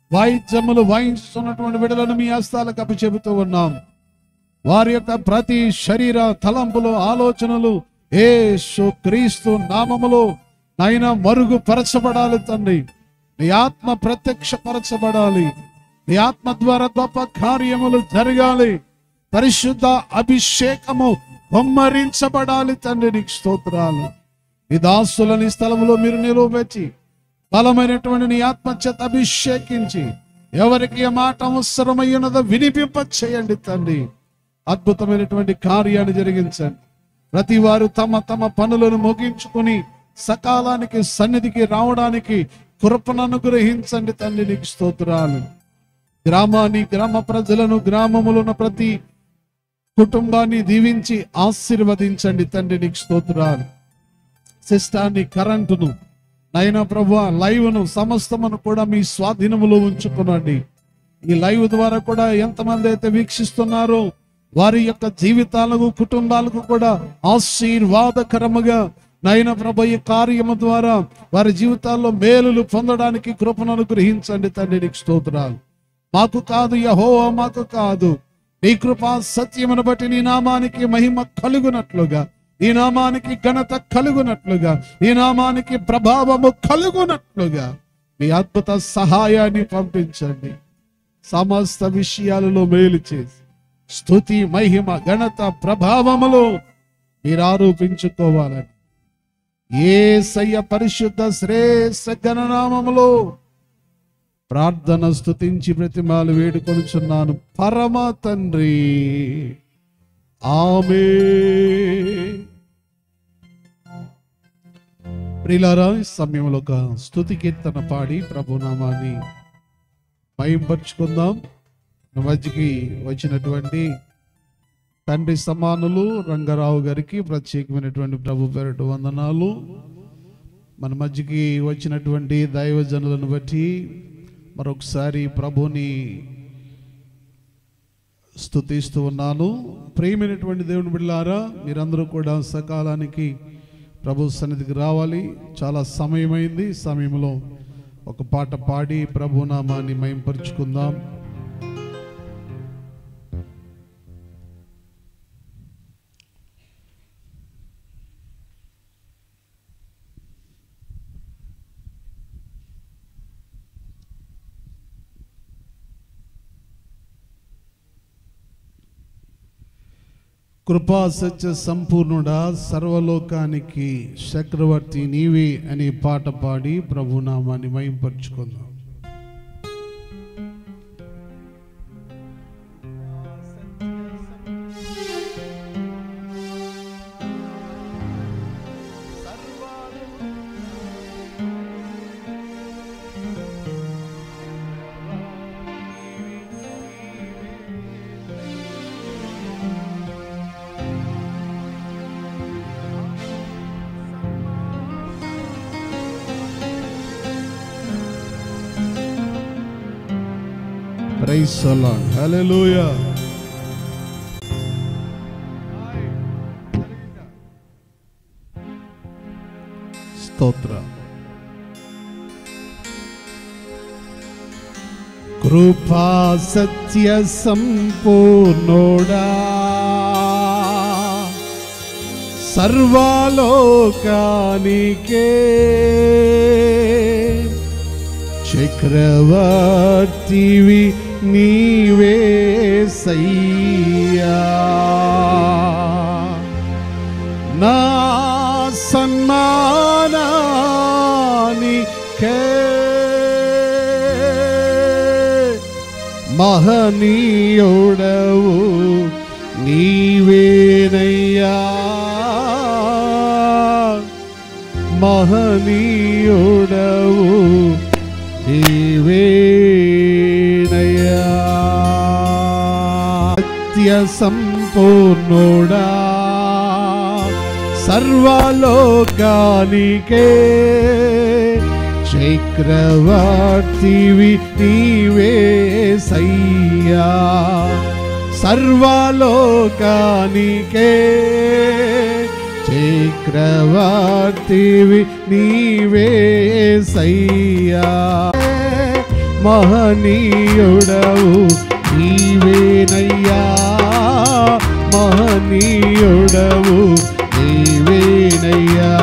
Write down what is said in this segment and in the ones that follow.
వాయిద్యములు వాయిస్తున్నటువంటి విడలను మీ హస్తాలకు అప్పచెబుతూ ఉన్నాం వారి యొక్క ప్రతి శరీర తలంపులు ఆలోచనలు యేసు క్రీస్తు నామములో నైనా మరుగుపరచబడాలి తండ్రి నీ ఆత్మ ప్రత్యక్షపరచబడాలి నీ ఆత్మ ద్వారా గొప్ప కార్యములు జరగాలి పరిశుద్ధ అభిషేకము బొమ్మరించబడాలి తండ్రి నీకు స్తోత్రాలు ఈ దాసులని స్థలంలో మీరు నిలువబెట్టి బలమైనటువంటి నీ ఆత్మ చేత అభిషేకించి ఎవరికి ఏ మాట అవసరమైనదో వినిపింప చేయండి తండ్రి అద్భుతమైనటువంటి కార్యాన్ని జరిగించండి ప్రతి వారు తమ తమ పనులను ముగించుకుని సకాలానికి సన్నిధికి రావడానికి కృపను అనుగ్రహించండి తండ్రి నీకు స్తోత్రాలు గ్రామాన్ని గ్రామ ప్రజలను గ్రామములో ఉన్న ప్రతి కుటుంబాన్ని దీవించి ఆశీర్వదించండి తండ్రి నీకు స్తోత్రాలు సిస్టాన్ని కరెంటును నైనా ప్రభు లైవ్ను సమస్తమును కూడా మీ స్వాధీనములో ఉంచుకునండి ఈ లైవ్ ద్వారా కూడా ఎంతమంది అయితే వీక్షిస్తున్నారో వారి యొక్క జీవితాలకు కుటుంబాలకు కూడా ఆశీర్వాదకరముగా నైనా ప్రభు ఈ కార్యము ద్వారా వారి జీవితాల్లో మేలులు పొందడానికి కృపను అనుగ్రహించండి తండ్రి నీకు స్తోత్రాలు మాకు కాదు యహోవా మాకు కాదు నీ కృపా సత్యమును బట్టి నీ నామానికి మహిమ కలుగునట్లుగా నీ నామానికి ఘనత కలుగునట్లుగా నీ నామానికి ప్రభావము కలుగునట్లుగా మీ అద్భుత సహాయాన్ని పంపించండి సమస్త విషయాలలో మేలు చేసి స్తుతి మహిమ ఘనత ప్రభావములు మీరు ఆరోపించుకోవాలని ఏ సయ్య పరిశుద్ధ శ్రేష్ఠ గణనామములో ప్రార్థన స్తుతించి ప్రతిమాలు వేడుకొనుచున్నాను పరమ తండ్రి ఆమె ప్రిలారా ఈ సమయంలో ఒక స్తుతి కీర్తన పాడి ప్రభునామాన్ని మయంపరుచుకుందాం మన మధ్యకి వచ్చినటువంటి తండ్రి సమానులు రంగారావు గారికి ప్రత్యేకమైనటువంటి ప్రభు పేరట వందనాలు మన మధ్యకి వచ్చినటువంటి దైవజనులను బట్టి మరొకసారి ప్రభుని స్తుతిస్తూ ఉన్నాను ప్రేమైనటువంటి దేవుని బిడ్డారా మీరందరూ కూడా సకాలానికి ప్రభు సన్నిధికి రావాలి చాలా సమయమైంది ఈ సమయంలో ఒక పాట పాడి ప్రభు నామాన్ని మయంపరుచుకుందాం కృపా సత్య సంపూర్ణుడా సర్వలోకానికి చక్రవర్తి నీవే అనే పాట పాడి ప్రభునామాన్ని మయంపరుచుకుందాం ప్రైజ్ సలాన్ హల్లెలూయా స్తోత్ర కృపా సత్య సంపూర్ణోడా సర్వలోకానికే చక్రవర్తివి నీవే సయ్యా నా సన్మానానికే మహనీయుడవు నీవేనయ్యా మహనీయుడవు నీవేనయ్యా సత్య సంపూర్ణుడా సర్వలోకానికే చక్రవర్తివి నీవే సయ్యా సర్వలోకానికే చక్రవర్తివి నీవే సయ్యా మహనీయుడవు నీవేనయ్యా మహనీయుడవు నీవేనయ్యా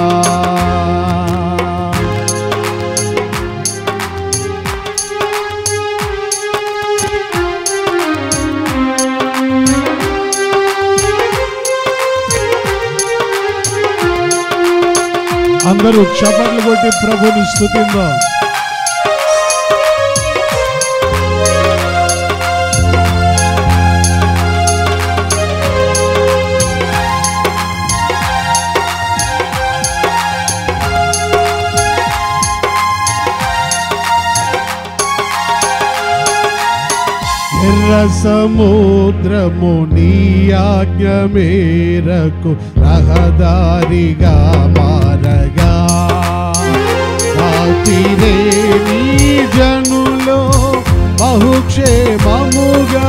అందరూ చప్పట్లు కొట్టి ప్రభుని స్థుతిందాం ఎర్ర సముద్రము నీ ఆజ్ఞ మేరకు రహదారిగా మారగా కాతిరే నీ జనులో బహుక్షేమముగా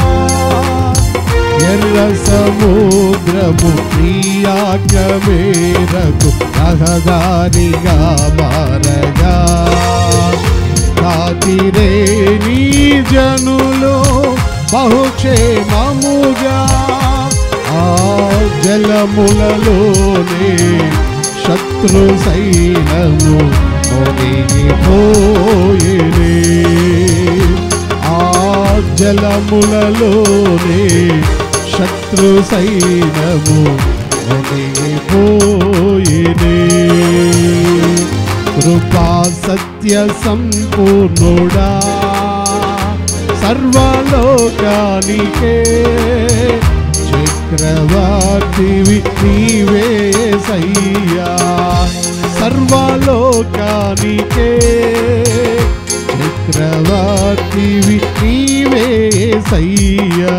ఎర్ర సముద్రము నీ ఆజ్ఞ మేరకు రహదారిగా మారగా కాతిరే నీ జనులు బహుక్షేమముగా ఆ జలములలోనే శత్రు సైన్యము మునిగిపోయేనే ఆ జలములలోనే శత్రు సైన్యము మునిగిపోయేనే కృపా సత్య సంపూర్ణుడా సర్వలోకానికే చక్రవర్తివి నీవే సయ్యా సర్వలోకానికే చక్రవర్తివి నీవే సయ్యా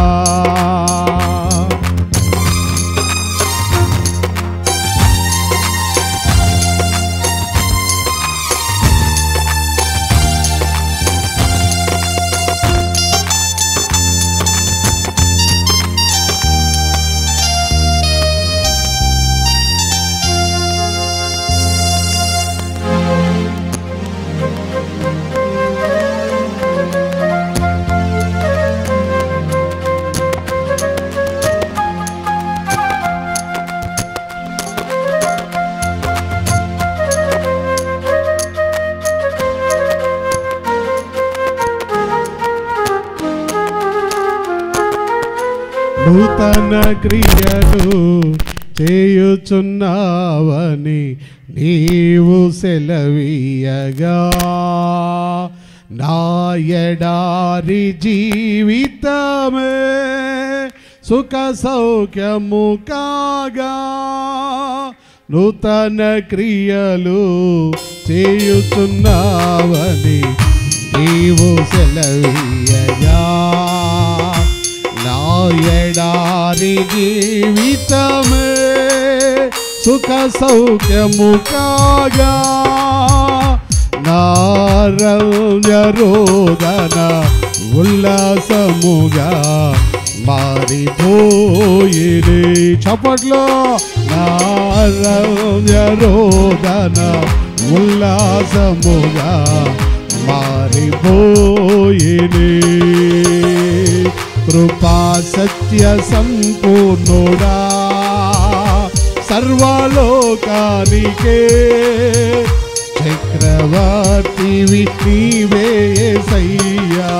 నూతన క్రియలు చేయుచున్నావని నీవు సెలవీయగా నా ఎడారి జీవితమే సుఖ సౌఖ్యము కాగా నూతన క్రియలు చేయుచున్నావని నీవు సెలవీయగా నా ఎడారి జీవితమే సుఖ సౌఖ్యము కాగా నారోదన ఉల్లాసముగా మారిపోయిరే చప్పట్లో నారోదన ఉల్లాసముగా మారిపోయినే కృపా సత్య సంపూర్ణుడా సర్వలోకానికే చక్రవర్తివి నీవే సయ్యా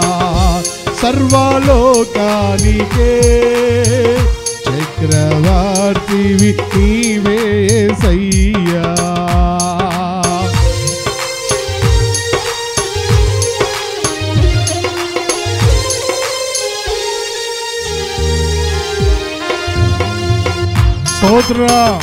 సర్వలోకానికే చక్రవర్తివి నీవే సయ్యా స్తోత్ర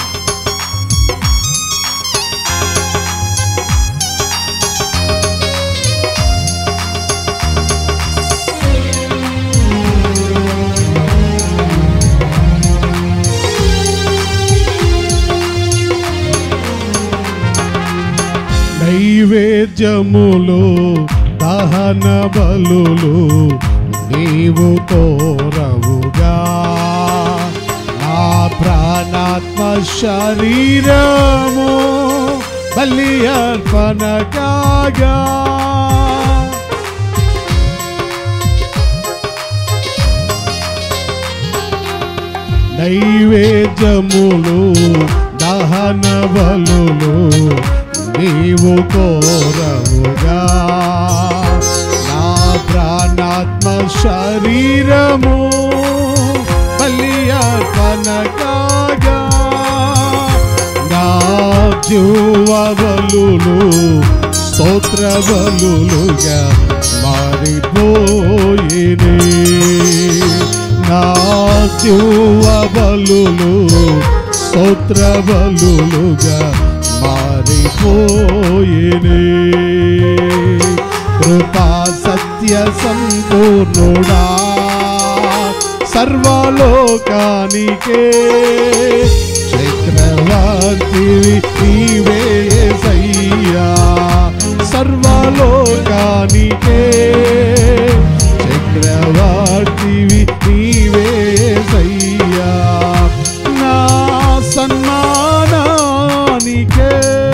నైవేద్యములు దహన బలులు నీవు కోరవుగా నా ప్రాణాత్మ శరీరము బలి అర్పణ కాగా నైవేద్యములు దహన బలులు నీవు కోరవుగా నా ప్రాణాత్మ శరీరము బలియర్పణ కాగా నా జీవ బలులు స్తోత్ర బలులుగా మారిపోయినే నా జీవ బలులు స్తోత్ర బలులుగా మారిపోయినే కృపా సత్య సంపూర్ణుడా సర్వలోకానికే చక్రవర్తివి నీవే సయ్యా సర్వలోకానికే చక్రవర్తివి నీవే సయ్యా నా సన్మానానికే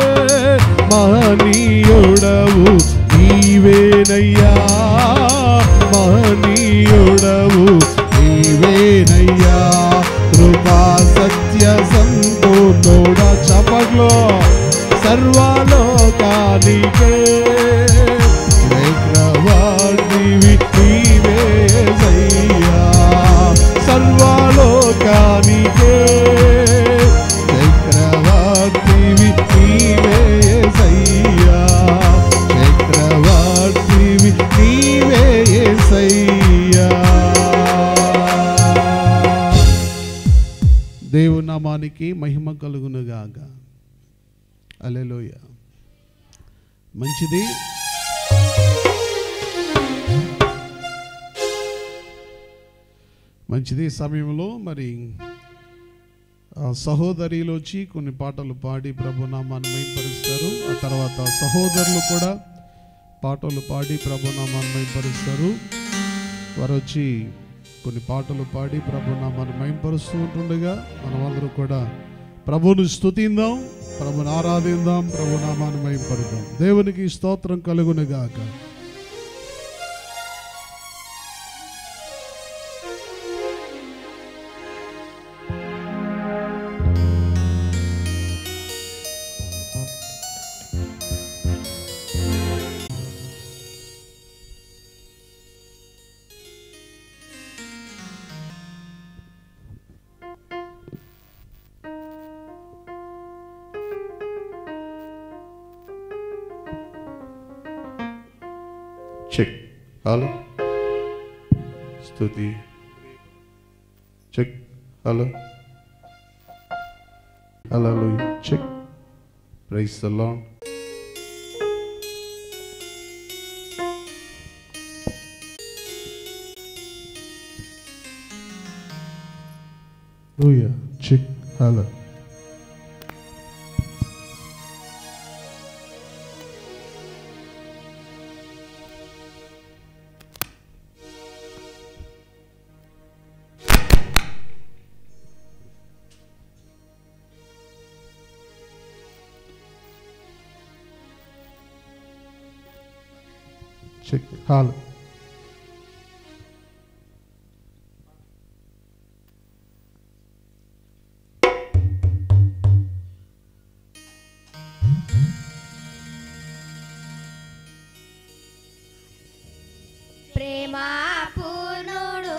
మహనీయుడవు నీవేనయ్యా మహనీయుడవు నీవేనయ్యా కృపా సత్య సంపూర్ణుడా చపట్లో సర్వలోకానికే చక్రవర్తివి నీవే సయ్యా సర్వలోకానికే చక్రవర్తివి నీవే సయ్యా చక్రవర్తివి నీవే సయ్యా దేవుని నామానికి మహిమ కలుగునుగాక అలెలోయ మంచిది మంచిది ఈ సమయంలో మరి ఆ సహోదరిలో వచ్చి కొన్ని పాటలు పాడి ప్రభు నామాన్ని మైపరుస్తారు ఆ తర్వాత సహోదరులు కూడా పాటలు పాడి ప్రభు నామాన్ని మైపరుస్తారు వారు వచ్చి కొన్ని పాటలు పాడి ప్రభు నామాన్ని మైపరుస్తూ ఉంటుండగా మనమందరూ కూడా ప్రభుని స్తుతిందాం ప్రభుని ఆరాధిందాం ప్రభు నామాన్ని మైపరుదాం దేవునికి స్తోత్రం కలుగునుగాక చెక్ హలో స్తుతి check hello hello check praise the lord Hallelujah. Check. Hello. Check. Hello. ప్రేమా పూర్ణుడు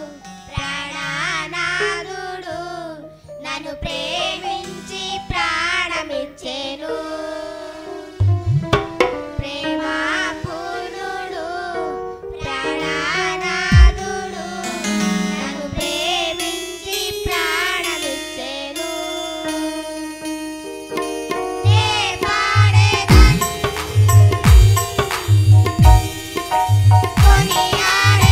ప్రాణనాథుడు నన్ను ప్రేమించి ప్రాణమిచ్చేను ప్రేమా పూర్ణుడు ప్రాణనాథుడు నన్ను ప్రేమించి ప్రాణమిచ్చేను నే పాడేదన్ కొనియాడేదన్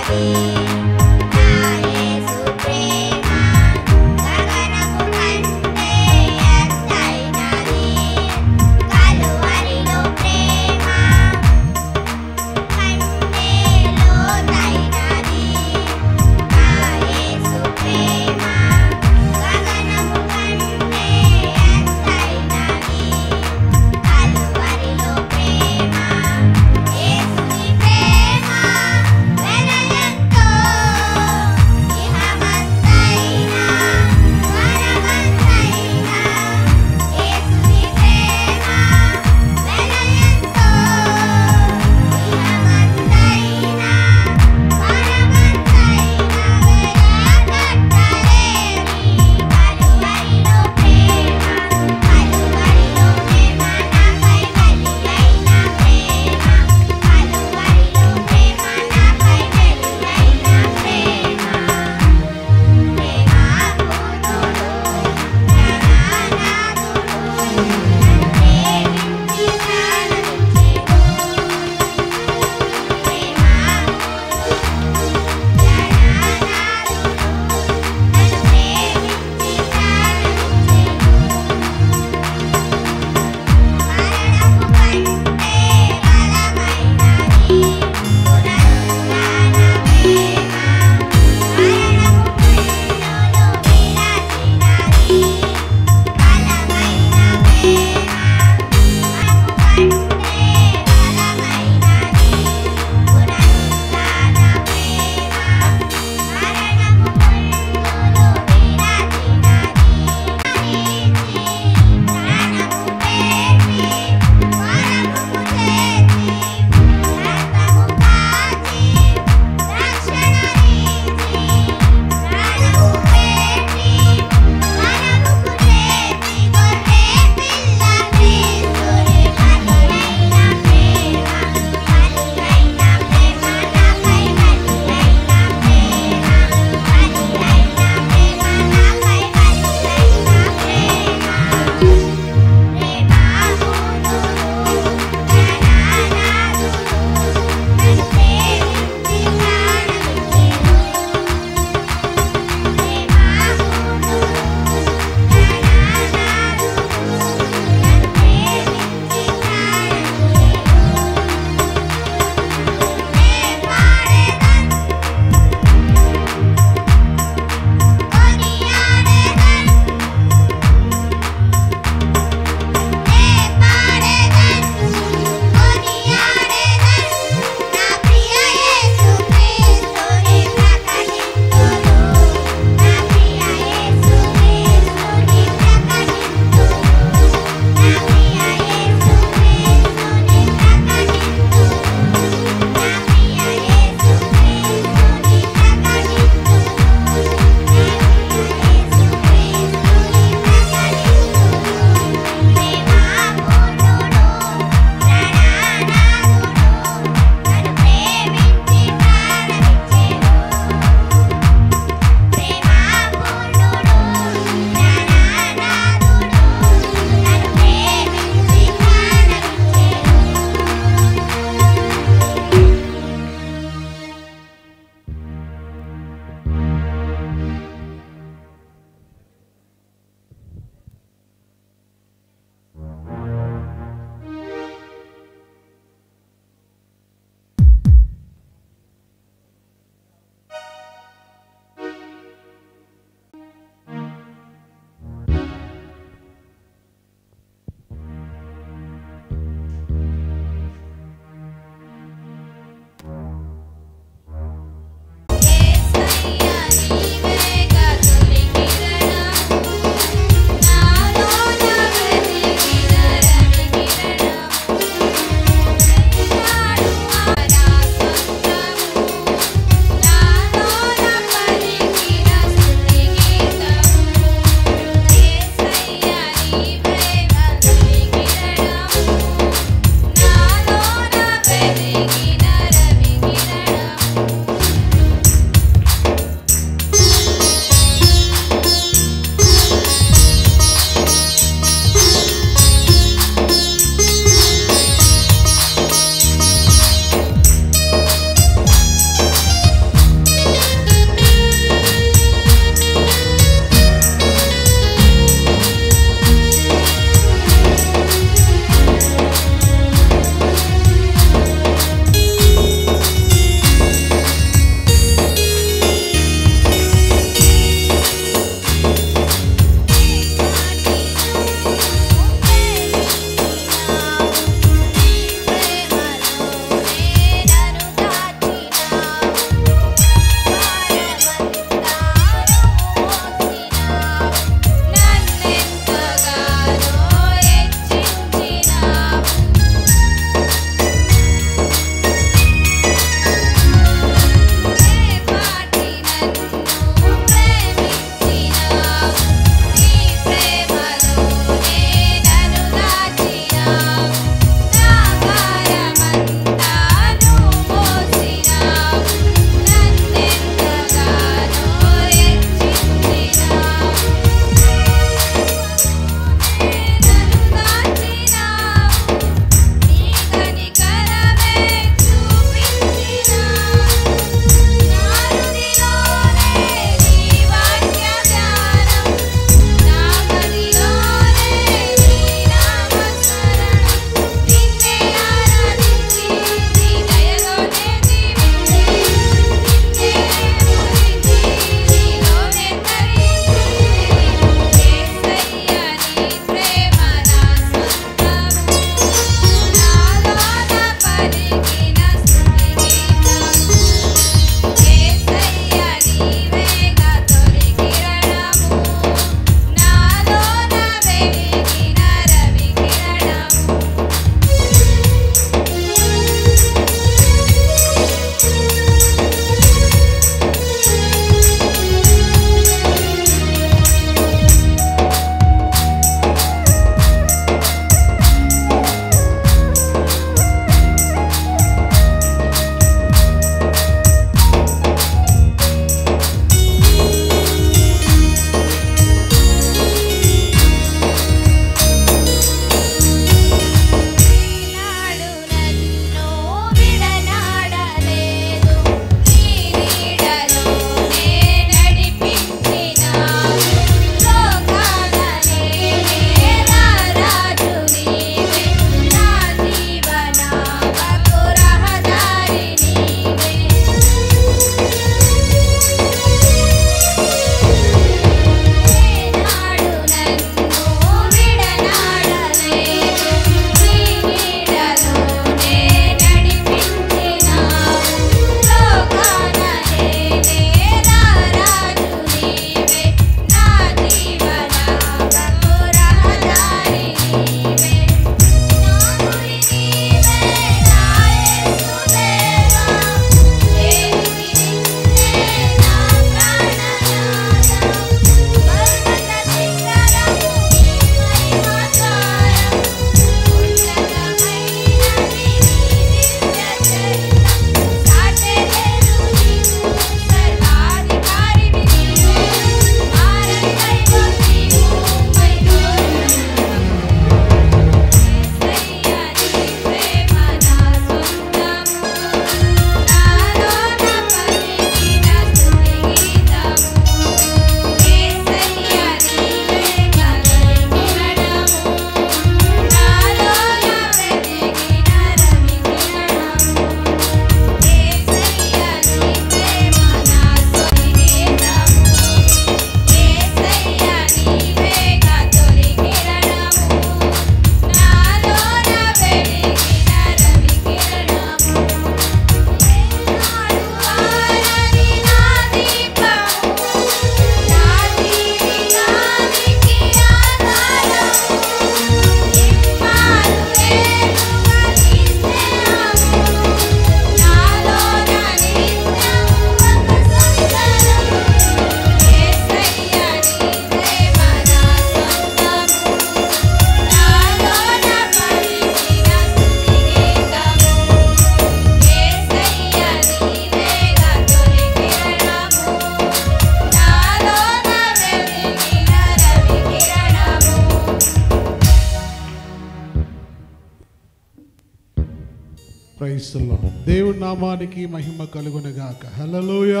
క్రైస్తుల్లో దేవుడి నామానికి మహిమ కలుగునగాక హల్లెలూయా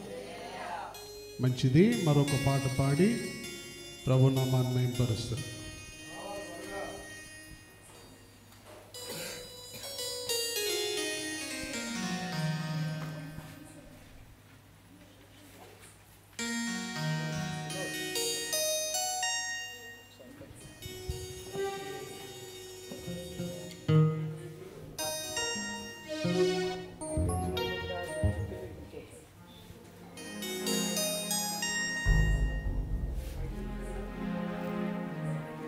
మంచిది మరొక పాట పాడి ప్రభు నామాన్ని మహింపరుస్తారు నీ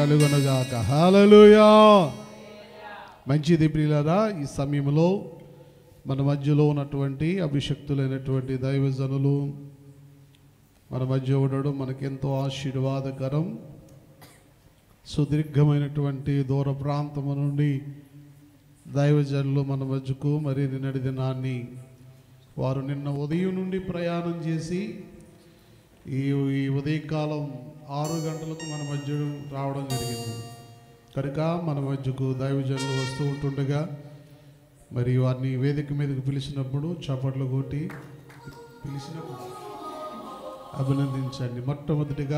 కలుగునగాక హల్లెలూయా మంచిది ప్రియులారా ఈ సమయంలో మన మధ్యలో ఉన్నటువంటి అభిషక్తులైనటువంటి దైవజనులు మన మధ్య ఉండడం మనకెంతో ఆశీర్వాదకరం సుదీర్ఘమైనటువంటి దూర ప్రాంతము నుండి దైవజనులు మన మధ్యకు మరి నిన్నటి దినాన్ని వారు నిన్న ఉదయం నుండి ప్రయాణం చేసి ఈ ఈ ఉదయకాలం ఆరు గంటలకు మన మధ్య రావడం జరిగింది కనుక మన మధ్యకు దైవజనులు వస్తూ ఉంటుండగా మరి వారిని వేదిక మీదకు పిలిచినప్పుడు చప్పట్లు కొట్టి పిలిచినప్పుడు అభినందించండి మొట్టమొదటిగా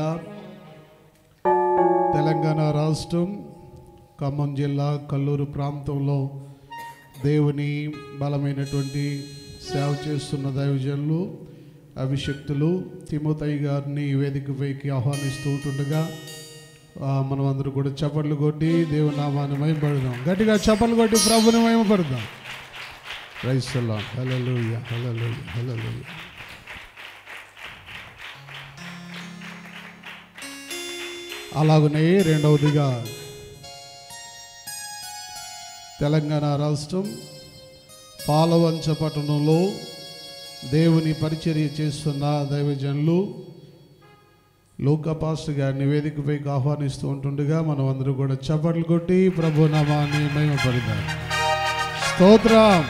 తెలంగాణ రాష్ట్రం ఖమ్మం జిల్లా కల్లూరు ప్రాంతంలో దేవుని బలమైనటువంటి సేవ చేస్తున్న దైవజనులు అభిషక్తులు తిమోతయ్య గారిని ఈ వేదికపైకి ఆహ్వానిస్తూ ఉంటుండగా ఆ, మనం అందరూ కూడా చప్పట్లు కొట్టి దేవుని నామాన్ని మయపడదాం గట్టిగా చప్పట్లు కొట్టి ప్రభుని మయపడదాం రైసల్లా హలలుయ హలలుయ హలలుయ అలాగనే రెండవదిగా తెలంగాణ రాష్ట్రం పాలవంచ పట్టణంలో దేవుని పరిచర్య చేస్తున్న దైవజనులు లోకపాస్ట్ గారిని వేదికపైకి ఆహ్వానిస్తూ ఉంటుండగా మనం అందరూ కూడా చప్పట్లు కొట్టి ప్రభు నామాన్ని మహిమపడదాం స్తోత్రం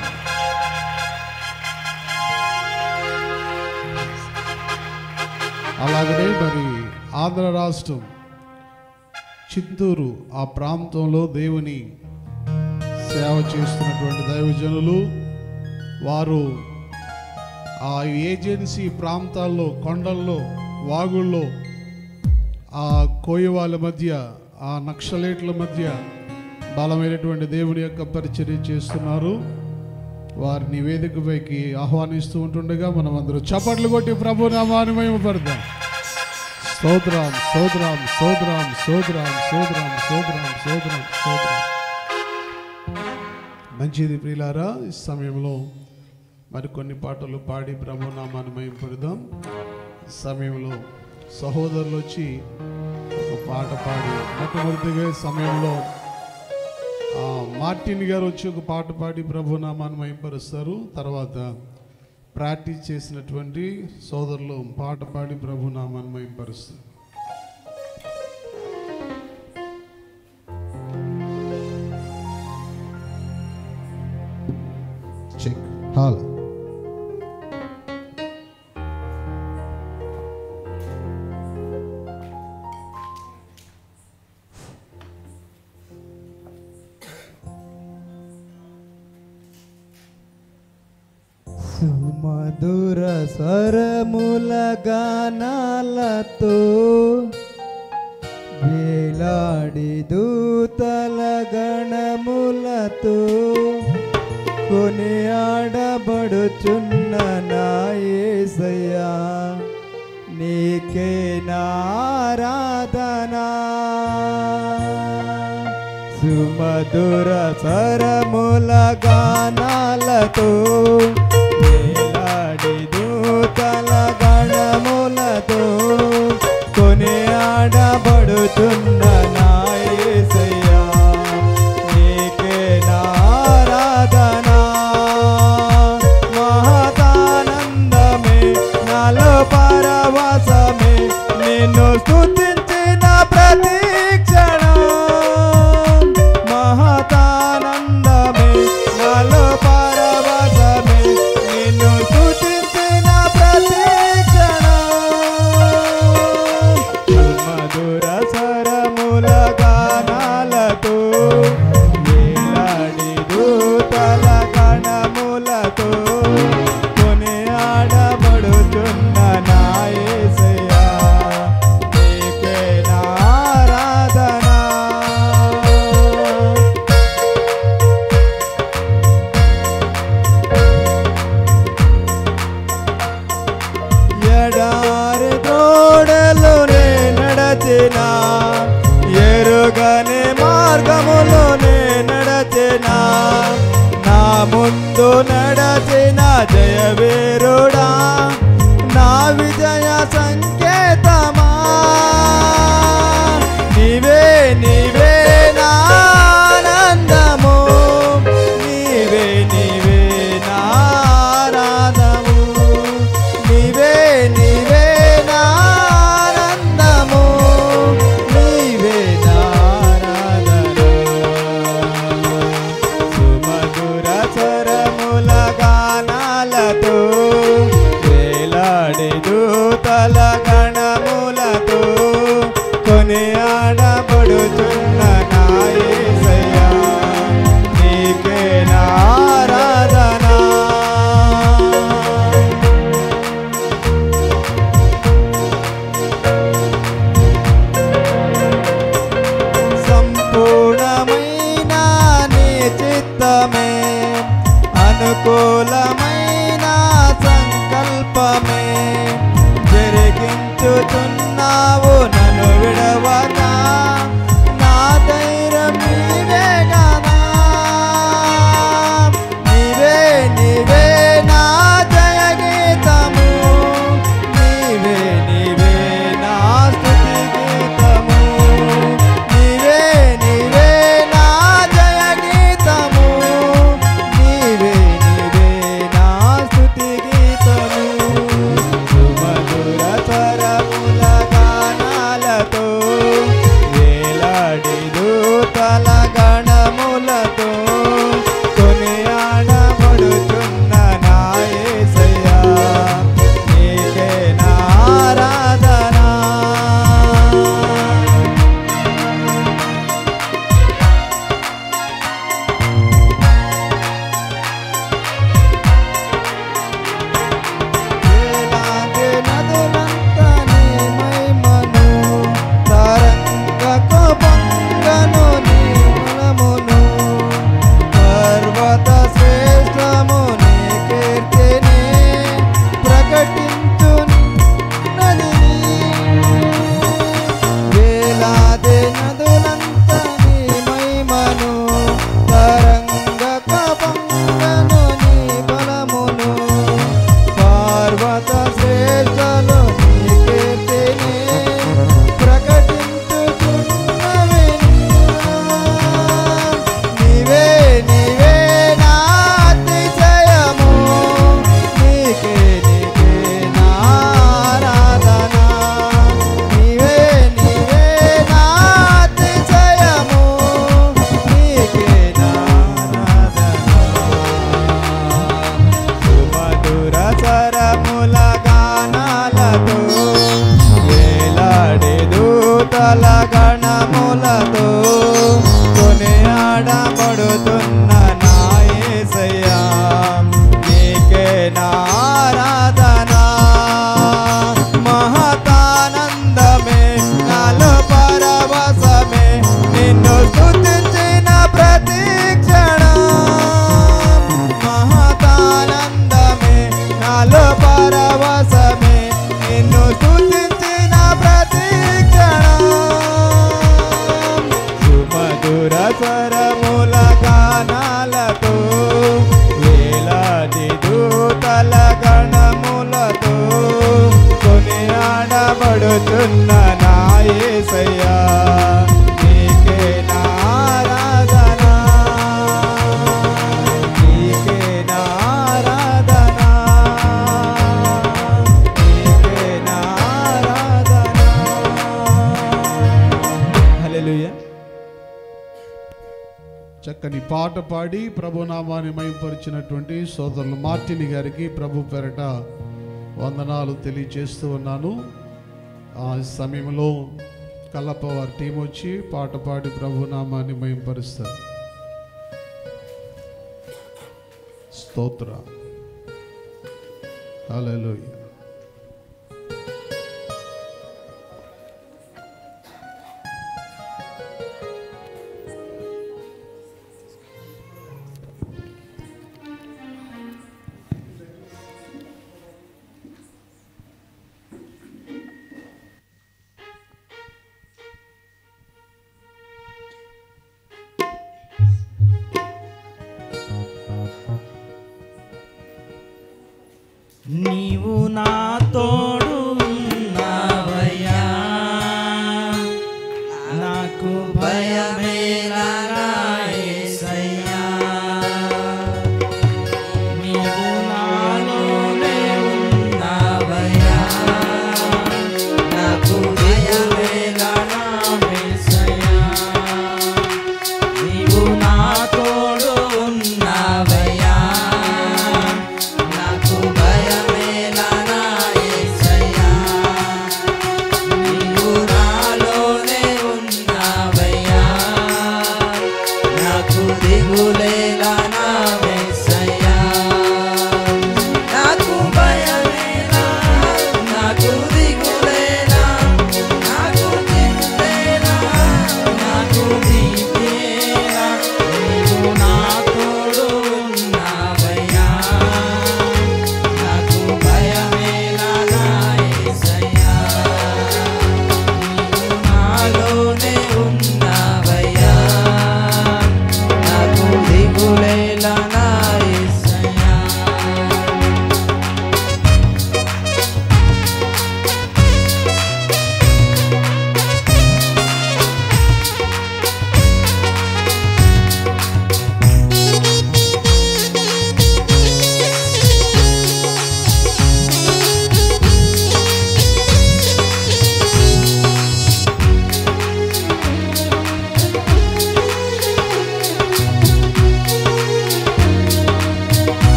అలాగనే మరి ఆంధ్ర రాష్ట్రం చిత్తూరు ఆ ప్రాంతంలో దేవుని సేవ చేస్తున్నటువంటి దైవజనులు వారు ఆ ఏజెన్సీ ప్రాంతాల్లో కొండల్లో వాగుల్లో ఆ కోయవాళ్ళ మధ్య ఆ నక్సలేట్ల మధ్య బలమైనటువంటి దేవుని యొక్క పరిచర్య చేస్తున్నారు వారిని వేదికపైకి ఆహ్వానిస్తూ ఉంటుండగా మనం అందరూ చప్పట్లు కొట్టి ప్రభు నామాన్ని మహిమపడదాం స్తోత్రం స్తోత్రం స్తోత్రం స్తోత్రం స్తోత్రం స్తోత్రం స్తోత్రం స్తోత్రం మంచిది ప్రియులారా ఈ సమయంలో మరికొన్ని పాటలు పాడి ప్రభునామాన్ని మహింపడదాం ఈ సమయంలో సహోదరులు వచ్చి ఒక పాట పాడి మొట్టమొదటిగా ఈ సమయంలో ఆ, మార్టిన్ గారు వచ్చి ఒక పాట పాడి ప్రభునామాన్ని మహింపరుస్తారు తర్వాత ప్రాక్టీస్ చేసినటువంటి సోదరులు పాట పాడి ప్రభునామాన్ని మహింపరుస్తారు చెక్ హాల్ సుమధుర స్వరముల గానాలతో వేలాడి దూతల గణములతో కొని ఆడబడుచున్న నాయసయ్యా నీకే నారాధనా సుమధుర స్వరముల గానాలతో వేలాడి దూతల గణములతో కొని ఆడబడుతున్న నాయసయ్యా నీకే నారాధనా మహదానందమే నాలో పరవశమే నిన్ను స్తుతించిన ప్రతి క్షణం మహదానందమే నాలో పరవశమే నిన్ను స్తుతించిన ప్రతి క్షణం మధుర స్వరముల గానాలతో వేలాడి దూతల గణములతో కొని ఆడబడుతున్న నాయసయ్యా నీకే నారాధనా ఎడారి తోడలోనే నడచిన ఎరుగని మార్గములోనే నడచిన నా ముందు నడచిన జయవీరుడా నా విజయ సంకేతమా నీవే నీవే నానందము నీవే నీవే నారాధము నీవే నీవే నానందము నీవే నారాధన సుమధుర స్వరముల గానాలతో వేలాడి దూతల గణములతో కొని ఆడబడుచున్న నాయసయ్యా నీకే నారాధనా సంపూర్ణమైన నీ చిత్తమే అనుకూలమైన సంకల్పమే జరిగించుచున్నావు నన్ను విడవగా నా ధైర్యం నీవే గదా నీవే నీవే నా జయ గీతము నీవే నీవే నా స్తుతి గీతము నీవే నీవే నా జయ గీతము నీవే నీవే నా స్తుతి గీతము సుమధుర స్వరముల గానాలతో వేలాడి దూతల గణములతో కొని ఆడబడుచున్న నాయసయ్యా నీకే నారాధనా వేలాది నదులంత నీ మహిమను, తరంగకు పొంగను నీ బలమును, పర్వత శ్రేష్టము నీ కీర్తిని ప్రకటించున్నది నీ. వేలాది నదులంత నీ మహిమను, తరంగక పొంగను నీ బలమును పార్వత శ్రేష్టలు నీ కీర్తిని ప్రకటించుచున్నవి నీవే నీవే నా అతిశయము నీకే నీకే నా ఆరాధన నీవే నీవే నా అతిశయము నీకే నా ఆరాధన సుమధుర స్వరముల గానాలతో వేలాడి దూతల గణములతో కొని ఆడబడుతున్న నాయసయ్యా నీకే నారాధనా మహతానందమే నాలో పరవశమే నిన్ను స్తుతించిన ప్రతి క్షణం మహతానందమే నాలో పరవశమే నిన్ను స్తుతించిన ప్రతి క్షణం సుమధుర స్వరముల గానాలతో వేలాది దూతల గణములతో కొని ఆడబడుతున్న నాయసయ్యా నీకే నారాధనా నీకే నారాధనా నీకే నారాధనా హల్లెలూయా చక్కని పాట పాడి ప్రభునామాన్ని మయంపరిచినటువంటి సోదరులు మార్టిని గారికి ప్రభు పేరట వందనాలు తెలియజేస్తూ ఉన్నాను ఆ సమయంలో కల్లప్ప వారి టీం వచ్చి పాట పాడి ప్రభునామాన్ని మయంపరుస్తారు స్తోత్ర హల్లెలూయా నీవు నా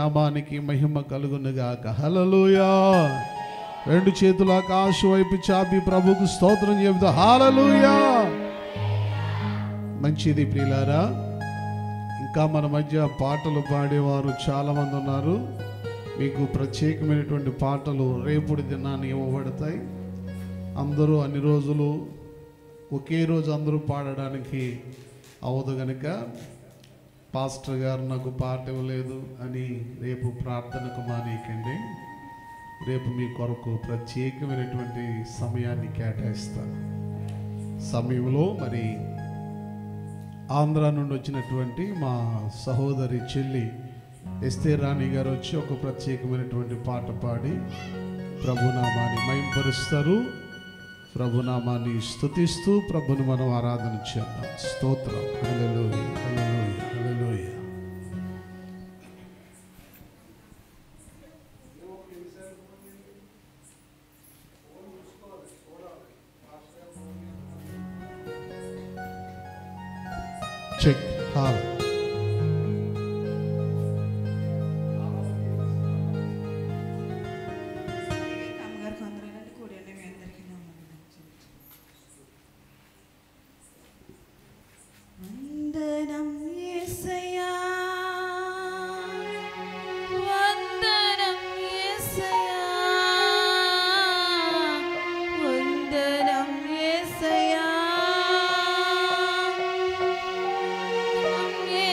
నామానికి మహిమ కలుగునుగాక హలలుయా రెండు చేతుల ఆకాశ వైపు చాపి ప్రభుకు స్తోత్రం చెబుతా హాలలుయా మంచిది ప్రియులారా ఇంకా మన మధ్య పాటలు పాడేవారు చాలామంది ఉన్నారు మీకు ప్రత్యేకమైనటువంటి పాటలు రేపుడి దినాన్ని ఇవ్వబడతాయి అందరూ అన్ని రోజులు ఒకే రోజు అందరూ పాడడానికి అవదు గనుక పాస్టర్ గారు నాకు పాట ఇవ్వలేదు అని రేపు ప్రార్థనకు మానేయకండి రేపు మీ కొరకు ప్రత్యేకమైనటువంటి సమయాన్ని కేటాయిస్తాను సమయంలో మరి ఆంధ్ర నుండి వచ్చినటువంటి మా సహోదరి చెల్లి ఎస్తే రాణి గారు వచ్చి ఒక ప్రత్యేకమైనటువంటి పాట పాడి ప్రభునామాన్ని మైంపరుస్తారు ప్రభునామాన్ని స్తుతిస్తూ ప్రభుని మనం ఆరాధన చేద్దాం స్తోత్రం హల్లెలూయా హల్లెలూయా హల్లెలూయా చెక్ హాల్ అమ్మగారు కొందరు కూడి మీ అందరికీ నా వందనాలు. వందనం యేసయ్యా వందనం యేసయ్యా వందనం యేసయ్యా వందనం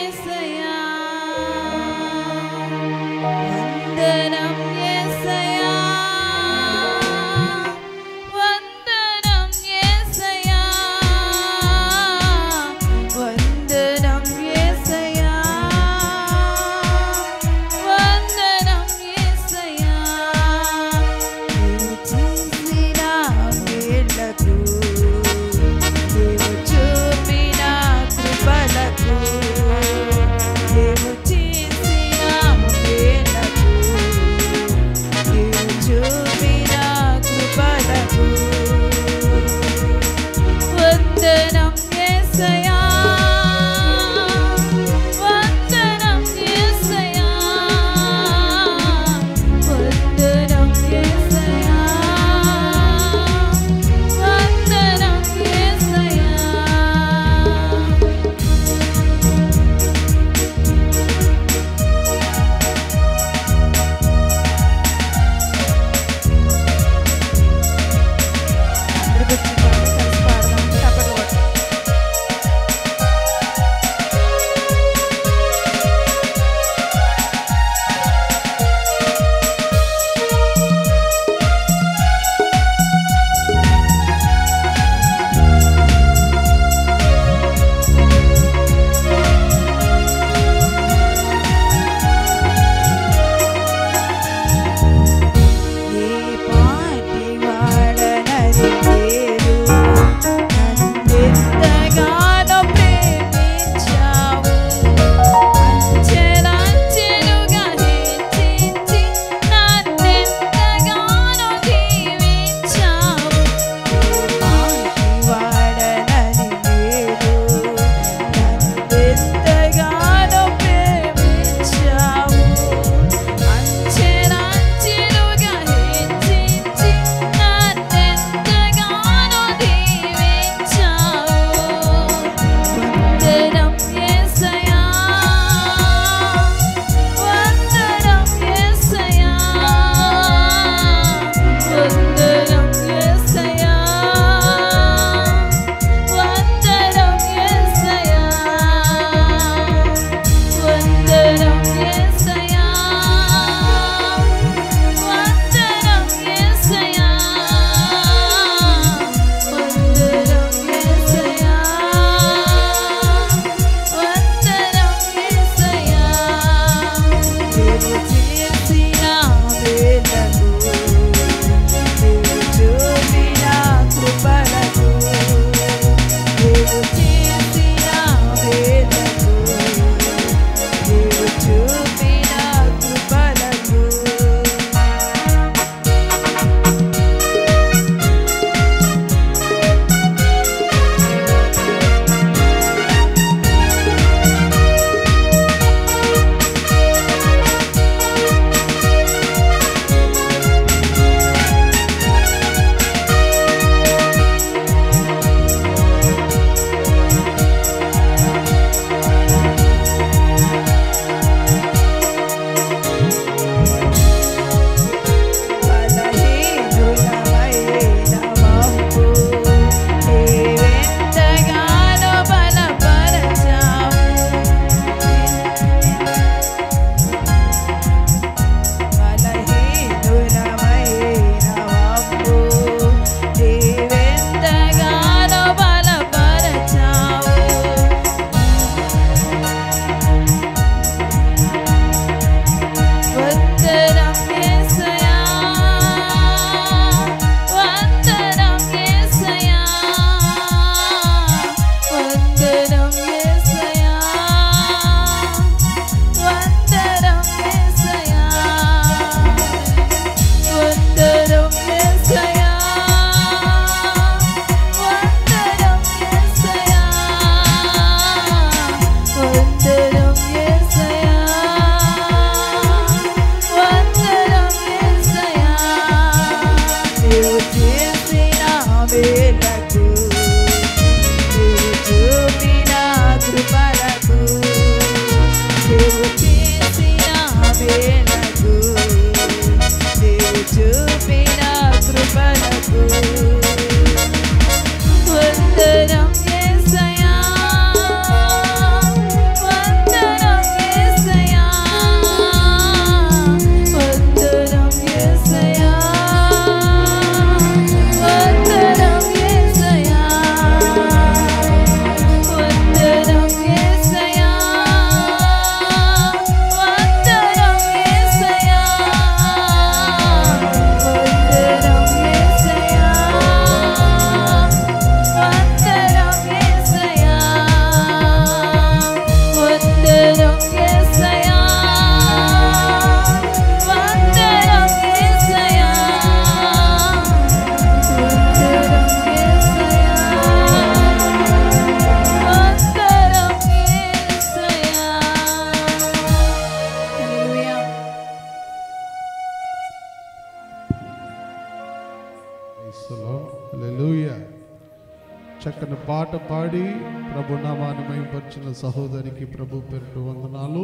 హల్లెలూయా చక్కని పాట పాడి ప్రభు నామాన్ని మహిమపరిచిన సహోదరికి ప్రభు పేరు వందనాలు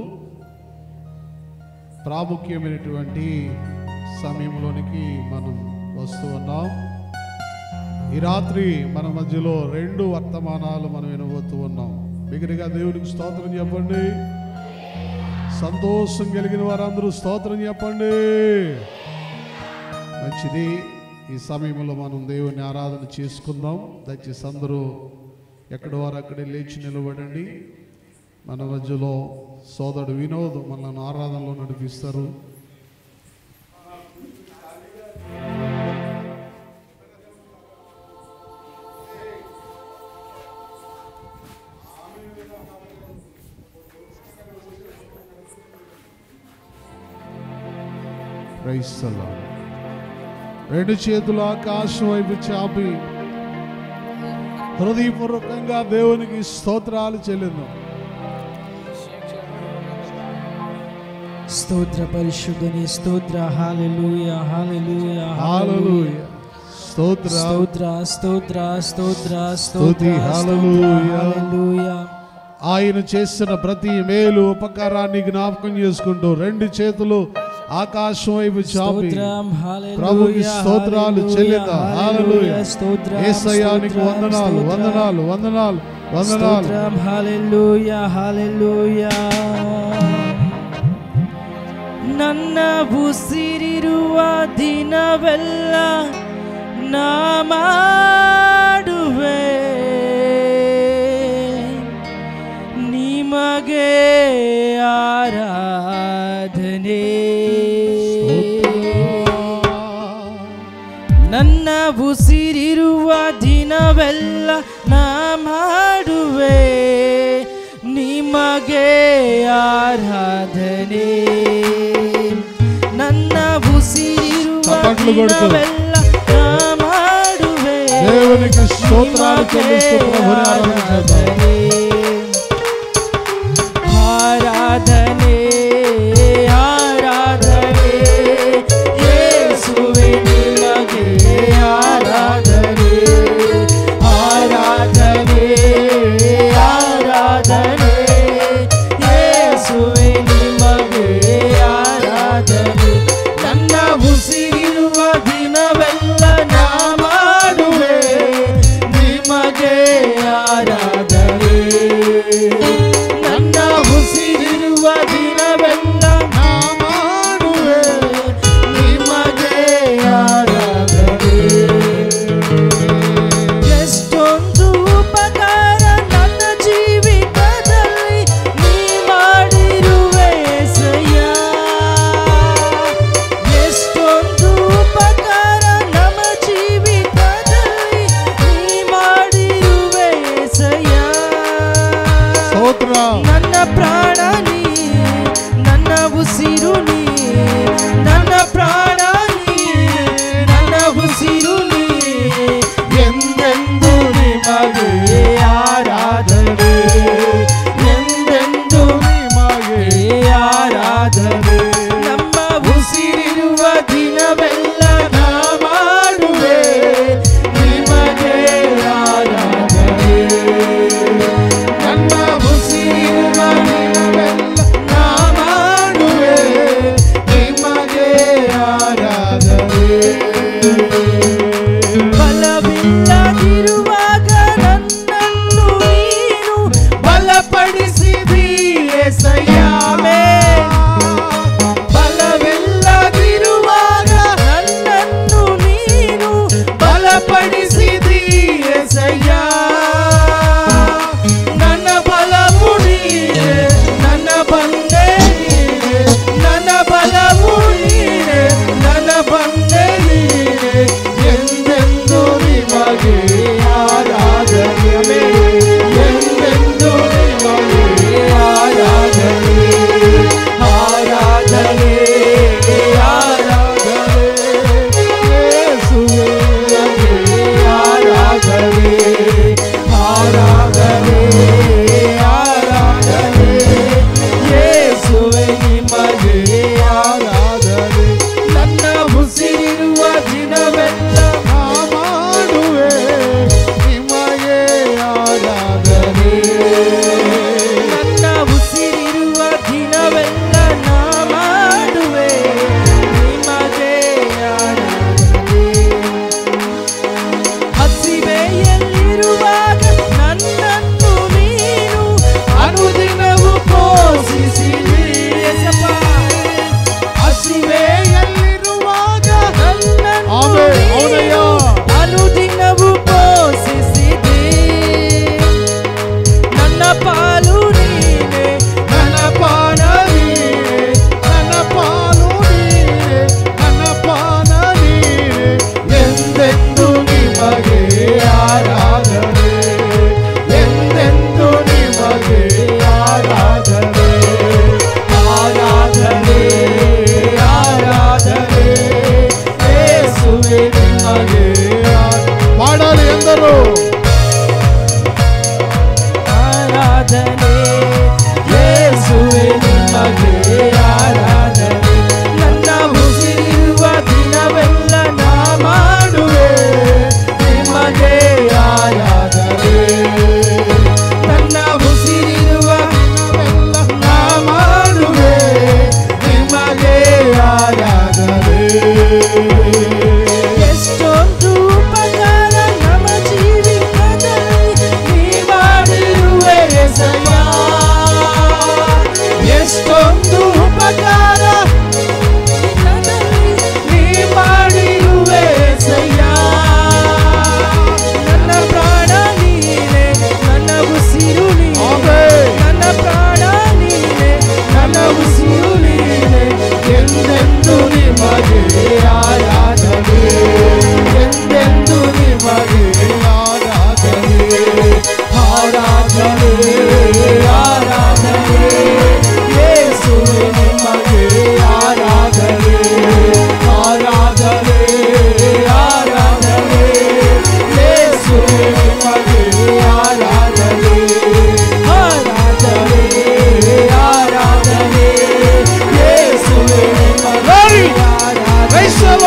ప్రాముఖ్యమైనటువంటి సమయంలోనికి మనం వస్తూ ఉన్నాం ఈ రాత్రి మన మధ్యలో రెండు వర్తమానాలు మనం వినబోతూ ఉన్నాం బిగ్గరగా దేవునికి స్తోత్రం చెప్పండి సంతోషం కలిగిన వారందరూ స్తోత్రం చెప్పండి మంచిది ఈ సమయంలో మనం దేవుని ఆరాధన చేసుకుందాం దయచేసి అందరూ ఎక్కడి వారు అక్కడే లేచి నిలబడండి మన మధ్యలో సోదరుడు వినోద్ మనల్ని ఆరాధనలో నడిపిస్తారు Praise the Lord. రెండు చేతులు ఆకాశం వైపు చాపి హృదయపూర్వకంగా దేవునికి స్తోత్రాలు చెల్లిందాం స్తోత్ర పరిశుద్ధని స్తోత్ర హాలెలూయ హాలెలూయ హల్లెలూయా స్తోత్ర స్తోత్ర స్తోత్ర స్తోత్ర స్తుతి, స్తోత్ర హల్లెలూయా. హాలెలూయ ఆయన చేసిన ప్రతి మేలు ఉపకారాన్ని జ్ఞాపకం చేసుకుంటూ రెండు చేతులు ఆకాశం వైపు చాపి స్తోత్రం హల్లెలూయ ప్రభుకి స్తోత్రాలు చెల్లిద్దాం హల్లెలూయా స్తోత్రం యేసయ్యానికి వందనాలు వందనాలు వందనాలు వందనాలు స్తోత్రం హల్లెలూయ హల్లెలూయ ನನ್ನ ಉಸಿರಿರುವ ದಿನವೆಲ್ಲ ನಾ ಮಾಡುವೆ ನಿಮಗೆ ಆರಾಧನೆ ನನ್ನ ಉಸಿರಿರುವ ದಿನವೆಲ್ಲ ನಾ ಮಾಡುವೆ ನಿಮಗೆ ಆರಾಧನೆ ನನ್ನ ಉಸಿರಿರುವ ಚಪ್ಪಾಟ್ಲು ಕೊಡ್ತು. ದಿನವೆಲ್ಲ ನಾ ಮಾಡುವೆ దేవునికి స్తోత్రాలు చెల్లిస్తూ ప్రభుని ఆరాధన చేద్దాం ఆరాధనే ఆరాధనే యేసువే నిమగే ఆరాధనే ఆరాధనే ఆరాధనే యేసువే నిమగే ಆರಾಧನೆ ನನ್ನ ಉಸಿರಿರುವ ದಿನವೆಲ್ಲ ನಾ ಮಾಡುವೆ ನಿಮಗೆ ಆರಾಧನೆ ನನ್ನ ಉಸಿರಿರುವ ದಿನವೆಲ್ಲ ನಾ ಮಾಡುವೆ ನಿಮಗೆ ಆರಾಧನೆ ಎಷ್ಟೊಂದು ಉಪಕಾರ ನನ್ನ ಜೀವಿತದಲ್ಲಿ ನೀ ಮಾಡಿರುವೆ ಸಯ್ಯ ಎಷ್ಟೊಂದು ಉಪಕಾರ ನಮ್ಮ ಜೀವಿತದಲ್ಲಿ ನೀ ಮಾಡಿರುವೆ ಸಯ್ಯ స్తోత్ర ನನ್ನ ಪ್ರಾಣ ನೀ ನನ್ನ ಉಸಿರು ನೀ ನನ್ನ ಪ್ರಾಣ ನೀ ನನ್ನ ಉಸಿರು ನೀ ಎಂದೆಂದು ನಿಮಗೆ ಆರಾಧನೆ ಎಂದೆಂದು ನಿಮಗೆ ಆರಾಧನೆ ನಮ್ಮ ಉಸಿರಿರುವ ದಿನವೆಲ್ಲ ನಾ ಮಾಡುವೆ ನಿಮಗೆ ಆರಾಧನೆ ನನ್ನ ಉಸಿರಿರುವ ದಿನವೆಲ್ಲ ನಾ ಮಾಡುವೆ ನಿಮಗೆ ಆರಾಧನೆ ಬಲವಿಲ್ಲದಿರುವಾಗ ನನ್ನನ್ನು ನೀನು ಬಲಪಡಿಸಿದೀಯೆ ಸಯ್ಯಾಮೇ ಬಲವಿಲ್ಲದಿರುವಾಗ ನನ್ನನ್ನು ನೀನು ಬಲಪಡಿಸಿದೀಯೆ ಸಯ್ಯಾ ನನ್ನ ಬಲವು ನೀನೆ ನನ್ನ ಬಂದೆ ನೀನೆ ನನ್ನ ಬಲವು ನೀನೆ ನನ್ನ ಬಂದೆ ನೀನೆ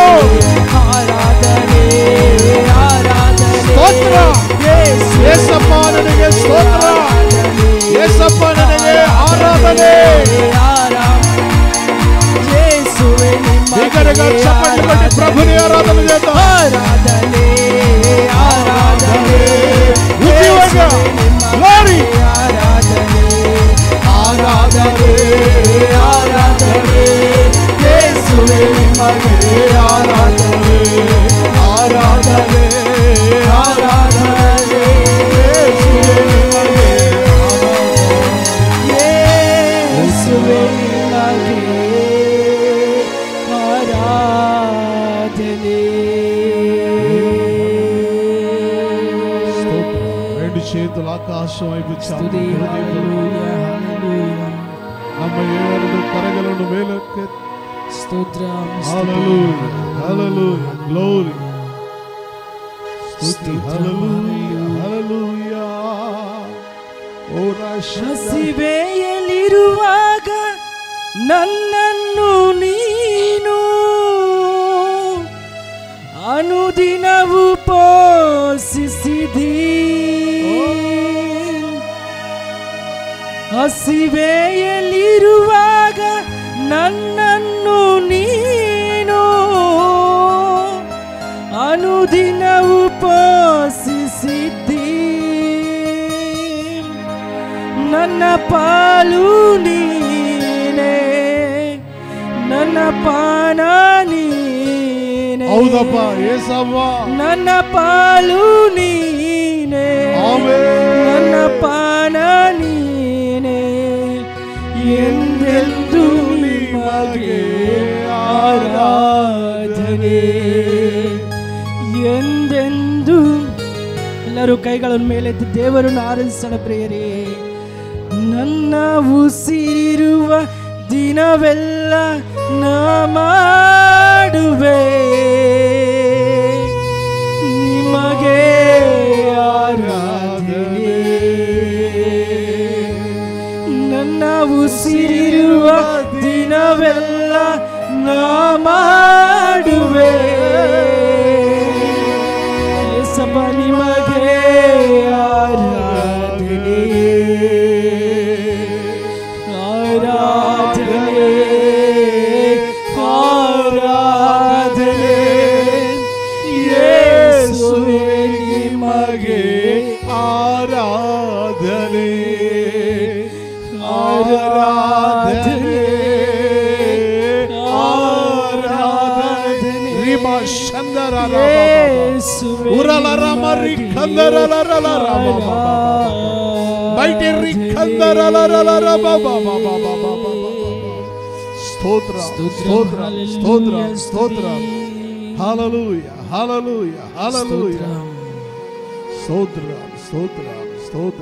ఆరాధనే ఆరాధనే స్తోత్ర. యేసు ఏసప్ప ನನಗೆ ಸ್ತೋತ್ರ ಏಸಪ್ಪ ನನಗೆ ಆರಾಧನೆ బిగ్గరగా చప్పట్లు కొట్టి ప్రభుని ఆరాధన చేద్దాం ఆరాధనే ఆరాధనే ఉద్యోగ గ్లోరీ ఆరాధనే ఆరాధనే ఆరాధనే యేసువే నిమ్మకే ఆరాధనే ఆరాధనే ఆరాధనే యేసువే నిమ్మకే యేసువే నిమ్మకే స్తోత్రం. ఆరాధనే రెండు చేతులు ఆకాశం వైపు చాపి స్తుతి హృదయములు హల్లెలూయా హల్లెలూయా ನಮ್ಮ ಏರಡು ಕರಗಳನ್ನು ಮೇಲಕ್ಕೆ స్తోత్రం Hallelujah. Hallelujah. Glory. ಸ್ತುತಿ Hallelujah. Hallelujah. ಓ ರಾಶ- ಹಸಿವೆಯಲಿರುವಾಗ ನನ್ನನ್ನು ನೀನು ಅನುದಿನವು ಪೋಷಿಸಿದಿ ಹಸಿವೆಯಲಿರುವಾಗ ನನ್ನನ್ನು ನೀನು ಅನುದಿನವು ಪೋಷಿಸಿದ್ದಿ ನನ್ನ ಪಾಲು ನೀನೆ ನನ್ನ ಪಾನ ನೀನೆ ಹೌದಪ್ಪ ಏಸವ್ವ ನನ್ನ ಪಾಲು ನೀನೆ ಆಮೆನ್. ನನ್ನ ಪಾನ ನೀನೆ ಎಂದೆಂದು ನಿಮಗೆ ಆರಾಧನೆ ಎಂದೆಂದು ಎಲ್ಲರೂ ಕೈಗಳನ್ನು ಮೇಲೆದ್ದು ದೇವರನ್ನು ಆರಾಧಿಸೋಣ ಪ್ರಿಯರೇ ನನ್ನ ಉಸಿರಿರುವ ದಿನವೆಲ್ಲ ನಾ ಮಾಡುವೆ ನಿಮಗೆ ಆರಾಧನೆ ನನ್ನ ಉಸಿರಿರುವ ದಿನವೆಲ್ಲ ನಾ ಮಾಡುವೆ ಸಭ ನಿಮಗೆ ಆರಾಧನೆ ಆರಾಧನೆ ಆರಾಧನೆ ಯೇಸುವೆ ನಿಮಗೆ ಆರಾಧನೆ ಆರಾಧನೆ ಆರಾಧನೆ ರಿಮ ಶಂದರ ಯೇಸುವೆ ಉರಲರ ಮರಿ ನಿಮಗೆ ಕಂದರಲರಲರ ಬೈಟಿ ರಿ ಕಂದರಲರಲರ ಬಾಬಾ ಬಾಬಾ ಬಾಬಾ ಬಾಬಾ ಸ್ತೋತ್ರ ಸ್ತೋತ್ರ ಸ್ತೋತ್ರ ಸ್ತೋತ್ರ ಹಾಲಲೂಯ ಹಾಲಲೂಯ ಹಾಲಲೂಯ స్తోత్ర స్తోత్ర స్తోత్ర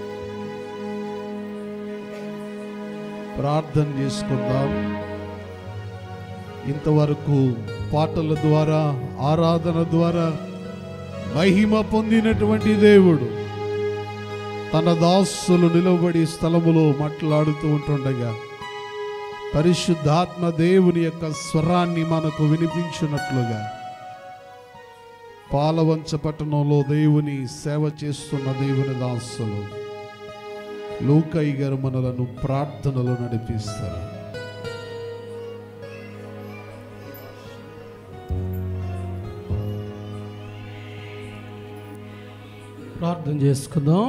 ప్రార్థన చేసుకుందాం ఇంతవరకు పాటల ద్వారా ఆరాధన ద్వారా మహిమ పొందినటువంటి దేవుడు తన దాసులు నిలబడి స్థలములో మాట్లాడుతూ ఉంటుండగా పరిశుద్ధాత్మ దేవుని యొక్క స్వరాన్ని మనకు వినిపించినట్లుగా పాలవంచ పట్టణంలో దేవుని సేవ చేస్తున్న దేవుని దాసులు లూకయ్య గారు మనలను ప్రార్థనలో నడిపిస్తారు ప్రార్థన చేసుకుందాం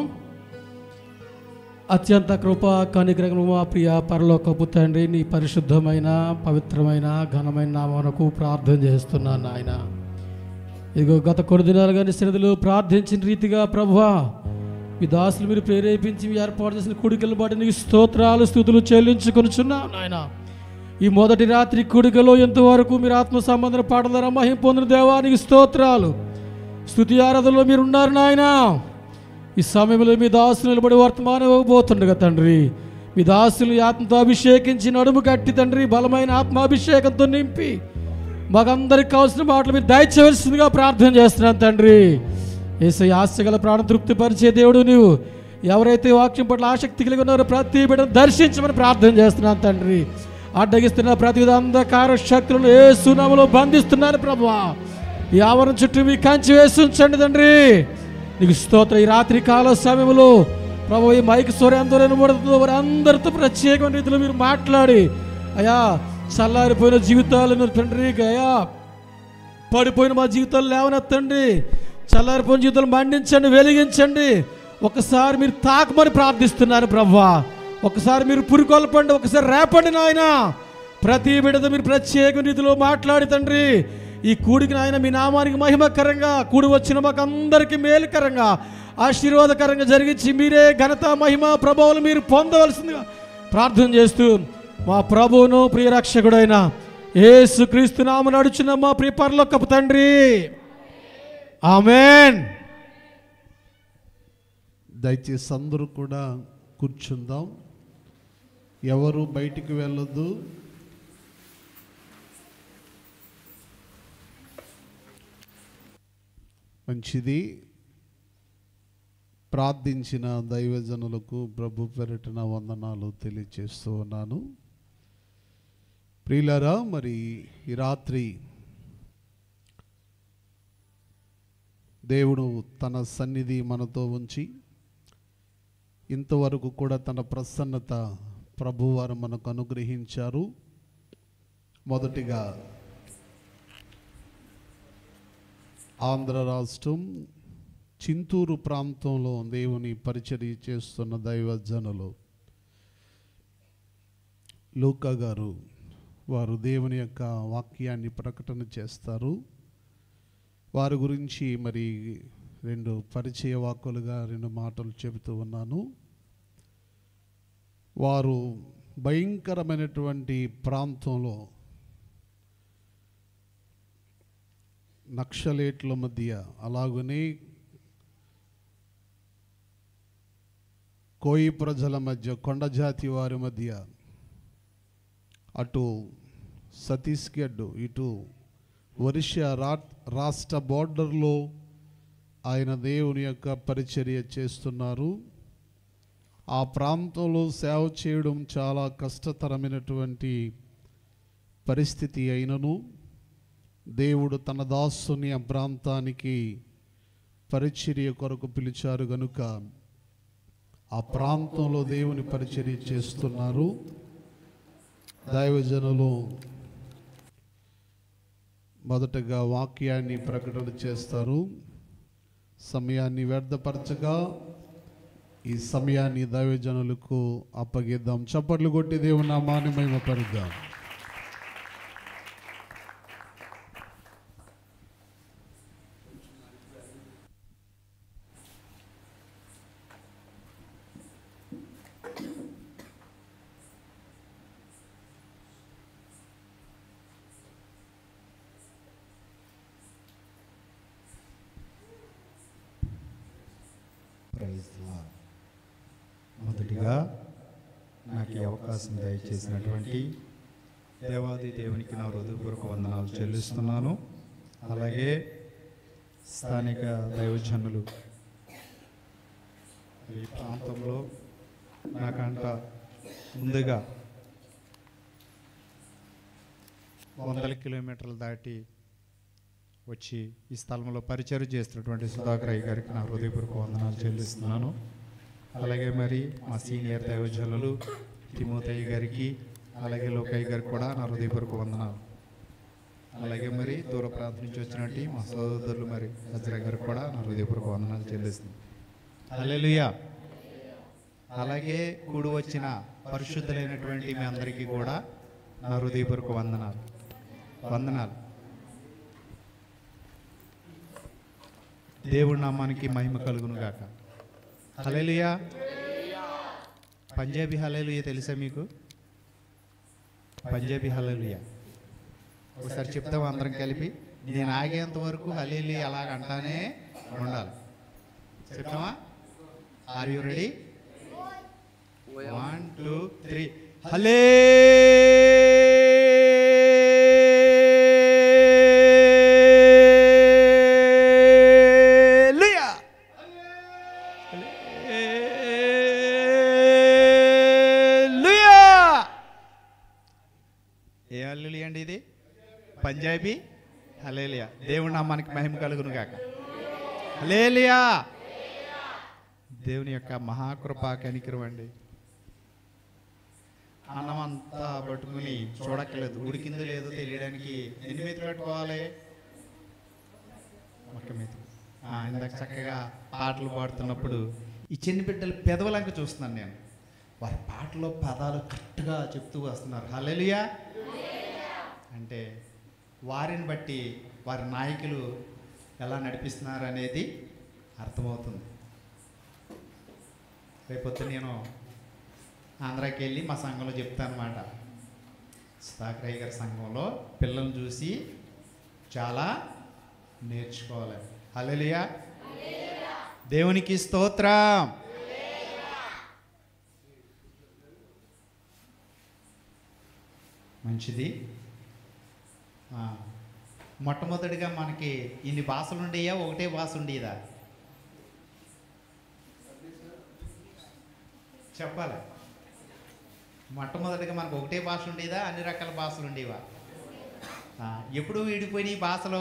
అత్యంత కృప కనిగ్రహము మా ప్రియ పరలోకపు తండ్రి నీ పరిశుద్ధమైన పవిత్రమైన ఘనమైన నామనకు ప్రార్థన చేస్తున్నాను నాయన ఇదిగో గత కొన్ని దినాలుగా నిశ్చితులు ప్రార్థించిన రీతిగా ప్రభువా మీ దాసులు మీరు ప్రేరేపించి మీ ఏర్పాటు చేసిన కుడికలు బట్టి నీకు స్తోత్రాలు స్థుతులు చెల్లించుకొనిచున్నాం నాయన ఈ మొదటి రాత్రి కుడికలో ఎంతవరకు మీరు ఆత్మ సంబంధన పాటల ద్వారా మహిం పొందిన దేవానికి స్తోత్రాలు స్థుతి ఆరాధనలో మీరు ఉన్నారు నాయనా ఈ సమయంలో మీ దాసులు నిలబడి వర్తమానం ఇవ్వబోతుండగా తండ్రి మీ దాసులు ఈ ఆత్మతో అభిషేకించి నడుము కట్టి తండ్రి బలమైన ఆత్మాభిషేకంతో నింపి మాకందరికి కావాల్సిన మాటలు మీరు దయచేవలసిందిగా ప్రార్థన చేస్తున్నాను తండ్రి ఏసై ఆశగల ప్రాణ తృప్తి పరిచే దేవుడు నీవు ఎవరైతే వాక్యం పట్ల ఆసక్తి కలిగి ఉన్నారో ప్రతి బిడ్డను దర్శించమని ప్రార్థన చేస్తున్నాను తండ్రి అడ్డగిస్తున్న ప్రతి అంధకార శక్తులను ఏసునామలో బంధిస్తున్నాను ప్రభువా ఈ ఆవరణ చుట్టూ మీ కంచి వేసి ఉంచండి తండ్రి నీకు స్తోత్ర ఈ రాత్రి కాల సమయంలో ప్రభు ఈ మైక్ స్వరంతో పడుతుందో వారి అందరితో ప్రత్యేకమైన రీతిలో మీరు మాట్లాడి అయా చల్లారిపోయిన జీవితాలను తండ్రి అయా పడిపోయిన మా జీవితాలు లేవనెత్తండి చల్లారిపోయిన జీవితాలు మండించండి వెలిగించండి ఒకసారి మీరు తాకమని ప్రార్థిస్తున్నారు ప్రవ్వా ఒకసారి మీరు పురికొల్పండి ఒకసారి రేపండి నాయన ప్రతి బిడ్డతో మీరు ప్రత్యేక రీతిలో మాట్లాడి తండ్రి ఈ కూడికి నాయన మీ నామానికి మహిమకరంగా కూడి వచ్చిన మాకు అందరికీ మేలుకరంగా ఆశీర్వాదకరంగా జరిగించి మీరే ఘనత మహిమ ప్రభావాలు మీరు పొందవలసిందిగా ప్రార్థన చేస్తూ మా ప్రభువును ప్రియరక్షకుడైన యేసు క్రీస్తు నామ నడుచున్న మా ప్రియ పరలోకపు తండ్రి ఆమెన్ దయచేసి అందరూ కూడా కూర్చుందాం ఎవరు బయటికి వెళ్ళొద్దు మంచిది ప్రార్థించిన దైవజనులకు ప్రభు పెరటిన వందనాలు తెలియజేస్తూ ఉన్నాను ప్రియులారా మరి ఈ రాత్రి దేవుడు తన సన్నిధి మనతో ఉంచి ఇంతవరకు కూడా తన ప్రసన్నత ప్రభువారు మనకు అనుగ్రహించారు మొదటిగా ఆంధ్ర రాష్ట్రం చింతూరు ప్రాంతంలో దేవుని పరిచర్య చేస్తున్న దైవజనులు లూకా గారు వారు దేవుని యొక్క వాక్యాన్ని ప్రకటన చేస్తారు వారి గురించి మరి రెండు పరిచయ వాక్కులుగా రెండు మాటలు చెబుతూ ఉన్నాను వారు భయంకరమైనటువంటి ప్రాంతంలో నక్సలేట్ల మధ్య అలాగనే కోయి ప్రజల మధ్య కొండ జాతి వారి మధ్య అటు ఛత్తీస్గఢ్ ఇటు ఒరిస్సా రా రాష్ట్ర బోర్డర్లో ఆయన దేవుని యొక్క పరిచర్య చేస్తున్నారు ఆ ప్రాంతంలో సేవ చేయడం చాలా కష్టతరమైనటువంటి పరిస్థితి అయినను దేవుడు తన దాసుని ఆ ప్రాంతానికి పరిచర్య కొరకు పిలిచారు గనుక ఆ ప్రాంతంలో దేవుని పరిచర్య చేస్తున్నారు దైవజనులు మొదటగా వాక్యాన్ని ప్రకటన చేస్తారు సమయాన్ని వ్యర్థపరచగా ఈ సమయాన్ని దైవజనులకు అప్పగిద్దాం చప్పట్లు కొట్టి దేవుని నామాన్ని మహిమపరుద్దాం ప్రైజ్ లార్డ్. మొదటిగా నాకు ఈ అవకాశం దయచేసినటువంటి దేవాది దేవునికి నా హృదయపూర్వక వందనాలు చెల్లిస్తున్నాను అలాగే స్థానిక దైవజనులు ఈ ప్రాంతంలో నాకంట ముందుగా వందల కిలోమీటర్లు దాటి వచ్చి ఈ స్థలంలో పరిచయం చేస్తున్నటువంటి సుధాకర్ అయ్య గారికి నా హృదయపూర్వక వందనాలు చెల్లిస్తున్నాను అలాగే మరి మా సీనియర్ దైవజనులు తిమోతయ్య గారికి అలాగే లోకయ్య గారికి కూడా నా హృదయపూర్వక వందనాలు అలాగే మరి దూర ప్రాంతం నుంచి వచ్చినట్టు మా సోదరులు మరి హజరా గారికి కూడా నా హృదయపూర్వక వందనాలు చెల్లిస్తున్నాను హల్లెలూయా అలాగే కూడి వచ్చిన పరిశుద్ధులైనటువంటి మీ అందరికీ కూడా నా హృదయపూర్వక వందనాలు వందనాలు దేవుడి నామానికి మహిమ కలుగును గాక హలేలుయా పంజాబీ హలేలుయ తెలుసా మీకు పంజాబీ హలేలుయ ఒకసారి చెప్తాం అందరం కలిపి నేను ఆగేంత వరకు హలేలి అలాగ అంటానే ఉండాలి చెప్తామా are you ready one two three హలే బేబీ హలేలియా దేవుడి నామానికి మహిమ కలుగును గాక హలేలియా దేవుని యొక్క మహాకృప కనికరం అండి అన్నం అంతా పట్టుకుని చూడక్కర్లేదు ఉడికిందో లేదో తెలియడానికి ఎన్ని మెతులు పెట్టుకోవాలి ఒక్క మెతుకు ఆ, ఇందాక చక్కగా పాటలు పాడుతున్నప్పుడు ఈ చిన్న బిడ్డలు పెదవులంక చూస్తున్నాను నేను వారి పాటలో పదాలు కరెక్ట్గా చెప్తూ వస్తున్నారు హల్లెలూయా అంటే వారిని బట్టి వారి నాయకులు ఎలా నడిపిస్తున్నారు అనేది అర్థమవుతుంది రేపొద్దు నేను ఆంధ్రాకి వెళ్ళి మా సంఘంలో చెప్తాను అనమాట సుధాకరయ్య గారి సంఘంలో పిల్లల్ని చూసి చాలా నేర్చుకోవాలి హల్లెలూయా దేవునికి స్తోత్రం మంచిది ఆ, మొట్టమొదటిగా మనకి ఇన్ని భాషలు ఉండేయా ఒకటే భాష ఉండేదా చెప్పాలి మొట్టమొదటిగా మనకు ఒకటే భాష ఉండేదా అన్ని రకాల భాషలు ఉండేవా ఆ, ఎప్పుడు విడిపోయినాయి భాషలో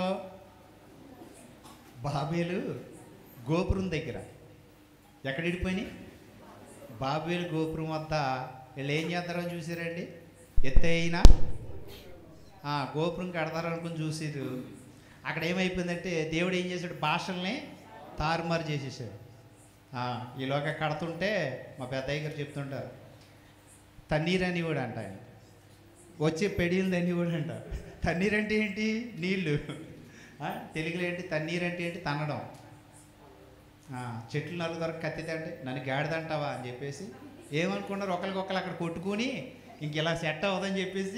బాబేలు గోపురం దగ్గర ఎక్కడ విడిపోయినాయి బాబేలు గోపురం వద్ద వీళ్ళు ఏం చేస్తారో చూసారండి ఎత్తైన ఆ, గోపురం కడతారనుకుని చూసారు అక్కడ ఏమైపోయిందంటే దేవుడు ఏం చేశాడు భాషల్ని తారుమారు చేసేసాడు ఆ, ఈలోగా కడుతుంటే మా పెద్దయ్య గారు చెప్తుంటారు తన్నీరు అని కూడా అంట ఆయన వచ్చే పెడిలు తన్ని కూడా అంట తన్నీరు అంటే ఏంటి నీళ్ళు ఆ, తెలుగులో ఏంటి తన్నీరు అంటే ఏంటి తన్నడం ఆ, చెట్లు నలుగురు కత్తితే నన్ను గాడిదంటావా అని చెప్పేసి ఏమనుకున్నారు ఒకరికొకరు అక్కడ కొట్టుకుని ఇంక ఇలా సెట్ అవ్వదని చెప్పేసి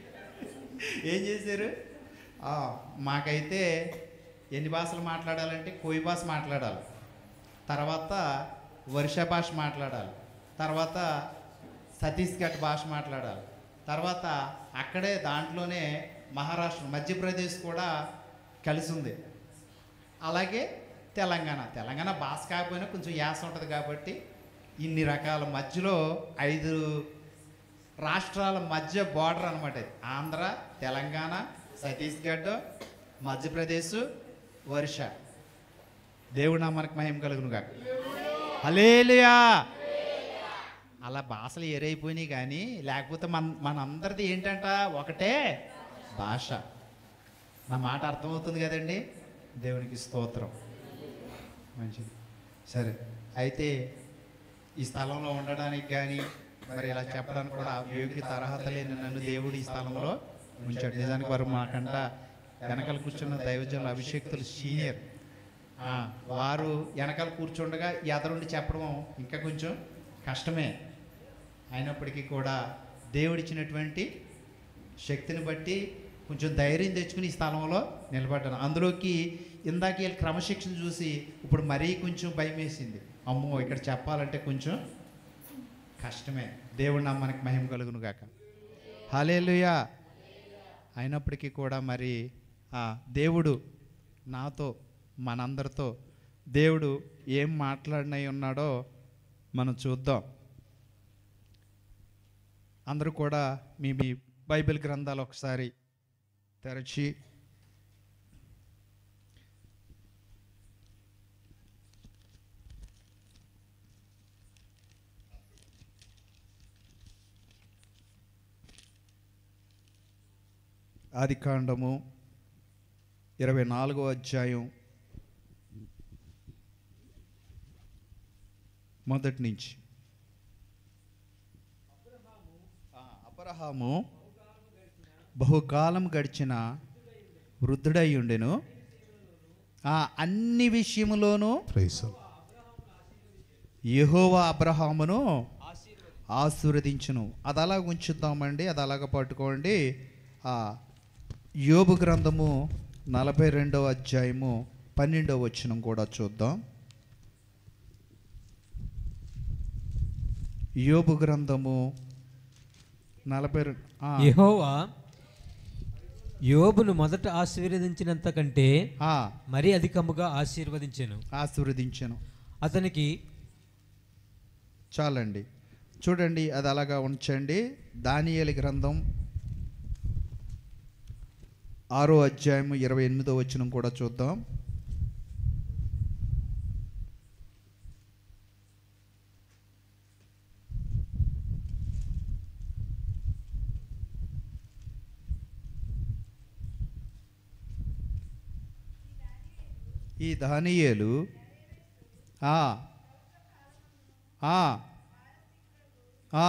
ఏం చేశారు ఆ, మాకైతే ఎన్ని భాషలు మాట్లాడాలంటే కోయి భాష మాట్లాడాలి తర్వాత వర్ష భాష మాట్లాడాలి తర్వాత ఛత్తీస్గఢ్ భాష మాట్లాడాలి తర్వాత అక్కడే దాంట్లోనే మహారాష్ట్ర మధ్యప్రదేశ్ కూడా కలిసి ఉంది అలాగే తెలంగాణ తెలంగాణ భాష కాకపోయినా కొంచెం యాస ఉంటుంది కాబట్టి ఇన్ని రకాల మధ్యలో ఐదు రాష్ట్రాల మధ్య బార్డర్ అనమాట ఇది ఆంధ్ర తెలంగాణ ఛత్తీస్గఢ్ మధ్యప్రదేశ్ ఒరిస్సా దేవుడు నామానికి మహిమ కలుగును కాక హలేలుయా అలా భాషలు ఏరైపోయినాయి కానీ లేకపోతే మన మనందరిది ఏంటంట ఒకటే భాష నా మాట అర్థమవుతుంది కదండి దేవునికి స్తోత్రం మంచిది సరే అయితే ఈ స్థలంలో ఉండడానికి కానీ మరి ఇలా చెప్పడానికి కూడా యోగ్యత అర్హత లేని నన్ను దేవుడు ఈ స్థలంలో ఉంచాడు నిజానికి వారు మాకంట వెనకాల కూర్చున్న దైవజనుల అభిషేక్తులు సీనియర్ ఆ, వారు వెనకాల కూర్చుండగా ఎదరుండి చెప్పడం ఇంకా కొంచెం కష్టమే అయినప్పటికీ కూడా దేవుడిచ్చినటువంటి శక్తిని బట్టి కొంచెం ధైర్యం తెచ్చుకుని ఈ స్థలంలో నిలబడ్డాను అందులోకి ఇందాక వీళ్ళ క్రమశిక్షణ చూసి ఇప్పుడు మరీ కొంచెం భయం వేసింది అమ్మో ఇక్కడ చెప్పాలంటే కొంచెం కష్టమే దేవుడి నామానికి మహిమ కలుగును గాక హాలేలుయా అయినప్పటికీ కూడా మరి ఆ దేవుడు నాతో మనందరితో దేవుడు ఏం మాట్లాడినై ఉన్నాడో మనం చూద్దాం అందరూ కూడా మీ మీ బైబిల్ గ్రంథాలు ఒకసారి తెరచి ఆది కాండము ఇరవై నాలుగో అధ్యాయం మొదటి నుంచి ఆ, అబ్రహాము బహుకాలం గడిచిన వృద్ధుడై ఉండెను ఆ అన్ని విషయములోనూ యెహోవా అబ్రహామును ఆశీర్వదించును అది అలా ఉంచుద్దామండి అది అలాగ పట్టుకోండి ఆ యోబు గ్రంథము నలభై రెండవ అధ్యాయము పన్నెండవ వచనం కూడా చూద్దాం యోబు గ్రంథము నలభై రెం- ఆ, యెహోవా యోబును మొదట ఆశీర్వదించినంత కంటే ఆ, మరీ అధికముగా ఆశీర్వదించెను ఆశీర్వదించను అతనికి చాలండి చూడండి అది అలాగా ఉంచండి దానియేలు గ్రంథం ఆరో అధ్యాయం ఇరవై ఎనిమిదో వచనం కూడా చూద్దాం ఈ దానియేలు ఆ, ఆ, ఆ,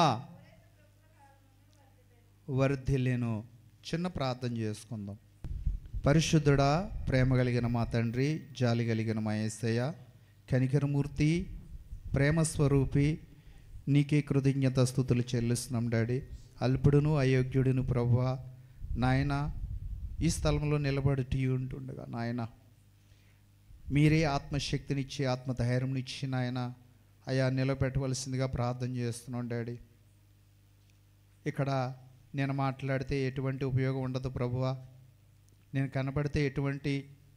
వర్ధిల్లేను చిన్న ప్రార్థన చేసుకుందాం పరిశుద్ధుడా ప్రేమ కలిగిన మా తండ్రి జాలి కలిగిన మా యేసయ్య కనికరమూర్తి ప్రేమ స్వరూపి నీకే కృతజ్ఞత స్థుతులు చెల్లిస్తున్నాం డాడీ అల్పుడును అయోగ్యుడును ప్రభువా నాయన ఈ స్థలంలో నిలబడి ఉంటుండగా నాయన మీరే ఆత్మశక్తినిచ్చి ఆత్మధైర్యంనిచ్చి నాయన అయా నిలబెట్టవలసిందిగా ప్రార్థన చేస్తున్నాం డాడీ ఇక్కడ నేను మాట్లాడితే ఎటువంటి ఉపయోగం ఉండదు ప్రభువా నేను కనబడితే ఎటువంటి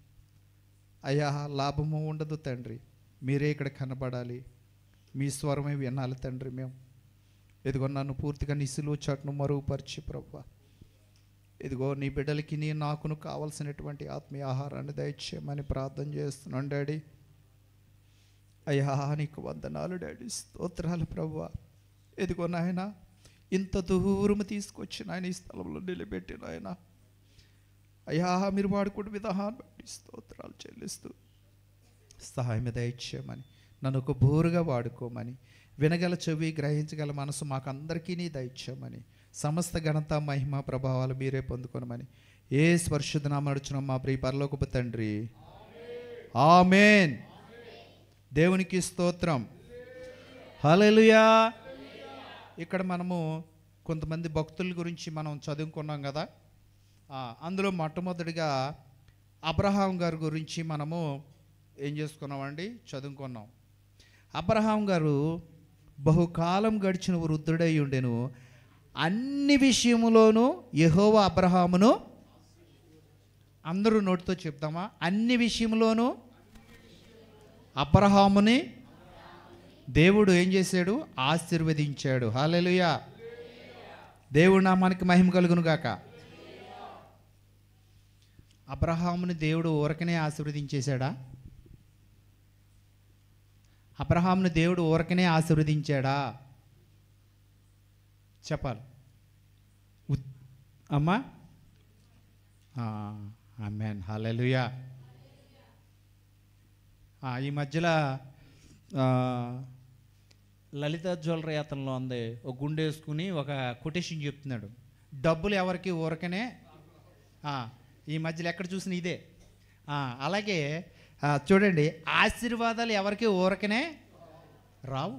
అయా లాభము ఉండదు తండ్రి మీరే ఇక్కడ కనబడాలి మీ స్వరమే వినాలి తండ్రి మేము ఇదిగో నన్ను పూర్తిగా నిసులు చట్ను మరుగుపరిచి ప్రభువా ఇదిగో నీ బిడ్డలకి నీ నాకును కావలసినటువంటి ఆత్మీయ ఆహారాన్ని దయచేయమని ప్రార్థన చేస్తున్నాను డాడీ అయ్యా నీకు వందనాలు డాడీ స్తోత్రాలు ప్రభువా ఇదిగో నాయన ఇంత దూరం తీసుకొచ్చి నాయన ఈ స్థలంలో నిలబెట్టి నాయన అయ్యా మీరు వాడుకున్న విధానం బట్టి స్తోత్రాలు చెల్లిస్తూ సహాయం దయచేయమని నన్ను ఒక బోరుగా వాడుకోమని వినగల చెవి గ్రహించగల మనసు మాకందరికీ నీ దయచేయమని సమస్త ఘనత మహిమ ప్రభావాలు మీరే పొందుకొనమని ఏ స్పర్శుధనామ నడుచున్న మా ప్రియ పరలోకపు తండ్రి ఆమెన్ దేవునికి స్తోత్రం హల్లెలూయా ఇక్కడ మనము కొంతమంది భక్తుల గురించి మనం చదువుకున్నాం కదా ఆ, అందులో మొట్టమొదటిగా అబ్రహాం గారి గురించి మనము ఏం చేసుకున్నామండి చదువుకున్నాం అబ్రహాం గారు బహుకాలం గడిచిన వృద్ధుడై ఉండెను అన్ని విషయములోనూ యెహోవా అబ్రహామును అందరూ నోటితో చెప్తామా అన్ని విషయంలోనూ అబ్రహాముని దేవుడు ఏం చేశాడు ఆశీర్వదించాడు హాలెలుయా దేవుడు నామానికి మహిమ కలుగును గాక అబ్రహాముని దేవుడు ఊరకనే ఆశీర్వదించేశాడా అబ్రహాముని దేవుడు ఊరకనే ఆశీర్వదించాడా చెప్పాలి ఉత్- అమ్మా అమ్మాన్ హల్లెలూయా ఆ, ఈ మధ్యలో ఆ, లలిత జ్యువెలరీ అతనిలో ఉంది ఒక గుండె వేసుకుని ఒక కొటేషన్ చెప్తున్నాడు డబ్బులు ఎవరికి ఊరకనే ఆ, ఈ మధ్యలో ఎక్కడ చూసిన ఇదే ఆ, అలాగే ఆ, చూడండి ఆశీర్వాదాలు ఎవరికి ఊరకనే రావు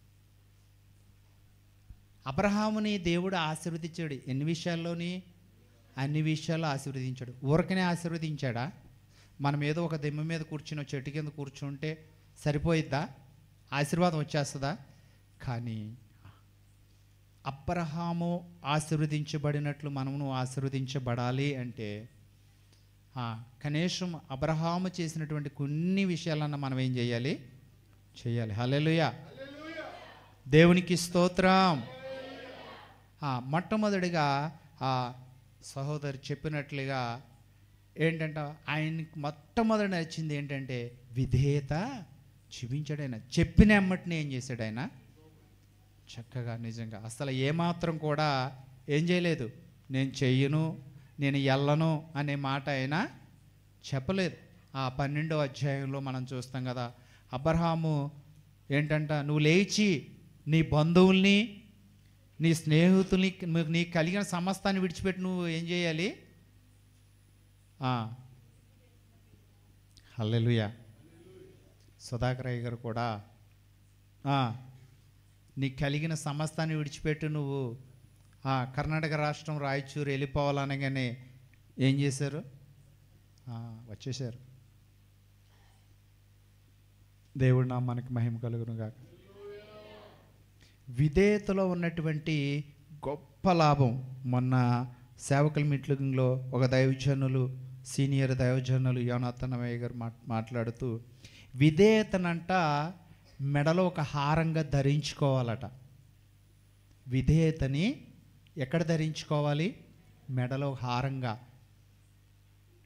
అబ్రహాముని దేవుడు ఆశీర్వదించాడు ఎన్ని విషయాల్లోని అన్ని విషయాల్లో ఆశీర్వదించాడు ఊరకనే ఆశీర్వదించాడా మనం ఏదో ఒక దిమ్మ మీద కూర్చుని చెట్టు కింద కూర్చుంటే సరిపోయిద్దా ఆశీర్వాదం వచ్చేస్తుందా కానీ అబ్రహాము ఆశీర్వదించబడినట్లు మనము ఆశీర్వదించబడాలి అంటే ఆ, కనీసం అబ్రహాము చేసినటువంటి కొన్ని విషయాలన్నా మనం ఏం చేయాలి చేయాలి హల్లెలూయా దేవునికి స్తోత్రం ఆ, మొట్టమొదటిగా ఆ సహోదరి చెప్పినట్లుగా ఏంటంటే ఆయనకి మొట్టమొదటి నచ్చింది ఏంటంటే విధేయత చూపించాడు ఆయన చెప్పిన ఎమ్మటిని ఏం చేశాడు ఆయన చక్కగా నిజంగా అసలు ఏమాత్రం కూడా ఏం చేయలేదు నేను చెయ్యను నేను ఎల్లను అనే మాట ఆయన చెప్పలేదు ఆ పన్నెండో అధ్యాయంలో మనం చూస్తాం కదా అబ్రహాము ఏంటంట నువ్వు లేచి నీ బంధువుల్ని నీ స్నేహితుల్ని నీకు- నీకు కలిగిన సమస్తాన్ని విడిచిపెట్టి నువ్వు ఏం చేయాలి హల్లెలూయా సుధాకరయ్య గారు కూడా ఆ, నీకు కలిగిన సమస్తాన్ని విడిచిపెట్టి నువ్వు ఆ, కర్ణాటక రాష్ట్రం రాయచూరు వెళ్ళిపోవాలనగానే ఏం చేశారు ఆ, వచ్చేసారు దేవుడు నా మనకి మహిమ కలుగును గాక విధేయతలో ఉన్నటువంటి గొప్ప లాభం మొన్న సేవకుల మీటింగ్లో ఒక దైవజనులు సీనియర్ దైవజనులు యోనాథనమయ్య గారు మాట్ మాట్లాడుతూ విధేయతనంట మెడలో ఒక హారంగా ధరించుకోవాలట విధేయతని ఎక్కడ ధరించుకోవాలి మెడలో హారంగా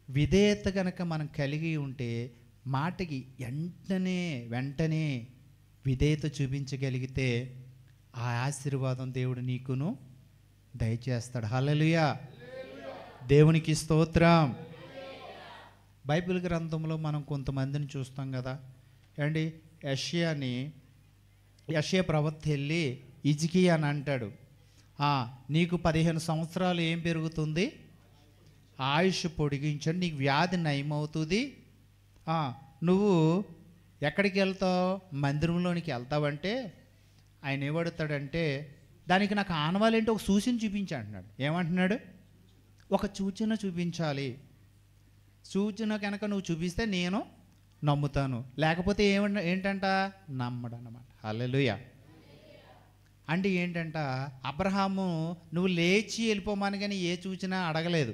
విధేయత కనుక మనం కలిగి ఉంటే మాటకి వెంటనే వెంటనే విధేయత చూపించగలిగితే ఆ ఆశీర్వాదం దేవుడు నీకును దయచేస్తాడు హల్లెలూయా దేవునికి స్తోత్రం బైబిల్ గ్రంథంలో మనం కొంతమందిని చూస్తాం కదా ఏమండి యష్యాని యష్యా ప్రవక్త వెళ్ళి ఇజికి అని అంటాడు "ఆ, నీకు పదిహేను సంవత్సరాలు ఏం పెరుగుతుంది ఆయుష్ పొడిగించండి నీకు వ్యాధి నయమవుతుంది ఆ, నువ్వు ఎక్కడికి వెళ్తావు మందిరంలోనికి వెళ్తావంటే ఆయన ఏమడుతాడంటే దానికి నాకు ఆనవాలేంటి ఒక సూచన చూపించి అంటున్నాడు ఏమంటున్నాడు ఒక సూచన చూపించాలి సూచన కనుక నువ్వు చూపిస్తే నేను నమ్ముతాను లేకపోతే ఏమంట ఏంటంట నమ్మడు అనమాట హల్లెలూయ అంటే ఏంటంట అబ్రహాము నువ్వు లేచి వెళ్ళిపోమని కానీ ఏ సూచన అడగలేదు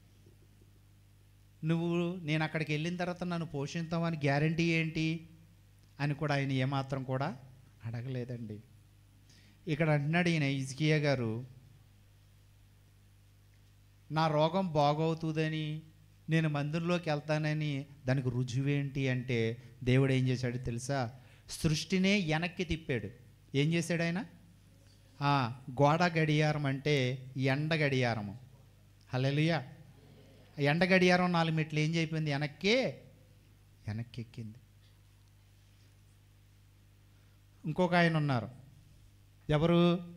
నువ్వు నేను అక్కడికి వెళ్ళిన తర్వాత నన్ను పోషిస్తామని గ్యారంటీ ఏంటి అని కూడా ఆయన ఏమాత్రం కూడా అడగలేదండి ఇక్కడ అంటున్నాడు ఈయన ఇజ్కియా గారు నా రోగం బాగవుతుందని నేను మందిరంలోకి వెళ్తానని దానికి రుజువేంటి అంటే దేవుడు ఏం చేశాడు తెలుసా సృష్టినే వెనక్కి తిప్పాడు ఏం చేశాడు ఆయన ఆ, గోడ గడియారం అంటే ఎండ గడియారము హల్లెలూయా ఎండ గడియారం నాలుగు మెట్లు ఏం అయిపోయింది వెనక్కి వెనక్కి ఎక్కింది ఇంకొక ఆయన ఉన్నారు ఎవరు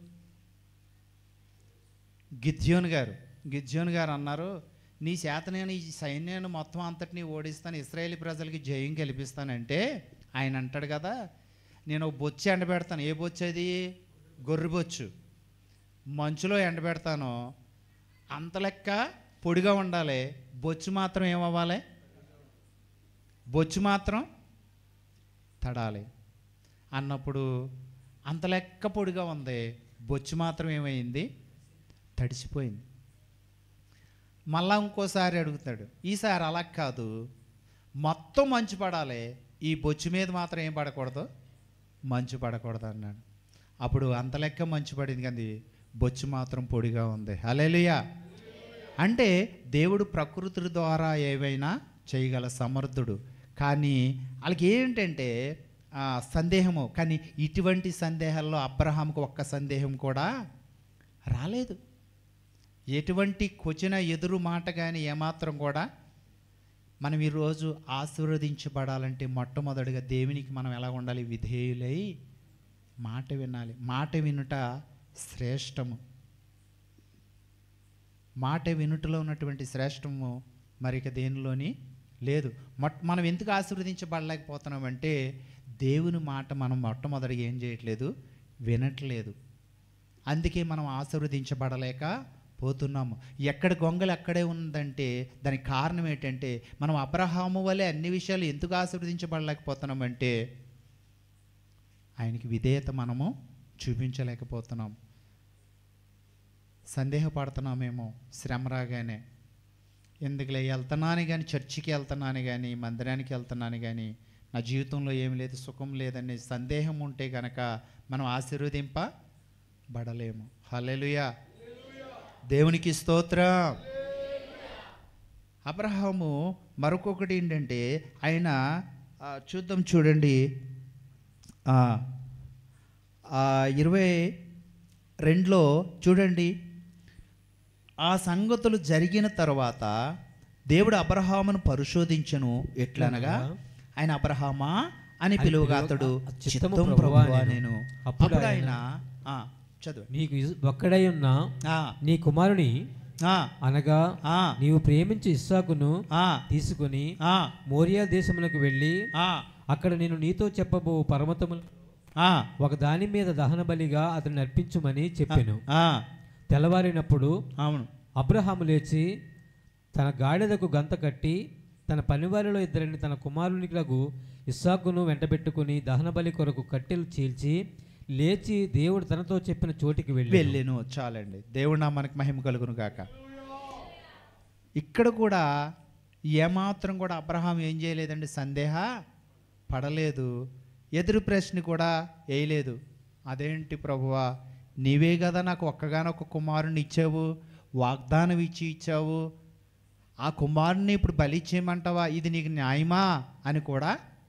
గిద్యోన్ గారు గిద్యోన్ గారు అన్నారు నీ చేత నేను ఈ సైన్యాన్ని మొత్తం అంతటినీ ఓడిస్తాను ఇస్రాయేలీ ప్రజలకి జయం గెలిపిస్తానంటే ఆయన అంటాడు కదా నేను ఒక బొచ్చు ఎండబెడతాను ఏ బొచ్చు అది గొర్రె బొచ్చు మంచులో ఎండబెడతాను అంత లెక్క పొడిగా ఉండాలి బొచ్చు మాత్రం ఏమవ్వాలి బొచ్చు మాత్రం తడాలి అన్నప్పుడు అంత లెక్క పొడిగా ఉంది బొచ్చు మాత్రం ఏమైంది తడిసిపోయింది మళ్ళా ఇంకోసారి అడుగుతాడు ఈసారి అలా కాదు మొత్తం మంచు పడాలి ఈ బొచ్చు మీద మాత్రం ఏం పడకూడదు మంచు పడకూడదు అన్నాడు అప్పుడు అంత లెక్క మంచు పడింది కానీ బొచ్చు మాత్రం పొడిగా ఉంది హల్లెలూయా అంటే దేవుడు ప్రకృతి ద్వారా ఏవైనా చేయగల సమర్థుడు కానీ వాళ్ళకి ఏంటంటే ఆ, సందేహము కానీ ఇటువంటి సందేహాల్లో అబ్రహాంకు ఒక్క సందేహం కూడా రాలేదు ఎటువంటి క్వచిన ఎదురు మాట కానీ ఏమాత్రం కూడా మనం ఈరోజు ఆశీర్వదించబడాలంటే మొట్టమొదటిగా దేవునికి మనం ఎలా ఉండాలి విధేయులై మాట వినాలి మాట వినుట శ్రేష్టము మాట వినుటలో ఉన్నటువంటి శ్రేష్టము మరిక దేనిలోని లేదు మొట్ మనం ఎందుకు ఆశీర్వదించబడలేకపోతున్నామంటే దేవుని మాట మనం మొట్టమొదటిగా ఏం చేయట్లేదు వినట్లేదు అందుకే మనం ఆశీర్వదించబడలేక పోతున్నాము ఎక్కడ గొంగలు అక్కడే ఉందంటే దానికి కారణం ఏంటంటే మనం అబ్రహాము వలె అన్ని విషయాలు ఎందుకు ఆశీర్వదించబడలేకపోతున్నామంటే ఆయనకి విధేయత మనము చూపించలేకపోతున్నాం సందేహపడుతున్నామేమో శ్రమ రాగానే ఎందుకులే వెళ్తున్నాను కానీ చర్చికి వెళ్తున్నాను కానీ మందిరానికి వెళ్తున్నాను కానీ నా జీవితంలో ఏం లేదు సుఖం లేదనే సందేహం ఉంటే కనుక మనం ఆశీర్వదింపబడలేము హల్లెలూయా దేవునికి స్తోత్రం అబ్రహాము మరొకటి ఏంటంటే ఆయన ఆ, చూద్దాం చూడండి ఆ, ఆ, ఇరవై రెండులో చూడండి ఆ సంగతులు జరిగిన తర్వాత దేవుడు అబ్రహామును పరిశోధించను ఎట్లనగా ఆయన అబ్రహామా అని పిలువగా అతడు చిత్తము చిత్తం ప్రభువా ప్రభువా నేను. నేను అప్పుడు అప్పుడు ఆయన ఆయన, ఆ, చదువు నీకు ఇస్- ఒక్కడై ఉన్న ఆ, నీ కుమారుని ఆ, అనగా ఆ, నీవు ప్రేమించి ఇస్సాకును ఆ, తీసుకుని ఆ, మోరియా దేశమునకు వెళ్ళి ఆ, అక్కడ నేను నీతో చెప్పబో పర్వతములు ఆ, ఒక దాని మీద దహన బలిగా అతను అర్పించుమని చెప్పాను ఆ, తెల్లవారినప్పుడు అవును అబ్రహాము లేచి తన గాడిదకు గంత కట్టి తన పనివారిలో ఇద్దరిని తన కుమారునికు ఇస్సాకును వెంటబెట్టుకుని దహనబలి కొరకు కట్టెలు చీల్చి లేచి దేవుడు తనతో చెప్పిన చోటికి వెళ్ళి వెళ్ళాను చాలండి దేవుడు నా మనకి మహిమ కలుగును గాక ఇక్కడ కూడా ఏమాత్రం కూడా అబ్రహాం ఏం చేయలేదండి సందేహ పడలేదు ఎదురు ప్రశ్న కూడా వేయలేదు అదేంటి ప్రభువా నీవే కదా నాకు ఒక్కగానొక్క కుమారుని ఇచ్చావు వాగ్దానం ఇచ్చి ఇచ్చావు ఆ కుమారుని ఇప్పుడు బలి చేయమంటావా ఇది నీకు న్యాయమా అని కూడా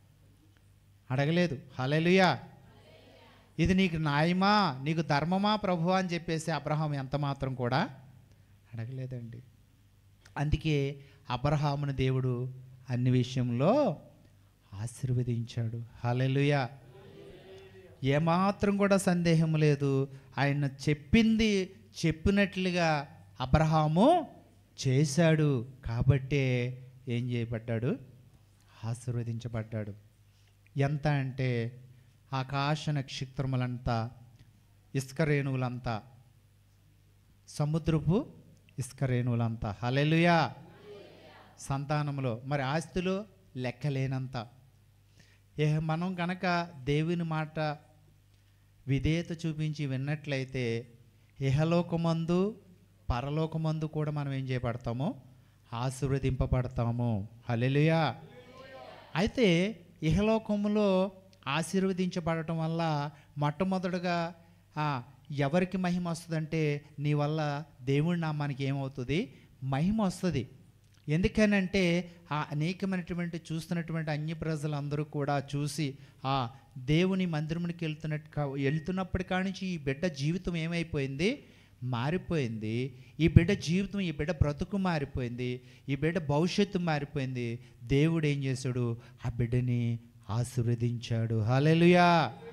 అడగలేదు హలెలుయా ఇది నీకు న్యాయమా నీకు ధర్మమా ప్రభు అని చెప్పేసి అబ్రహాం ఎంత మాత్రం కూడా అడగలేదండి అందుకే అబ్రహాముని దేవుడు అన్ని విషయంలో ఆశీర్వదించాడు హలెలుయా ఏమాత్రం కూడా సందేహం లేదు ఆయన చెప్పింది చెప్పినట్లుగా అబ్రహాము చేశాడు కాబట్టే ఏం చేయబడ్డాడు ఆశీర్వదించబడ్డాడు ఎంత అంటే ఆకాశ నక్షత్రములంతా ఇసుక రేణువులంతా సముద్రపు ఇసుక రేణువులంతా హలెలుయా సంతానంలో మరి ఆస్తులు లెక్కలేనంత ఏ మనం గనక దేవుని మాట విధేయత చూపించి విన్నట్లయితే ఇహలోకమందు పరలోకమందు కూడా మనం ఏం చేయబడతామో ఆశీర్వదింపబడతాము హలెలుయా అయితే ఇహలోకములో ఆశీర్వదించబడటం వల్ల మొట్టమొదటగా ఆ, ఎవరికి మహిమ వస్తుందంటే నీ వల్ల దేవుడి నామానికి ఏమవుతుంది మహిమ వస్తుంది ఎందుకనంటే ఆ అనేకమైనటువంటి చూస్తున్నటువంటి అన్య ప్రజలందరూ కూడా చూసి ఆ దేవుని మందిరమునికి వెళ్తున్నట్టు కా- వెళ్తున్నప్పటి కానించి ఈ బిడ్డ జీవితం ఏమైపోయింది మారిపోయింది ఈ బిడ్డ జీవితం ఈ బిడ్డ బ్రతుకు మారిపోయింది ఈ బిడ్డ భవిష్యత్తు మారిపోయింది దేవుడు ఏం చేశాడు ఆ బిడ్డని ఆశీర్వదించాడు హల్లెలూయా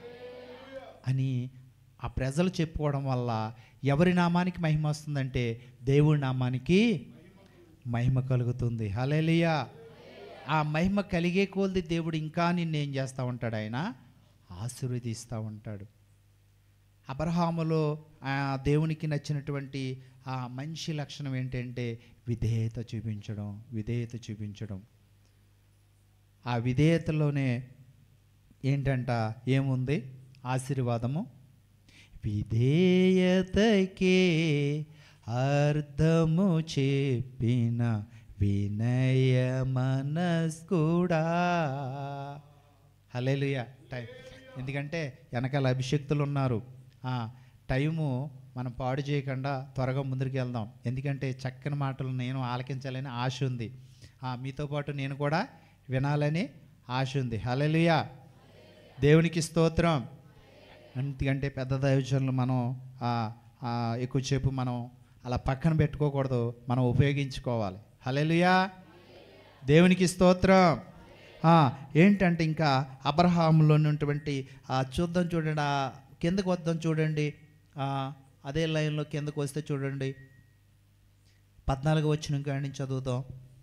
అని ఆ ప్రజలు చెప్పుకోవడం వల్ల ఎవరి నామానికి మహిమ వస్తుందంటే దేవుడి నామానికి మహిమ కలుగుతుంది హలేలియా ఆ మహిమ కలిగే కొలది దేవుడు ఇంకా నిన్ను ఏం చేస్తూ ఉంటాడు ఆయన ఆశీర్వదిస్తూ ఉంటాడు అబ్రహాములో ఆ దేవునికి నచ్చినటువంటి ఆ మంచి లక్షణం ఏంటంటే విధేయత చూపించడం విధేయత చూపించడం ఆ విధేయతలోనే ఏంటంట ఏముంది ఆశీర్వాదము విధేయతకే అర్థము చెప్పిన వినయ మనస్కుడా హలేలుయ టైం ఎందుకంటే వెనకాల అభిషక్తులు ఉన్నారు ఆ, టైము మనం పాడు చేయకుండా త్వరగా ముందుకు వెళ్దాం ఎందుకంటే చక్కని మాటలు నేను ఆలకించాలని ఆశ ఉంది ఆ, మీతో పాటు నేను కూడా వినాలని ఆశ ఉంది హలేలుయా దేవునికి స్తోత్రం ఎందుకంటే పెద్ద దైవజనులు మనం ఆ, ఆ, ఎక్కువసేపు మనం అలా పక్కన పెట్టుకోకూడదు మనం ఉపయోగించుకోవాలి హల్లెలూయా దేవునికి స్తోత్రం ఆ, ఏంటంటే ఇంకా అబ్రహాంలో ఉన్నటువంటి ఆ, చూద్దాం చూడండి ఆ కిందకు వద్దాం చూడండి ఆ, అదే లైన్లో కిందకు వస్తే చూడండి పద్నాలుగు వచ్చిన కాడి నుంచి చదువుదాం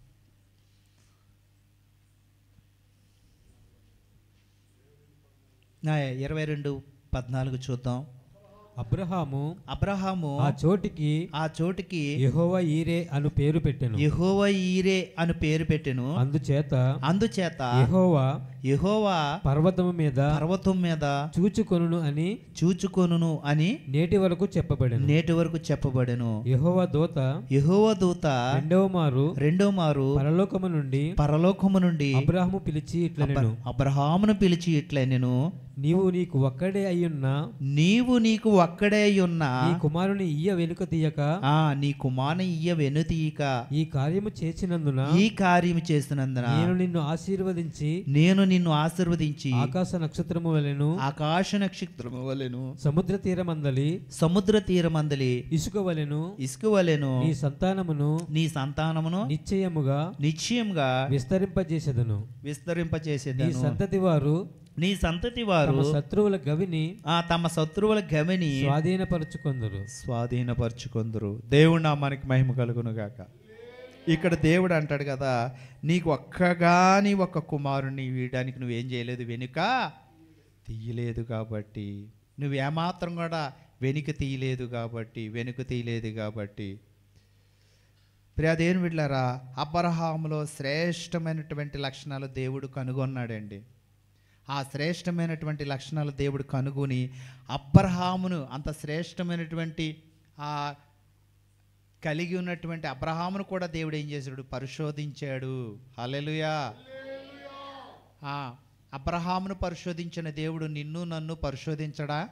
ఆ, ఇరవై రెండు పద్నాలుగు చూద్దాం అబ్రహాము అబ్రహాము ఆ చోటికి ఆ చోటికి యెహోవా ఈరే అను పేరు పెట్టెను యెహోవా ఈరే అని పేరు పెట్టెను అందుచేత అందుచేత యెహోవా యెహోవా పర్వతము మీద పర్వతం మీద చూచుకొనును అని చూచుకొనును అని నేటి వరకు చెప్పబడెను నేటి వరకు చెప్పబడెను యెహోవా దూత యెహోవా దూత రెండవ మారు రెండో మారు పరలోకము నుండి పరలోకము నుండి అబ్రహాము పిలిచి ఇట్లనెను అబ్రహామును పిలిచి ఇట్లా నేను నీవు నీకు ఒక్కడే అయ్యున్న నీవు నీకు ఒక్కడే ఉన్న నీ కుమారుని ఇయ్య వెనుక తీయక ఆ నీ కుమారుని ఇయ్య వెనుతీయక ఈ కార్యము చేసినందున ఈ కార్యము చేసినందున నేను నిన్ను ఆశీర్వదించి నేను నిన్ను ఆశీర్వదించి ఆకాశ నక్షత్రము వలెను ఆకాశ నక్షత్రము వలెను సముద్ర తీరమందలి సముద్ర తీరమందలి ఇసుక వలెను ఇసుక వలెను నీ సంతానమును నీ సంతానమును నిశ్చయముగా నిశ్చయముగా విస్తరింపజేసెదను నీ విస్తరింపచేసేదను సంతతి వారు నీ సంతతి వారు తమ శత్రువుల గవిని ఆ తమ శత్రువుల గమని స్వాధీనపరుచుకొందరు స్వాధీనపరుచుకొందరు దేవుడు నామానికి మహిమ కలుగును గాక ఇక్కడ దేవుడు అంటాడు కదా నీకు ఒక్కగాని ఒక కుమారుని వీయడానికి నువ్వేం చేయలేదు వెనుక తీయలేదు కాబట్టి నువ్వు ఏమాత్రం కూడా వెనుక తీయలేదు కాబట్టి వెనుక తీయలేదు కాబట్టి ప్రియాదేని వీళ్ళారా అబ్రహాములో శ్రేష్టమైనటువంటి లక్షణాలు దేవుడు కనుగొన్నాడండి ఆ శ్రేష్టమైనటువంటి లక్షణాలు దేవుడు కనుగొని అబ్రహామును అంత శ్రేష్టమైనటువంటి ఆ కలిగి ఉన్నటువంటి అబ్రహామును కూడా దేవుడు ఏం చేశాడు పరిశోధించాడు హల్లెలూయా ఆ అబ్రహామును పరిశోధించిన దేవుడు నిన్ను నన్ను పరిశోధించడా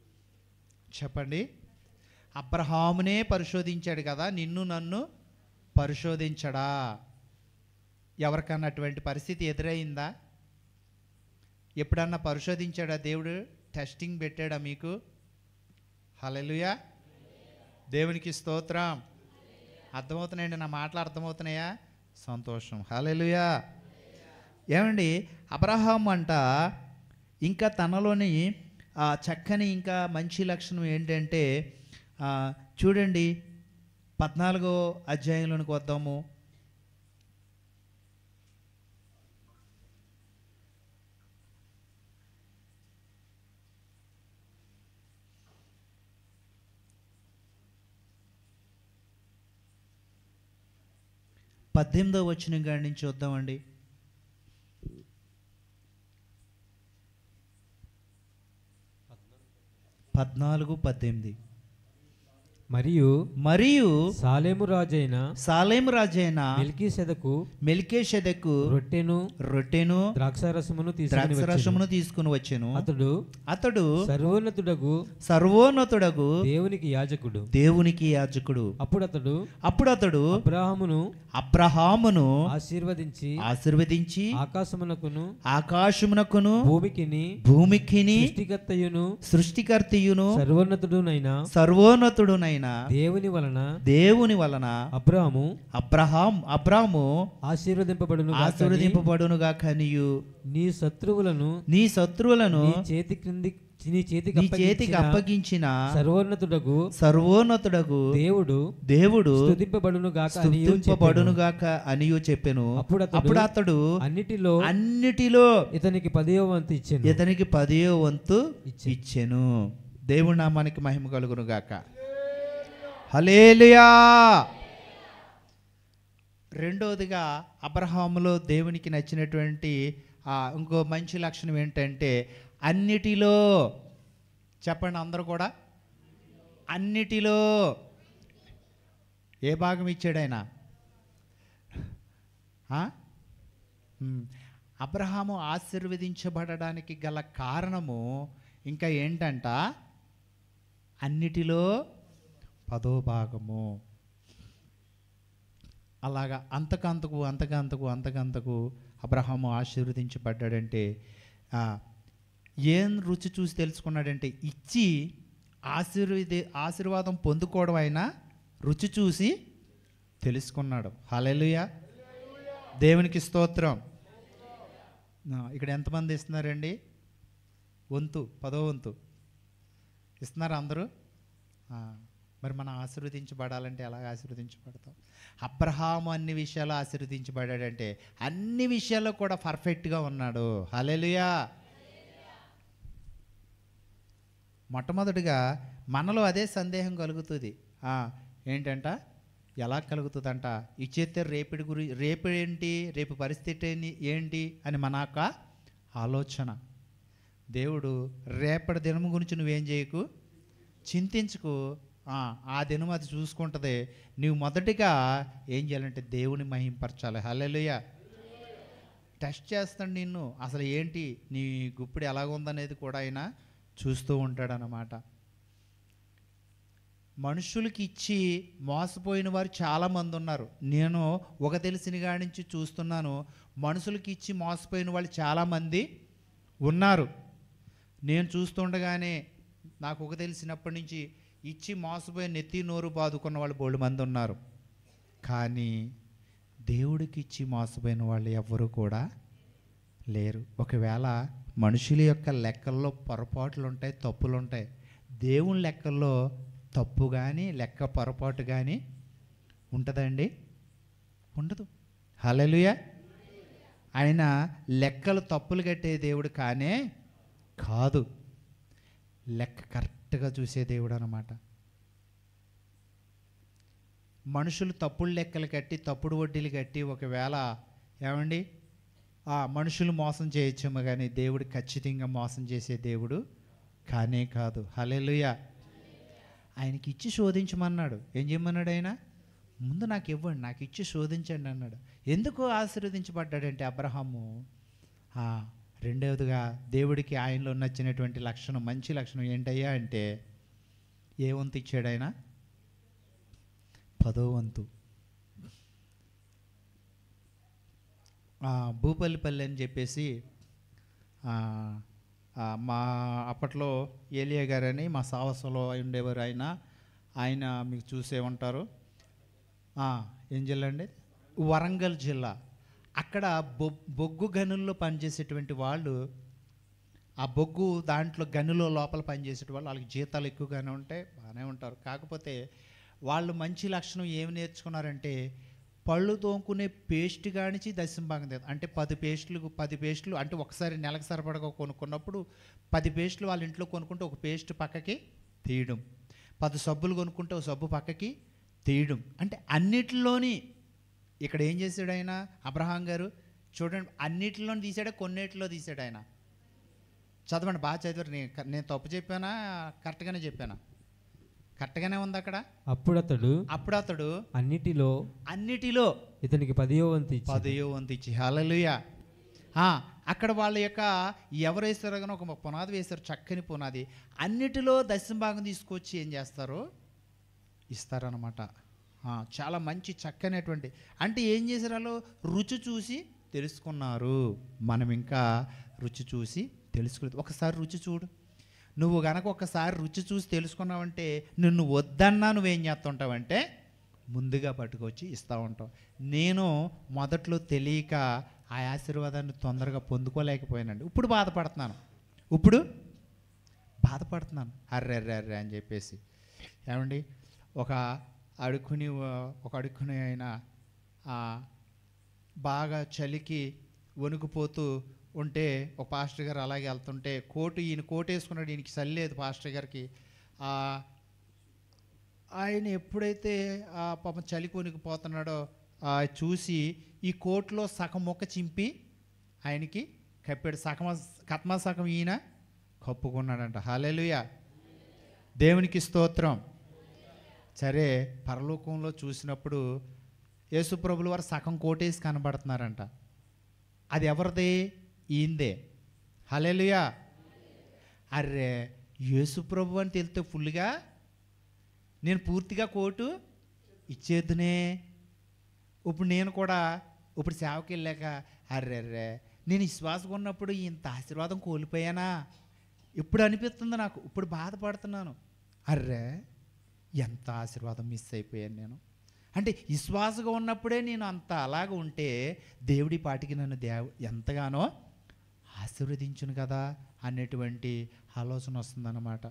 చెప్పండి అబ్రహామునే పరిశోధించాడు కదా నిన్ను నన్ను పరిశోధించడా ఎవరికన్నా అటువంటి పరిస్థితి ఎదురైందా ఎప్పుడన్నా పరిశోధించాడా దేవుడు టెస్టింగ్ పెట్టాడా మీకు హలలుయా దేవునికి స్తోత్రం అర్థమవుతున్నాయండి నా మాటలు అర్థమవుతున్నాయా సంతోషం హలలుయా ఏమండి అబ్రహాం అంట ఇంకా తనలోని ఆ చక్కని ఇంకా మంచి లక్షణం ఏంటంటే ఆ, చూడండి పద్నాలుగో అధ్యాయంలోనికి వద్దాము పద్దెనిమిదో వచ్చిన కాడి నుంచి చూద్దామండి పద్నాలుగు పద్దెనిమిది మరియు మరియు సాలేము రాజైన సాలేం రాజైన మెల్కీసెదకు మెల్కేషెదకు రొట్టెను రొట్టెను ద్రాక్షారసమును తీసుకుని వచ్చెను. ద్రాక్షరసమును తీసుకుని వచ్చెను అతడు అతడు సర్వోన్నతుడగు సర్వోన్నతుడగు దేవునికి యాజకుడు దేవునికి యాజకుడు అప్పుడు అతడు అప్పుడు అతడు అబ్రాహామును అబ్రహామును ఆశీర్వదించి ఆశీర్వదించి ఆకాశమునకును ఆకాశమునకును భూమికిని భూమికిని సృష్టికర్తయును సృష్టికర్తయును సర్వోన్నతుడునైన సర్వోన్నతుడునైన దేవుని వలన దేవుని వలన అబ్రాహాము అబ్రహాం అబ్రాము ఆశీర్వదింపబడును ఆశీర్వదింపబడునుగా కనియు నీ శత్రువులను నీ శత్రువులను నీ చేతి క్రింది నీ చేతికి నీ చేతికి అప్పగించిన అప్పగించిన సర్వోన్నతుడగు సర్వోన్నతుడగు దేవుడు దేవుడు స్తుతింపబడును గాక అనియు చెప్పెను. స్తుతింపబడునుగాక అనియు చెప్పెను అప్పుడు అతడు అప్పుడు అతడు అన్నిటిలో అన్నిటిలో ఇతనికి పదియో వంతు ఇచ్చాను ఇతనికి పదియో వంతు ఇచ్చెను. ఇచ్చెను దేవుడి నామానికి మహిమ కలుగును గాక హలేలుయా రెండవదిగా అబ్రహాములో దేవునికి నచ్చినటువంటి ఆ, ఇంకో మంచి లక్షణం ఏంటంటే అన్నిటిలో చెప్పండి అందరూ కూడా అన్నిటిలో ఏ భాగం ఇచ్చాడు ఆయన ఆ? ఉమ్. అబ్రహాము ఆశీర్వదించబడడానికి గల కారణము ఇంకా ఏంటంట అన్నిటిలో పదో భాగము అలాగా అంతకంతకు అంతకంతకు అంతకంతకు అబ్రహాము ఆశీర్వదించబడ్డాడంటే ఆ, ఏం రుచి చూసి తెలుసుకున్నాడంటే ఇచ్చి ఆశీర్వది ఆశీర్వాదం పొందుకోవడం అయినా రుచి చూసి తెలుసుకున్నాడు హల్లెలూయా దేవునికి స్తోత్రం ఆ, ఇక్కడ ఎంతమంది ఇస్తున్నారండి వంతు పదో వంతు ఇస్తున్నారు అందరూ ఆ, మరి మనం ఆశీర్వదించబడాలంటే ఎలా ఆశీర్వదించబడతాం అబ్రహాము అన్ని విషయాలు ఆశీర్వదించబడాడంటే అన్ని విషయాల్లో కూడా పర్ఫెక్ట్గా ఉన్నాడు హల్లెలూయా మొట్టమొదటిగా మనలో అదే సందేహం కలుగుతుంది ఆ, ఏంటంట ఎలా కలుగుతుందంట ఇచ్చేస్తే రేపటి గురి రేపు ఏంటి రేపు పరిస్థితి ఏంటి- ఏంటి అని మన యొక్క ఆలోచన దేవుడు రేపటి దినం గురించి నువ్వేం చేయకు చింతించుకు ఆ, ఆ దినం అది చూసుకుంటుంది నువ్వు మొదటిగా ఏం చేయాలంటే దేవుని మహింపరచాలి హల్లెలూయ టెస్ట్ చేస్తాడు నిన్ను అసలు ఏంటి నీ గుప్పిడి ఎలాగుందనేది కూడా ఆయన చూస్తూ ఉంటాడనమాట మనుషులకి ఇచ్చి మోసపోయిన వారు చాలామంది ఉన్నారు నేను ఒక తెలిసిన కాడి నుంచి చూస్తున్నాను మనుషులకి ఇచ్చి మోసపోయిన వాళ్ళు చాలామంది ఉన్నారు నేను చూస్తుండగానే నాకు ఒక తెలిసినప్పటి నుంచి ఇచ్చి మోసపోయి నెత్తి నోరు బాదుకున్న వాళ్ళు బోళ్ళు మంది ఉన్నారు కానీ దేవుడికి ఇచ్చి మోసపోయిన వాళ్ళు ఎవ్వరూ కూడా లేరు ఒకవేళ మనుషుల యొక్క లెక్కల్లో పొరపాట్లు ఉంటాయి తప్పులు ఉంటాయి దేవుని లెక్కల్లో తప్పు కానీ లెక్క పొరపాటు కానీ ఉంటుందండి ఉండదు హల్లెలూయా ఆయన లెక్కలు తప్పులు కట్టే దేవుడు కానే కాదు లెక్క కరెక్ట్గా చూసే దేవుడు అనమాట మనుషులు తప్పుడు లెక్కలు కట్టి తప్పుడు వడ్డీలు కట్టి ఒకవేళ ఏమండి ఆ మనుషులు మోసం చేయొచ్చేమో కానీ దేవుడు ఖచ్చితంగా మోసం చేసే దేవుడు కానే కాదు హల్లెలూయా ఆయనకి ఇచ్చి శోధించమన్నాడు ఏం చేయమన్నాడు ఆయన ముందు నాకు ఇవ్వండి నాకు ఇచ్చి శోధించండి అన్నాడు ఎందుకు ఆశీర్వదించబడ్డాడంటే అబ్రహాము ఆ, రెండవదిగా దేవుడికి ఆయనలో నచ్చినటువంటి లక్షణం మంచి లక్షణం ఏంటయ్యా అంటే ఏ వంతు ఇచ్చాడు ఆయన పదో వంతు ఆ, భూపల్లిపల్లి అని చెప్పేసి ఆ, ఆ, మా అప్పట్లో ఏలియా గారని మా సావసంలో ఉండేవారు ఆయన ఆయన మీకు చూసే ఉంటారు ఆ, ఏం జిల్లా అండి వరంగల్ జిల్లా అక్కడ బొ బొగ్గు గనుల్లో పనిచేసేటువంటి వాళ్ళు ఆ బొగ్గు దాంట్లో గనులో లోపల పనిచేసే వాళ్ళు వాళ్ళకి జీతాలు ఎక్కువగానే ఉంటాయి బాగానే ఉంటారు కాకపోతే వాళ్ళు మంచి లక్షణం ఏమి నేర్చుకున్నారంటే పళ్ళు తోముకునే పేస్ట్ కానించి దశంభాగం తీస్తారు అంటే పది పేస్టులు పది పేస్టులు అంటే ఒకసారి నెలకు సరిపడగా కొనుక్కున్నప్పుడు పది పేస్టులు వాళ్ళ ఇంట్లో కొనుక్కుంటే ఒక పేస్ట్ పక్కకి తీయడం పది సబ్బులు కొనుక్కుంటే ఒక సబ్బు పక్కకి తీయడం అంటే అన్నిటిలోని ఇక్కడ ఏం చేశాడు ఆయన అబ్రహాం గారు చూడండి అన్నిటిలో తీసాడా కొన్నిటిలో తీసాడు ఆయన చదవండి బాగా చదివారు నేను నేను తప్పు చెప్పానా కరెక్ట్గానే చెప్పానా కరెక్ట్గానే ఉంది అక్కడ అప్పుడు అతడు అప్పుడు అతడు అన్నిటిలో అన్నిటిలో ఇతనికి పదియో వంతు ఇచ్చి పదయో వంతు ఇచ్చి హల్లెలూయా ఆ, అక్కడ వాళ్ళ యొక్క ఎవరు వేస్తారో కానీ ఒక పునాది వేస్తారు చక్కని పునాది అన్నిటిలో దశం భాగం తీసుకొచ్చి ఏం చేస్తారు ఇస్తారనమాట ఆ, చాలా మంచి చక్కనటువంటి అంటే ఏం చేశారు వాళ్ళు రుచి చూసి తెలుసుకున్నారు మనం ఇంకా రుచి చూసి తెలుసుకోలేదు ఒకసారి రుచి చూడు నువ్వు గనక ఒకసారి రుచి చూసి తెలుసుకున్నావంటే నిన్ను వద్దన్నా నువ్వేం చేస్తుంటావంటే ముందుగా పట్టుకొచ్చి ఇస్తూ ఉంటావు నేను మొదట్లో తెలియక ఆ ఆశీర్వాదాన్ని తొందరగా పొందుకోలేకపోయానండి ఇప్పుడు బాధపడుతున్నాను ఇప్పుడు బాధపడుతున్నాను అర్రే అర్రే అర్రే అని చెప్పేసి ఏమండి ఒక అడుక్కుని ఒక అడుక్కుని ఆయన ఆ, బాగా చలికి వణుకుపోతూ ఉంటే ఒక పాస్టర్ గారు అలాగే వెళ్తుంటే కోటు ఈయన కోటు వేసుకున్నాడు ఈయనకి చలి లేదు పాస్టర్ గారికి ఆ, ఆయన ఎప్పుడైతే ఆ పాపం చలి కొనికిపోతున్నాడో ఆ చూసి ఈ కోట్లో సగం మొక్క చింపి ఆయనకి కప్పాడు సగమ కత్మ సగం ఈయన కప్పుకున్నాడంట హాలేలుయా దేవునికి స్తోత్రం సరే పరలోకంలో చూసినప్పుడు యేసుప్రభుల వారు సగం కోటేసి కనబడుతున్నారంట అది ఎవరిది ఈందే హలేలుయా అర్రే యేసుప్రభు అని తెలితే ఫుల్గా నేను పూర్తిగా కోటు ఇచ్చేద్దునే ఇప్పుడు నేను కూడా ఇప్పుడు సేవకి వెళ్ళాక అర్రే అర్రే నేను విశ్వాసం ఉన్నప్పుడు ఇంత ఆశీర్వాదం కోల్పోయానా ఇప్పుడు అనిపిస్తుంది నాకు ఇప్పుడు బాధపడుతున్నాను అర్రే ఎంత ఆశీర్వాదం మిస్ అయిపోయాను నేను అంటే విశ్వాసగా ఉన్నప్పుడే నేను అంత అలాగ ఉంటే దేవుడి పాటికి నన్ను దేవ ఎంతగానో ఆశీర్వదించును కదా అనేటువంటి ఆలోచన వస్తుందన్నమాట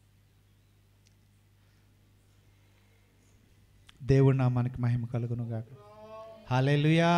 దేవుడు నామానికి మహిమ కలుగును గాక హాలేలుయా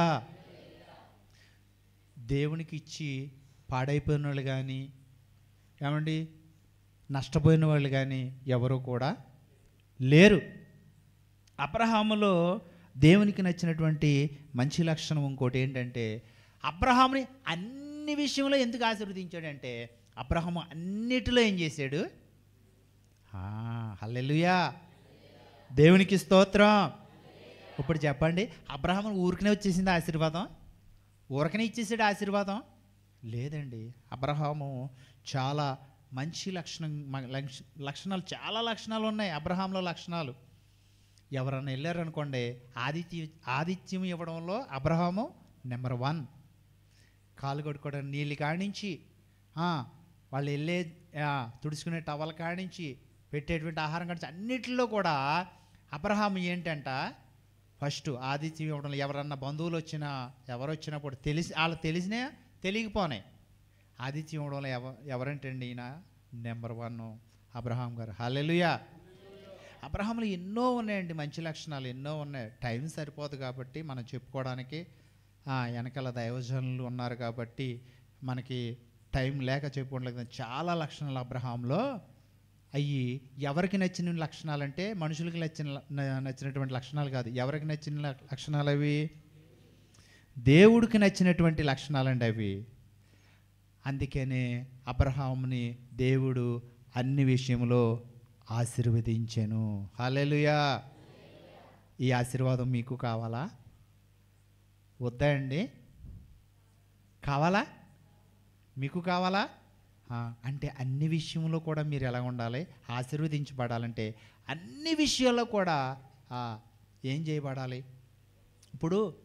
దేవునికి ఇచ్చి పాడైపోయిన వాళ్ళు కానీ ఏమండి నష్టపోయిన వాళ్ళు కానీ ఎవరు కూడా లేరు అబ్రహాములో దేవునికి నచ్చినటువంటి మంచి లక్షణం ఇంకోటి ఏంటంటే అబ్రహాముని అన్ని విషయంలో ఎందుకు ఆశీర్వదించాడంటే అబ్రహాము అన్నిటిలో ఏం చేశాడు హల్లెలూయా దేవునికి స్తోత్రం ఇప్పుడు చెప్పండి అబ్రహాము ఊరికనే వచ్చేసింది ఆశీర్వాదం ఊరకనే ఇచ్చేసాడు ఆశీర్వాదం లేదండి అబ్రహాము చాలా మంచి లక్షణం మ- లక్ష- లక్షణాలు చాలా లక్షణాలు ఉన్నాయి అబ్రహాంలో లక్షణాలు ఎవరన్నా వెళ్ళారనుకోండి ఆదిత్య ఆదిత్యం ఇవ్వడంలో అబ్రహాము నెంబర్ వన్ కాలు కొట్టుకోవడం నీళ్ళు కానించి ఆ, వాళ్ళు వెళ్ళే ఆ, తుడుచుకునే టవల్ కానించి పెట్టేటువంటి ఆహారం కానించి అన్నిటిలో కూడా అబ్రహాం ఏంటంట ఫస్ట్ ఆదిత్యం ఇవ్వడంలో ఎవరన్నా బంధువులు వచ్చినా ఎవరు వచ్చినప్పుడు తెలిసి వాళ్ళు తెలిసినా తెలియకపోనాయి ఆదిత్యం ఇవ్వడంలో ఎవ ఎవరంటండి ఈయన నెంబర్ వన్ అబ్రహాం గారు హల్లెలూయా అబ్రహాంలో ఎన్నో ఉన్నాయండి మంచి లక్షణాలు ఎన్నో ఉన్నాయి టైం సరిపోదు కాబట్టి మనం చెప్పుకోవడానికి ఆ, వెనకాల దైవజనులు ఉన్నారు కాబట్టి మనకి టైం లేక చెప్పుకోవట్లేదు చాలా లక్షణాలు అబ్రహాంలో అవి ఎవరికి నచ్చిన లక్షణాలంటే మనుషులకి నచ్చిన ల- న- నచ్చినటువంటి లక్షణాలు కాదు ఎవరికి నచ్చిన ల- లక్షణాలు అవి దేవుడికి నచ్చినటువంటి లక్షణాలండి అవి అందుకనే అబ్రహాముని దేవుడు అన్ని విషయంలో ఆశీర్వదించాను హల్లెలూయా ఈ ఆశీర్వాదం మీకు కావాలా వద్దా అండి కావాలా మీకు కావాలా ఆ, అంటే అన్ని విషయంలో కూడా మీరు ఎలా ఉండాలి ఆశీర్వదించబడాలంటే అన్ని విషయాల్లో కూడా ఆ, ఏం చేయబడాలి ఇప్పుడు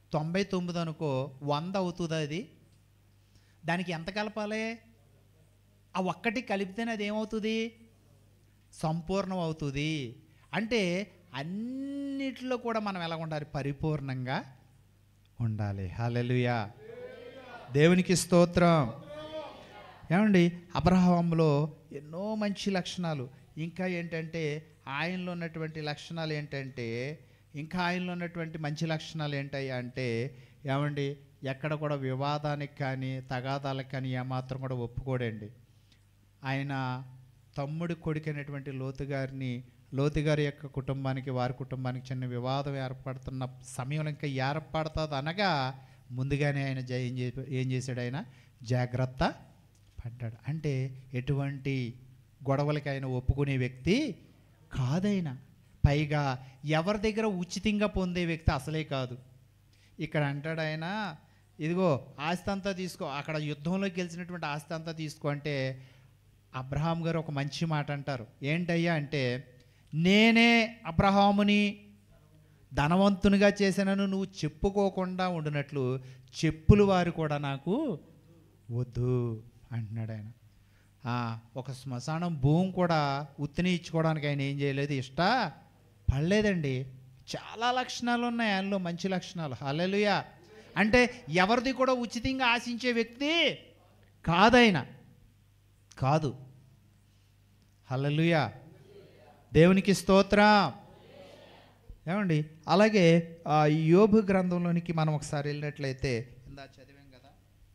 తొంభై తొమ్మిది అనుకో వంద అవుతుందా అది దానికి ఎంత కలపాలి ఆ ఒక్కటి కలిపితేనే అది ఏమవుతుంది సంపూర్ణం అవుతుంది అంటే అన్నిటిలో కూడా మనం ఎలా ఉండాలి పరిపూర్ణంగా ఉండాలి హల్లెలూయా దేవునికి స్తోత్రం ఏమండి అబ్రహాంలో ఎన్నో మంచి లక్షణాలు ఇంకా ఏంటంటే ఆయనలో ఉన్నటువంటి లక్షణాలు ఏంటంటే ఇంకా ఆయనలో ఉన్నటువంటి మంచి లక్షణాలు ఏంటయ్యా అంటే ఏమండి ఎక్కడ కూడా వివాదానికి కానీ తగాదాలకు కానీ ఏమాత్రం కూడా ఒప్పుకోడండి ఆయన తమ్ముడి కొడుకైనటువంటి లోతు గారిని లోతు గారి యొక్క కుటుంబానికి వారి కుటుంబానికి చిన్న వివాదం ఏర్పడుతున్న సమయంలో ఇంకా ఏర్పడుతుంది అనగా ముందుగానే ఆయన జ- ఏం చే ఏం చేశాడు ఆయన జాగ్రత్త పడ్డాడు అంటే ఎటువంటి గొడవలకి ఆయన ఒప్పుకునే వ్యక్తి కాదైనా పైగా ఎవరి దగ్గర ఉచితంగా పొందే వ్యక్తి అసలే కాదు ఇక్కడ అంటాడు ఆయన ఇదిగో ఆస్తి అంతా తీసుకో అక్కడ యుద్ధంలో గెలిచినటువంటి ఆస్తి అంతా తీసుకో అంటే అబ్రహాం గారు ఒక మంచి మాట అంటారు ఏంటయ్యా అంటే నేనే అబ్రహాముని ధనవంతునిగా చేశానను నువ్వు చెప్పుకోకుండా ఉండినట్లు చెప్పులు వారు కూడా నాకు వద్దు అంటున్నాడు ఆయన ఆ, ఒక శ్మశానం భూమి కూడా ఉత్తిని ఇచ్చుకోవడానికి ఆయన ఏం చేయలేదు ఇష్ట పడలేదండి చాలా లక్షణాలు ఉన్నాయి ఆయనలో మంచి లక్షణాలు హల్లెలూయా అంటే ఎవరిది కూడా ఉచితంగా ఆశించే వ్యక్తి కాదైనా కాదు హల్లెలూయా దేవునికి స్తోత్రం ఏమండి అలాగే ఆ యోబు గ్రంథంలోనికి మనం ఒకసారి వెళ్ళినట్లయితే ఇందా చదివాం కదా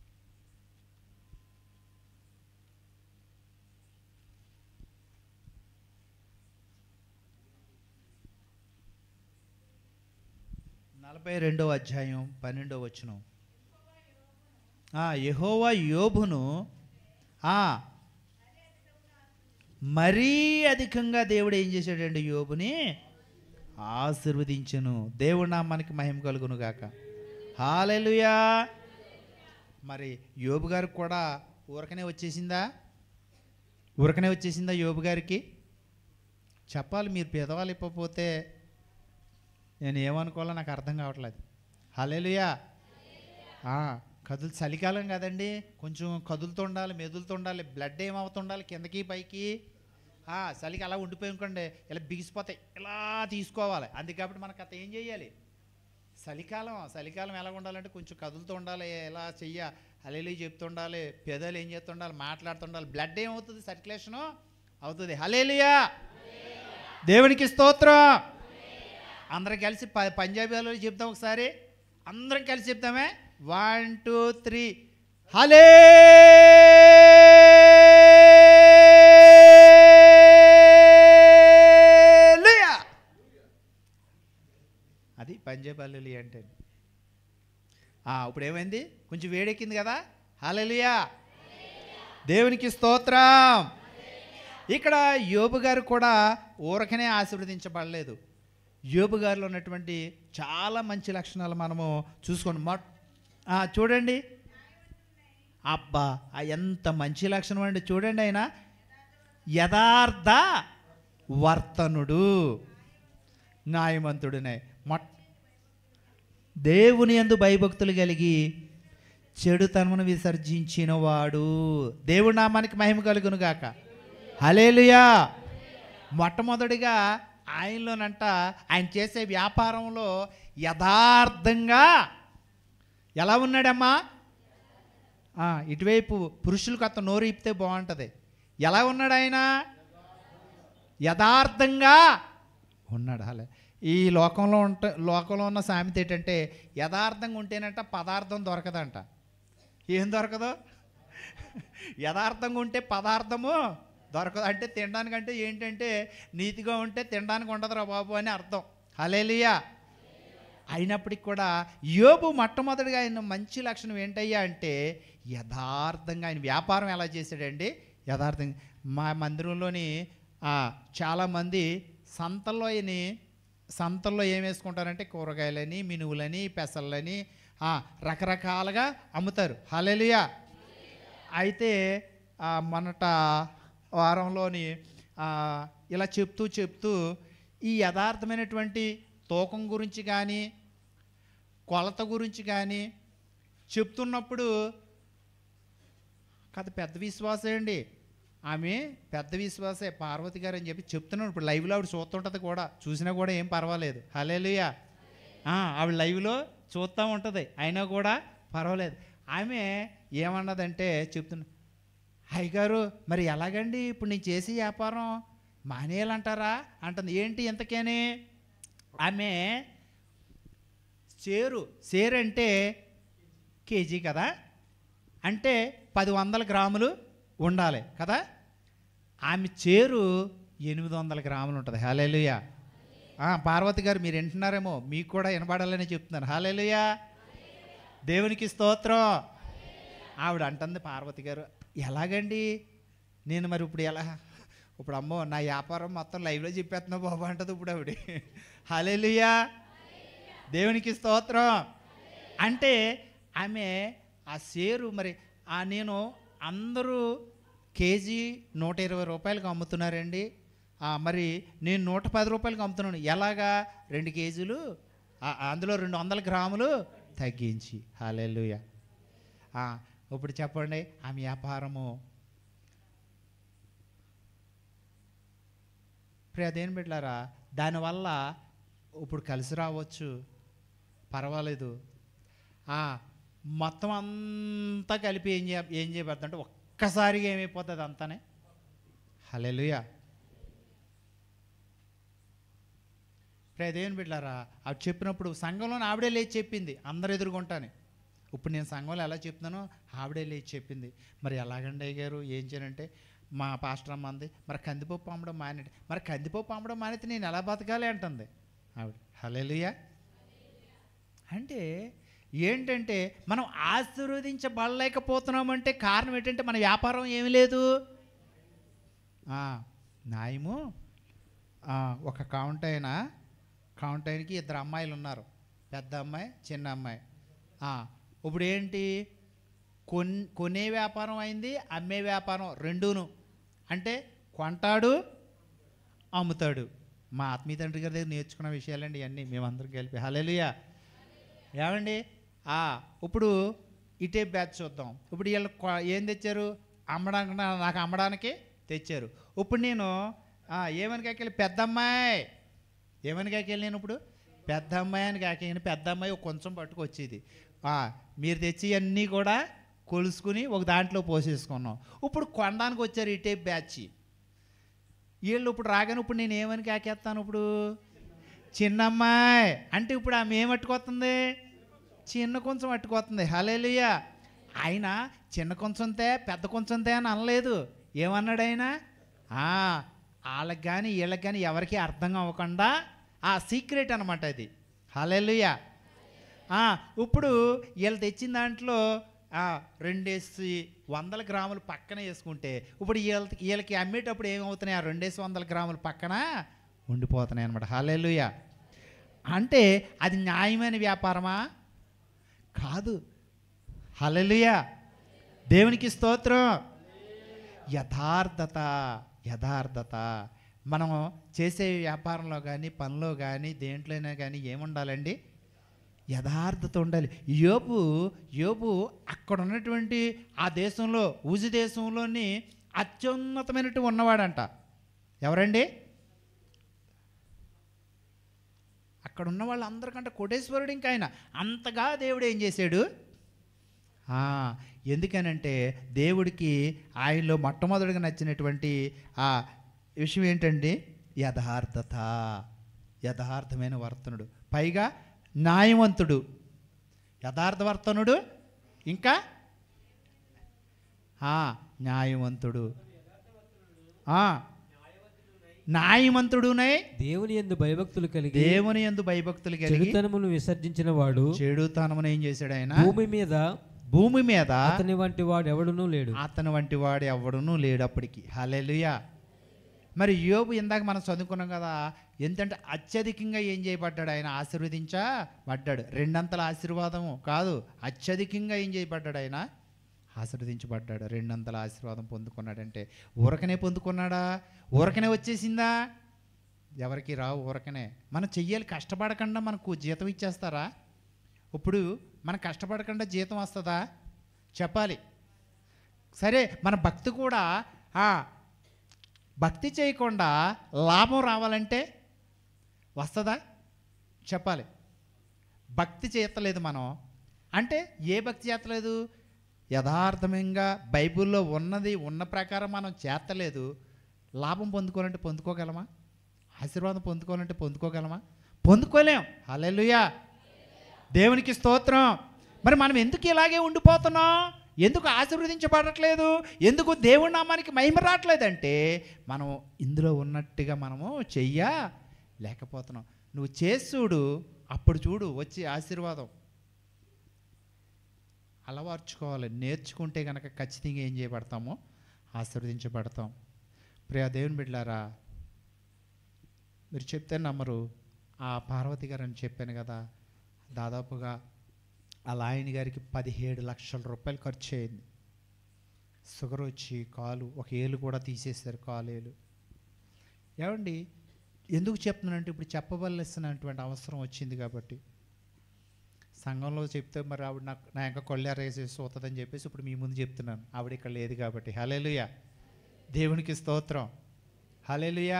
నలభై రెండవ అధ్యాయం పన్నెండవ వచనం ఆ, యెహోవా యోబును ఆ, మరీ అధికంగా దేవుడు ఏం చేశాడండి యోబుని ఆశీర్వదించను దేవుడు నామానికి మహిమ కలుగును గాక హాలెలుయా మరి యోబు గారికి కూడా ఊరకనే వచ్చేసిందా ఊరకనే వచ్చేసిందా యోబు గారికి చెప్పాలి మీరు పేదవాళ్ళు ఇవ్వకపోతే నేను ఏమనుకోవాలో నాకు అర్థం కావట్లేదు హలేలుయా కదులు చలికాలం కదండి కొంచెం కదులుతూ ఉండాలి మెదులుతూ ఉండాలి బ్లడ్ ఏమవుతుండాలి కిందకి పైకి ఆ, చలికి అలా ఉండిపోయి అనుకోండి ఇలా బిగిసిపోతాయి ఇలా తీసుకోవాలి అందుకే కాబట్టి మనకు అత ఏం చేయాలి చలికాలం చలికాలం ఎలా ఉండాలంటే కొంచెం కదులుతూ ఉండాలి ఎలా చెయ్య హలేలు చెప్తూ ఉండాలి పెదలు ఏం చేస్తుండాలి మాట్లాడుతుండాలి బ్లడ్ ఏమవుతుంది సర్క్యులేషను అవుతుంది హలేలుయా దేవునికి స్తోత్రం అందరం కలిసి ప పంజాబీలో చెప్తాం ఒకసారి అందరం కలిసి చెప్తామే వన్ టూ త్రీ హలే అది పంజాబ్ అల్లులి అంటే ఆ, ఇప్పుడు ఏమైంది కొంచెం వేడెక్కింది కదా హలలియా దేవునికి స్తోత్రం ఇక్కడ యోబు గారు కూడా ఊరకనే ఆశీర్వదించబడలేదు యోబు గారిలో ఉన్నటువంటి చాలా మంచి లక్షణాలు మనము చూసుకోండి మొట్ ఆ, చూడండి అబ్బా ఆ ఎంత మంచి లక్షణం అండి చూడండి ఆయన యథార్థ వర్తనుడు న్యాయవంతుడినే మొట్ దేవుని యందు భయభక్తులు కలిగి చెడుతనమును విసర్జించిన వాడు దేవుడి నామానికి మహిమ కలుగును గాక హలేలుయా మొట్టమొదటిగా ఆయనలోనంట ఆయన చేసే వ్యాపారంలో యథార్థంగా ఎలా ఉన్నాడమ్మా ఆ, ఇటువైపు పురుషులకు అత్త నోరు ఇప్పితే బాగుంటుంది ఎలా ఉన్నాడు ఆయన యథార్థంగా ఉన్నాడు అలా ఈ లోకంలో ఉంట లోకంలో ఉన్న సామెత ఏంటంటే యథార్థంగా ఉంటేనంట పదార్థం దొరకదంట ఏం దొరకదు యథార్థంగా ఉంటే పదార్థము దొరకదు అంటే తినడానికంటే ఏంటంటే నీతిగా ఉంటే తినడానికి ఉండదురా బాబు అని అర్థం హలేలియా అయినప్పటికి కూడా యోబు మొట్టమొదటిగా ఆయన మంచి లక్షణం ఏంటయ్యా అంటే యథార్థంగా ఆయన వ్యాపారం ఎలా చేశాడండి యథార్థంగా మా మందిరంలోని ఆ, చాలామంది సంతల్లో ఆయన్ని సంతల్లో ఏం వేసుకుంటారంటే కూరగాయలని మినువులని పెసలని ఆ, రకరకాలుగా అమ్ముతారు హలెలుయా అయితే ఆ, మొన్నట వారంలోని ఆ, ఇలా చెప్తూ చెప్తూ ఈ యథార్థమైనటువంటి తూకం గురించి కానీ కొలత గురించి కానీ చెప్తున్నప్పుడు కథ పెద్ద విశ్వాసే అండి ఆమె పెద్ద విశ్వాసే పార్వతి గారు అని చెప్పి చెప్తున్నాను ఇప్పుడు లైవ్లో ఆవిడ చూస్తుంటుంది కూడా చూసినా కూడా ఏం పర్వాలేదు హలేలుయా ఆవిడ లైవ్లో చూస్తూ ఉంటుంది అయినా కూడా పర్వాలేదు ఆమె ఏమన్నదంటే చెప్తున్నా అయ్యగారు మరి ఎలాగండి ఇప్పుడు నేను చేసే వ్యాపారం మానేయాలంటారా అంటుంది ఏంటి ఇంతకేనే ఆమె చేరు సేరు అంటే కేజీ కదా అంటే పది వందల గ్రాములు ఉండాలి కదా ఆమె చేరు ఎనిమిది వందల గ్రాములు ఉంటుంది హాలేలుయా పార్వతి గారు మీరు వింటున్నారేమో మీకు కూడా వినబడాలని చెప్తున్నాను హాలేలుయా దేవునికి స్తోత్రం ఆవిడ అంటుంది పార్వతి గారు ఎలాగండి నేను మరి ఇప్పుడు ఎలా ఇప్పుడు అమ్మో నా వ్యాపారం మొత్తం లైవ్లో చెప్పేస్తున్నా బాబు అంటది ఇప్పుడు ఆవిడ హాలేలుయా దేవునికి స్తోత్రం అంటే ఆమె ఆ షేరు మరి ఆ నేను అందరూ కేజీ నూట ఇరవై రూపాయలకు అమ్ముతున్నారండి ఆ, మరి నేను నూట పది రూపాయలకు అమ్ముతున్నాను ఎలాగా రెండు కేజీలు ఆ- అందులో రెండు వందల గ్రాములు తగ్గించి హాలెలుయ ఇప్పుడు చెప్పండి ఆమె వ్యాపారము ఇప్పుడు అదేం బిడ్డారా దానివల్ల ఇప్పుడు కలిసి రావచ్చు పర్వాలేదు ఆ, మొత్తం అంతా కలిపి ఏం చేయ ఏం చేయబడుతుంది అంటే ఒక్కసారిగా ఏమైపోతుంది అంతానే హలెలుయా ఇప్పుడు అదేం బిడ్డారా అవి చెప్పినప్పుడు సంఘంలో ఆవిడే లేచి చెప్పింది అందరు ఎదుర్కొంటానే ఇప్పుడు నేను సంఘంలో ఎలా చెప్తున్నానో ఆవిడే లేచి చెప్పింది మరి ఎలాగండి అయ్యారు ఏం చేయనంటే మా పాస్టర్ అమ్మ అంది మరి కందిపప్పు అమ్మడం మానేటి మరి కందిపప్పు అమ్మడం మానేస్తే నేను ఎలా బతకాలి అంటుంది ఆవిడ హలేలుయా అంటే ఏంటంటే మనం ఆశీర్వదించబడలేకపోతున్నామంటే కారణం ఏంటంటే మన వ్యాపారం ఏమీ లేదు ఆ, న్యాయము ఆ, ఒక కౌంట్ అయిన కౌంట్ అయినకి ఇద్దరు అమ్మాయిలు ఉన్నారు పెద్ద అమ్మాయి చిన్న అమ్మాయి ఆ, ఇప్పుడు ఏంటి కొన్ కొనే వ్యాపారం అయింది అమ్మే వ్యాపారం రెండూను అంటే కొంటాడు అమ్ముతాడు మా ఆత్మీయ తండ్రి గారి దగ్గర నేర్చుకున్న విషయాలండి ఇవన్నీ మేమందరం కలిపి హలేలుయా ఏమండి ఆ, ఇప్పుడు ఇటే బ్యాచ్ చూద్దాం ఇప్పుడు వీళ్ళు కొ- ఏం తెచ్చారు అమ్మడానికి నా- నాకు అమ్మడానికి తెచ్చారు ఇప్పుడు నేను ఆ, ఏమని కాకెళ్ళి పెద్ద అమ్మాయి ఏమని కాకెళ్ళి నేను ఇప్పుడు పెద్ద అమ్మాయి అని కాకెళ్ళి పెద్ద అమ్మాయి ఒక కొంచెం పట్టుకొచ్చేది ఆ, మీరు తెచ్చి అన్నీ కూడా కొలుసుకుని ఒక దాంట్లో పోసేసుకున్నాం ఇప్పుడు కొనడానికి వచ్చారు ఇటే బ్యాచ్ వీళ్ళు ఇప్పుడు రాగానే ఇప్పుడు నేను ఏమని కాకేస్తాను ఇప్పుడు చిన్నమ్మాయి అంటే ఇప్పుడు ఆమె ఏం పట్టుకొస్తుంది చిన్న కొంచెం పట్టుకొస్తుంది హలేలుయ్య ఆయన చిన్న కొంచెంతే పెద్ద కొంచెంతే అని అనలేదు ఏమన్నాడు ఆయన ఆ, వాళ్ళకి కానీ వీళ్ళకి కానీ ఎవరికి అర్థం అవ్వకుండా ఆ సీక్రెట్ అనమాట అది హలేలుయ్య ఇప్పుడు వీళ్ళు తెచ్చిన దాంట్లో ఆ, రెండేసి వందల గ్రాములు పక్కన వేసుకుంటే ఇప్పుడు వీళ్ళకి వీళ్ళకి అమ్మేటప్పుడు ఏమవుతున్నాయి ఆ రెండేసి వందల గ్రాములు పక్కన ఉండిపోతున్నాయి అనమాట హాలేలుయ అంటే అది న్యాయమైన వ్యాపారమా కాదు హలలుయ దేవునికి స్తోత్రం యథార్థత యథార్థత మనం చేసే వ్యాపారంలో కానీ పనిలో కానీ దేంట్లోనే కానీ ఏముండాలండి యథార్థత ఉండాలి యోపు యోపు అక్కడ ఉన్నటువంటి ఆ దేశంలో ఉజు దేశంలోని అత్యున్నతమైనట్టు ఉన్నవాడంట ఎవరండి అక్కడ ఉన్న వాళ్ళందరికంటే కోటేశ్వరుడు ఇంకా ఆయన అంతగా దేవుడు ఏం చేశాడు ఆ, ఎందుకనంటే దేవుడికి ఆయనలో మొట్టమొదటిగా నచ్చినటువంటి ఆ విషయం ఏంటంటే యథార్థత యథార్థమైన వర్తనుడు పైగా న్యాయవంతుడు యథార్థవర్తనుడు ఇంకా ఆ, న్యాయవంతుడు ఆ, న్యాయవంతుడునై దేవుని యందు భయభక్తులు కలిగి దేవుని యందు భయభక్తులు కలిగి చెడుతనమును విసర్జించిన వాడు చెడుతనమును ఏం చేశాడు ఆయన భూమి మీద భూమి మీద అతని వంటి వాడు ఎవడునూ లేడు అతని వంటి వాడు ఎవడునూ లేడు అప్పటికి హల్లెలూయా మరి యోబు ఇందాక మనం చదువుకున్నాం కదా ఎంతంటే అత్యధికంగా ఏం చేయబడ్డాడు ఆయన ఆశీర్వదించబడ్డాడు రెండంతల ఆశీర్వాదము కాదు అత్యధికంగా ఏం చేయబడ్డాడు ఆయన ఆశీర్వదించబడ్డాడు రెండంతల ఆశీర్వాదం పొందుకున్నాడంటే ఊరకనే పొందుకున్నాడా ఊరకనే వచ్చేసిందా ఎవరికి రావు ఊరకనే మనం చెయ్యాలి కష్టపడకుండా మనకు జీతం ఇచ్చేస్తారా ఇప్పుడు మనం కష్టపడకుండా జీతం వస్తుందా చెప్పాలి సరే మన భక్తి కూడా ఆ, భక్తి చేయకుండా లాభం రావాలంటే వస్తుందా చెప్పాలి భక్తి చేస్తలేదు మనం అంటే ఏ భక్తి చేస్తలేదు యథార్థంగా బైబిల్లో ఉన్నది ఉన్న ప్రకారం మనం చేస్తలేదు లాభం పొందుకోవాలంటే పొందుకోగలమా ఆశీర్వాదం పొందుకోవాలంటే పొందుకోగలమా పొందుకోలేం హల్లెలూయా దేవునికి స్తోత్రం మరి మనం ఎందుకు ఇలాగే ఉండిపోతున్నాం ఎందుకు ఆశీర్వదించబడట్లేదు ఎందుకు దేవుడి నామానికి మహిమ రావట్లేదంటే మనం ఇందులో ఉన్నట్టుగా మనము చెయ్య లేకపోతున్నాం నువ్వు చేసి చూడు అప్పుడు చూడు వచ్చి ఆశీర్వాదం అలవర్చుకోవాలి నేర్చుకుంటే కనుక ఖచ్చితంగా ఏం చేయబడతామో ఆశీర్వదించబడతాం ప్రియా దేవుని బిడ్డారా మీరు చెప్తే నమ్మరు ఆ పార్వతి గారు అని చెప్పాను కదా దాదాపుగా ఆ లాయని గారికి పదిహేడు లక్షల రూపాయలు ఖర్చు అయింది షుగర్ వచ్చి కాలు ఒక ఏలు కూడా తీసేశారు కాలు ఏలు ఏమండి ఎందుకు చెప్తున్నానంటే ఇప్పుడు చెప్పవలసినటువంటి అవసరం వచ్చింది కాబట్టి సంఘంలో చెప్తే మరి ఆవిడ నాకు నా యొక్క కొల్లారేసేసి వస్తుందని చెప్పేసి ఇప్పుడు మీ ముందు చెప్తున్నాను ఆవిడ ఇక్కడ లేదు కాబట్టి హలేలుయా దేవునికి స్తోత్రం హలేలుయా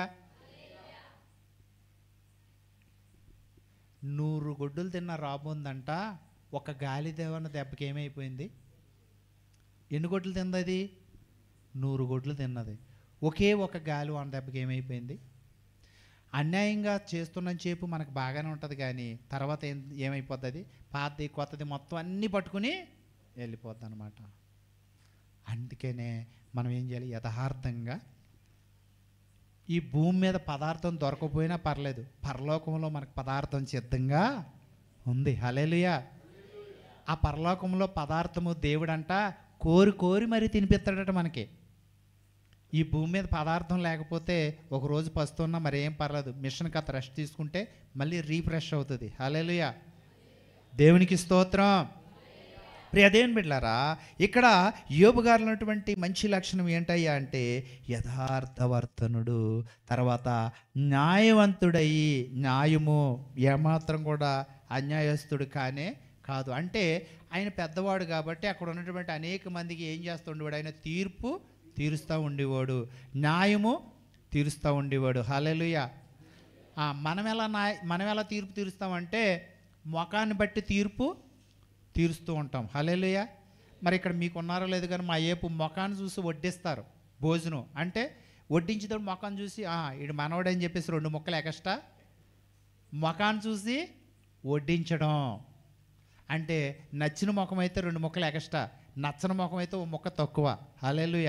నూరు గొడ్డులు తిన్న రాబోందంట ఒక గాలి దేవన్న దెబ్బకి ఏమైపోయింది ఎన్ని గొడ్లు తింది అది నూరు గొడ్లు తిన్నది ఒకే ఒక గాలి వాన దెబ్బకి ఏమైపోయింది అన్యాయంగా చేస్తున్న చేపు మనకు బాగానే ఉంటుంది కానీ తర్వాత ఏం ఏమైపోద్ది అది పాతది కొత్తది మొత్తం అన్నీ పట్టుకుని వెళ్ళిపోద్ది అనమాట అందుకనే మనం ఏం చేయాలి యథార్థంగా ఈ భూమి మీద పదార్థం దొరకపోయినా పర్లేదు పరలోకంలో మనకు పదార్థం సిద్ధంగా ఉంది హలేలుయా ఆ పరలోకంలో పదార్థము దేవుడంట కోరి కోరి మరీ తినిపిస్తాడట మనకి ఈ భూమి మీద పదార్థం లేకపోతే ఒక రోజు పస్తున్నా మరి ఏం పర్లేదు మిషన్ కథ రెస్ట్ తీసుకుంటే మళ్ళీ రీఫ్రెష్ అవుతుంది హలేలుయా దేవునికి స్తోత్రం ప్రియ దేవుని బిడ్డారా ఇక్కడ యోబు గారు ఉన్నటువంటి మంచి లక్షణం ఏంటయ్యా అంటే యథార్థవర్తనుడు తర్వాత న్యాయవంతుడయి న్యాయము ఏమాత్రం కూడా అన్యాయస్తుడు కానే కాదు అంటే ఆయన పెద్దవాడు కాబట్టి అక్కడ ఉన్నటువంటి అనేక మందికి ఏం చేస్తుండేవాడు ఆయన తీర్పు తీరుస్తూ ఉండేవాడు న్యాయము తీరుస్తూ ఉండేవాడు హలెలుయ మనం ఎలా న్యాయ మనం ఎలా తీర్పు తీరుస్తామంటే మొఖాన్ని బట్టి తీర్పు తీరుస్తూ ఉంటాం హలేలుయ మరి ఇక్కడ మీకు ఉన్నారో లేదు కానీ మా ఏపు మొఖాన్ని చూసి వడ్డిస్తారు భోజనం అంటే వడ్డించేటప్పుడు మొఖాన్ని చూసి ఇడు మనవడని చెప్పేసి రెండు ముక్కలు ఎక్స్ట్రా మొఖాన్ని చూసి వడ్డించడం అంటే నచ్చిన ముఖం అయితే రెండు ముక్కలు ఎక్స్ట్రా నచ్చని ముఖం అయితే ఓ ముక్క తక్కువ హలేలుయ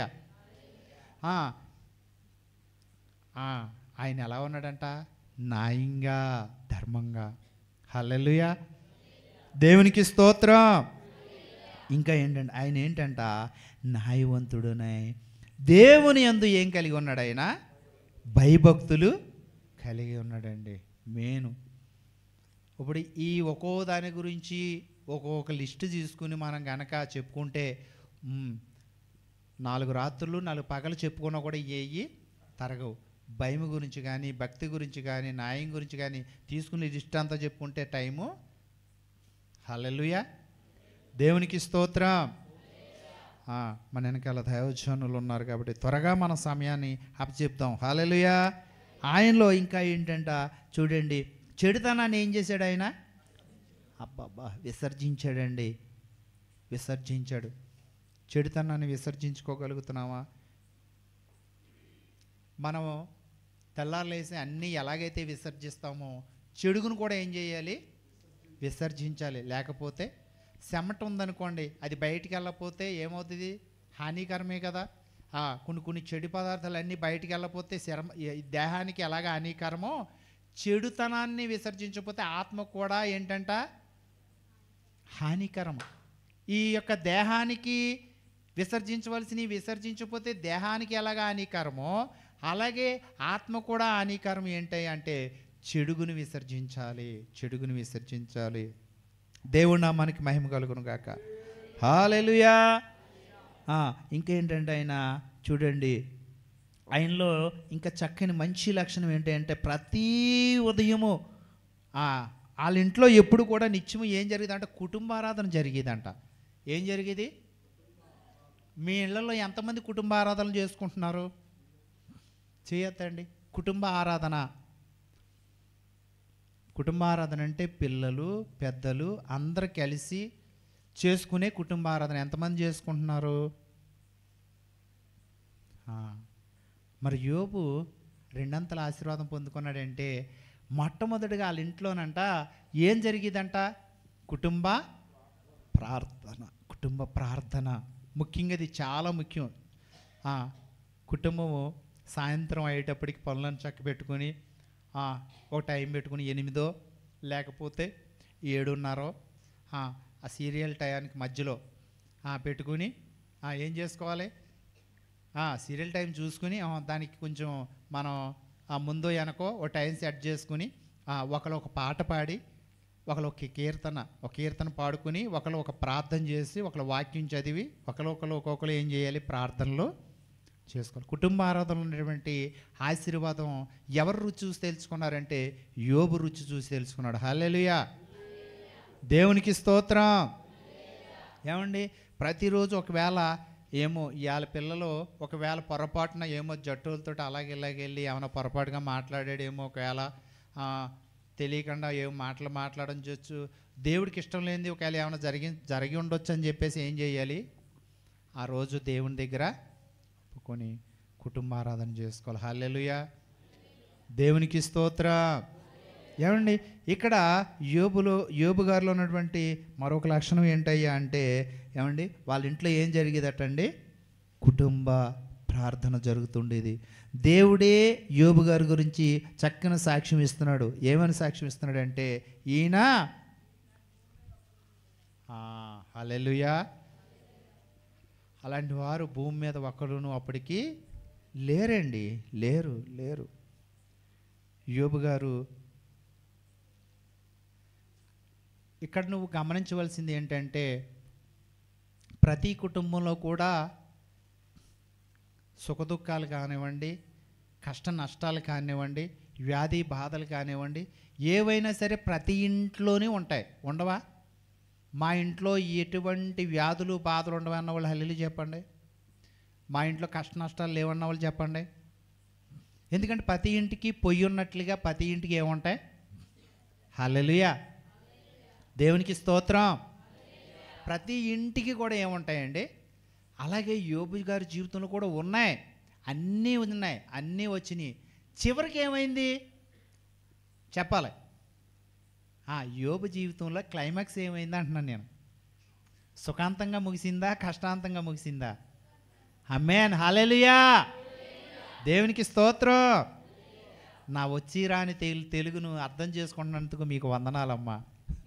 ఆయన ఎలా ఉన్నాడంట న్యాయంగా ధర్మంగా హల్లెలూయా దేవునికి స్తోత్రం ఇంకా ఏంటంటే ఆయన ఏంటంట న్యాయవంతుడునై దేవుని యందు ఏం కలిగి ఉన్నాడు ఆయన భయభక్తులు కలిగి ఉన్నాడండి మేను ఇప్పుడు ఈ ఒక్కో దాని గురించి ఒక్కొక్క లిస్ట్ తీసుకుని మనం గనక చెప్పుకుంటే మ్, నాలుగు రాత్రులు నాలుగు పగలు చెప్పుకున్నా కూడా ఏవి తరగవు భయం గురించి కానీ భక్తి గురించి కానీ న్యాయం గురించి కానీ తీసుకుని లిస్ట్ అంతా చెప్పుకుంటే టైము హల్లెలూయా దేవునికి స్తోత్రం ఆ, మన వెనకాల దైవజనులు ఉన్నారు కాబట్టి త్వరగా మన సమయాన్ని అప్పచెప్తాం హాలెలుయా ఆయనలో ఇంకా ఏంటంట చూడండి చెడుతనాన్ని ఏం చేశాడు ఆయన అబ్బాబ్బా విసర్జించాడండి విసర్జించాడు చెడుతనాన్ని విసర్జించుకోగలుగుతున్నామా మనము తెల్లారులేసి అన్నీ ఎలాగైతే విసర్జిస్తామో చెడుగును కూడా ఏం చేయాలి విసర్జించాలి లేకపోతే చెమట ఉందనుకోండి అది బయటికి వెళ్ళకపోతే ఏమవుతుంది హానికరమే కదా ఆ, కొన్ని కొన్ని చెడు పదార్థాలు అన్నీ బయటికి వెళ్ళకపోతే శరమ ఈ దేహానికి ఎలాగ హానికరమో చెడుతనాన్ని విసర్జించకపోతే ఆత్మ కూడా ఏంటంట హానికరం ఈ యొక్క దేహానికి విసర్జించవలసినవి విసర్జించకపోతే దేహానికి ఎలాగ హానికరమో అలాగే ఆత్మ కూడా హానికరం ఏంటి అంటే చెడుగును విసర్జించాలి చెడుగును విసర్జించాలి దేవుడు నామానికి మహిమ కలుగును గాక హాలెలుయా ఇంకేంటంటే ఆయన చూడండి ఆయనలో ఇంకా చక్కని మంచి లక్షణం ఏంటి అంటే ప్రతి ఉదయము ఆ, వాళ్ళ ఇంట్లో ఎప్పుడు కూడా నిత్యము ఏం జరిగేదంట కుటుంబారాధన జరిగేదంట ఏం జరిగేది మీ ఇళ్లలో ఎంతమంది కుటుంబ ఆరాధనలు చేసుకుంటున్నారు చేయొద్దండి కుటుంబ ఆరాధన కుటుంబ ఆరాధన అంటే పిల్లలు పెద్దలు అందరు కలిసి చేసుకునే కుటుంబ ఆరాధన ఎంతమంది చేసుకుంటున్నారు ఆ, మరి యోబు రెండంతల ఆశీర్వాదం పొందుకున్నాడంటే మొట్టమొదటిగా వాళ్ళ ఇంట్లోనంట ఏం జరిగేదంట కుటుంబ ప్రార్థన కుటుంబ ప్రార్థన ముఖ్యంగా ఇది చాలా ముఖ్యం ఆ, కుటుంబము సాయంత్రం అయ్యేటప్పటికి పనులను చక్క పెట్టుకొని ఆ, ఒక టైం పెట్టుకుని ఎనిమిదో లేకపోతే ఏడున్నరో ఆ ఆ సీరియల్ టయానికి మధ్యలో ఆ, పెట్టుకుని ఆ, ఏం చేసుకోవాలి ఆ, సీరియల్ టైం చూసుకుని ఆ, దానికి కొంచెం మనం ఆ ముందో వెనకో ఒక టైం సెట్ చేసుకుని ఆ, ఒకరు ఒక పాట పాడి ఒకరు ఒక కీర్తన ఒక కీర్తన పాడుకుని ఒకరు ఒక ప్రార్థన చేసి ఒకరు వాక్యం చదివి ఒకరు ఒకరు ఒక్కొక్కరు ఏం చేయాలి ప్రార్థనలో చేసుకోవాలి కుటుంబ ఆరాధనలో ఉన్నటువంటి ఆశీర్వాదం ఎవరు రుచి చూసి తెలుసుకున్నారంటే యోబు రుచి చూసి తెలుసుకున్నాడు హల్లెలూయా దేవునికి స్తోత్రం ఏమండి ప్రతిరోజు ఒకవేళ ఏమో ఇవాళ పిల్లలు ఒకవేళ పొరపాటున ఏమో జట్టులతో అలాగే ఇలాగ వెళ్ళి ఏమైనా పొరపాటుగా మాట్లాడాడేమో ఒకవేళ ఆ, తెలియకుండా ఏమో మాటలు మాట్లాడడం చేయొచ్చు దేవుడికి ఇష్టం లేనిది ఒకవేళ ఏమైనా జరిగి జరిగి ఉండొచ్చు అని చెప్పేసి ఏం చేయాలి ఆ రోజు దేవుని దగ్గర ఒప్పుకొని కుటుంబారాధన చేసుకోవాలి హల్లెలూయా దేవునికి స్తోత్ర ఏమండి ఇక్కడ యోబులో యోబు గారిలో ఉన్నటువంటి మరొక లక్షణం ఏంటయ్యా అంటే ఏమండి వాళ్ళ ఇంట్లో ఏం జరిగేదటండి కుటుంబ ప్రార్థన జరుగుతుండేది దేవుడే యోబు గారి గురించి చక్కని సాక్ష్యం ఇస్తున్నాడు ఏమని సాక్ష్యం ఇస్తున్నాడు అంటే ఈయన హలెలుయా అలాంటి వారు భూమి మీద ఒక్కడును అప్పటికి లేరండి లేరు లేరు యోబు గారు ఇక్కడ నువ్వు గమనించవలసింది ఏంటంటే ప్రతి కుటుంబంలో కూడా సుఖదుఖాలు కానివ్వండి కష్ట నష్టాలు కానివ్వండి వ్యాధి బాధలు కానివ్వండి ఏవైనా సరే ప్రతి ఇంట్లోనే ఉంటాయి ఉండవా మా ఇంట్లో ఎటువంటి వ్యాధులు బాధలు ఉండవా అన్న వాళ్ళు హల్లీలు చెప్పండి మా ఇంట్లో కష్ట నష్టాలు లేవన్న వాళ్ళు చెప్పండి ఎందుకంటే ప్రతి ఇంటికి పొయ్యి ఉన్నట్లుగా ప్రతి ఇంటికి ఏముంటాయి హల్లెలూయా దేవునికి స్తోత్రం ప్రతి ఇంటికి కూడా ఏముంటాయండి అలాగే యోబు గారి జీవితంలో కూడా ఉన్నాయి అన్నీ ఉన్నాయి అన్నీ వచ్చినాయి చివరికి ఏమైంది చెప్పాలి ఆ యోబు జీవితంలో క్లైమాక్స్ ఏమైంది అంటున్నాను నేను సుఖాంతంగా ముగిసిందా కష్టాంతంగా ముగిసిందా అమ్మేన్ హాలెలుయా దేవునికి స్తోత్రం నా వచ్చి రాని తెలు తెలుగును అర్థం చేసుకున్నందుకు మీకు వందనాలమ్మా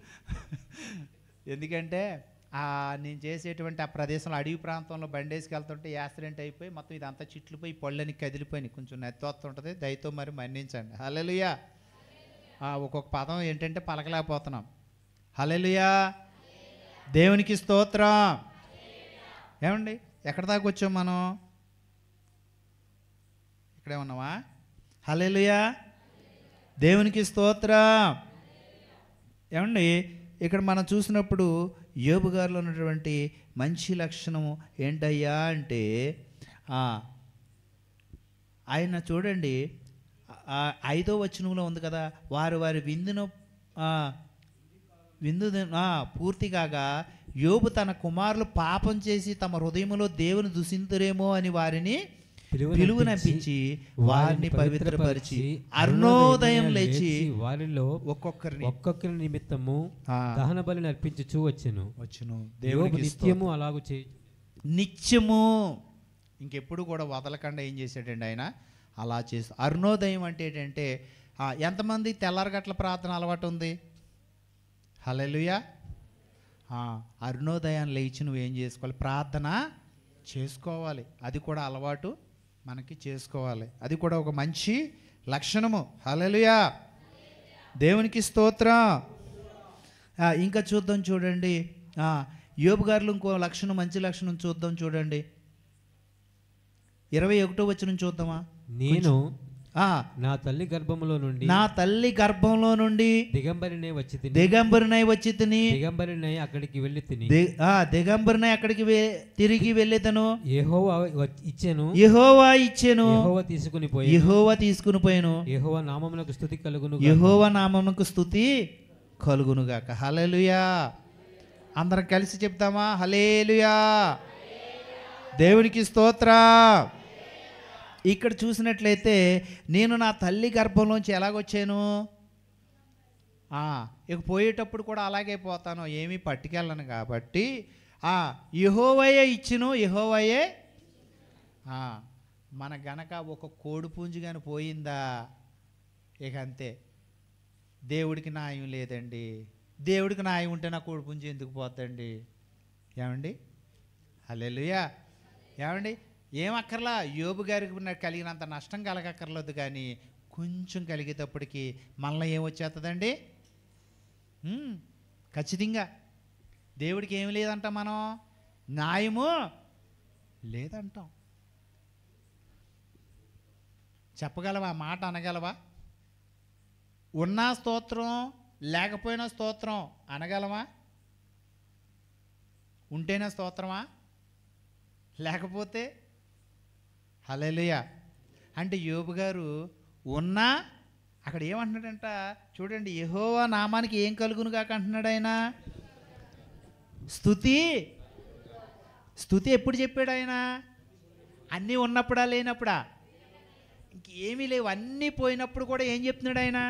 ఎందుకంటే ఆ నేను చేసేటువంటి ఆ ప్రదేశంలో అడవి ప్రాంతంలో బండేసుకు వెళ్తుంటే యాక్సిడెంట్ అయిపోయి మొత్తం ఇదంతా చిట్లిపోయి పళ్ళని కదిలిపోయినాయి కొంచెం నెత్తొస్తుంటుంది దయతో మరి మన్నించండి హలెలుయా ఒక్కొక్క పదం ఏంటంటే పలకలేకపోతున్నాం హలెలుయా దేవునికి స్తోత్రం ఏమండి ఎక్కడ దాకా వచ్చాం మనం ఇక్కడే ఉన్నావా హలెలుయా దేవునికి స్తోత్రం ఏమండి ఇక్కడ మనం చూసినప్పుడు యోబు గారిలో ఉన్నటువంటి మంచి లక్షణం ఏంటయ్యా అంటే ఆ, ఆయన చూడండి ఆ, ఐదో వచనంలో ఉంది కదా వారు వారి విందును ఆ, విందు ది- ఆ, పూర్తి కాగా యోబు తన కుమారులు పాపం చేసి తమ హృదయంలో దేవుని దుసింతురేమో అని వారిని పిలువనంపించి వారిని పవిత్రపరిచి అరుణోదయం లేచి వారిలో ఒక్కొక్కరిని ఒక్కొక్కరి నిమిత్తము ఆ, దహన బలిని అర్పించుచూ వచ్చెను వచ్చును యోబు దేవునికి నిత్యము అలాగు చేయి నిత్యము ఇంకెప్పుడు కూడా వదలకుండా ఏం చేశాడండి ఆయన అలా చేస్తూ అరుణోదయం అంటే ఏంటంటే ఆ, ఎంతమంది తెల్లారగట్ల ప్రార్థన అలవాటు ఉంది హలెలుయా అరుణోదయాన్ని లేచి నువ్వు ఏం చేసుకోవాలి ప్రార్థన చేసుకోవాలి అది కూడా అలవాటు మనకి చేసుకోవాలి అది కూడా ఒక మంచి లక్షణము హలెలుయా దేవునికి స్తోత్రం ఆ, ఇంకా చూద్దాం చూడండి ఆ, యోబు గారిలో ఇంకో లక్షణం మంచి లక్షణం చూద్దాం చూడండి ఇరవై ఒకటో వచ్చిన చూద్దామా నేను ఆ, నా తల్లి గర్భములో నుండి నా తల్లి గర్భంలో నుండి దిగంబరినే వచ్చి తిని దిగంబరినై వచ్చి తిని దిగంబరినై అక్కడికి వెళ్ళి తిని ది- ఆ, దిగంబరినై అక్కడికి వే- తిరిగి వెళ్ళేతను యెహోవా వచ్చి- ఇచ్చెను యెహోవా ఇచ్చెను యెహోవా తీసుకుని పోయి యెహోవా తీసుకుని పోయాను యెహోవా నామమునకు స్థుతి కలుగును యెహోవా నామమునకు స్థుతి కలుగునుగాక హల్లెలూయా అందరం కలిసి చెప్తామా హలేలుయా దేవునికి స్తోత్ర ఇక్కడ చూసినట్లయితే నేను నా తల్లి గర్భంలోంచి ఎలాగొచ్చాను ఆ, ఇక పోయేటప్పుడు కూడా అలాగే పోతాను ఏమీ పట్టుకెళ్ళను కాబట్టి ఆ యహోవయే ఇచ్చిను యహోవయే ఆ, మన గనక ఒక కోడి పుంజు కానీ పోయిందా ఇక అంతే దేవుడికి న్యాయం లేదండి దేవుడికి న్యాయం ఉంటే నా కోడి పుంజు ఎందుకు పోద్దండి ఏమండి హల్లెలూయా ఏమండి ఏం అక్కర్లా యోబు గారికి ఉన్న కలిగినంత నష్టం కలగక్కర్లేదు కానీ కొంచెం కలిగేటప్పటికి మళ్ళీ ఏం వచ్చేస్తుందండి ఉమ్, ఖచ్చితంగా దేవుడికి ఏమి లేదంటాం మనం న్యాయము లేదంటాం చెప్పగలవా మాట అనగలవా ఉన్నా స్తోత్రం లేకపోయినా స్తోత్రం అనగలమా ఉంటేనే స్తోత్రమా లేకపోతే హల్లెలూయ అంటే యోబు గారు ఉన్నా అక్కడ ఏమంటున్నాడంట చూడండి యెహోవా నామానికి ఏం కలుగును కాక అంటున్నాడు ఆయన స్థుతి స్థుతి ఎప్పుడు చెప్పాడు ఆయన అన్నీ ఉన్నప్పుడా లేనప్పుడా ఇంకేమీ లేవు అన్నీ పోయినప్పుడు కూడా ఏం చెప్తున్నాడు ఆయన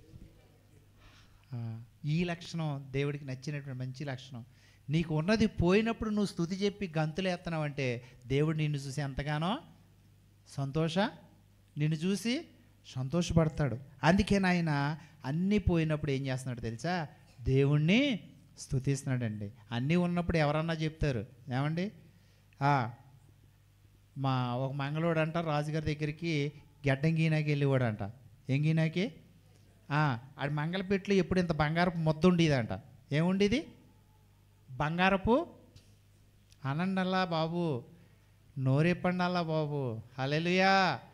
ఆ, ఈ లక్షణం దేవుడికి నచ్చినటువంటి మంచి లక్షణం నీకు ఉన్నది పోయినప్పుడు నువ్వు స్థుతి చెప్పి గంతులు ఎత్తనావు అంటే దేవుడు నిన్ను చూసి ఎంతగానో సంతోష నిన్ను చూసి సంతోషపడతాడు అందుకే నాయన అన్నీ పోయినప్పుడు ఏం చేస్తున్నాడు తెలుసా దేవుణ్ణి స్థుతిస్తున్నాడండి అన్నీ ఉన్నప్పుడు ఎవరన్నా చెప్తారు ఏమండి ఆ, మా ఒక మంగళోడు అంట రాజుగారి దగ్గరికి గడ్డం గీనాకి వెళ్ళేవాడంట ఏం గీనాకి ఆ, ఆడి మంగళపెట్లు ఎప్పుడు ఇంత బంగారపు ముద్ద ఉండేదంట ఏముండేది బంగారపు అనండల్లా బాబు నోరెప్పండల్లా బాబు హలెలుయా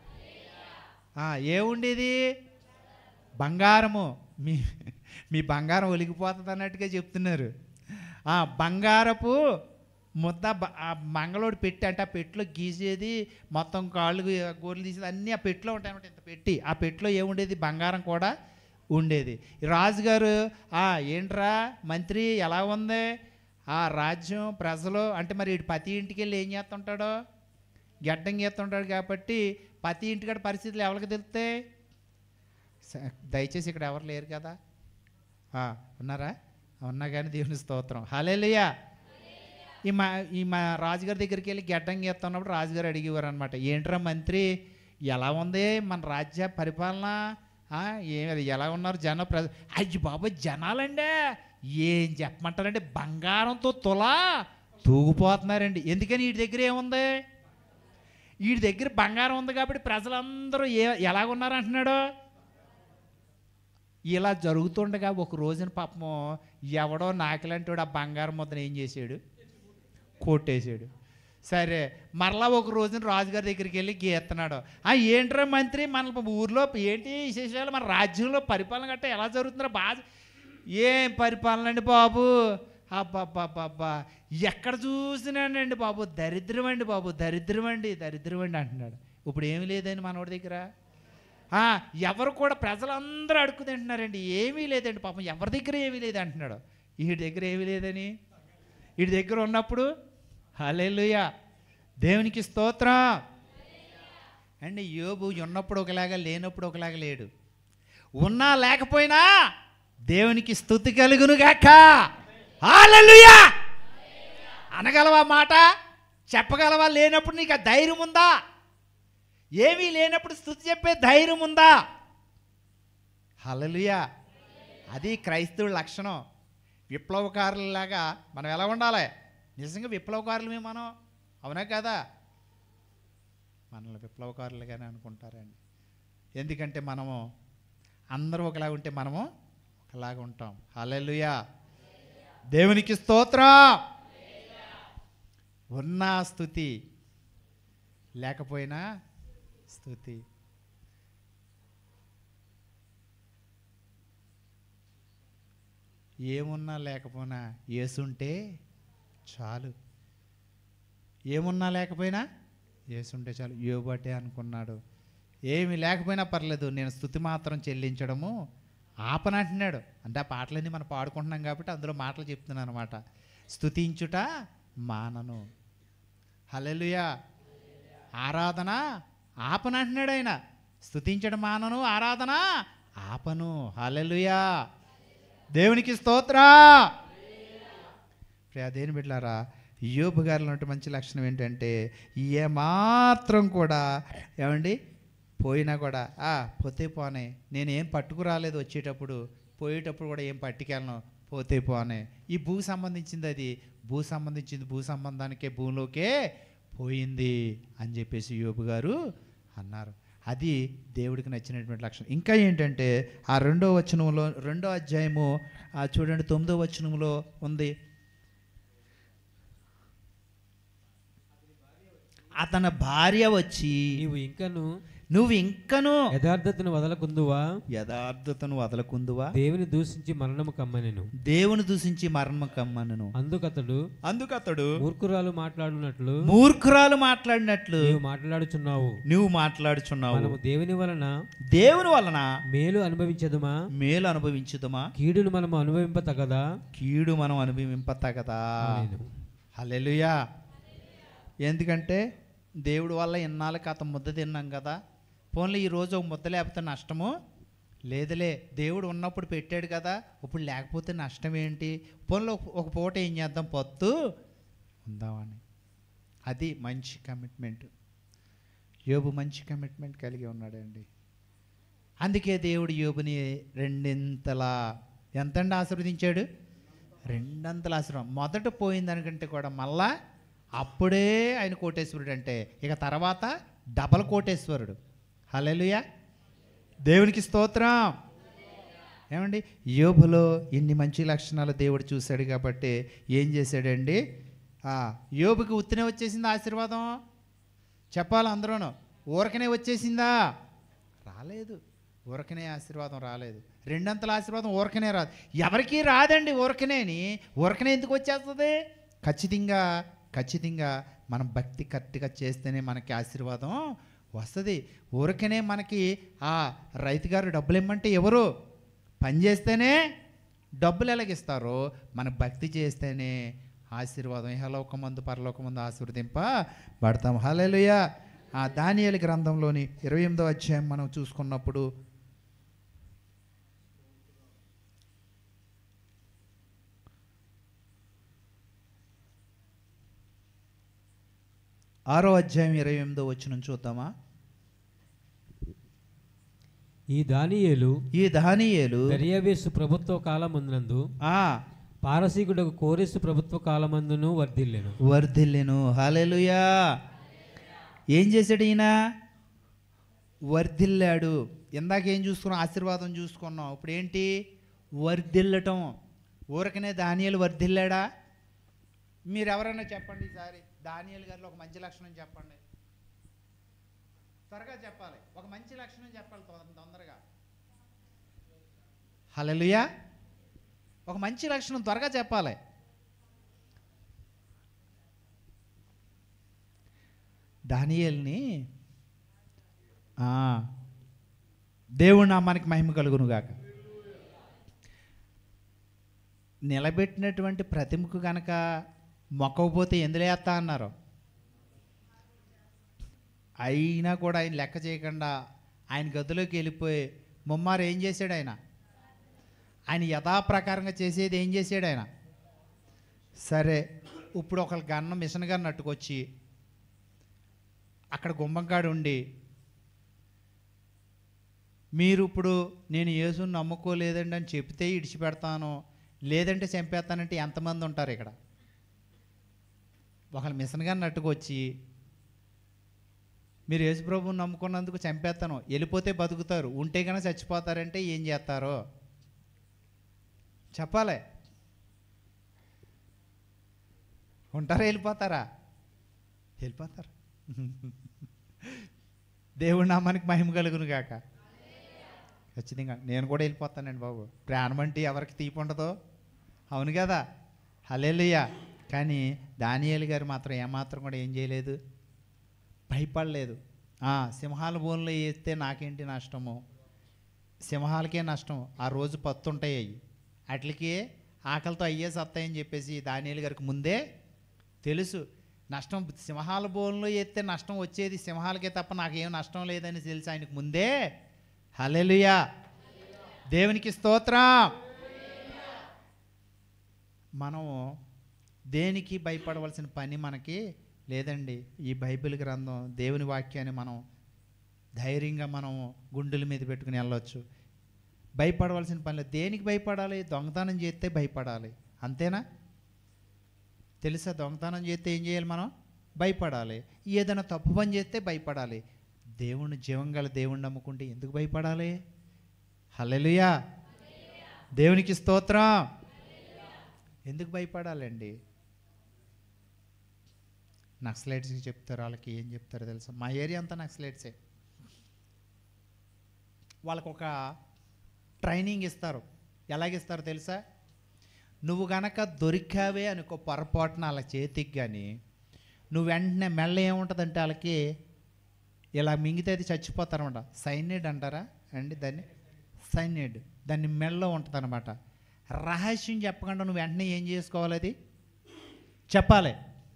ఏముండేది బంగారము మీ మీ బంగారం ఒలిగిపోతుంది అన్నట్టుగా చెప్తున్నారు ఆ బంగారపు ముద్ద బ- ఆ మంగళోడు పెట్టి అంటే ఆ పెట్టిలో గీసేది మొత్తం కాళ్ళు గోర్లు తీసేది అన్నీ ఆ పెట్టిలో ఉంటాయన్నమాట ఇంత పెట్టి ఆ పెట్టిలో ఏముండేది బంగారం కూడా ఉండేది ఈ రాజుగారు "ఆ, ఏంట్రా మంత్రి ఎలా ఉంది ఆ రాజ్యం ప్రజలు అంటే మరి ఇటు ప్రతి ఇంటికి వెళ్ళి ఏం చేస్తుంటాడో గడ్డం గీస్తుంటాడు కాబట్టి ప్రతి ఇంటికాడ పరిస్థితులు ఎవరికి తెలుస్తాయి స- దయచేసి ఇక్కడ ఎవరు లేరు కదా ఆ, ఉన్నారా ఉన్నా కానీ దేవుని స్తోత్రం హలేలుయా ఈ మా ఈ మా రాజుగారి దగ్గరికి వెళ్ళి గడ్డం గీస్తున్నప్పుడు రాజుగారు అడిగేవారు అనమాట ఏంట్రా మంత్రి ఎలా ఉంది మన రాజ్య పరిపాలన ఆ, ఏం అది ఎలా ఉన్నారు జన ప్రజ అయ్యి బాబు జనాలండి ఏం చెప్పమంటారంటే బంగారంతో తులా తూగిపోతున్నారండి ఎందుకని వీటి దగ్గర ఏముంది వీడి దగ్గర బంగారం ఉంది కాబట్టి ప్రజలందరూ ఏ ఎలాగున్నారు అంటున్నాడు ఇలా జరుగుతుండగా ఒక రోజున పాపం ఎవడో నాకిలాంటి వాడు ఆ బంగారం ముద్దను ఏం చేసాడు కొట్టేసాడు సరే మరలా ఒక రోజున రాజుగారి దగ్గరికి వెళ్ళి గీస్తున్నాడు ఆ ఏంట్రా మంత్రి మన ఊర్లో ఏంటి విశేషాలు మన రాజ్యంలో పరిపాలన గట్ట ఎలా జరుగుతుందో బాగా ఏం పరిపాలన అండి బాబు అబ్బాబ్బాబ్బా ఎక్కడ చూసినానండి బాబు దరిద్రం అండి బాబు దరిద్రం అండి దరిద్రం అండి అంటున్నాడు ఇప్పుడు ఏమీ లేదండి మనోడి దగ్గర ఆ, ఎవరు కూడా ప్రజలందరూ అడుక్కు తింటున్నారండి ఏమీ లేదండి పాపం ఎవరి దగ్గర ఏమీ లేదు అంటున్నాడు వీడి దగ్గర ఏమీ లేదని వీడి దగ్గర ఉన్నప్పుడు హల్లెలూయా దేవునికి స్తోత్రం అండి యోబు ఉన్నప్పుడు ఒకలాగా లేనప్పుడు ఒకలాగా లేడు ఉన్నా లేకపోయినా దేవునికి స్థుతి కలుగును గాక హల్లెలూయా అనగలవా మాట చెప్పగలవా లేనప్పుడు నీకు ఆ ధైర్యం ఉందా ఏమీ లేనప్పుడు స్థుతి చెప్పే ధైర్యం ఉందా హల్లెలూయా అది క్రైస్తవుల లక్షణం విప్లవకారులలాగా మనం ఎలా ఉండాలి నిజంగా విప్లవకారులమే మనం అవునా కదా మనల్ని విప్లవకారులుగానే అనుకుంటారండి ఎందుకంటే మనము అందరూ ఒకలాగా ఉంటే మనము ఒకలాగా ఉంటాం హల్లెలూయా దేవునికి స్తోత్రం ఉన్న స్థుతి లేకపోయినా స్థుతి ఏమున్నా లేకపోయినా ఏసుంటే చాలు ఏమున్నా లేకపోయినా ఏసుంటే చాలు యోబటే అనుకున్నాడు ఏమి లేకపోయినా పర్లేదు నేను స్థుతి మాత్రం చెల్లించడము ఆపనంటున్నాడు అంటే ఆ పాటలన్నీ మనం పాడుకుంటున్నాం కాబట్టి అందులో మాటలు చెప్తున్నాను అనమాట స్థుతించుట మానను హల్లెలూయా ఆరాధన ఆపనంటున్నాడు ఆయన స్థుతించడం మానను ఆరాధన ఆపను హల్లెలూయా దేవునికి స్తోత్రా ప్రియా దేని బిడ్డారా యోబు గారిలో ఉన్నటువంటి మంచి లక్షణం ఏంటంటే ఏమాత్రం కూడా ఏమండి పోయినా కూడా ఆ పోతే పోనే నేనేం పట్టుకురాలేదు వచ్చేటప్పుడు పోయేటప్పుడు కూడా ఏం పట్టుకెళ్ళను పోతే పోనే ఈ భూ సంబంధించింది అది భూ సంబంధించింది భూ సంబంధానికే భూమిలోకే పోయింది అని చెప్పేసి యోబు గారు అన్నారు అది దేవుడికి నచ్చినటువంటి లక్షణం ఇంకా ఏంటంటే ఆ రెండో వచనంలో రెండో అధ్యాయము ఆ చూడండి తొమ్మిదో వచనంలో ఉంది అతని భార్య వచ్చి నీవు ఇంకను నువ్వు ఇంకను యథార్థతను వదలకుందువా యథార్థతను వదలకుందువా దేవుని దూషించి మరణము కమ్మనెను దేవుని దూషించి మరణం కమ్మను అందుకతడు అందుకతడు మూర్ఖురాలు మాట్లాడునట్లు మూర్ఖురాలు మాట్లాడినట్లు నీవు మాట్లాడుచున్నావు నువ్వు మాట్లాడుచున్నావు మనము దేవుని వలన దేవుని వలన మేలు అనుభవించదుమా మేలు అనుభవించుదమా కీడును మనము అనుభవింప తగదా కీడు మనం అనుభవింపతగదా ఆమేను. హల్లెలూయా ఎందుకంటే దేవుడి వల్ల ఇన్నాళ్ళకి అతను ముద్ద తిన్నాం కదా పోన్లే ఈరోజు ఒక ముద్ద లేకపోతే నష్టము లేదులే దేవుడు ఉన్నప్పుడు పెట్టాడు కదా ఇప్పుడు లేకపోతే నష్టం ఏంటి పోన్లో ఒక పూట ఏం చేద్దాం పొత్తు ఉందామని అది మంచి కమిట్మెంట్ యోబు మంచి కమిట్మెంట్ కలిగి ఉన్నాడండి అందుకే దేవుడు యోబుని రెండింతలా ఎంతండి ఆశీర్వదించాడు రెండంతల ఆశీర్వాదం మొదట పోయిన దానికంటే కూడా మళ్ళా అప్పుడే ఆయన కోటేశ్వరుడు అంటే ఇక తర్వాత డబల్ కోటేశ్వరుడు హల్లెలూయా దేవునికి స్తోత్రం ఏమండి యోబులో ఇన్ని మంచి లక్షణాలు దేవుడు చూశాడు కాబట్టి ఏం చేశాడండి ఆ, యోబుకి ఉత్తినే వచ్చేసింది ఆశీర్వాదం చెప్పాలి అందరూను ఊరకనే వచ్చేసిందా రాలేదు ఊరకనే ఆశీర్వాదం రాలేదు రెండంతల ఆశీర్వాదం ఊరకనే రాదు ఎవరికీ రాదండి ఊరకనేని ఊరకనే ఎందుకు వచ్చేస్తుంది ఖచ్చితంగా ఖచ్చితంగా మనం భక్తి కరెక్ట్గా చేస్తేనే మనకి ఆశీర్వాదం వస్తుంది ఊరకనే మనకి ఆ రైతు గారు డబ్బులు ఇమ్మంటే ఎవరు పని చేస్తేనే డబ్బులు ఎలాగిస్తారో మన భక్తి చేస్తేనే ఆశీర్వాదం ఇహలోకమందు పరలోకమందు ఆశీర్వదింప పడతాం హల్లెలూయ ఆ దానియేలు గ్రంథంలోని ఇరవై ఎనిమిదో అధ్యాయం మనం చూసుకున్నప్పుడు ఆరో అధ్యాయం ఇరవై ఎనిమిదో వచ్చిన చూద్దామా ఈ దానియేలు ఈ దానియేలు దర్యావేసు ప్రభుత్వ కాలమందునందు ఆ పారసీకుడకు కోరెసు ప్రభుత్వ కాలమందును వర్ధిల్లెను వర్ధిల్లెను హాలేలుయా ఏం చేశాడు ఈయన వర్ధిల్లాడు ఇందాక ఏం చూసుకున్నాం ఆశీర్వాదం చూసుకున్నాం ఇప్పుడు ఏంటి వర్ధిల్లటం ఊరకనే దానియాలు వర్ధిల్లాడా మీరు ఎవరైనా చెప్పండి ఈసారి దానియాలు గారిలో ఒక మంచి లక్షణం చెప్పండి త్వరగా చెప్పాలి ఒక మంచి లక్షణం చెప్పాలి తొందర- తొందరగా హల్లెలూయా ఒక మంచి లక్షణం త్వరగా చెప్పాలి దానియేల్ని ఆ, దేవుడి నామానికి మహిమ కలుగును గాక నిలబెట్టినటువంటి ప్రతిమకు గనక మొక్కకపోతే ఎందులో వేస్తా అన్నారు అయినా కూడా ఆయన లెక్క చేయకుండా ఆయన గదిలోకి వెళ్ళిపోయి ముమ్మారు ఏం చేశాడు ఆయన ఆయన యథాప్రకారంగా చేసేది ఏం చేశాడు ఆయన సరే ఇప్పుడు ఒకళ్ళ గన్న మిషన్ గారు నట్టుకొచ్చి అక్కడ గుమ్మంకాడు ఉండి మీరు ఇప్పుడు నేను యేసుని నమ్ముకోలేదండి అని చెప్తే ఇడిచిపెడతాను లేదంటే చంపేస్తానంటే ఎంతమంది ఉంటారు ఇక్కడ ఒకళ్ళు మిషన్ గారు నట్టుకొచ్చి మీరు యేసుప్రభుని నమ్ముకున్నందుకు చంపేస్తాను వెళ్ళిపోతే బతుకుతారు ఉంటే కనుక చచ్చిపోతారంటే ఏం చేస్తారో చెప్పాలి ఉంటారా వెళ్ళిపోతారా వెళ్ళిపోతారు దేవుడి నామానికి మహిమ కలుగును గాక ఖచ్చితంగా నేను కూడా వెళ్ళిపోతానండి బాబు ప్రాణం అంటే ఎవరికి తీపి ఉండదో అవును కదా హలేలుయ్య కానీ దానియేలు గారు మాత్రం ఏమాత్రం కూడా ఏం చేయలేదు భయపడలేదు ఆ, సింహాల బోన్లో వేస్తే నాకేంటి నష్టము సింహాలకే నష్టం ఆ రోజు పత్తుంటాయి అవి వాటికి ఆకలితో అయ్యే సత్తాయని చెప్పేసి దానియేలు గారికి ముందే తెలుసు నష్టం సింహాల బోన్లో ఎత్తే నష్టం వచ్చేది సింహాలకే తప్ప నాకేం నష్టం లేదని తెలుసు ఆయనకు ముందే హల్లెలూయా దేవునికి స్తోత్రం మనం దేనికి భయపడవలసిన పని మనకి లేదండి ఈ బైబిల్ గ్రంథం దేవుని వాక్యాన్ని మనం ధైర్యంగా మనం గుండెల మీద పెట్టుకుని వెళ్ళొచ్చు భయపడవలసిన పని లేదు దేనికి భయపడాలి దొంగతనం చేస్తే భయపడాలి అంతేనా తెలుసా దొంగతనం చేస్తే ఏం చేయాలి మనం భయపడాలి ఏదైనా తప్పు పని చేస్తే భయపడాలి దేవుణ్ణి జీవం గల దేవుణ్ణి నమ్ముకుంటే ఎందుకు భయపడాలి హల్లెలూయా దేవునికి స్తోత్రం ఎందుకు భయపడాలండి నక్సలైట్స్కి చెప్తారు వాళ్ళకి ఏం చెప్తారో తెలుసా మా ఏరియా అంతా నక్సలైట్సే వాళ్ళకు ఒక ట్రైనింగ్ ఇస్తారు ఎలాగిస్తారు తెలుసా నువ్వు గనక దొరికావే అనుకో పొరపాటున వాళ్ళ చేతికి కానీ నువ్వు వెంటనే మెల్ల ఏముంటుందంటే వాళ్ళకి ఇలా మింగితే అది చచ్చిపోతారనమాట సైనైడ్ అంటారా అండి దాన్ని సైనైడ్ దాన్ని మెల్లో ఉంటుంది అనమాట రహస్యం చెప్పకుండా నువ్వు వెంటనే ఏం చేసుకోవాలి అది చెప్పాలి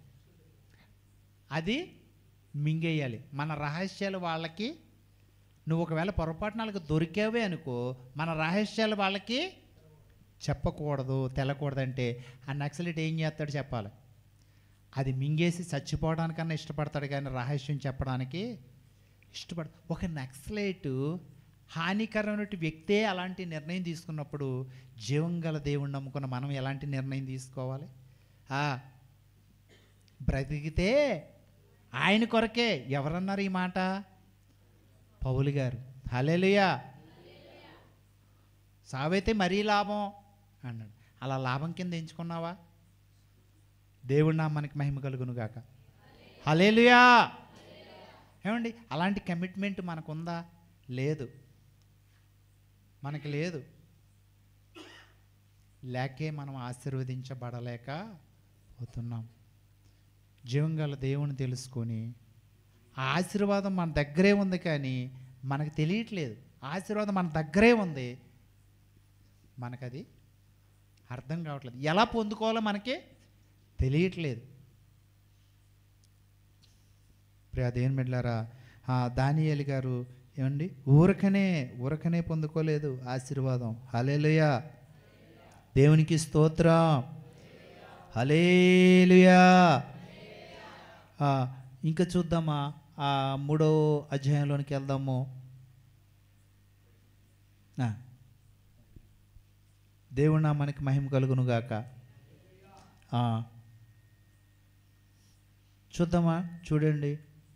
అది మింగేయాలి మన రహస్యాలు వాళ్ళకి నువ్వు ఒకవేళ పొరపాటున వాళ్ళకి దొరికావే అనుకో మన రహస్యాలు వాళ్ళకి చెప్పకూడదు తెలకూడదంటే ఆ నక్సలైట్ ఏం చేస్తాడు చెప్పాలి అది మింగేసి చచ్చిపోవడానికన్నా ఇష్టపడతాడు కానీ రహస్యం చెప్పడానికి ఇష్టపడ ఒక నక్సలైట్ హానికరమైన వ్యక్తే అలాంటి నిర్ణయం తీసుకున్నప్పుడు జీవం గల దేవుణ్ణి నమ్ముకున్న మనం ఎలాంటి నిర్ణయం తీసుకోవాలి ఆ, బ్రతికితే ఆయన కొరకే ఎవరన్నారు ఈ మాట పౌలు గారు హలేలుయా సావైతే మరీ లాభం అన్నాడు అలా లాభం కింద ఎంచుకున్నావా దేవుడి నామానికి మహిమ కలుగును గాక హలేలుయా ఏమండి అలాంటి కమిట్మెంట్ మనకుందా లేదు మనకి లేదు లేకే మనం ఆశీర్వదించబడలేక పోతున్నాం జీవం గల దేవుని తెలుసుకొని ఆ ఆశీర్వాదం మన దగ్గరే ఉంది కానీ మనకు తెలియట్లేదు ఆశీర్వాదం మన దగ్గరే ఉంది మనకది అర్థం కావట్లేదు ఎలా పొందుకోవాలో మనకి తెలియట్లేదు ప్రియా దేని మెడ్లారా దానియేలు గారు ఏమండి ఊరకనే ఊరకనే పొందుకోలేదు ఆశీర్వాదం హలేలుయా దేవునికి స్తోత్రం హలేలుయా ఆ, ఇంకా చూద్దామా ఆ మూడో అధ్యాయంలోనికి వెళ్దాము ఆ. దేవుడు నా మనకి మహిమ కలుగును గాక ఆ. చూద్దామా చూడండి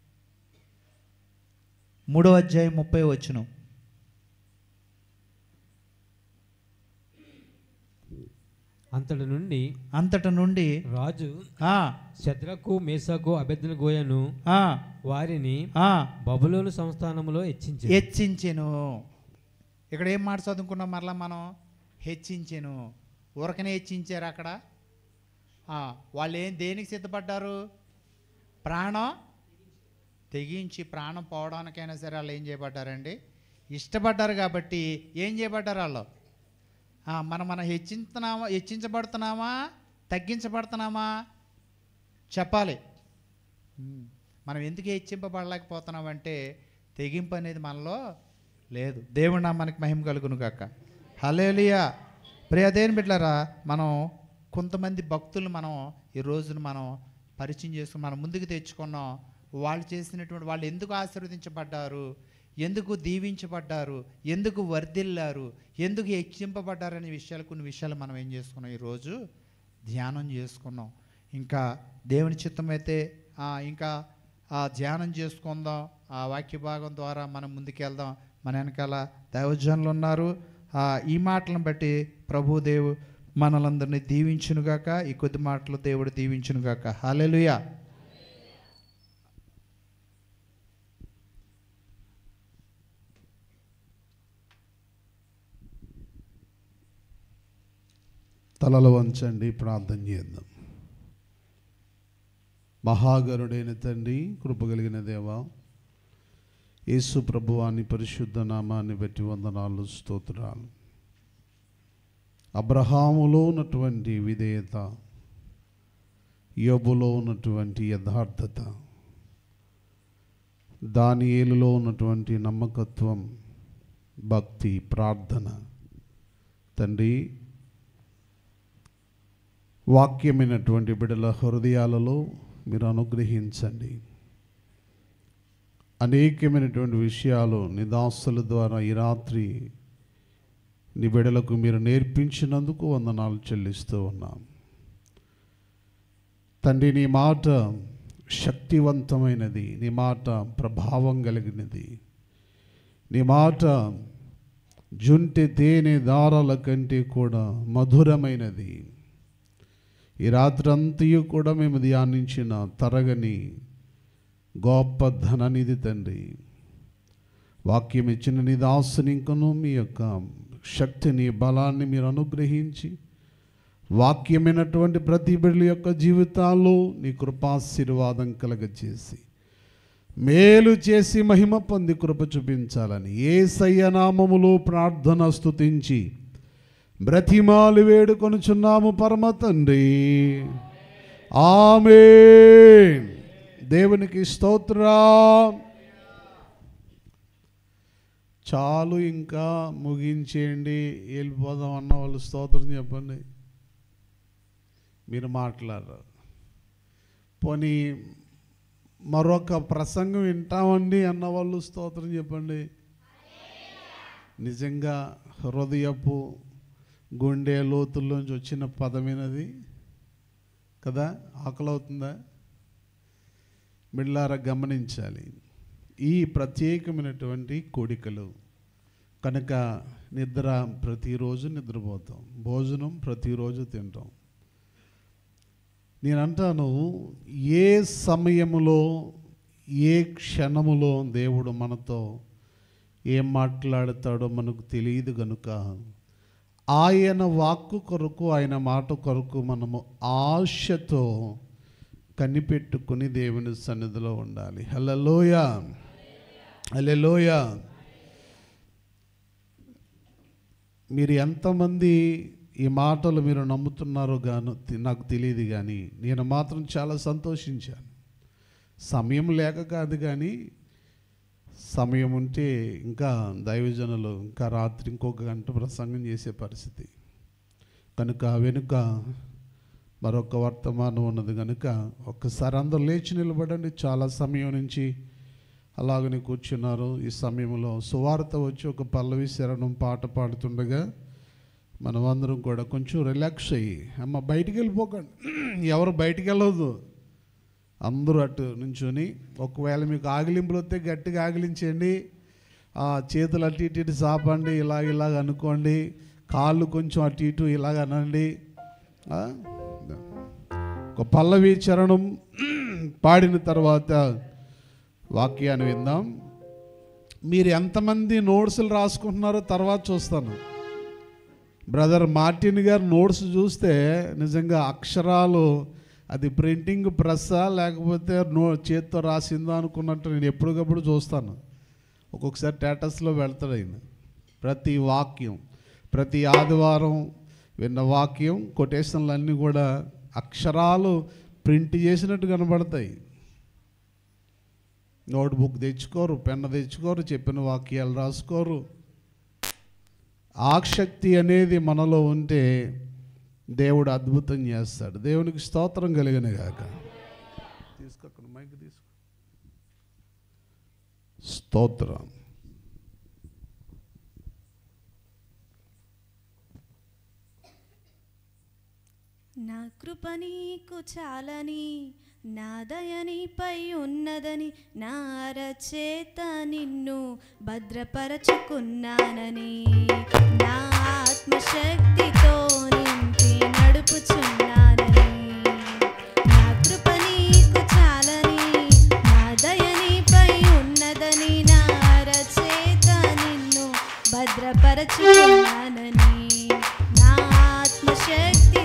మూడో అధ్యాయం ముప్పై వచ్చును అంతటి నుండి అంతట నుండి రాజు ఆ, శద్రకు మేసకు అభ్యర్థుల గోయను ఆ, వారిని ఆ, బబులోను సంస్థానంలో హెచ్చించి హెచ్చించెను ఇక్కడ ఏం మాట చదువుకున్నాం మరలా మనం హెచ్చించెను ఊరకనే హెచ్చించారు అక్కడ ఆ, వాళ్ళు ఏం దేనికి సిద్ధపడ్డారు ప్రాణం తెగించి ప్రాణం పోవడానికైనా సరే వాళ్ళు ఏం చేయబడ్డారండి ఇష్టపడ్డారు కాబట్టి ఏం చేయబడ్డారు వాళ్ళు ఆ, మనం మనం హెచ్చించుతున్నామా హెచ్చించబడుతున్నామా తగ్గించబడుతున్నామా చెప్పాలి ఉమ్. మనం ఎందుకు హెచ్చింపబడలేకపోతున్నామంటే తెగింపు అనేది మనలో లేదు దేవుడు నా మనకి మహిమ కలుగును కాక హలేలియా ప్రియ దేని బిడ్డలారా మనం కొంతమంది భక్తులు మనం ఈ రోజున మనం పరిచయం చేసుకుని మనం ముందుకు తెచ్చుకున్నాం వాళ్ళు చేసినటువంటి వాళ్ళు ఎందుకు ఆశీర్వదించబడ్డారు ఎందుకు దీవించబడ్డారు ఎందుకు వర్ధిల్లారు ఎందుకు హెచ్చింపబడ్డారు అనే విషయాలు కొన్ని విషయాలు మనం ఏం చేసుకున్నాం ఈరోజు ధ్యానం చేసుకున్నాం ఇంకా దేవుని చిత్తం అయితే ఆ, ఇంకా ఆ ధ్యానం చేసుకుందాం ఆ వాక్య భాగం ద్వారా మనం ముందుకెళ్దాం మన వెనకాల దైవజనులు ఉన్నారు ఆ, ఈ మాటలను బట్టి ప్రభు దేవు మనలందరినీ దీవించునుగాక ఈ కొద్ది మాటలు దేవుడు దీవించునుగాక హాలెలుయా తలలు వంచండి ప్రార్థన చేద్దాం మహాగరుడైన తండ్రి కృపగలిగిన దేవా యేసు ప్రభువాని పరిశుద్ధ నామాన్ని బట్టి వందనాలు స్తోత్రాలు అబ్రహాములో ఉన్నటువంటి విధేయత యోబులో ఉన్నటువంటి యథార్థత దానియేలులో ఉన్నటువంటి నమ్మకత్వం భక్తి ప్రార్థన తండ్రి వాక్యమైనటువంటి బిడల హృదయాలలో మీరు అనుగ్రహించండి అనేకమైనటువంటి విషయాలు నిదాసుల ద్వారా ఈ రాత్రి నీ బిడలకు మీరు నేర్పించినందుకు వందనాలు చెల్లిస్తూ ఉన్నాం తండ్రి నీ మాట శక్తివంతమైనది నీ మాట ప్రభావం కలిగినది నీ మాట జుంటి తేనె దారాల కంటే కూడా మధురమైనది ఈ రాత్రంతయు కూడా మేము ధ్యానించిన తరగని గొప్ప ధననిధి తండ్రి వాక్యం ఇచ్చిన నీ దాసుని ఇంకను మీ యొక్క శక్తిని బలాన్ని మీరు అనుగ్రహించి వాక్యమైనటువంటి ప్రతి బిడ్డల యొక్క జీవితాల్లో నీ కృపాశీర్వాదం కలగచేసి మేలు చేసి మహిమ పొంది కృప చూపించాలని ఏ నామములో ప్రార్థన స్తుతించి బ్రతిమాలు వేడుకొనుచున్నాము పరమ తండ్రి ఆమె దేవునికి స్తోత్రా చాలు ఇంకా ముగించేయండి వెళ్ళిపోదాం అన్న వాళ్ళు స్తోత్రం చెప్పండి మీరు మాట్లాడరు పోనీ మరొక ప్రసంగం వింటామండి అన్న వాళ్ళు స్తోత్రం చెప్పండి నిజంగా హృదయపు గుండె లోతుల్లోంచి వచ్చిన పదమైనది కదా ఆకలి అవుతుందా మిళ్ళారా గమనించాలి ఈ ప్రత్యేకమైనటువంటి కోడికలు కనుక నిద్ర ప్రతిరోజు నిద్రపోతాం భోజనం ప్రతిరోజు తింటాం నేను అంటాను ఏ సమయములో ఏ క్షణములో దేవుడు మనతో ఏం మాట్లాడతాడో మనకు తెలియదు కనుక ఆయన వాక్కు కొరకు ఆయన మాట కొరకు మనము ఆశతో కనిపెట్టుకుని దేవుని సన్నిధిలో ఉండాలి హల్లలోయ హల్లెలోయ మీరు ఎంతమంది ఈ మాటలు మీరు నమ్ముతున్నారో గాను తి- నాకు తెలియదు కానీ నేను మాత్రం చాలా సంతోషించాను సమయం లేక కాదు కానీ సమయం ఉంటే ఇంకా దైవజనులు ఇంకా రాత్రి ఇంకొక గంట ప్రసంగం చేసే పరిస్థితి కనుక వెనుక మరొక వర్తమానం ఉన్నది కనుక ఒక్కసారి అందరూ లేచి నిలబడండి చాలా సమయం నుంచి అలాగనే కూర్చున్నారు ఈ సమయంలో సువార్త వచ్చి ఒక పల్లవి శరణం పాట పాడుతుండగా మనమందరం కూడా కొంచెం రిలాక్స్ అయ్యి అమ్మ బయటికి వెళ్ళిపోకండి ఎవరు బయటికి వెళ్ళవద్దు అందరూ అటు నుంచొని ఒకవేళ మీకు ఆగిలింపులు వస్తే గట్టిగా ఆగిలించండి ఆ చేతులు అటు ఇటు ఇటు చాపండి ఇలాగ ఇలాగ అనుకోండి కాళ్ళు కొంచెం అటు ఇటు ఇలాగ అనండి ఆ? ఒక పల్లవి చరణం పాడిన తర్వాత వాక్యాన్ని విందాం మీరు ఎంతమంది నోట్స్లు రాసుకుంటున్నారో తర్వాత చూస్తాను బ్రదర్ మార్టిన్ గారు నోట్స్ చూస్తే నిజంగా అక్షరాలు అది ప్రింటింగ్ ప్రెస్సా లేకపోతే నో చేత్తో రాసిందా అనుకున్నట్టు నేను ఎప్పటికప్పుడు చూస్తాను ఒక్కొక్కసారి స్టేటస్లో వెళ్తాడు ఆయన ప్రతి వాక్యం ప్రతి ఆదివారం విన్న వాక్యం కొటేషన్లు అన్నీ కూడా అక్షరాలు ప్రింట్ చేసినట్టు కనబడతాయి నోట్బుక్ తెచ్చుకోరు పెన్ను తెచ్చుకోరు చెప్పిన వాక్యాలు రాసుకోరు ఆసక్తి అనేది మనలో ఉంటే దేవుడు అద్భుతం చేస్తాడు దేవునికి స్తోత్రం కలిగిన గాక తీసుకోకుండా మైక్ తీసుకో స్తోత్రం నా కృప నీకు చాలని నా దయ నీపై ఉన్నదని నా అరచేత నిన్ను భద్రపరచుకున్నానని నా ఆత్మశక్తితో నింపి నడుపుచున్నానని నా కృప నీకు చాలని నా దయ నీపై ఉన్నదని నా అరచేత నిన్ను భద్రపరచుకున్నానని నా ఆత్మశక్తి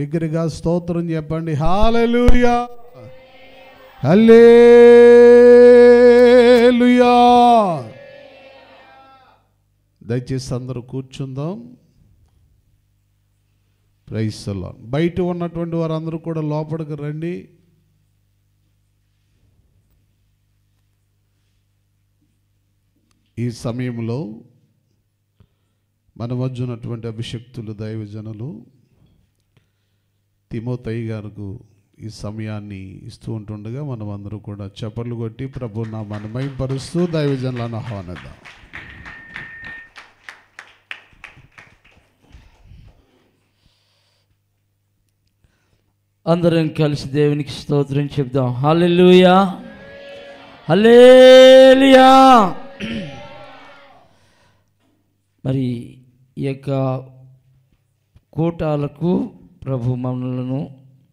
బిగ్గరగా స్తోత్రం చెప్పండి హాలెలూయా హల్లేలుయా దయచేసి అందరూ కూర్చుందాం ప్రైసలా బయట ఉన్నటువంటి వారందరూ కూడా లోపలికి రండి ఈ సమయంలో మన మధ్య ఉన్నటువంటి అభిషక్తులు దైవజనులు తిమోతయ్య గారికి ఈ సమయాన్ని ఇస్తూ ఉంటుండగా మనం అందరూ కూడా చప్పట్లు కొట్టి ప్రభు నా మనమయపరుస్తూ దైవజనులను ఆహ్వానిద్దాం అందరం కలిసి దేవునికి స్తోత్రం చెప్దాం హల్లెలూయా హల్లేలుయా మరి ఈ యొక్క కూటాలకు ప్రభు మమ్మలను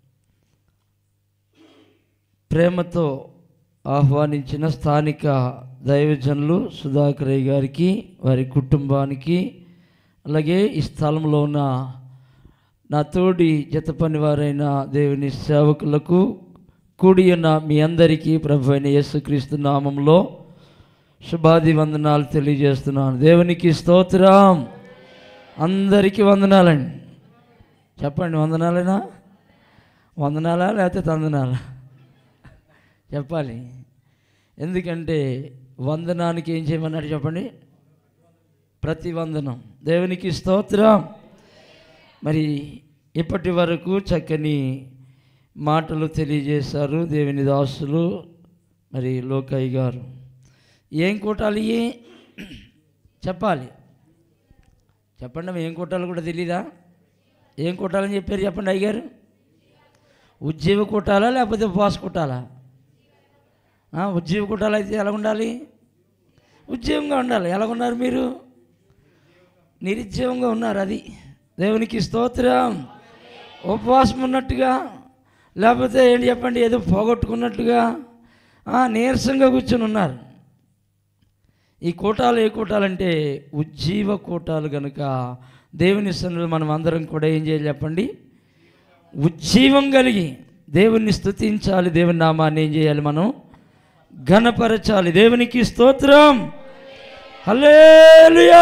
ప్రేమతో ఆహ్వానించిన స్థానిక దైవజనులు సుధాకరయ్య గారికి వారి కుటుంబానికి అలాగే ఈ స్థలంలో ఉన్న నా తోడి జత పనివారైన దేవుని సేవకులకు కూడి ఉన్న మీ అందరికీ ప్రభు అయిన యేసుక్రీస్తు నామంలో శుభాది వందనాలు తెలియజేస్తున్నాను దేవునికి స్తోత్రం అందరికీ వందనాలండి చెప్పండి వందనాలేనా వందనాలా లేకపోతే తందనాలా చెప్పాలి ఎందుకంటే వందనానికి ఏం చేయమన్నాడు చెప్పండి ప్రతి వందనం దేవునికి స్తోత్రం మరి ఇప్పటి వరకు చక్కని మాటలు తెలియజేశారు దేవుని దాసులు మరి లోకయ్య గారు ఏం కూటాలి చెప్పాలి చెప్పండి అమ్మ, ఏం కూటాలు కూడా తెలీదా ఏం కూటాలని చెప్పారు చెప్పండి అయ్యారు ఉద్యోగ కూటాలా లేకపోతే ఉపవాస కూటాలా ఆ, ఉద్యోగ కూటాలు అయితే ఎలా ఉండాలి ఉద్యోగంగా ఉండాలి ఎలా ఉన్నారు మీరు నిరుద్యోగంగా ఉన్నారు అది దేవునికి స్తోత్రం ఉపవాసం ఉన్నట్టుగా లేకపోతే ఏంటి చెప్పండి ఏదో పోగొట్టుకున్నట్టుగా ఆ, నీరసంగా కూర్చొని ఉన్నారు ఈ కూటాలు ఏ కూటాలంటే ఉజ్జీవ కూటాలు కనుక దేవుని సన్నిధిలో మనం అందరం కూడా ఏం చేయాలి చెప్పండి ఉజ్జీవం కలిగి దేవుణ్ణి స్తుతించాలి దేవుని నామాన్ని ఏం చేయాలి మనం ఘనపరచాలి దేవునికి స్తోత్రం హల్లేలుయా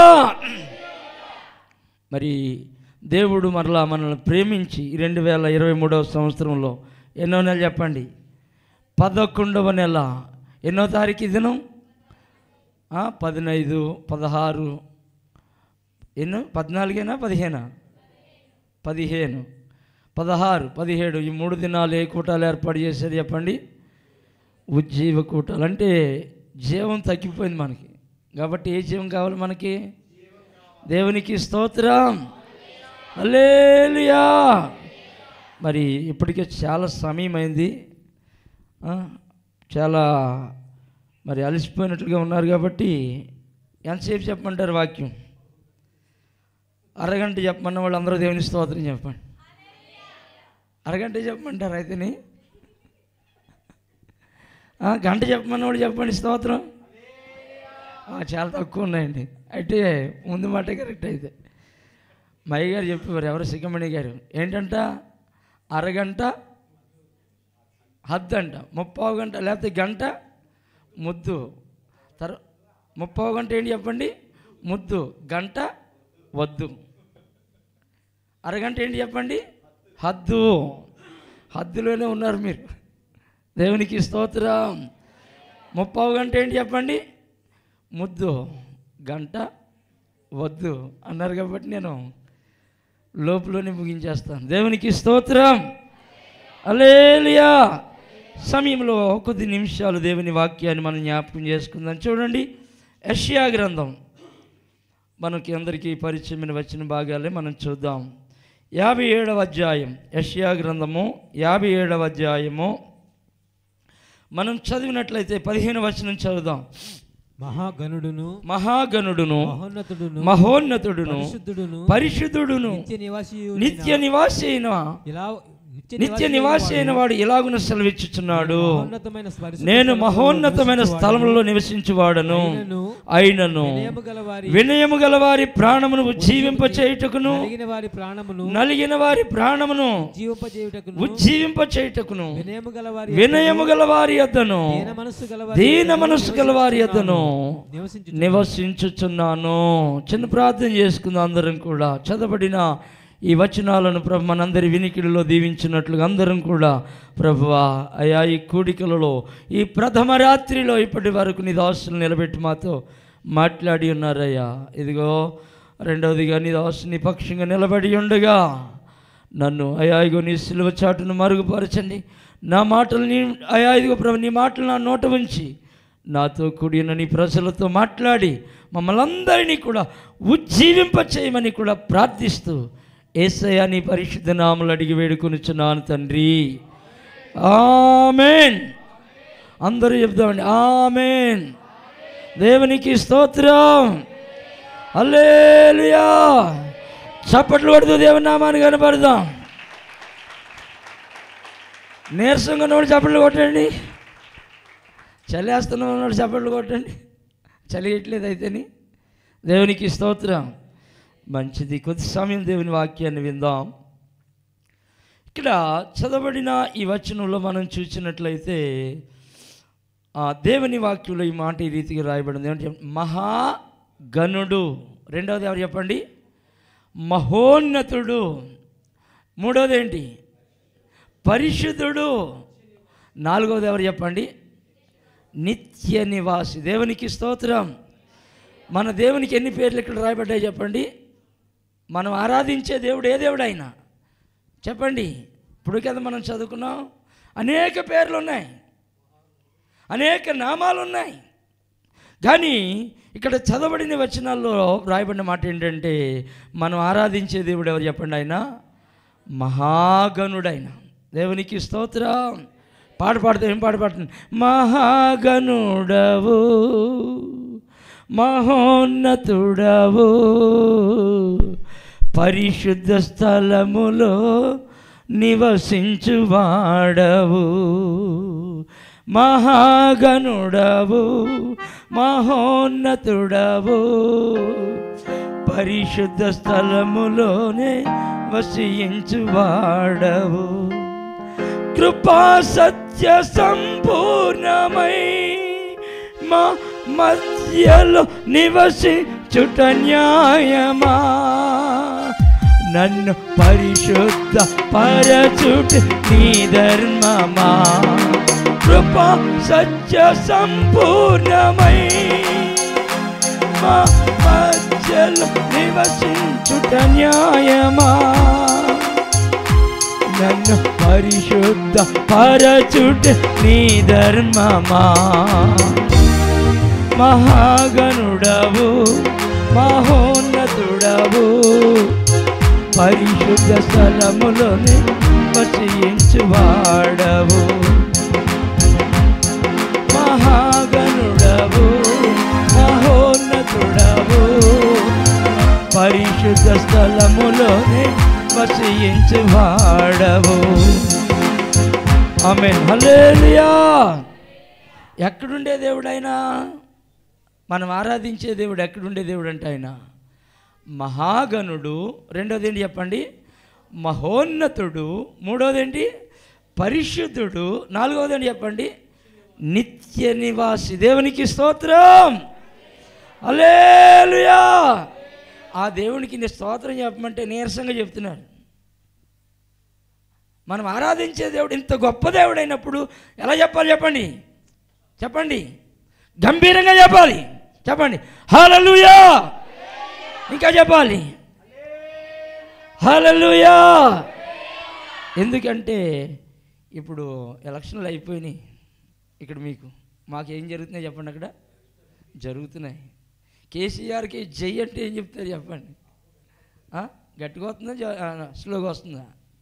మరి దేవుడు మరలా మనల్ని ప్రేమించి రెండు వేల ఇరవై మూడవ సంవత్సరంలో ఎన్నో నెల చెప్పండి పదకొండవ నెల ఎన్నో తారీఖు దినం ఆ, పదినైదు పదహారు ఎన్నో పద్నాలుగేనా పదిహేనా పదిహేను పదహారు పదిహేడు ఈ మూడు దినాలు ఏ కూటాలు ఏర్పాటు చేశారు చెప్పండి ఉజ్జీవ కూటాలు అంటే జీవం తగ్గిపోయింది మనకి కాబట్టి ఏ జీవం కావాలి మనకి దేవునికి స్తోత్రం హల్లెలూయా మరి ఇప్పటికే చాలా సమయం అయింది ఆ, చాలా మరి అలసిపోయినట్లుగా ఉన్నారు కాబట్టి ఎంతసేపు చెప్పమంటారు వాక్యం అరగంట చెప్పమన్న వాళ్ళు అందరూ దేవుని స్తోత్రం చెప్పండి అరగంట చెప్పమంటారు అయితేని ఆ, గంట చెప్పమన్న వాళ్ళు చెప్పండి స్తోత్రం ఆ, చాలా తక్కువ ఉన్నాయండి అయితే ముందు మాట కరెక్ట్ అయితే మయ్య గారు చెప్పేవారు ఎవరు సిగ్గమణి గారు ఏంటంట అరగంట హద్దు అంట ముప్పావు గంట లేకపోతే గంట ముద్దు తర్ ముప్పావు గంట ఏంటి చెప్పండి ముద్దు గంట వద్దు అరగంట ఏంటి చెప్పండి హద్దు హద్దులోనే ఉన్నారు మీరు దేవునికి స్తోత్రం ముప్పావు గంట ఏంటి చెప్పండి ముద్దు గంట వద్దు అన్నారు కాబట్టి నేను లోపులోనే ముగించేస్తాను దేవునికి స్తోత్రం అలేలియా సమయంలో కొద్ది నిమిషాలు దేవుని వాక్యాన్ని మనం జ్ఞాపకం చేసుకుందాం చూడండి యష్యా గ్రంథం మనకి అందరికీ పరిచయమైన వచ్చిన భాగాలే మనం చూద్దాం యాభై ఏడవ అధ్యాయం యష్యా గ్రంథము యాభై ఏడవ అధ్యాయము మనం చదివినట్లయితే పదిహేను వచనం చదువుదాం మహాగణుడును మహాగణుడును మహోన్నతుడును మహోన్నతుడును పరిశుద్ధుడును పరిశుద్ధుడును నిత్య నివాసి నిత్య నివాసి అయిన ఇలా నిత్య నివాసి అయిన వాడు ఇలాగున సెలవిచ్చుచున్నాడు మహోన్నతమైన పరిశుద్ధ నేను స్థలములో మహోన్నతమైన నివసించువాడను. స్థలములో నివసించువాడను అయినను అయినను వినయము గలవారి వినయము గల వారి ప్రాణమును ఉజ్జీవింప చేయుటకును నలిగిన వారి ప్రాణమును నలిగిన వారి ప్రాణమును జీవింపజేయుటకును ఉజ్జీవింప చేయుటకును వినయము గల వారి వినయము గల వారి యొద్దను దీన మనస్సు గల వారి దీన మనస్సు గల వారి యొద్దను నివసించు నివసించుచున్నాను చిన్న ప్రార్థన చేసుకుందాం అందరం కూడా చదవబడిన ఈ వచనాలను ప్రభు మనందరి వినికిడిలో దీవించినట్లుగా అందరం కూడా ప్రభువా అయా ఈ కూడికలలో ఈ ప్రథమ రాత్రిలో ఇప్పటి వరకు నీ దాసులు నిలబెట్టి మాతో మాట్లాడి ఉన్నారయ్యా ఇదిగో రెండవదిగా నీ దాసు నీ పక్షంగా నిలబడి ఉండగా నన్ను అయా ఇగో నీ సిలువ చాటును మరుగుపరచండి నా మాటలు నీ అయా ఇదిగో ప్రభు నీ మాటలు నా నోట ఉంచి నాతో కూడిన నీ ప్రజలతో మాట్లాడి మమ్మల్ని అందరినీ కూడా ఉజ్జీవింప చేయమని కూడా ప్రార్థిస్తూ ఏసయ్య నీ పరిశుద్ధ నామలు అడిగి వేడుకొనుచున్నాను తండ్రి ఆమెన్ అందరూ చెప్దామండి ఆమెన్ దేవునికి స్తోత్రం హల్లెలూయా చప్పట్లు కొడుతూ దేవుని నామాన్ని కనపడదాం నీరసంగా ఉన్నవాడు చప్పట్లు కొట్టండి చలివేస్తున్న ఉన్నాడు చప్పట్లు కొట్టండి చలి ఇట్లేదు అయితేని దేవునికి స్తోత్రం మంచిది కొద్ది సమయం దేవుని వాక్యాన్ని విందాం ఇక్కడ చదవబడిన ఈ వచనంలో మనం చూసినట్లయితే ఆ దేవుని వాక్యంలో ఈ మాట ఈ రీతిగా రాయబడింది ఏమంటే మహాగణుడు రెండవది ఎవరు చెప్పండి మహోన్నతుడు మూడవది ఏంటి పరిశుద్ధుడు నాలుగవది ఎవరు చెప్పండి నిత్య నివాసి దేవునికి స్తోత్రం మన దేవునికి ఎన్ని పేర్లు ఇక్కడ రాయబడ్డాయి చెప్పండి మనం ఆరాధించే దేవుడు ఏ దేవుడు అయినా చెప్పండి ఇప్పుడు కదా మనం చదువుకున్నాం అనేక పేర్లు ఉన్నాయి అనేక నామాలు ఉన్నాయి కానీ ఇక్కడ చదవబడిన వచనాల్లో రాయబడిన మాట ఏంటంటే మనం ఆరాధించే దేవుడు ఎవరు చెప్పండి ఆయన మహాగణుడైన దేవునికి స్తోత్రం పాట పాడుతూ ఏం పాట పాడుతుంది మహాగణుడవు మహోన్నతుడవు పరిశుద్ధ స్థలములో నివసించువాడవు మహాగణుడవు మహోన్నతుడవు పరిశుద్ధ స్థలములోనే వసించువాడవు కృపా సత్య సంపూర్ణమై మా మధ్యలో నివసించుట న్యాయమా నన్ను పరిశుద్ధ పరచుట నీ ధర్మమా కృపా సత్య సంపూర్ణమై మా మధ్యలో నివసించుట న్యాయమా నన్ను పరిశుద్ధ పరచుట నీ ధర్మమా మహాగణుడవు మహోన్నతుడవు పరిశుద్ధ స్థలములోనే వసించువాడవు మహాగణుడవు మహోన్నతుడవు పరిశుద్ధ స్థలములోనే వసించువాడవు ఆమె హల్లెలూయా ఎక్కడుండే దేవుడైనా మనం ఆరాధించే దేవుడు ఎక్కడుండే దేవుడు అంటే ఆయన మహాగణుడు రెండోది ఏంటి చెప్పండి మహోన్నతుడు మూడోది ఏంటి పరిశుద్ధుడు నాలుగవది ఏంటి చెప్పండి నిత్య నివాసి దేవునికి స్తోత్రం అలేలుయా ఆ దేవునికి నీ స్తోత్రం చెప్పమంటే నీరసంగా చెప్తున్నాడు మనం ఆరాధించే దేవుడు ఇంత గొప్ప దేవుడైనప్పుడు ఎలా చెప్పాలి చెప్పండి చెప్పండి గంభీరంగా చెప్పాలి చెప్పండి హల్లెలూయా ఇంకా చెప్పాలి హల్లెలూయా ఎందుకంటే ఇప్పుడు ఎలక్షన్లు అయిపోయినాయి ఇక్కడ మీకు మాకు ఏం జరుగుతున్నాయి చెప్పండి అక్కడ జరుగుతున్నాయి కేసీఆర్కి జై అంటే ఏం చెప్తారు చెప్పండి ఆ? గట్టిగా వస్తుందా జ- ఆ, స్లోగా వస్తుందా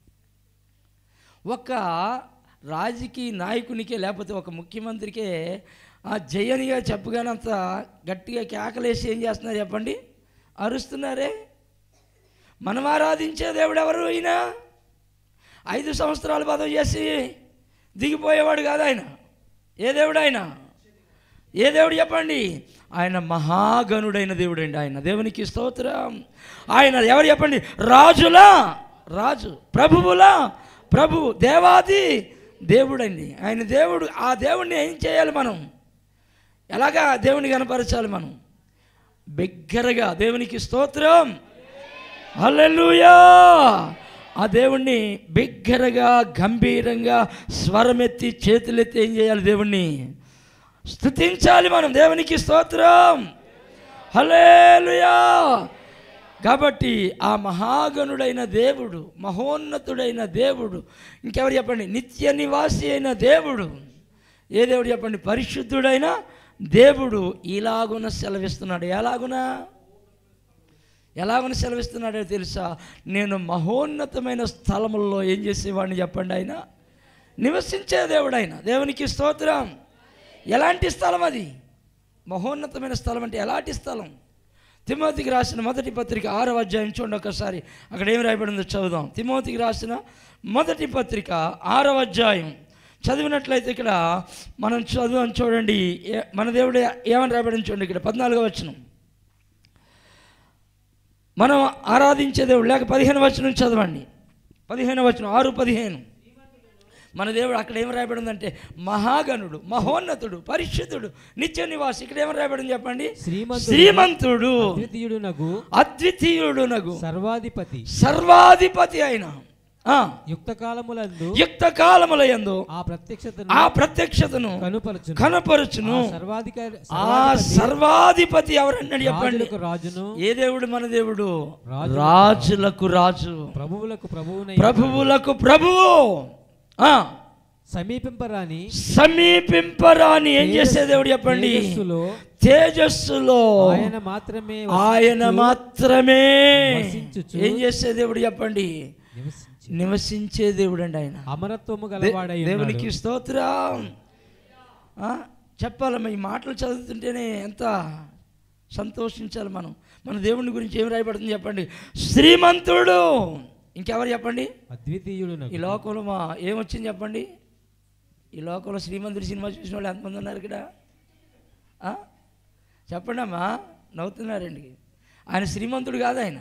ఒక రాజకీయ నాయకునికే లేకపోతే ఒక ముఖ్యమంత్రికే ఆ జయనిగా చెప్పగానంత గట్టిగా కేకలేసి ఏం చేస్తున్నారు చెప్పండి అరుస్తున్నారే మనం ఆరాధించే దేవుడు ఎవరు అయినా ఐదు సంవత్సరాలు పదవి చేసి దిగిపోయేవాడు కాదు ఆయన ఏ దేవుడు ఆయన ఏ దేవుడు చెప్పండి ఆయన మహాగణుడైన దేవుడండి ఆయన దేవునికి స్తోత్రం ఆయన ఎవరు చెప్పండి రాజులా రాజు ప్రభువులా ప్రభు దేవాది దేవుడండి ఆయన దేవుడు ఆ దేవుడిని ఏం చేయాలి మనం ఎలాగా దేవుని కనపరచాలి మనం బిగ్గరగా దేవునికి స్తోత్రం హల్లెలూయా ఆ దేవుణ్ణి బిగ్గరగా గంభీరంగా స్వరమెత్తి చేతులెత్తి ఏం చేయాలి దేవుణ్ణి స్తుతించాలి మనం దేవునికి స్తోత్రం హల్లెలూయా కాబట్టి ఆ మహాగణుడైన దేవుడు మహోన్నతుడైన దేవుడు ఇంకెవరు చెప్పండి నిత్య నివాసి అయిన దేవుడు ఏ దేవుడు చెప్పండి పరిశుద్ధుడైన దేవుడు ఇలాగున సెలవిస్తున్నాడు ఎలాగునా ఎలాగని సెలవిస్తున్నాడో తెలుసా నేను మహోన్నతమైన స్థలముల్లో ఏం చేసేవాడిని చెప్పండి ఆయన నివసించే దేవుడు ఆయన దేవునికి స్తోత్రం ఎలాంటి స్థలం అది మహోన్నతమైన స్థలం అంటే ఎలాంటి స్థలం తిమోతికి రాసిన మొదటి పత్రిక ఆరవ అధ్యాయం చూడండి ఒకసారి అక్కడ ఏం రాయబడిందో చదువుదాం తిమోతికి రాసిన మొదటి పత్రిక ఆరవ అధ్యాయం చదివినట్లయితే ఇక్కడ మనం చదువు చూడండి ఏ- మన దేవుడు ఏమని రాయబడింది చూడండి ఇక్కడ పద్నాలుగో వచనం మనం ఆరాధించే దేవుడు లేక పదిహేను వచనం చదవండి పదిహేను వచనం ఆరు పదిహేను మన దేవుడు అక్కడ ఏం రాయబడి ఉందంటే మహాగణుడు మహోన్నతుడు పరిశుద్ధుడు నిత్య నివాసి ఇక్కడ ఏం రాయబడి ఉంది చెప్పండి శ్రీమంతుడు, శ్రీమంతుడు అద్వితీయుడునగు అద్వితీయుడు నగు సర్వాధిపతి సర్వాధిపతి అయిన ఆ, యుక్త కాలములందు యుక్త కాలముల యందు ఆ ప్రత్యక్షతను ఆ ప్రత్యక్షతను కనుపరచును కనపరుచును ఆ సర్వాధికారి ఆ సర్వాధిపతి ఎవరన్నాడు చెప్పండి రాజులకు రాజును ఏ దేవుడు మన దేవుడు రాజులకు రాజులకు రాజు ప్రభువులకు ప్రభువునై ప్రభువులకు ప్రభువు ఆ సమీపింపరాని సమీపింపరాని ఏం చేసే దేవుడు చెప్పండి తేజస్సులో తేజస్సులో ఆయన మాత్రమే ఆయన మాత్రమే వసించుచు ఏం చేసే దేవుడు చెప్పండి నివసించి నివసించే దేవుడు అండి ఆయన అమరత్వము దే- గలవాడై దేవునికి ఉన్నాడు. స్తోత్రం ఆ, చెప్పాలమ్మా ఈ మాటలు చదువుతుంటేనే ఎంత సంతోషించాలి మనం మన దేవుని గురించి ఏం రాయబడుతుంది చెప్పండి శ్రీమంతుడు ఇంకెవరు చెప్పండి అద్వితీయుడు ఈ లోకంలో మా ఏమొచ్చింది చెప్పండి ఈ లోకంలో శ్రీమంతుడి సినిమా చూసిన వాళ్ళు ఎంతమంది ఉన్నారు ఇక్కడ ఆ? చెప్పండి అమ్మా నవ్వుతున్నారండి ఆయన శ్రీమంతుడు కాదు ఆయన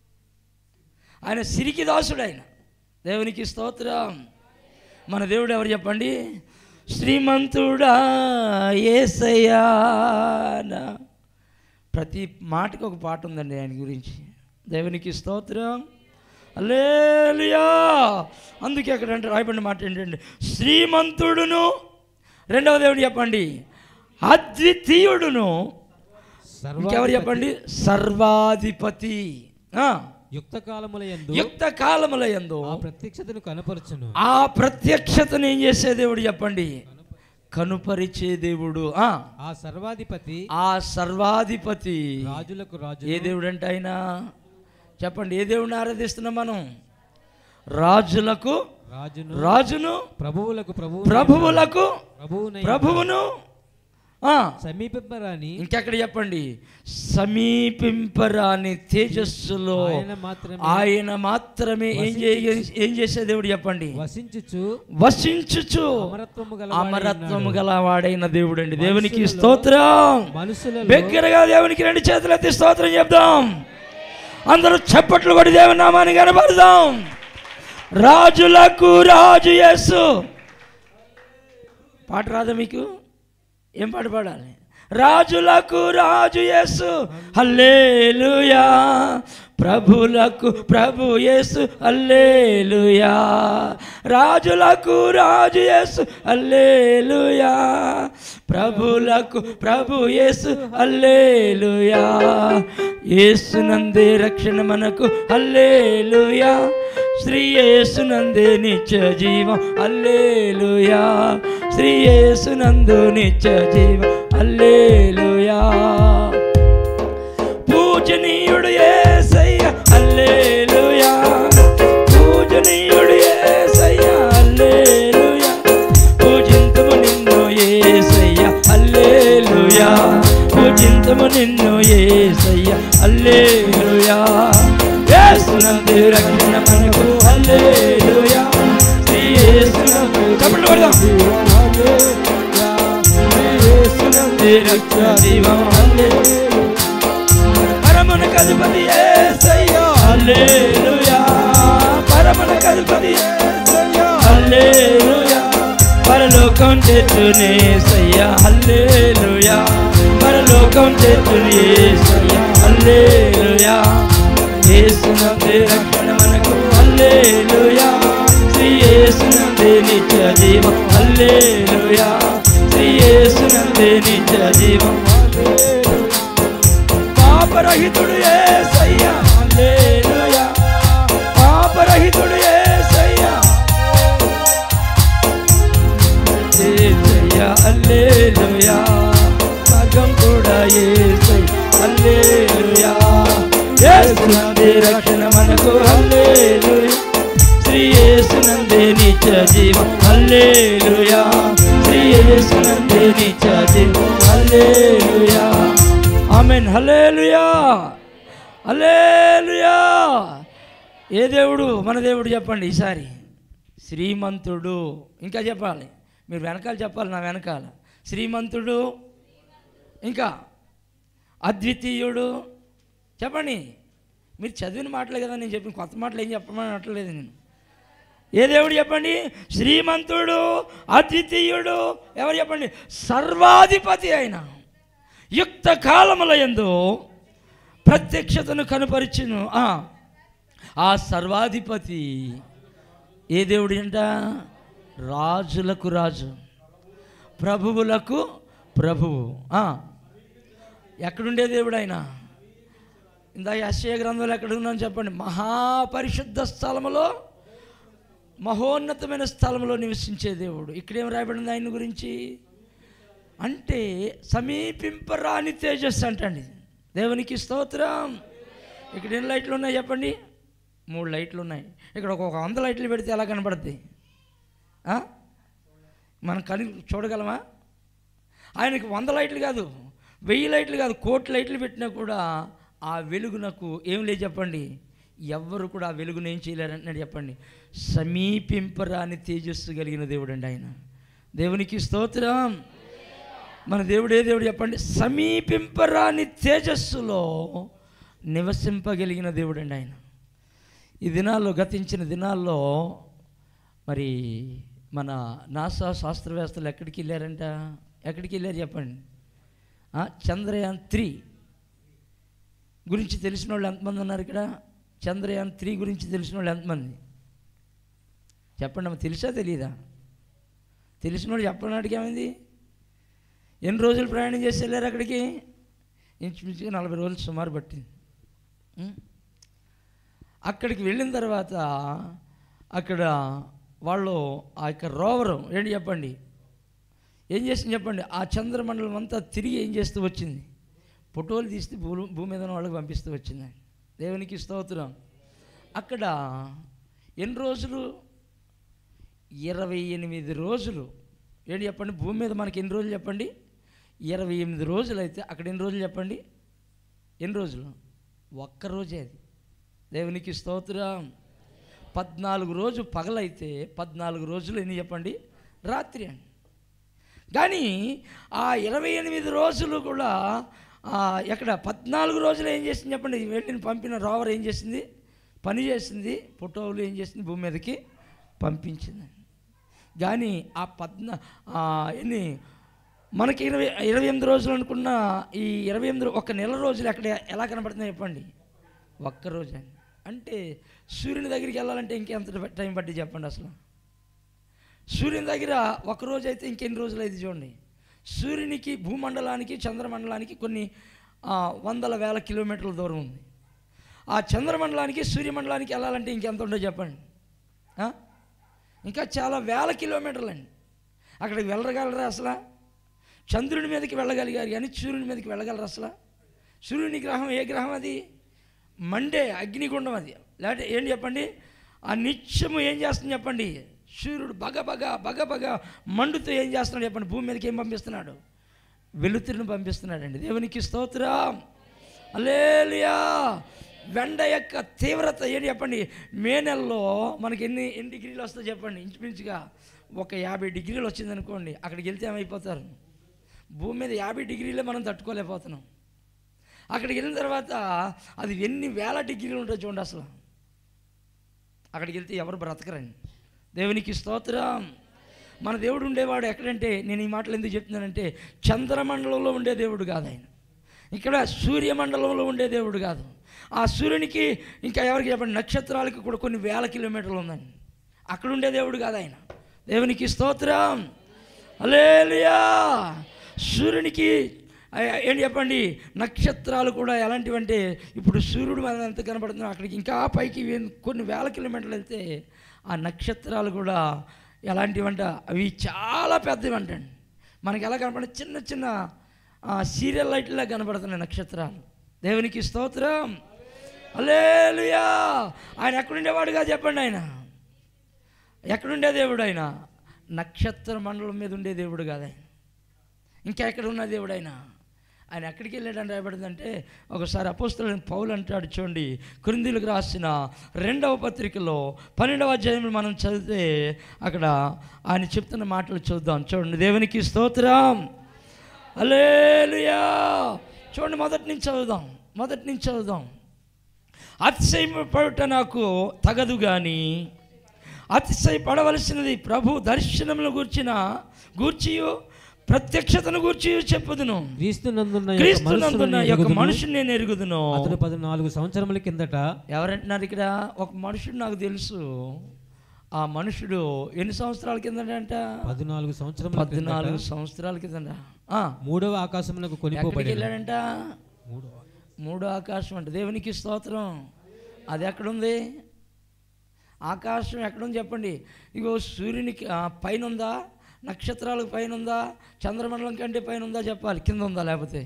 ఆయన సిరికి దాసుడు ఆయన దేవునికి స్తోత్రం మన దేవుడు ఎవరు చెప్పండి శ్రీమంతుడా ఏసయ్యా నా. ప్రతి మాటకి ఒక పాట ఉందండి ఆయన గురించి దేవునికి స్తోత్రం అల్లేలుయా అందుకే అక్కడ అంటే రాయబడిన మాట ఏంటంటే శ్రీమంతుడును రెండవ దేవుడు చెప్పండి అద్వితీయుడును ఇంకెవరు చెప్పండి సర్వాధిపతి ఆ, యుక్త కాలముల యందు యుక్త కాలముల యందు ఆ ప్రత్యక్షతను కనపరచును ఆ ప్రత్యక్షతను ఏం చేసే దేవుడు చెప్పండి కనుపరిచే దేవుడు ఆ ఆ సర్వాధిపతి ఆ సర్వాధిపతి రాజులకు రాజు ఏ దేవుడు అంటే ఆయన చెప్పండి ఏ దేవుడిని ఆరాధిస్తున్నాం మనం రాజులకు రాజును రాజును ప్రభువులకు ప్రభువు ప్రభువులకు ప్రభువునై ప్రభువును ఆ, సమీపింపరాని ఇంకెక్కడ చెప్పండి సమీపింపరాని తేజస్సులో ఆయన మాత్రమే ఆయన మాత్రమే ఏం చేయ ఏం చేసే దేవుడు చెప్పండి వసించుచు వసించుచు అమరత్వము గల అమరత్వము గలవాడైన దేవుడు అండి దేవునికి స్తోత్రం మనుషులలో బిగ్గరగా దేవునికి రెండు చేతులు ఎత్తి స్తోత్రం చెప్దాం అందరూ చప్పట్లు కొడి దేవుని నామాన్ని కనబడదాం రాజులకు రాజు యేసు పాట రాదా మీకు ఏం పాట పాడాలి రాజులకు రాజు యేసు హల్లేలుయా ప్రభులకు ప్రభు యేసు హల్లేలుయా రాజులకు రాజు యేసు హల్లేలుయా ప్రభులకు ప్రభు యేసు హల్లేలుయా యేసునందే రక్షణ మనకు హల్లేలుయా శ్రీ యేసునందే నిత్య జీవం హల్లేలుయా శ్రీ యేసునందు నిత్య జీవం హల్లేలుయా పూజనీయుడు యేసయ్య హల్లేలుయా పూజనీయుడు యేసయ్య హల్లేలుయా పూజింతుము నిన్ను యేసయ్య హల్లేలుయా పూజింతుము నిన్ను యేసయ్య హల్లేలుయా యేసునందు రక్షణ మనకు హల్లేలుయా కొడదాం యేసునందే రక్షణ జీవం హల్లెలూయా పరమన కల్పది యేసయ్యా హల్లెలూయా పరమన కల్పది యేసయ్యా హల్లెలూయా పరలోకం చేతునే సయ్యా హల్లెలూయా పరలోకం చేతునే సయ్యా హల్లెలూయా యేసునందే రక్షణ మనకు హల్లెలూయా శ్రీ యేసునందే నిత్య జీవం హల్లెలూయా శ్రీ యేసునందే నిత్య జీవం పాపరహితుడు యేసయ్యా హల్లెలూయా పాపరహితుడు యేసయ్యా యేసయ్యా హల్లెలూయా మగం కూడా యేసయ్య హల్లెలూయా యేసునందే రక్షణ మనకు హల్లెలూయా శ్రీ యేసునందే నిత్య జీవం హల్లెలూయా శ్రీ యేసునందే నిత్య జీవం హల్లెలూయా ఆమెన్ హల్లెలూయా హల్లెలూయా ఏ దేవుడు మన దేవుడు చెప్పండి ఈసారి శ్రీమంతుడు ఇంకా చెప్పాలి మీరు వెనకాల చెప్పాలి నా వెనకాల శ్రీమంతుడు ఇంకా అద్వితీయుడు చెప్పండి మీరు చదివిన మాటలే కదా నేను చెప్పిన కొత్త మాటలు ఏం చెప్పమని అనట్లేదు నేను ఏ దేవుడు చెప్పండి శ్రీమంతుడు అద్వితీయుడు ఎవరు చెప్పండి సర్వాధిపతి అయిన యుక్త కాలముల ఎందు ప్రత్యక్షతను కనుపరిచును ఆ, ఆ సర్వాధిపతి ఏ దేవుడు అంట రాజులకు రాజు ప్రభువులకు ప్రభువు ఆ, ఎక్కడుండే దేవుడు ఆయన ఇందాక అశ్చయ గ్రంథంలో ఎక్కడ ఉన్నాను చెప్పండి మహాపరిశుద్ధ స్థలములో మహోన్నతమైన స్థలంలో నివసించే దేవుడు ఇక్కడేం రాయబడింది ఆయన గురించి అంటే సమీపింపరాని తేజస్సు అంటండి దేవునికి స్తోత్రం ఇక్కడ ఎన్ని లైట్లు ఉన్నాయి చెప్పండి మూడు లైట్లు ఉన్నాయి ఇక్కడ ఒక వంద లైట్లు పెడితే ఎలా కనపడుద్ది ఆ? మనం కని చూడగలమా ఆయనకి వంద లైట్లు కాదు వెయ్యి లైట్లు కాదు కోటి లైట్లు పెట్టినా కూడా ఆ వెలుగునకు ఏం లేదు చెప్పండి ఎవ్వరు కూడా ఆ వెలుగును ఏం చేయలేరంటున్నాడు చెప్పండి సమీపింపరాని తేజస్సు కలిగిన దేవుడు అండి ఆయన దేవునికి స్తోత్రం మన దేవుడు ఏ దేవుడు చెప్పండి సమీపింపరాని తేజస్సులో నివసింపగలిగిన దేవుడు అండి ఆయన ఈ దినాల్లో గతించిన దినాల్లో మరి మన నాసా శాస్త్రవేత్తలు ఎక్కడికి వెళ్ళారంట ఎక్కడికి వెళ్ళారు చెప్పండి ఆ, చంద్రయాన్ త్రీ గురించి తెలిసిన వాళ్ళు ఎంతమంది ఉన్నారు ఇక్కడ చంద్రయాన్ త్రీ గురించి తెలిసిన వాళ్ళు ఎంతమంది చెప్పండి అమ్మ తెలుసా తెలీదా తెలిసిన వాళ్ళు చెప్పండి అడిగేమైంది ఎన్ని రోజులు ప్రయాణం చేసి వెళ్ళారు అక్కడికి ఇంచుమించుగా నలభై రోజులు సుమారు పట్టింది ఉం? అక్కడికి వెళ్ళిన తర్వాత అక్కడ వాళ్ళు ఆ యొక్క రోవరు ఏంటి చెప్పండి ఏం చేసింది చెప్పండి ఆ చంద్రమండలం అంతా తిరిగి ఏం చేస్తూ వచ్చింది ఫోటోలు తీస్తే భూ భూమి మీద ఉన్న వాళ్ళకి పంపిస్తూ వచ్చింది దేవునికి స్తోత్రం అక్కడ ఎన్ని రోజులు ఇరవై ఎనిమిది రోజులు ఏంటి చెప్పండి భూమి మీద మనకి ఎన్ని రోజులు చెప్పండి ఇరవై ఎనిమిది రోజులు అయితే అక్కడ ఎన్ని రోజులు చెప్పండి ఎన్ని రోజులు ఒక్క రోజే అది దేవునికి స్తోత్రం పద్నాలుగు రోజు పగలైతే పద్నాలుగు రోజులు ఎన్ని చెప్పండి రాత్రి అండి కానీ ఆ ఇరవై ఎనిమిది రోజులు కూడా ఆ, ఎక్కడ పద్నాలుగు రోజులు ఏం చేసింది చెప్పండి వెళ్ళిన పంపిన రోవర్ ఏం చేసింది పని చేసింది ఫోటోలు ఏం చేసింది భూమి మీదకి పంపించింది కానీ ఆ పద్నా ఆ, ఎన్ని మనకి ఇరవై ఇరవై ఎనిమిది రోజులు అనుకున్న ఈ ఇరవై ఎనిమిది ఒక నెల రోజులు ఎక్కడ ఎలా కనబడుతున్నాయి చెప్పండి ఒక్క రోజు అండి అంటే సూర్యుని దగ్గరికి వెళ్ళాలంటే ఇంకెంత టైం పట్టి చెప్పండి అసలు సూర్యుని దగ్గర ఒక రోజు అయితే ఇంకెన్ని రోజులు అయితే చూడండి సూర్యునికి భూమండలానికి చంద్రమండలానికి కొన్ని ఆ, వందల వేల కిలోమీటర్ల దూరం ఉంది ఆ చంద్రమండలానికి సూర్యమండలానికి వెళ్ళాలంటే ఇంకెంత ఉండో చెప్పండి ఆ? ఇంకా చాలా వేల కిలోమీటర్లు అండి అక్కడికి వెళ్ళగలరా అసలు చంద్రుని మీదకి వెళ్ళగలిగారు కానీ సూర్యుని మీదకి వెళ్ళగలరు అసలు సూర్యుని గ్రహం ఏ గ్రహం అది మండే అగ్నిగుండం అది లేకపోతే ఏంటి చెప్పండి ఆ నిత్యము ఏం చేస్తుంది చెప్పండి సూర్యుడు బగ బగ బగ బగ మండుతూ ఏం చేస్తున్నాడు చెప్పండి భూమి మీదకి ఏం పంపిస్తున్నాడు వెలుతురుని పంపిస్తున్నాడండి దేవునికి స్తోత్రం అలేలియా వెండ యొక్క తీవ్రత ఏంటి చెప్పండి మే నెలలో మనకి ఎన్ని ఎన్ని డిగ్రీలు వస్తాయి చెప్పండి ఇంచుమించుగా ఒక యాభై డిగ్రీలు వచ్చిందనుకోండి అక్కడికి వెళ్తే ఏమైపోతారు భూమి మీద యాభై డిగ్రీలే మనం తట్టుకోలేకపోతున్నాం అక్కడికి వెళ్ళిన తర్వాత అది ఎన్ని వేల డిగ్రీలు ఉంటాయి చూడండి అసలు అక్కడికి వెళ్తే ఎవరు బ్రతకరండి దేవునికి స్తోత్రం మన దేవుడు ఉండేవాడు ఎక్కడంటే నేను ఈ మాటలు ఎందుకు చెప్తున్నానంటే చంద్రమండలంలో ఉండే దేవుడు కాదు ఆయన ఇక్కడ సూర్యమండలంలో ఉండే దేవుడు కాదు ఆ సూర్యునికి ఇంకా ఎవరికి చెప్పండి నక్షత్రాలకి కూడా కొన్ని వేల కిలోమీటర్లు ఉందండి అక్కడ ఉండే దేవుడు కాదు ఆయన దేవునికి స్తోత్రం అలేలియా సూర్యునికి ఆ, ఏంటి చెప్పండి నక్షత్రాలు కూడా ఎలాంటివంటే ఇప్పుడు సూర్యుడు మన ఎంత కనబడుతుందో అక్కడికి ఇంకా పైకి వే- కొన్ని వేల కిలోమీటర్లు వెళ్తే ఆ నక్షత్రాలు కూడా ఎలాంటివంట అవి చాలా పెద్దవి అంటండి మనకి ఎలా కనపడే చిన్న చిన్న ఆ, సీరియల్ లైట్లా కనబడుతున్నాయి నక్షత్రాలు దేవునికి స్తోత్రం అలేలుయా ఆయన ఎక్కడుండేవాడుగా చెప్పండి ఆయన ఎక్కడుండే దేవుడు ఆయన నక్షత్ర మండలం మీద ఉండే దేవుడు కాదు ఆయన ఇంకా ఎక్కడ ఉన్న దేవుడు ఆయన ఆయన ఎక్కడికి వెళ్ళాడని రాయబడిందంటే ఒకసారి అపోస్తులైన పౌలు అంటాడు చూడండి క్రిందిలకు రాసిన రెండవ పత్రికలో పన్నెండవ అధ్యాయంలో మనం చదివితే అక్కడ ఆయన చెప్తున్న మాటలు చూద్దాం చూడండి దేవునికి స్తోత్రం అలేలుయా చూడండి మొదటి నుంచి చదువుదాం మొదటి నుంచి చదువుదాం అతిశయపడుట నాకు తగదు కానీ అతిశయపడవలసినది ప్రభు దర్శనమును గూర్చిన గూర్చియు ప్రత్యక్షతను గూర్చి చెప్పుదును క్రీస్తునందున్న యొక్క క్రీస్తునందున్న మనుషులను యొక్క ఎరుగుదును. మనుషుని నేను ఎరుగుదును అతడు పద్నాలుగు సంవత్సరముల కిందట ఎవరంటున్నారు ఇక్కడ ఒక మనుషుడు నాకు తెలుసు ఆ మనుషుడు ఎన్ని సంవత్సరాల కిందట పద్నాలుగు సంవత్సరముల పద్నాలుగు కిందట సంవత్సరాల కిందట ఆ, మూడవ ఆకాశమునకు ఎక్కడికి కొనిపోబడి వెళ్ళాడంట మూడో ఆకాశం అంట దేవునికి స్తోత్రం అది ఎక్కడుంది ఆకాశం ఎక్కడుంది చెప్పండి ఇగో సూర్యునికి ఆ, పైన ఉందా నక్షత్రాలకు పైన ఉందా చంద్రమండలం కంటే పైన ఉందా చెప్పాలి కింద ఉందా లేకపోతే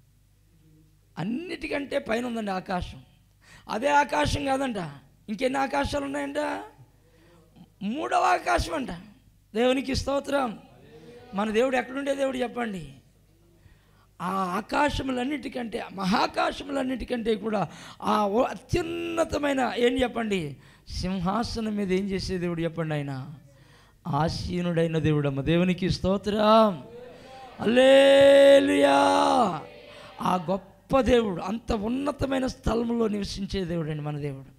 అన్నిటికంటే పైన ఉందండి ఆకాశం అదే ఆకాశం కాదంట ఇంకెన్ని ఆకాశాలు ఉన్నాయంట మూడవ ఆకాశం అంట దేవునికి స్తోత్రం మన దేవుడు ఎక్కడుండే దేవుడు చెప్పండి ఆ ఆకాశములన్నిటికంటే మహాకాశములన్నిటికంటే కూడా ఆ ఓ అత్యున్నతమైన ఏం చెప్పండి సింహాసనం మీద ఏం చేసే దేవుడు చెప్పండి ఆయన ఆసీనుడైన దేవుడమ్మ దేవునికి స్తోత్రం అల్లేలుయా ఆ గొప్ప దేవుడు అంత ఉన్నతమైన స్థలంలో నివసించే దేవుడు అండి మన దేవుడు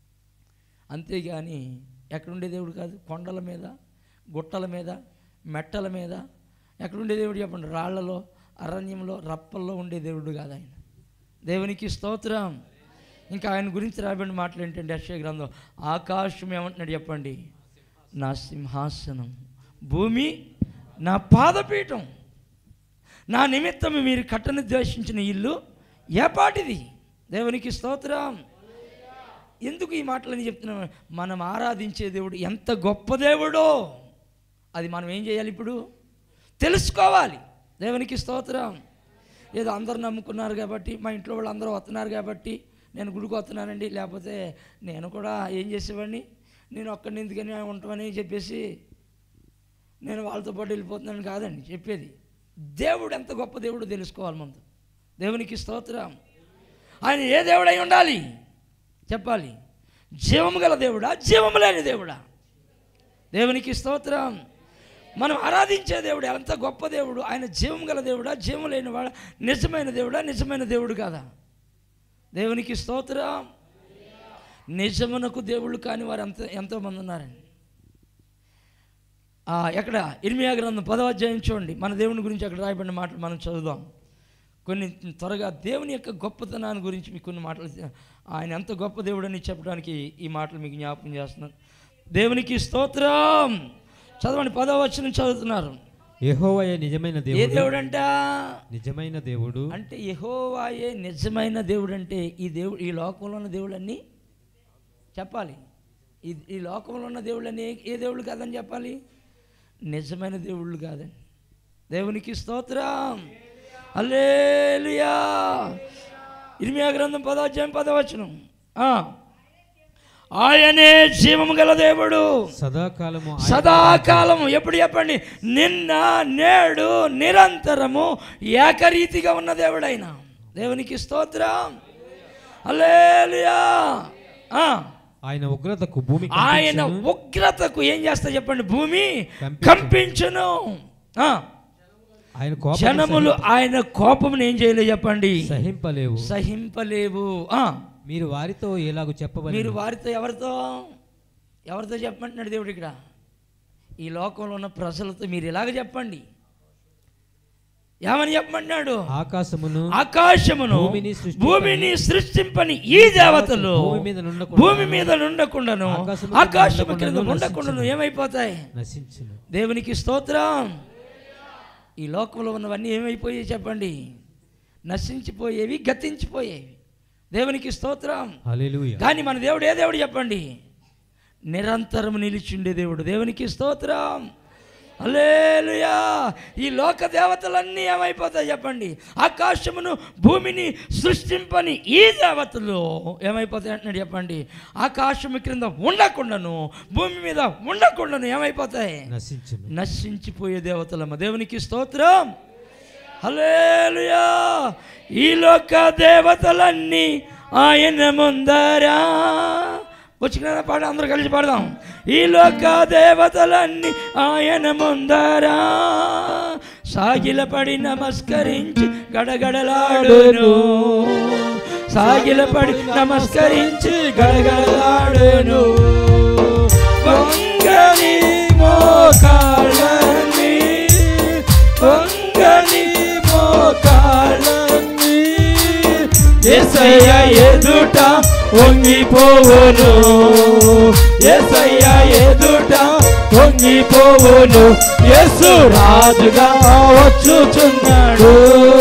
అంతేగాని ఎక్కడుండే దేవుడు కాదు కొండల మీద గుట్టల మీద మెట్టల మీద ఎక్కడుండే దేవుడు చెప్పండి రాళ్లలో అరణ్యంలో రప్పల్లో ఉండే దేవుడు కాదు ఆయన దేవునికి స్తోత్రం ఇంకా ఆయన గురించి రాబడిన మాటలు ఏంటంటే అక్షయ గ్రంథం ఆకాశం ఏమంటున్నాడు చెప్పండి నా సింహాసనం భూమి నా పాదపీఠం నా నిమిత్తం మీరు కట్టను ద్వేషించిన ఇల్లు ఏపాటిది దేవునికి స్తోత్రం ఎందుకు ఈ మాటలని చెప్తున్నాం మనం ఆరాధించే దేవుడు ఎంత గొప్ప దేవుడో అది మనం ఏం చేయాలి ఇప్పుడు తెలుసుకోవాలి దేవునికి స్తోత్రం ఏదో అందరు నమ్ముకున్నారు కాబట్టి మా ఇంట్లో వాళ్ళు అందరూ వస్తున్నారు కాబట్టి నేను గుడికి వస్తున్నానండి లేకపోతే నేను కూడా ఏం చేసేవాడిని నేను ఒక్కడిని ఎందుకని ఉంటామని చెప్పేసి నేను వాళ్ళతో పాటు వెళ్ళిపోతున్నాను కాదండి చెప్పేది దేవుడు ఎంత గొప్ప దేవుడో తెలుసుకోవాలి ముందు దేవునికి స్తోత్రం ఆయన ఏ దేవుడై ఉండాలి చెప్పాలి జీవము గల దేవుడా జీవము లేని దేవుడా దేవునికి స్తోత్రం మనం ఆరాధించే దేవుడు ఎంత గొప్ప దేవుడు ఆయన జీవం గల దేవుడా జీవం లేనివాడా నిజమైన దేవుడా నిజమైన దేవుడు కాదా దేవునికి స్తోత్రం నిజమునకు దేవుళ్ళు కాని వారు ఎంత ఎంతోమంది ఉన్నారండి ఆ, ఎక్కడ ఇర్మియా గ్రంథం పదవ అధ్యాయం చూడండి మన దేవుని గురించి అక్కడ రాయబడిన మాటలు మనం చదువుదాం కొన్ని త్వరగా దేవుని యొక్క గొప్పతనాన్ని గురించి మీకు కొన్ని మాటలు ఆయన ఎంత గొప్ప దేవుడని చెప్పడానికి ఈ మాటలు మీకు జ్ఞాపకం చేస్తున్నాను దేవునికి స్తోత్రం చదవండి పదవ వచ్చిన చదువుతున్నారు యెహోవాయే నిజమైన ఏ దేవుడు దేవుడు అంట నిజమైన దేవుడు అంటే యెహోవాయే నిజమైన దేవుడు అంటే ఈ దేవుడు ఈ లోకంలో ఉన్న దేవుళ్ళన్నీ చెప్పాలి ఈ ఈ లోకంలో ఉన్న దేవుళ్ళని ఏ- ఏ దేవుళ్ళు కాదని చెప్పాలి నిజమైన దేవుళ్ళు కాదండి దేవునికి స్తోత్రం అల్లేలుయా ఇర్మియా గ్రంథం పదోధ్యాయం పదవచనం ఆ. ఆయనే జీవము గల దేవుడు సదాకాలము ఆయన- సదాకాలము ఎప్పుడు చెప్పండి నిన్న నేడు నిరంతరము ఏకరీతిగా ఉన్న దేవుడైన దేవునికి స్తోత్రం అల్లేలుయా ఆ, ఆయన ఉగ్రతకు భూమి ఆయన కంపించెను. ఉగ్రతకు ఏం చేస్తా చెప్పండి భూమి కంపించెను. కంపించును ఆ, ఆయన కోపం జనములు ఆయన కోపమును ఏం చేయలేదు చెప్పండి సహింపలేవు సహింపలేవు ఆ, మీరు వారితో ఎలాగూ మీరు చెప్పబడి వారితో ఎవరితో ఎవరితో చెప్పమంటున్నాడు దేవుడు ఇక్కడ ఈ లోకంలో ఉన్న ప్రజలతో మీరు ఇలాగ చెప్పండి ఏమని చెప్పమంటున్నాడు ఆకాశమును ఆకాశమును భూమిని సృష్టింపని- భూమిని సృష్టింపని ఈ దేవతలు భూమి మీద నుండకుండా- భూమి మీద నుండకుండాను ఆకాశము కింద ఆకాశము కింద ఉండకుండాను ఉండకుండాను నశించును. ఏమైపోతాయి నశించును దేవునికి స్తోత్రం ఈ లోకంలో ఉన్నవన్నీ ఏమైపోయాయి చెప్పండి నశించిపోయేవి గతించిపోయేవి దేవునికి స్తోత్రం హల్లెలూయా కానీ మన దేవుడు ఏ దేవుడు చెప్పండి నిరంతరం నిలిచిండే దేవుడు దేవునికి స్తోత్రం అలేలుయా ఈ లోక దేవతలన్నీ ఏమైపోతాయి చెప్పండి ఆకాశమును భూమిని సృష్టింపని ఈ దేవతలు ఏమైపోతాయి అంటున్నాడు చెప్పండి ఆకాశము క్రింద ఉండకుండాను భూమి మీద ఉండకుండాను ఏమైపోతాయి నశించును నశించిపోయే దేవతలమ్మ దేవునికి స్తోత్రం హల్లెలూయా ఈ లోక దేవతలన్నీ ఆయన ముందరా వచ్చిన పాట అందరూ కలిసి పాడదాం ఈ లోక దేవతలన్నీ ఆయన ముందరా సాగిలపడి నమస్కరించి గడగడలాడును సాగిలపడి నమస్కరించి గడగడలాడును వంగని మోకాళ్ళని వంగని మోకాళ్ళని ఎసయ్య ఎదుట వంగిపోవును ఎసయ్య ఎదుట వంగిపోవును యేసు రాజుగా వచ్చుచున్నాడు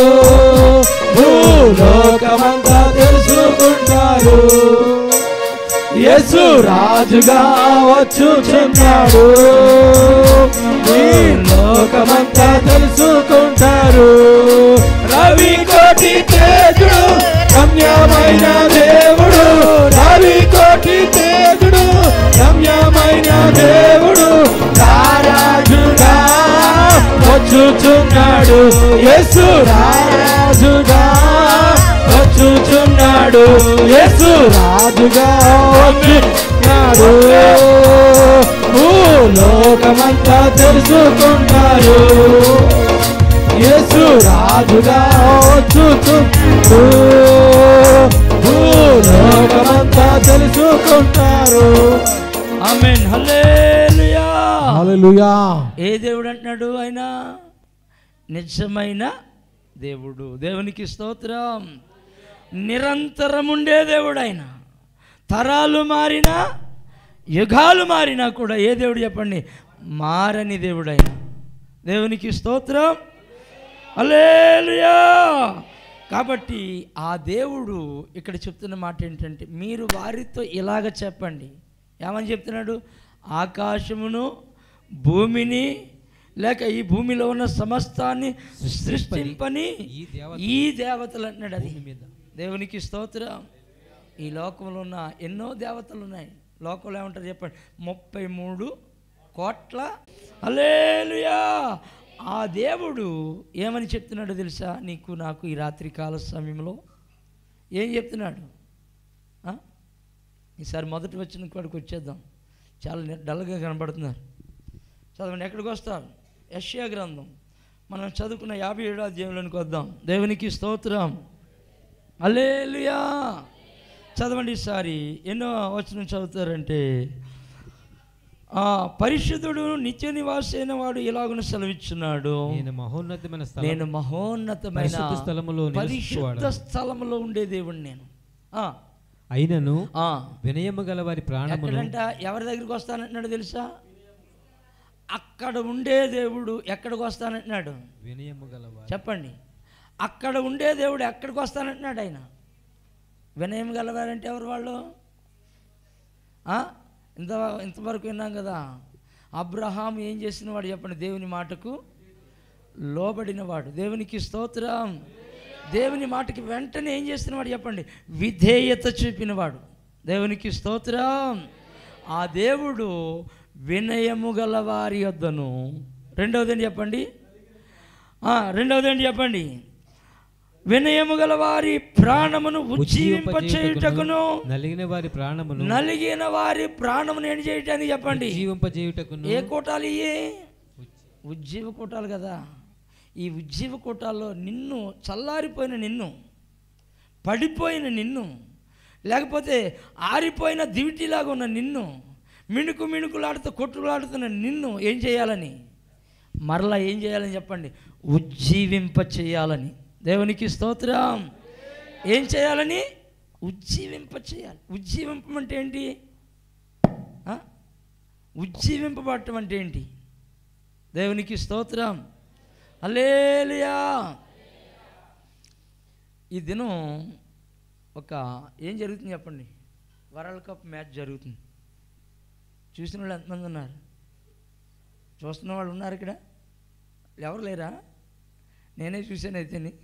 భూలోకమంతా తెలుసుకుంటారు యేసు రాజుగా వచ్చుచున్నాడు ఈ లోకమంతా తెలుసుకుంటారు రవి కోటి తేజుడు రమ్యమైన దేవుడు రవి కోటి తేజుడు రమ్యమైన దేవుడు రారాజుగా వచ్చుచున్నాడు యేసు రారాజుగా వచ్చుచున్నాడు యేసు రాజుగా వచ్చున్నాడు లోకమంతా తెలుసుకుంటారు యేసు రాజుగా వచ్చుచున్నాడు లోకమంతా తెలుసుకుంటారు ఆమేన్ హల్లెలూయా హల్లెలూయా ఏ దేవుడు అంటున్నాడు ఆయన నిజమైన దేవుడు దేవునికి స్తోత్రం నిరంతరం ఉండే దేవుడు ఆయన తరాలు మారినా యుగాలు మారినా కూడా ఏ దేవుడు చెప్పండి మారని దేవుడు ఆయన దేవునికి స్తోత్రం అలేలుయా కాబట్టి ఆ దేవుడు ఇక్కడ చెప్తున్న మాట ఏంటంటే మీరు వారితో ఇలాగ చెప్పండి ఏమని చెప్తున్నాడు ఆకాశమును భూమిని లేక ఈ భూమిలో ఉన్న సమస్తాన్ని సృష్టింపని ఈ దేవత ఈ దేవతలు అంటున్నాడు అది భూమి మీద దేవునికి స్తోత్రం ఈ లోకంలో ఉన్న ఎన్నో దేవతలు ఉన్నాయి లోకంలో ఏమంటారు చెప్పండి ముప్పై మూడు కోట్ల అలేలుయా ఆ దేవుడు ఏమని చెప్తున్నాడో తెలుసా నీకు నాకు ఈ రాత్రి కాల సమయంలో ఏం చెప్తున్నాడు ఆ? ఈసారి మొదటి వచ్చిన కాడికి వచ్చేద్దాం చాలా ని- డల్గా కనబడుతున్నారు చదవండి ఎక్కడికి వస్తారు యష్యా గ్రంథం మనం చదువుకున్న యాభై ఏడో అధ్యాయంలోనికి వద్దాం దేవునికి స్తోత్రం అలేలుయా చదవండి ఈసారి ఎన్నో వచనం చదువుతారంటే ఆ పరిశుద్ధుడు నిత్య నివాసైన వాడు ఇలాగున సెలవిచ్చున్నాడు నేను మహోన్నతమైన స్థలం నేను మహోన్నతమైన పరిశుద్ధ స్థలములో పరిశుద్ధ నివసించువాడను. స్థలములో ఉండే దేవుడు నేను ఆ, అయినను ఆ. వినయము గల వారి ప్రాణమును ఎక్కడంట ఎవరి దగ్గరికి వస్తానంటున్నాడు తెలుసా అక్కడ ఉండే దేవుడు ఎక్కడికి వస్తానంటున్నాడు వినయము గల వారి చెప్పండి అక్కడ ఉండే దేవుడు ఎక్కడికి వస్తానంటున్నాడు ఆయన వినయం గలవారంటే ఎవరు వాళ్ళు ఆ? ఇంత ఇంతవరకు విన్నాం కదా అబ్రహాం ఏం చేసిన వాడు చెప్పండి దేవుని మాటకు లోబడినవాడు దేవునికి స్తోత్రం దేవుని మాటకి వెంటనే ఏం చేస్తున్నవాడు చెప్పండి విధేయత చూపినవాడు దేవునికి స్తోత్రం ఆ దేవుడు వినయము గల వారి వద్దను రెండవది ఏంటి చెప్పండి ఆ, రెండవది ఏంటి చెప్పండి వినయము గల వారి ప్రాణమును ఉజ్జీవింపచేయుటకును నలిగిన వారి ప్రాణమును నలిగిన వారి ప్రాణమును ఏం చేయటానికి చెప్పండి జీవింపజేయుటకును ఏ కూటాలు ఇయ్యి ఉజ్జీవ కూటాలు కదా ఈ ఉజ్జీవ కూటాల్లో నిన్ను చల్లారిపోయిన నిన్ను పడిపోయిన నిన్ను లేకపోతే ఆరిపోయిన దివిటిలాగా ఉన్న నిన్ను మిణుకు మిణుకులాడుతూ కొట్టులాడుతున్న నిన్ను ఏం చేయాలని మరలా ఏం చేయాలని చెప్పండి ఉజ్జీవింప చేయాలని దేవునికి స్తోత్రం ఏం చేయాలని ఉజ్జీవింప చేయాలి ఉజ్జీవింపమంటే ఏంటి ఆ? ఉజ్జీవింపబడటం అంటే ఏంటి దేవునికి స్తోత్రం అల్లేలుయా ఈ దినం ఒక ఏం జరుగుతుంది చెప్పండి వరల్డ్ కప్ మ్యాచ్ జరుగుతుంది చూసిన వాళ్ళు ఎంతమంది ఉన్నారు చూస్తున్న వాళ్ళు ఉన్నారు ఇక్కడ ఎవరు లేరా నేనే చూశాను అయితేని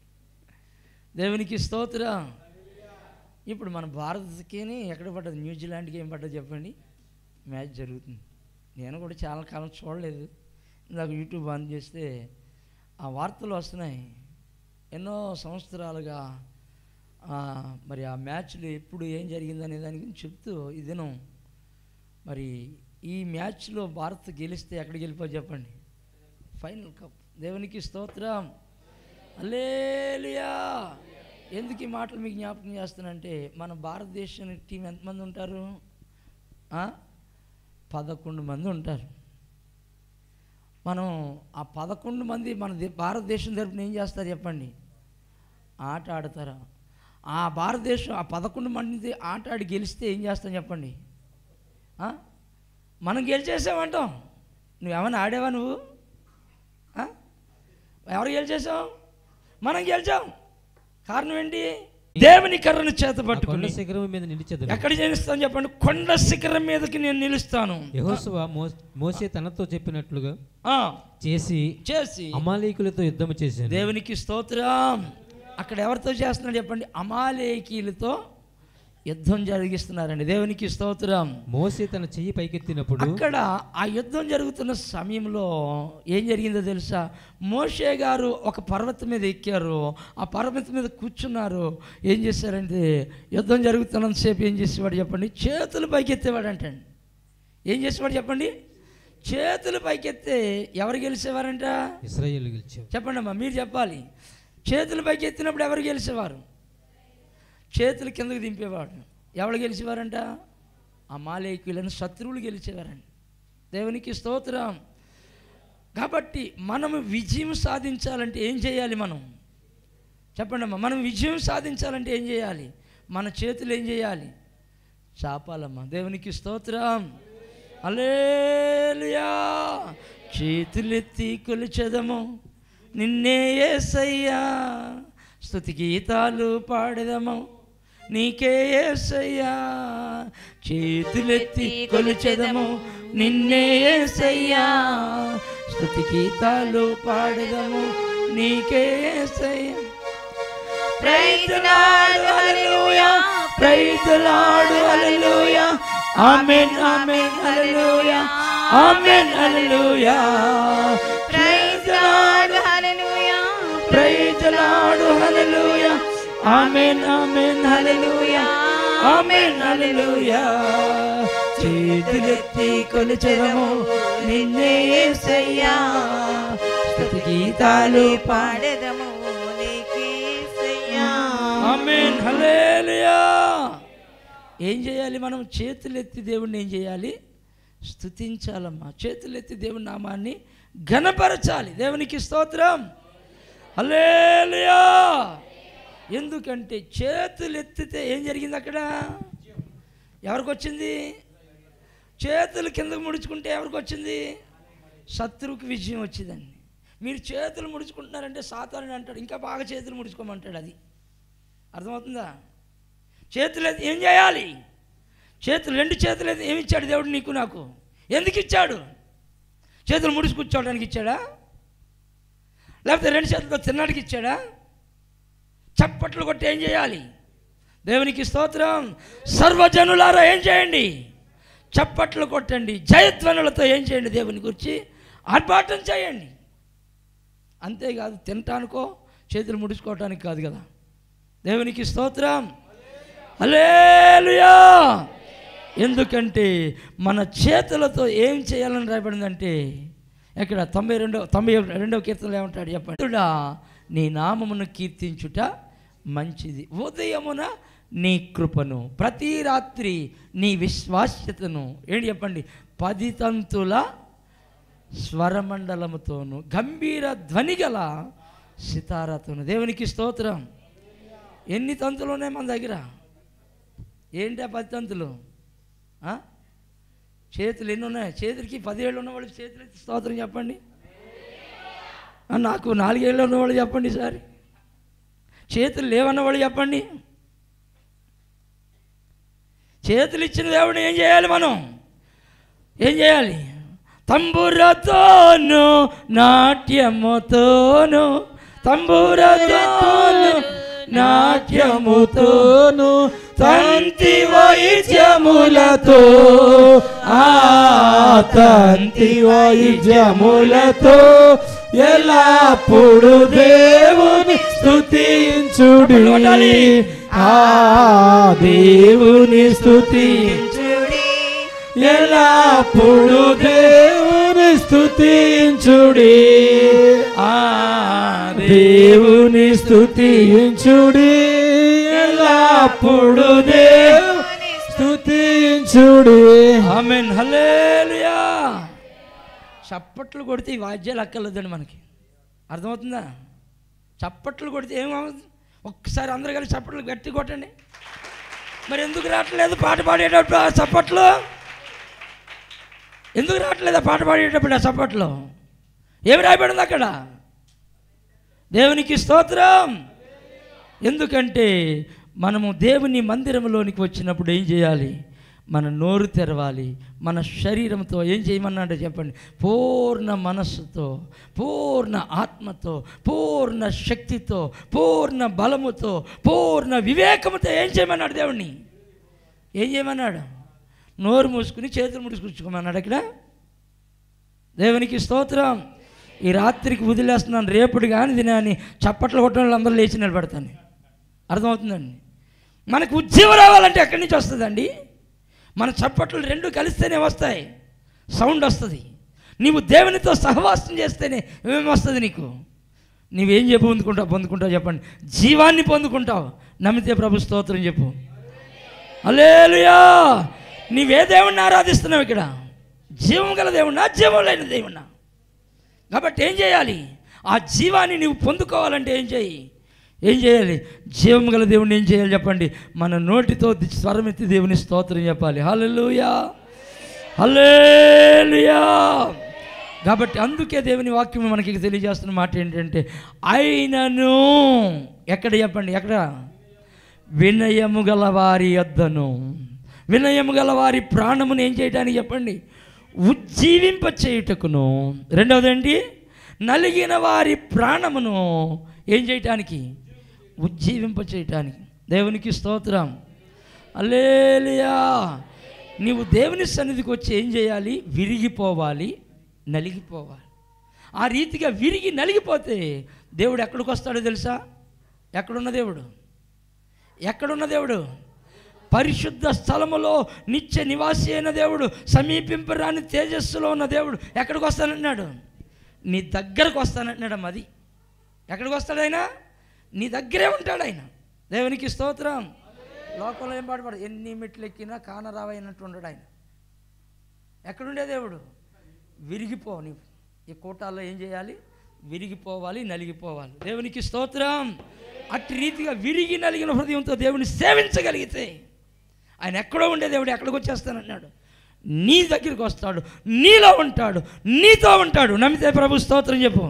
దేవునికి స్తోత్రం ఇప్పుడు మన భారత్కి ఎక్కడ పడ్డది న్యూజిలాండ్కి ఏం పడ్డది చెప్పండి మ్యాచ్ జరుగుతుంది నేను కూడా చాలా కాలం చూడలేదు ఇందాక యూట్యూబ్ ఆన్ చేస్తే ఆ వార్తలు వస్తున్నాయి ఎన్నో సంవత్సరాలుగా ఆ, మరి ఆ మ్యాచ్లు ఎప్పుడు ఏం జరిగిందనే దాని గురించి చెప్తూ ఈ దినం మరి ఈ మ్యాచ్లో భారత్ గెలిస్తే ఎక్కడికి వెళ్ళిపో చెప్పండి ఫైనల్ కప్ దేవునికి స్తోత్రం అల్లేలియా ఎందుకు ఈ మాటలు మీకు జ్ఞాపకం చేస్తానంటే మన భారతదేశం టీం ఎంతమంది ఉంటారు ఆ? పదకొండు మంది ఉంటారు మనం ఆ పదకొండు మంది మన దే- భారతదేశం తరపున ఏం చేస్తారు చెప్పండి ఆట ఆడతారా ఆ భారతదేశం ఆ పదకొండు మంది ఆట ఆడి గెలిస్తే ఏం చేస్తాం చెప్పండి ఆ? మనం గెలిచేసామంటాం నువ్వేమైనా ఆడేవా నువ్వు ఆ? ఎవరు గెలిచేసాం మనం గెలిచాం కారణం ఏంటి దేవుని కర్రను చేత ఆ కొండ పట్టుకుని శిఖరం మీద నిలిచెదను ఎక్కడ నిలుస్తాను చెప్పండి కొండ శిఖరం మీదకి నేను నిలుస్తాను యెహోషువ మో- మోసే తనతో చెప్పినట్లుగా ఆ, చేసి చేసి అమాలీకులతో యుద్ధం చేశాను దేవునికి స్తోత్రం అక్కడ ఎవరితో చేస్తున్నాడు చెప్పండి అమాలేకీలతో యుద్ధం జరిగిస్తున్నారండి దేవునికి స్తోత్రం మోసే తన చెయ్యి పైకెత్తినప్పుడు అక్కడ ఆ యుద్ధం జరుగుతున్న సమయంలో ఏం జరిగిందో తెలుసా మోషే గారు ఒక పర్వతం మీద ఎక్కారు ఆ పర్వతం మీద కూర్చున్నారు ఏం చేశారంటే యుద్ధం జరుగుతున్నంతసేపు ఏం చేసేవాడు చెప్పండి చేతులు పైకెత్తేవాడు అంటండి ఏం చేసేవాడు చెప్పండి చేతులు పైకెత్తే ఎవరు గెలిచేవారంట ఇస్రాయేల్ గెలిచావు చెప్పండి అమ్మా మీరు చెప్పాలి చేతులు పైకి ఎత్తినప్పుడు ఎవరు గెలిచేవారు చేతులు కిందకు దింపేవాడు ఎవరు గెలిచేవారంట ఆ మాలేకులను శత్రువులు గెలిచేవారండి దేవునికి స్తోత్రం కాబట్టి మనము విజయం సాధించాలంటే ఏం చేయాలి మనం చెప్పండి అమ్మా మనం విజయం సాధించాలంటే ఏం చేయాలి మన చేతులు ఏం చేయాలి చాపాలమ్మా దేవునికి స్తోత్రం అలేలుయా చేతులెత్తి కొలిచెదము నిన్నే ఏసయ్యా స్తుతి గీతాలు పాడదము నీకే ఏసయ్యా చేతులెత్తి కొలిచెదము నిన్నే ఏసయ్యా స్తుతి గీతాలు పాడదము నీకే ఏసయ్యా Praise the Lord, hallelujah. Praise the Lord, hallelujah. Amen, amen, hallelujah. Amen, hallelujah. Praise the Lord, hallelujah. Praise the Lord, hallelujah. Amen, amen, hallelujah. Amen, hallelujah. చేతులెత్తి కొలిచెదము నిన్నే యేసయ్యా స్తుతి గీతాలు పాడెదము నీకేసయ్యా ఆమేన్ హల్లెలూయా ఏం చేయాలి మనం చేతులెత్తి దేవుణ్ణి ఏం చేయాలి స్తుతించాలమ్మా చేతులెత్తి దేవుని నామాన్ని ఘనపరచాలి దేవునికి స్తోత్రం హల్లెలూయా ఎందుకంటే చేతులు ఎత్తితే ఏం జరిగింది అక్కడ ఎవరికి వచ్చింది చేతులు కిందకు ముడుచుకుంటే ఎవరికి వచ్చింది శత్రువుకి విజయం వచ్చిందండి మీరు చేతులు ముడుచుకుంటున్నారంటే సాతాను అంటాడు ఇంకా బాగా చేతులు ముడుచుకోమంటాడు అది అర్థమవుతుందా చేతులు ఎత్తి ఏం చేయాలి చేతులు రెండు చేతులు ఎత్తి ఏమి ఇచ్చాడు దేవుడు నీకు నాకు ఎందుకు ఇచ్చాడు చేతులు ముడిచి కూర్చోవడానికి ఇచ్చాడా లేకపోతే రెండు చేతులతో తినడానికి ఇచ్చాడా చప్పట్లు కొట్టి ఏం చేయాలి దేవునికి స్తోత్రం సర్వజనులారా ఏం చేయండి చప్పట్లు కొట్టండి జయధ్వనులతో ఏం చేయండి దేవుని గురించి ఆర్భాటం చేయండి అంతేకాదు తినటానికో చేతులు ముడుచుకోవటానికి కాదు కదా దేవునికి స్తోత్రం హల్లెలూయా ఎందుకంటే మన చేతులతో ఏం చేయాలని రాయబడిందంటే ఎక్కడ తొంభై రెండో తొంభై రెండవ కీర్తనలో ఏమంటాడు చెప్పండి "స్తుడా, నీ నామమును కీర్తించుట మంచిది ఉదయమున నీ కృపను ప్రతి రాత్రి నీ విశ్వాస్యతను ఏంటి చెప్పండి పది తంతుల స్వరమండలముతోను గంభీర ధ్వని గల సితారాతోను దేవునికి స్తోత్రం ఎన్ని తంతులు ఉన్నాయి మన దగ్గర ఏంటి ఆ పది తంతులు ఆ? చేతులు ఎన్ని ఉన్నాయి చేతులకి పదివేళ్ళు ఉన్నవాళ్ళు చేతులు ఎత్తి స్తోత్రం చెప్పండి ఆ, నాకు నాలుగేళ్ళు ఉన్నవాళ్ళు చెప్పండి సార్ చేతులు లేవన్నవాళ్ళు చెప్పండి చేతులు ఇచ్చిన దేవుడు ఏం చేయాలి మనం ఏం చేయాలి తంబురతోను నాట్యముతోను తంబురతోను నాట్యముతోను తంతి వైద్యములతో ఆ తంతి వైద్యములతో ఎల్లప్పుడు దేవుని స్తుతించుడి ఆ దేవుని స్తుతించుడి ఎల్లప్పుడు దేవుని స్తుతించుడి ఆ దేవుని స్తుతించుడి ఎల్లప్పుడు దేవుని స్తుతించుడి ఆమెన్ హల్లెలూయా చప్పట్లు కొడితే ఈ వాద్యాలు అక్కర్లేదండి మనకి అర్థమవుతుందా చప్పట్లు కొడితే ఏమవుతుంది ఒక్కసారి అందరూ కలిసి చప్పట్లు గట్టి కొట్టండి మరి ఎందుకు రావట్లేదు పాట పాడేటప్పుడు ఆ చప్పట్లు ఎందుకు రావట్లేదు ఆ పాట పాడేటప్పుడు ఆ చప్పట్లు ఏమి రాయబడింది అక్కడ దేవునికి స్తోత్రం ఎందుకంటే మనము దేవుని మందిరంలోనికి వచ్చినప్పుడు ఏం చేయాలి మన నోరు తెరవాలి మన శరీరంతో ఏం చేయమన్నాడో చెప్పండి పూర్ణ మనస్సుతో పూర్ణ ఆత్మతో పూర్ణ శక్తితో పూర్ణ బలముతో పూర్ణ వివేకముతో ఏం చేయమన్నాడు దేవుణ్ణి ఏం చేయమన్నాడు నోరు మూసుకుని చేతులు ముడుచుకున్నాడు ఇక్కడ దేవునికి స్తోత్రం ఈ రాత్రికి వదిలేస్తున్నాను రేపుడు కానీ దినాన్ని చప్పట్లు కొట్టడం వాళ్ళు అందరూ లేచి నిలబడతాను అర్థమవుతుందండి మనకు ఉద్యోగం రావాలంటే ఎక్కడి నుంచి వస్తుందండి మన చప్పట్లు రెండు కలిస్తేనే వస్తాయి సౌండ్ వస్తుంది నీవు దేవునితో సహవాసం చేస్తేనే ఏమేమి వస్తుంది నీకు నీవేం చెప్పు పొందుకుంటావు పొందుకుంటావు చెప్పండి జీవాన్ని పొందుకుంటావు నమ్మితే ప్రభు స్తోత్రం చెప్పు అలేలుయా నీవే దేవుణ్ణి ఆరాధిస్తున్నావు ఇక్కడ జీవం గల దేవుణ్ణా జీవం లేని దేవుణ్ణా కాబట్టి ఏం చేయాలి ఆ జీవాన్ని నీవు పొందుకోవాలంటే ఏం చేయి ఏం చేయాలి జీవం గల దేవుణ్ణి ఏం చేయాలి చెప్పండి మన నోటితో ది- స్వరమెత్తి దేవుని స్తోత్రం చెప్పాలి హల్లెలూయా హల్లెలూయా కాబట్టి అందుకే దేవుని వాక్యం మనకి తెలియజేస్తున్న మాట ఏంటంటే ఆయనను ఎక్కడ చెప్పండి ఎక్కడ వినయము గల వారి యొద్దను వినయము గల వారి ప్రాణమును ఏం చేయడానికి చెప్పండి ఉజ్జీవింప చేయుటకును రెండవది ఏంటి నలిగిన వారి ప్రాణమును ఏం చేయటానికి ఉజ్జీవింప చేయటానికి దేవునికి స్తోత్రం అల్లేలియా నీవు దేవుని సన్నిధికి వచ్చి ఏం చేయాలి విరిగిపోవాలి నలిగిపోవాలి ఆ రీతిగా విరిగి నలిగిపోతే దేవుడు ఎక్కడికి వస్తాడో తెలుసా ఎక్కడున్న దేవుడు ఎక్కడున్న దేవుడు పరిశుద్ధ స్థలములో నిత్య నివాసి అయిన దేవుడు సమీపింపరాని తేజస్సులో ఉన్న దేవుడు ఎక్కడికి వస్తానన్నాడు నీ దగ్గరకు వస్తానంటున్నాడు అది ఎక్కడికి వస్తాడు ఆయన నీ దగ్గరే ఉంటాడు ఆయన దేవునికి స్తోత్రం లోకంలో ఏం పాటుపడు ఎన్ని మెట్లు ఎక్కినా కానరావైనట్టు ఉండడు ఆయన ఎక్కడుండే దేవుడు విరిగిపో నీవు ఈ కూటాల్లో ఏం చేయాలి విరిగిపోవాలి నలిగిపోవాలి దేవునికి స్తోత్రం అట్టి రీతిగా విరిగి నలిగిన హృదయంతో దేవుని సేవించగలిగితే ఆయన ఎక్కడో ఉండే దేవుడు ఎక్కడికి వచ్చేస్తానన్నాడు నీ దగ్గరికి వస్తాడు నీలో ఉంటాడు నీతో ఉంటాడు నమ్మితే ప్రభు స్తోత్రం చెప్పు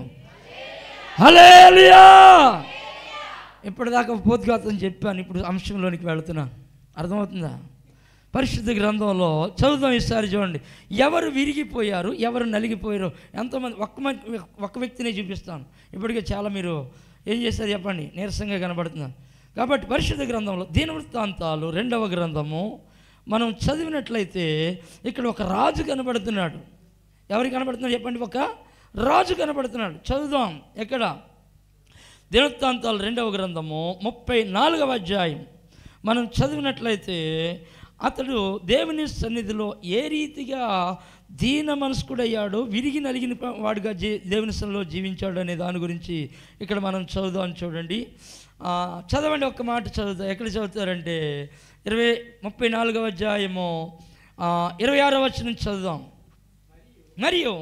హలేలుయా ఇప్పటిదాకా పోద్ఘాతం చెప్పాను ఇప్పుడు అంశంలోనికి వెళుతున్నాను అర్థమవుతుందా పరిశుద్ధ గ్రంథంలో చదువుదాం ఈసారి చూడండి ఎవరు విరిగిపోయారు ఎవరు నలిగిపోయారు ఎంతోమంది ఒక్క మన్- ఒక్క వ్యక్తినే చూపిస్తాను ఇప్పటికే చాలా మీరు ఏం చేశారు చెప్పండి నీరసంగా కనబడుతున్నారు కాబట్టి పరిశుద్ధ గ్రంథంలో దీనవృత్తాంతాలు రెండవ గ్రంథము మనం చదివినట్లయితే ఇక్కడ ఒక రాజు కనబడుతున్నాడు ఎవరికి కనబడుతున్నాడు చెప్పండి ఒక రాజు కనబడుతున్నాడు చదువుదాం ఎక్కడ దినవృత్తాంతాలు రెండవ గ్రంథము ముప్పై నాలుగవ అధ్యాయం మనం చదివినట్లయితే అతడు దేవుని సన్నిధిలో ఏ రీతిగా దీన మనస్కుడయ్యాడో విరిగి నలిగిన వాడుగా జీ దేవుని సన్నిధిలో జీవించాడు అనే దాని గురించి ఇక్కడ మనం చదువుదాం చూడండి ఆ, చదవండి ఒక్క మాట చదువుతా ఎక్కడ చదువుతారంటే ఇరవై ముప్పై నాలుగవ అధ్యాయము ఆ, ఇరవై ఆరో వచ్చి నుంచి చదువుదాం మరియు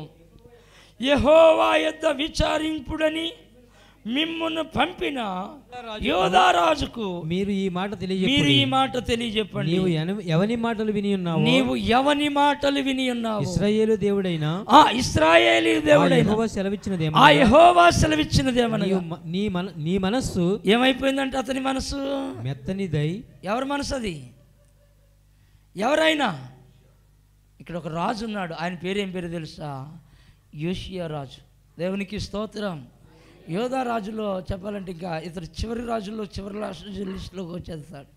యెహోవా యొద్ద విచారింపుడని మిమ్మును పంపిన యోధారాజుకు మీరు ఈ మాట మీరు తెలియజెప్పండి ఈ మాట తెలియజెప్పండి నీవు ఎన- ఎవని మాటలు విని ఉన్నావు నీవు ఎవని మాటలు విని ఉన్నావు ఇస్రాయేలు దేవుడైన ఆ ఇస్రాయేలీ దేవుడైన యెహోవా సెలవిచ్చినది ఆ యెహోవా సెలవిచ్చినదేమనగా నీవు మ- నీ మన నీ మనస్సు ఏమైపోయిందంటే అతని మనసు మెత్తనిదై ఎవరి మనసు అది ఎవరైనా ఇక్కడ ఒక రాజు ఉన్నాడు ఆయన పేరు ఏం పేరు తెలుసా యోషియా రాజు దేవునికి స్తోత్రం యోధా రాజులో చెప్పాలంటే ఇంకా ఇతరు చివరి రాజుల్లో చివరి రాజు లిస్టులోకి వచ్చేస్తాడు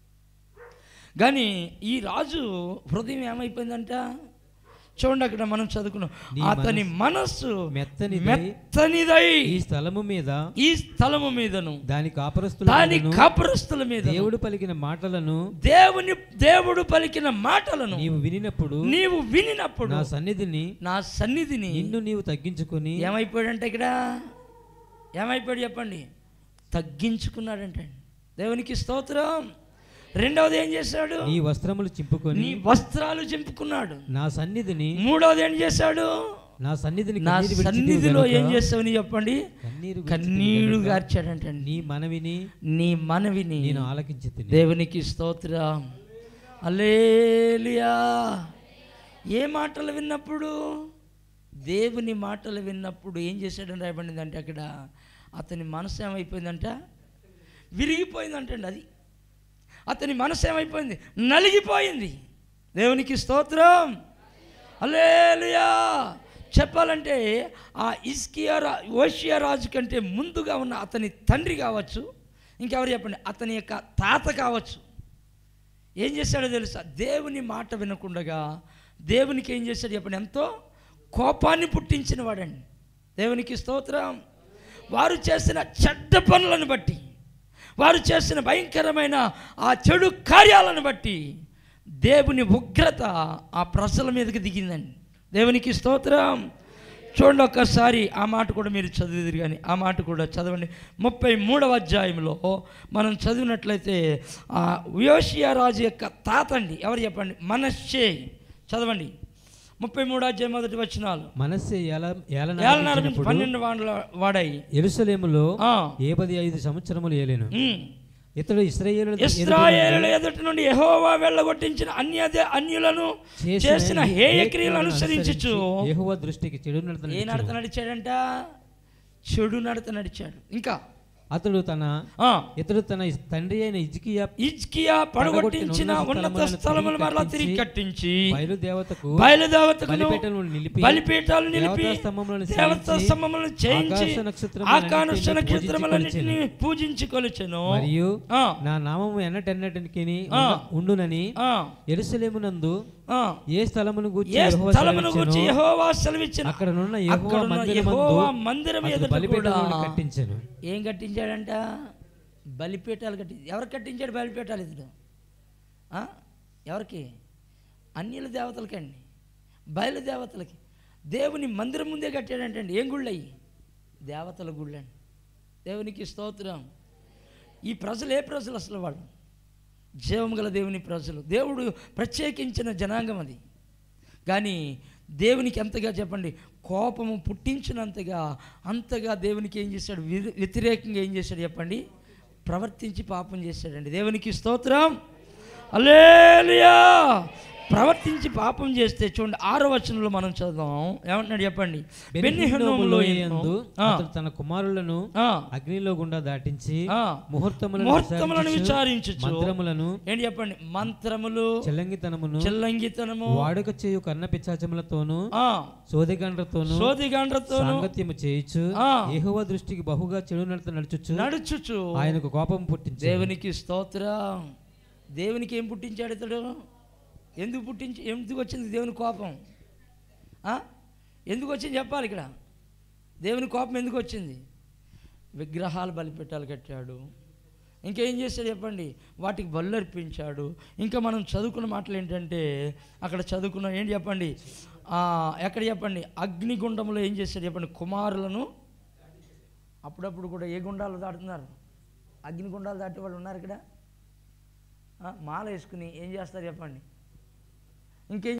కానీ ఈ రాజు హృదయం ఏమైపోయిందంట చూడండి అక్కడ మనం చదువుకున్నాం నీ అతని మనస్సు మెత్తనిదై మెత్తనిదై ఈ స్థలము మీద ఈ స్థలము మీదను దాని కాపరస్తుల దాని మీదను కాపురస్తుల మీద దేవుడు పలికిన మాటలను దేవుని దేవుడు పలికిన మాటలను నీవు వినినప్పుడు నీవు వినినప్పుడు నా సన్నిధిని నా సన్నిధిని నిన్ను నీవు తగ్గించుకొని ఏమైపోయాడంటే ఇక్కడ ఏమైపోయాడు చెప్పండి తగ్గించుకున్నాడంటే దేవునికి స్తోత్రం రెండవది ఏం చేశాడు నీ వస్త్రములు చింపుకొని నీ వస్త్రాలు చింపుకున్నాడు నా సన్నిధిని మూడవది ఏం చేశాడు నా సన్నిధిని నా కన్నీరు విడిచితివి సన్నిధిలో గనుక ఏం చేస్తావని చెప్పండి కన్నీరు కన్నీడు గార్చాడంటే నీ మనవిని నీ మనవిని నేను ఆలకించి తిని దేవునికి స్తోత్రం అలేలియా ఏ మాటలు విన్నప్పుడు దేవుని మాటలు విన్నప్పుడు ఏం చేశాడని రాయబడిందంటే అక్కడ అతని మనసు ఏమైపోయిందంట విరిగిపోయిందంటండి అది అతని మనసు ఏమైపోయింది నలిగిపోయింది దేవునికి స్తోత్రం అలేలుయా చెప్పాలంటే ఆ ఇస్కియా రా ఓషియా రాజు కంటే ముందుగా ఉన్న అతని తండ్రి కావచ్చు ఇంకెవరు చెప్పండి అతని యొక్క తాత కావచ్చు ఏం చేశాడో తెలుసా దేవుని మాట వినకుండగా దేవునికి ఏం చేశాడు చెప్పండి ఎంతో కోపాన్ని పుట్టించిన వాడండి దేవునికి స్తోత్రం వారు చేసిన చెడ్డ పనులను బట్టి వారు చేసిన భయంకరమైన ఆ చెడు కార్యాలను బట్టి దేవుని ఉగ్రత ఆ ప్రజల మీదకి దిగిందండి దేవునికి స్తోత్రం చూడండి ఒక్కసారి ఆ మాట కూడా మీరు చదివిదిరు కానీ ఆ మాట కూడా చదవండి ముప్పై మూడవ అధ్యాయంలో మనం చదివినట్లయితే ఆ యోషియా రాజు యొక్క తాత అండి ఎవరు చెప్పండి మనశ్శే చదవండి ముప్పై మూడో అధ్యాయం మొదటి వచనాలు మనస్సే ఏల ఏలనాడు నుంచి ఏలనాడించినప్పుడు పన్నెండు వాండ్ల వాడాయి ఎరుసలేములో ఆ. ఏ పది ఐదు సంవత్సరములు ఏలేను ఉమ్. ఇతడు ఇస్రాయేలు ఇస్రాయేలుల ఎదుటి నుండి యెహోవా వెళ్ళగొట్టించిన అన్య అన్యులను చేసిన హేయ క్రియలు అనుసరించచ్చు యెహోవా దృష్టికి చెడు నడత ఏ నడత నడిచాడంట చెడు నడత నడిచాడు ఇంకా అతడు తన ఆ, ఇతడు తన తండ్రి అయిన ఇజ్కియా ఇజ్కియా పడగొట్టించిన ఉన్నత స్థలములు మరలా తిరిగి కట్టించి బయలుదేవతకు బయలుదేవతకును బలిపీఠములను నిలిపి బలిపీఠాలు నిలిపి దేవతా స్తంభములను దేవతా చేయించి, స్తంభములను చేయించి ఆకాశ నక్షత్రములన్నిటిని ఆకాశ పూజించి నక్షత్రములన్నిటిని కొలిచెను. పూజించి కొలిచెను మరియు ఆ, నా నామము ఎన్నటెన్నటికి ఆ. ఉండునని ఆ, ఎరుసలేమునందు ఆ. ఏ స్థలమును గూర్చి ఏ యెహోవా స్థలమును సెలవిచ్చెనో, గురించి యెహోవా సెలవిచ్చిన అక్కడనున్న యెహోవా అక్కడున్న మందిరమందు యెహోవా మందిరం అతడు ఎదుట కూడా బలిపీఠములను కట్టించెను ఏం కట్టించాడంట బలిపీఠాలు కట్టి ఎవరు కట్టించాడు బలిపీఠాలు ఇతడు ఆ? ఎవరికి అన్యుల దేవతలకండి బయలుదేవతలకి దేవుని మందిరం ముందే కట్టాడంటండి ఏం గుళ్ళు అయ్యి దేవతల గుళ్ళండి దేవునికి స్తోత్రం ఈ ప్రజలు ఏ ప్రజలు అసలు వాళ్ళు జీవం గల దేవుని ప్రజలు దేవుడు ప్రత్యేకించిన జనాంగం అది కానీ దేవునికి ఎంతగా చెప్పండి కోపము పుట్టించినంతగా అంతగా దేవునికి ఏం చేశాడు విరు- వ్యతిరేకంగా ఏం చేశాడు చెప్పండి ప్రవర్తించి పాపం చేశాడండి దేవునికి స్తోత్రం అలేలియా ప్రవర్తించి పాపం చేస్తే చూడండి ఆరో వచనంలో మనం చదుదాం ఏమంటున్నాడు చెప్పండి బెన్నిహనోములో యందు ఆ, అతడు తన కుమారులను ఆ, అగ్నిలో గుండా దాటించి ఆ. ముహూర్తములను ముహూర్తములను విచారించుచు, విచారించుచు మంత్రములను ఏంటి చెప్పండి మంత్రములు చెల్లంగితనమును చెల్లంగితనము వాడుక చేయు కన్న పిచాచములతోను ఆ, సోదిగండ్రతోను సోదిగాండ్రతోను సాంగత్యము చేయుచు ఆ. యెహోవా దృష్టికి బహుగా చెడు నడత నడుచుచు నడుచుచు ఆయనకు కోపం పుట్టించి దేవునికి స్తోత్రం దేవునికి ఏం పుట్టించాడు ఇతడు ఎందుకు పుట్టించి ఎందుకు వచ్చింది దేవుని కోపం ఆ? ఎందుకు వచ్చింది చెప్పాలి ఇక్కడ దేవుని కోపం ఎందుకు వచ్చింది విగ్రహాలు బలిపెట్టాలు కట్టాడు ఇంకేం చేశాడు చెప్పండి వాటికి బళ్ళు అర్పించాడు ఇంకా మనం చదువుకున్న మాటలు ఏంటంటే అక్కడ చదువుకున్న ఏంటి చెప్పండి ఆ, ఎక్కడ చెప్పండి అగ్నిగుండంలో ఏం చేశాడు చెప్పండి కుమారులను అప్పుడప్పుడు కూడా ఏ గుండాలు దాటుతున్నారు అగ్నిగుండాలు దాటే వాళ్ళు ఉన్నారు ఇక్కడ ఆ, మాల వేసుకుని ఏం చేస్తారు చెప్పండి ఇంకేం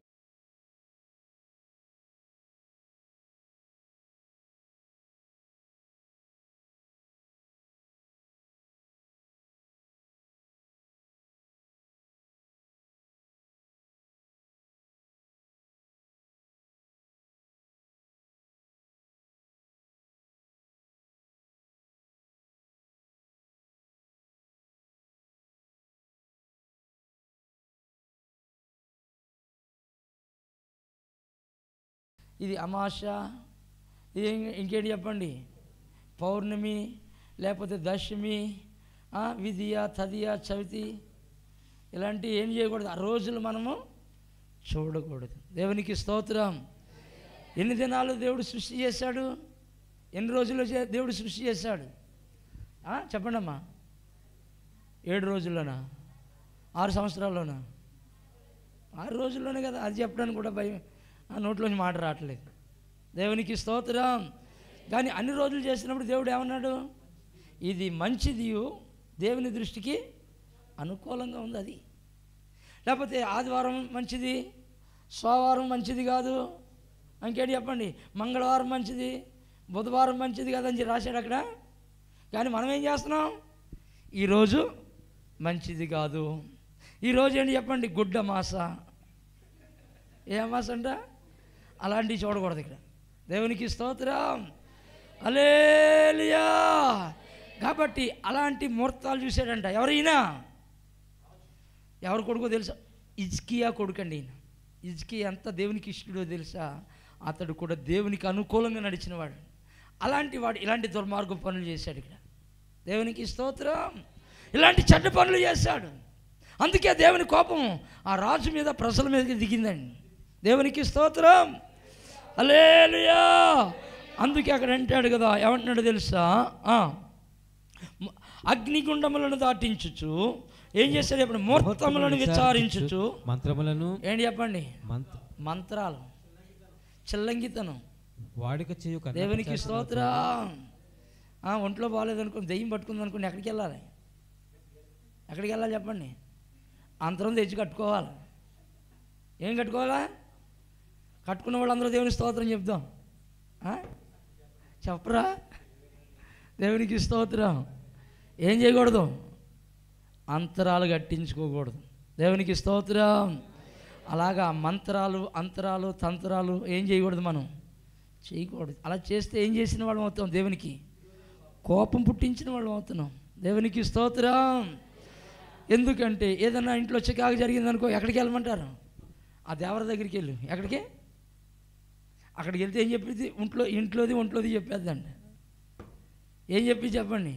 ఇది అమాష ఇది ఇం- ఇంకేంటి చెప్పండి పౌర్ణమి లేకపోతే దశమి ఆ, విధియ తదియ చవితి ఇలాంటి ఏం చేయకూడదు ఆ రోజులు మనము చూడకూడదు దేవునికి స్తోత్రం ఎన్ని దినాలు దేవుడు సృష్టి చేశాడు ఎన్ని రోజులు చే- దేవుడు సృష్టి చేశాడు ఆ, చెప్పండి అమ్మా ఏడు రోజుల్లోనా ఆరు సంవత్సరాల్లోనా ఆరు రోజుల్లోనే కదా అది చెప్పడానికి కూడా భయం ఆ నోట్లోంచి మాట రావట్లేదు దేవునికి స్తోత్రం కానీ అన్ని రోజులు చేసినప్పుడు దేవుడు ఏమన్నాడు ఇది మంచిది దేవుని దృష్టికి అనుకూలంగా ఉంది అది లేకపోతే ఆదివారం మంచిది సోమవారం మంచిది కాదు ఇంకేంటి చెప్పండి మంగళవారం మంచిది బుధవారం మంచిది కాదని చెప్పి రాశాడు అక్కడ కానీ మనం ఏం చేస్తున్నాం ఈరోజు మంచిది కాదు ఈరోజు ఏంటి చెప్పండి గుడ్డ మాస ఏ మాస అంట అలాంటివి చూడకూడదు ఇక్కడ దేవునికి స్తోత్రం అలేలియా కాబట్టి అలాంటి ముహూర్తాలు చూశాడంట ఎవరైనా ఎవరు కొడుకో తెలుసా ఇజ్కియా కొడుకండి ఈయన ఇజ్కియా ఎంత దేవునికి ఇష్టడో తెలుసా అతడు కూడా దేవునికి అనుకూలంగా నడిచినవాడు అలాంటి వాడు ఇలాంటి దుర్మార్గ పనులు చేశాడు ఇక్కడ దేవునికి స్తోత్రం ఇలాంటి చెడ్డ పనులు చేశాడు అందుకే దేవుని కోపం ఆ రాజు మీద ప్రజల మీదకి దిగిందండి దేవునికి స్తోత్రం అలేలుయా అందుకే అక్కడ అంటాడు కదా ఏమంటున్నాడు తెలుసా ఆ, మ- అగ్నిగుండములను దాటించుచు ఏం చేశాడు ఇప్పుడు ముహూర్తములను విచారించుచు మంత్రములను ఏంటి చెప్పండి మంత్ర మంత్రాలు చిల్లంగితనం వాడిక చేయు కన్న దేవునికి పిశాచములకు స్తోత్రం ఆ, ఒంట్లో బాగాలేదనుకోండి దెయ్యం పట్టుకుంది అనుకోండి ఎక్కడికి వెళ్ళాలి ఎక్కడికి వెళ్ళాలి చెప్పండి అంతరం తెచ్చి కట్టుకోవాలి ఏం కట్టుకోవాలా కట్టుకున్న వాళ్ళందరూ దేవుని స్తోత్రం చెప్దాం ఆ? చెప్పరా దేవునికి స్తోత్రం ఏం చేయకూడదు అంతరాలు కట్టించుకోకూడదు దేవునికి స్తోత్రం అలాగా మంత్రాలు అంతరాలు తంత్రాలు ఏం చేయకూడదు మనం చేయకూడదు అలా చేస్తే ఏం చేసిన వాళ్ళం అవుతాం దేవునికి కోపం పుట్టించిన వాళ్ళం అవుతున్నాం దేవునికి స్తోత్రం ఎందుకంటే ఏదన్నా ఇంట్లో చికాకు జరిగిందనుకో ఎక్కడికి వెళ్ళమంటారు ఆ దేవర దగ్గరికి వెళ్ళు ఎక్కడికి అక్కడికి వెళ్తే ఏం చెప్పేది ఇంట్లో ఇంట్లోది ఒంట్లోది చెప్పేద్దండి ఏం చెప్పి చెప్పండి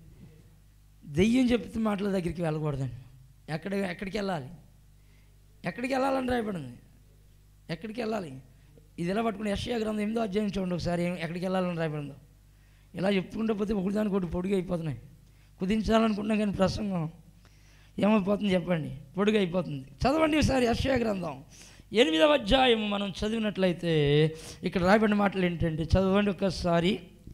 దెయ్యం చెప్తే మాటల దగ్గరికి వెళ్ళకూడదండి ఎక్కడ ఎక్కడికి వెళ్ళాలి ఎక్కడికి వెళ్ళాలని రాయబడింది ఎక్కడికి వెళ్ళాలి ఇది ఎలా పట్టుకుని యశ్యా గ్రంథం ఎనిమిదో అధ్యాయం చూడండి ఒకసారి ఏం- ఎక్కడికి వెళ్ళాలని రాయబడిందో ఇలా చెప్పుకుంటే పోతే ఒకటి దానికి ఒకటి పొడిగా అయిపోతున్నాయి కుదించాలనుకున్నా కానీ ప్రసంగం ఏమైపోతుంది చెప్పండి పొడిగా అయిపోతుంది చదవండి ఒకసారి యశ్యా గ్రంథం ఎనిమిదవ అధ్యాయం మనం చదివినట్లయితే ఇక్కడ రాయబడిన మాటలు ఏంటంటే చదవండి ఒకసారి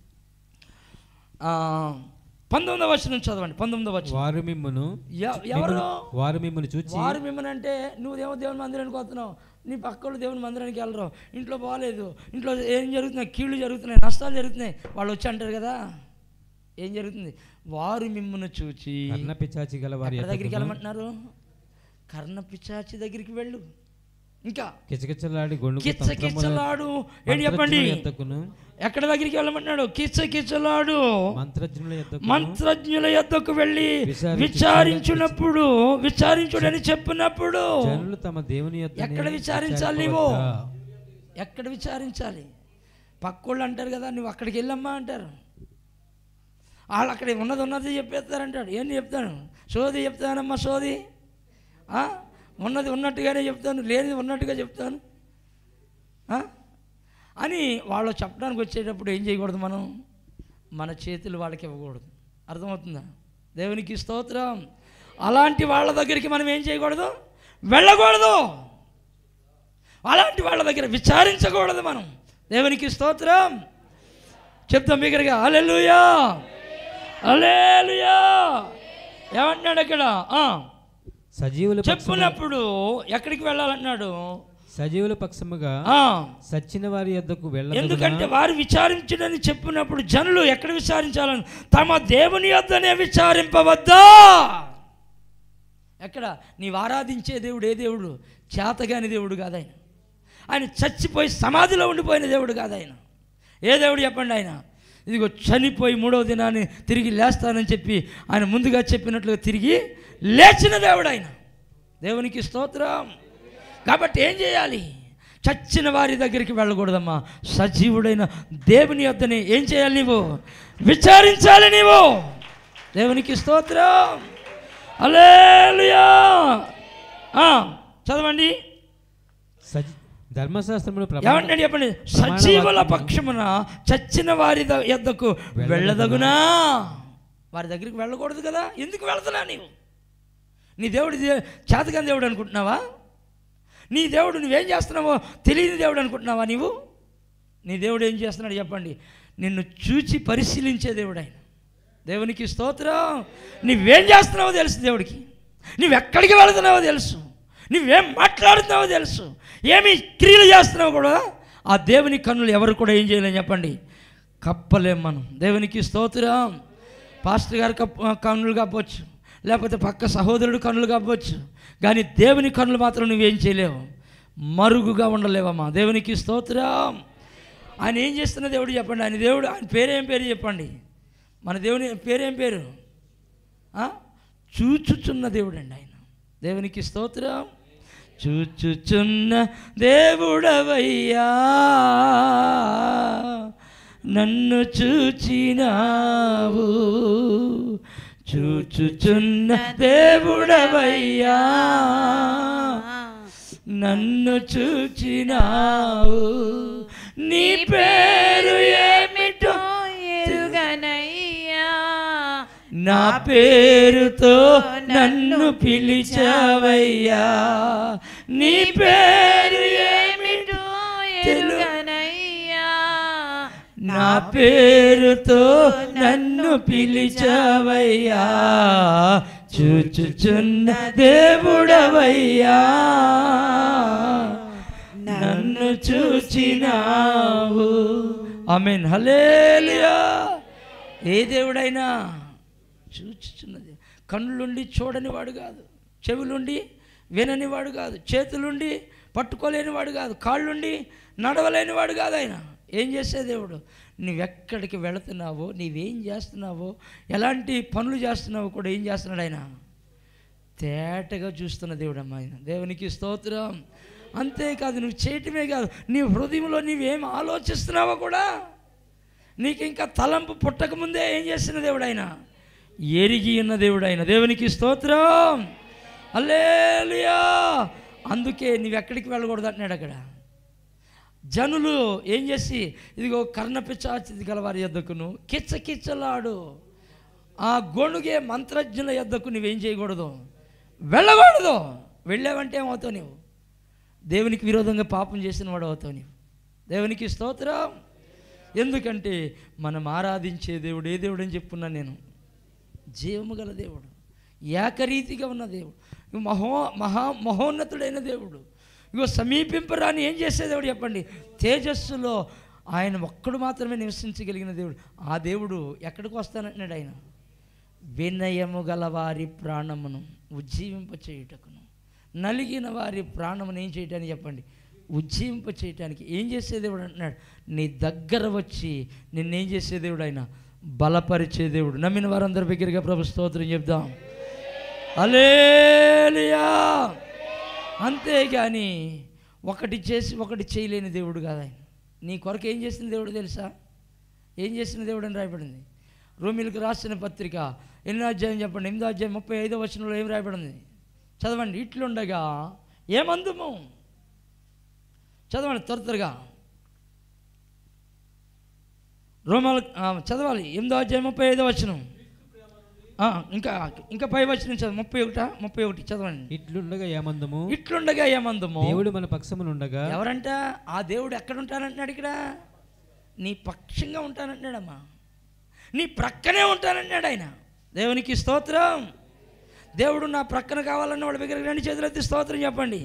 ఆ, పంతొమ్మిదవ వచనం చదవండి పంతొమ్మిదవ వచనం వారు మిమ్మును ఎ- ఎవరు మిమ్మును- వారు మిమ్మల్ని చూచి వారు మిమ్మల్ని అంటే నువ్వేమో దేవుని మందిరానికి వస్తున్నావు నీ పక్కలు దేవుని మందిరానికి వెళ్ళరు ఇంట్లో బాగాలేదు ఇంట్లో ఏం జరుగుతున్నాయి కీళ్ళు జరుగుతున్నాయి నష్టాలు జరుగుతున్నాయి వాళ్ళు వచ్చి అంటారు కదా ఏం జరుగుతుంది వారు మిమ్మల్ని చూచి కర్ణ పిచాచి గల వారి ఎక్కడ దగ్గరికి ఎద్దకును వెళ్ళమంటున్నారు కర్ణ పిచాచి దగ్గరికి వెళ్ళు ఇంకా కిచకిచలాడి గొణుగు కిచ్చ కిచ్చలాడు ఏంటి చెప్పండి ఎద్దకును ఎక్కడ దగ్గరికి వెళ్ళమంటున్నాడు కిచ్చ కిచ్చలాడు మంత్రజ్ఞుల ఎద్దకును మంత్రజ్ఞుల యొద్దకు వెళ్ళి విచారించు- విచారించినప్పుడు విచారించుడని చెప్పినప్పుడు జనులు తమ దేవుని యొద్ద ఎక్కడ విచారించాలి నువ్వు ఎక్కడ విచారించాలి పక్కోళ్ళు అంటారు కదా నువ్వు అక్కడికి వెళ్ళమ్మా అంటారు వాళ్ళు అక్కడ ఉన్నది ఉన్నది చెప్పేస్తారంటాడు ఏంటి చెప్తాను సోది చెప్తానమ్మా సోది ఆ? ఉన్నది ఉన్నట్టుగానే చెప్తాను లేనిది ఉన్నట్టుగా చెప్తాను ఆ? అని వాళ్ళు చెప్పడానికి వచ్చేటప్పుడు ఏం చేయకూడదు మనం మన చేతులు వాళ్ళకి ఇవ్వకూడదు అర్థమవుతుందా దేవునికి స్తోత్రం అలాంటి వాళ్ళ దగ్గరికి మనం ఏం చేయకూడదు వెళ్ళకూడదు అలాంటి వాళ్ళ దగ్గర విచారించకూడదు మనం దేవునికి స్తోత్రం చెప్తాం బిగ్గరగా అలెలుయా అలేలుయా ఏమంటున్నాడు అక్కడ ఆ, సజీవుల పక్షముగా చెప్పినప్పుడు ఎక్కడికి వెళ్ళాలన్నాడు సజీవుల పక్షముగా ఆ, సచ్చిన వారి యొద్దకు ఎందుకంటే వెళ్ళదు వారు విచారించడని చెప్పినప్పుడు జనులు ఎక్కడ విచారించాలని తమ దేవుని యొద్దనే విచారింపవద్దా ఎక్కడ నీవు ఆరాధించే దేవుడు ఏ దేవుడు చేతగాని దేవుడు కాదు ఆయన ఆయన చచ్చిపోయి సమాధిలో ఉండిపోయిన దేవుడు కాదు ఆయన ఏ దేవుడు చెప్పండి ఆయన ఇదిగో చనిపోయి మూడవ దినాన్ని తిరిగి లేస్తానని చెప్పి ఆయన ముందుగా చెప్పినట్లుగా తిరిగి లేచిన దేవుడు ఆయన దేవునికి స్తోత్రం కాబట్టి ఏం చేయాలి చచ్చిన వారి దగ్గరికి వెళ్ళకూడదమ్మా సజీవుడైన దేవుని యొద్దనే ఏం చేయాలి నీవు విచారించాలి నీవు దేవునికి స్తోత్రం అలేలుయా ఆ, చదవండి సజీ ధర్మశాస్త్రములు ఏమంటే చెప్పండి సజీవుల పక్షమున చచ్చిన వారి ద- యొద్దకు వెళ్ళదగునా వారి దగ్గరికి వెళ్ళకూడదు కదా ఎందుకు వెళ్తున్నా నీవు నీ దేవుడు దే- చేతకాని దేవుడు అనుకుంటున్నావా నీ దేవుడు నువ్వేం చేస్తున్నావో తెలియని దేవుడు అనుకుంటున్నావా నీవు నీ దేవుడు ఏం చేస్తున్నాడు చెప్పండి నిన్ను చూచి పరిశీలించే దేవుడు ఆయన దేవునికి స్తోత్రం నువ్వేం చేస్తున్నావో తెలుసు దేవుడికి నువ్వెక్కడికి వెళుతున్నావో తెలుసు నువ్వేం మాట్లాడుతున్నావో తెలుసు ఏమి క్రియలు చేస్తున్నావో కూడా ఆ దేవుని కన్నులు ఎవరు కూడా ఏం చేయలేం చెప్పండి కప్పలేం మనం దేవునికి స్తోత్రం పాస్టర్ గారు కప్ప కన్నులు కావచ్చు లేకపోతే పక్క సహోదరుడు కన్నులు కావచ్చు కానీ దేవుని కన్నులు మాత్రం నువ్వేం చేయలేవు మరుగుగా ఉండలేవమ్మా దేవునికి స్తోత్రం ఆయన ఏం చేస్తున్న దేవుడు చెప్పండి ఆయన దేవుడు ఆయన పేరేం పేరు చెప్పండి మన దేవుని పేరేం పేరు ఆ? చూచుచున్న దేవుడు అండి ఆయన దేవునికి స్తోత్రం చూచుచున్న దేవుడవయ్యా నన్ను చూచినావు చూచుచున్న దేవుడవయ్యా నన్ను చూచినావు నీ పేరు ఏమిటో ఎరుగనయ్యా నా పేరుతో నన్ను పిలిచావయ్యా నీ పేరు ఏమిటో ఎరుగనయ్యా నా పేరుతో నన్ను పిలిచావయ్యా చూచుచున్న దేవుడవయ్యా నన్ను చూచినావు ఆమెన్ హలేలియా ఏ దేవుడైనా చూచుచున్నది కన్నులుండి చూడని వాడు కాదు చెవులుండి వినని వాడు కాదు చేతులుండి పట్టుకోలేని వాడు కాదు కాళ్ళుండి నడవలేని వాడు కాదు ఆయన ఏం చేసే దేవుడు నువ్వెక్కడికి వెళుతున్నావో నీవేం చేస్తున్నావో ఎలాంటి పనులు చేస్తున్నావో కూడా ఏం చేస్తున్నాడు ఆయన తేటగా చూస్తున్న దేవుడు అమ్మ ఆయన దేవునికి స్తోత్రం అంతేకాదు నువ్వు చేయటమే కాదు నీ హృదయంలో నీవేం ఆలోచిస్తున్నావో కూడా నీకు ఇంకా తలంపు పుట్టకముందే ఏం చేసిన దేవుడు ఆయన ఎరిగి ఉన్న దేవుడు ఆయన దేవునికి స్తోత్రం అల్లేలుయా అందుకే నువ్వు ఎక్కడికి వెళ్ళకూడదు అంటున్నాడు అక్కడ జనులు ఏం చేసి ఇదిగో కర్ణపిచ్చాచి గలవారి యొద్దకును కిచ్చ కిచ్చలాడు ఆ గొణుగే మంత్రజ్ఞుల యొద్దకు నువ్వేం చేయకూడదు వెళ్ళకూడదు వెళ్ళావంటే ఏమవుతావు నీవు దేవునికి విరోధంగా పాపం చేసిన వాడు అవుతావు నీవు దేవునికి స్తోత్రం ఎందుకంటే మనం ఆరాధించే దేవుడు ఏ దేవుడు అని చెప్పున్నా నేను జీవము గల దేవుడు ఏకరీతిగా ఉన్న దేవుడు మహో మహా మహోన్నతుడైన దేవుడు ఇగో సమీపింపరాని ఏం చేసే దేవుడు చెప్పండి తేజస్సులో ఆయన ఒక్కడు మాత్రమే నివసించగలిగిన దేవుడు ఆ దేవుడు ఎక్కడికి వస్తానంటున్నాడు ఆయన వినయము గల వారి ప్రాణమును ఉజ్జీవింప చేయుటకును నలిగిన వారి ప్రాణమును ఏం చేయటానికి చెప్పండి ఉజ్జీవింప చేయటానికి ఏం చేసే దేవుడు అంటున్నాడు నీ దగ్గర వచ్చి నిన్నేం చేసే దేవుడు ఆయన బలపరిచే దేవుడు నమ్మిన వారందరి దగ్గరగా ప్రభు స్తోత్రం చెప్దాం అలేలియా అంతేగాని ఒకటి చేసి ఒకటి చేయలేని దేవుడు కాదు ఆయన నీ కొరకు ఏం చేసిన దేవుడు తెలుసా ఏం చేసిన దేవుడు అని రాయబడింది రోమిలకు రాసిన పత్రిక ఎన్నో అధ్యాయం చెప్పండి ఎనిమిదో అధ్యాయం ముప్పై ఐదో వచనంలో ఏం రాయబడింది చదవండి ఇట్లుండగా ఏమందుము చదవండి త్వర త్వరగా రోమాల ఆ, చదవాలి ఎనిమిదో అధ్యాయం ముప్పై ఐదో వచనం ఆ, ఇంకా ఇంకా పై వచ్చిన చదువు ముప్పై ఒకట ముప్పై ఒకటి చదవండి ఇట్లుండగా ఏమందము ఇట్లుండగా ఏమందము దేవుడు మన పక్షమునుండగా ఎవరంట ఆ దేవుడు ఎక్కడ ఉంటానంటున్నాడు ఇక్కడ నీ పక్షంగా ఉంటానంటున్నాడమ్మా నీ ప్రక్కనే ఉంటానంటున్నాడు ఆయన దేవునికి స్తోత్రం దేవుడు నా ప్రక్కన కావాలన్న వాడి దగ్గర రెండు చేతులు ఎత్తి స్తోత్రం చెప్పండి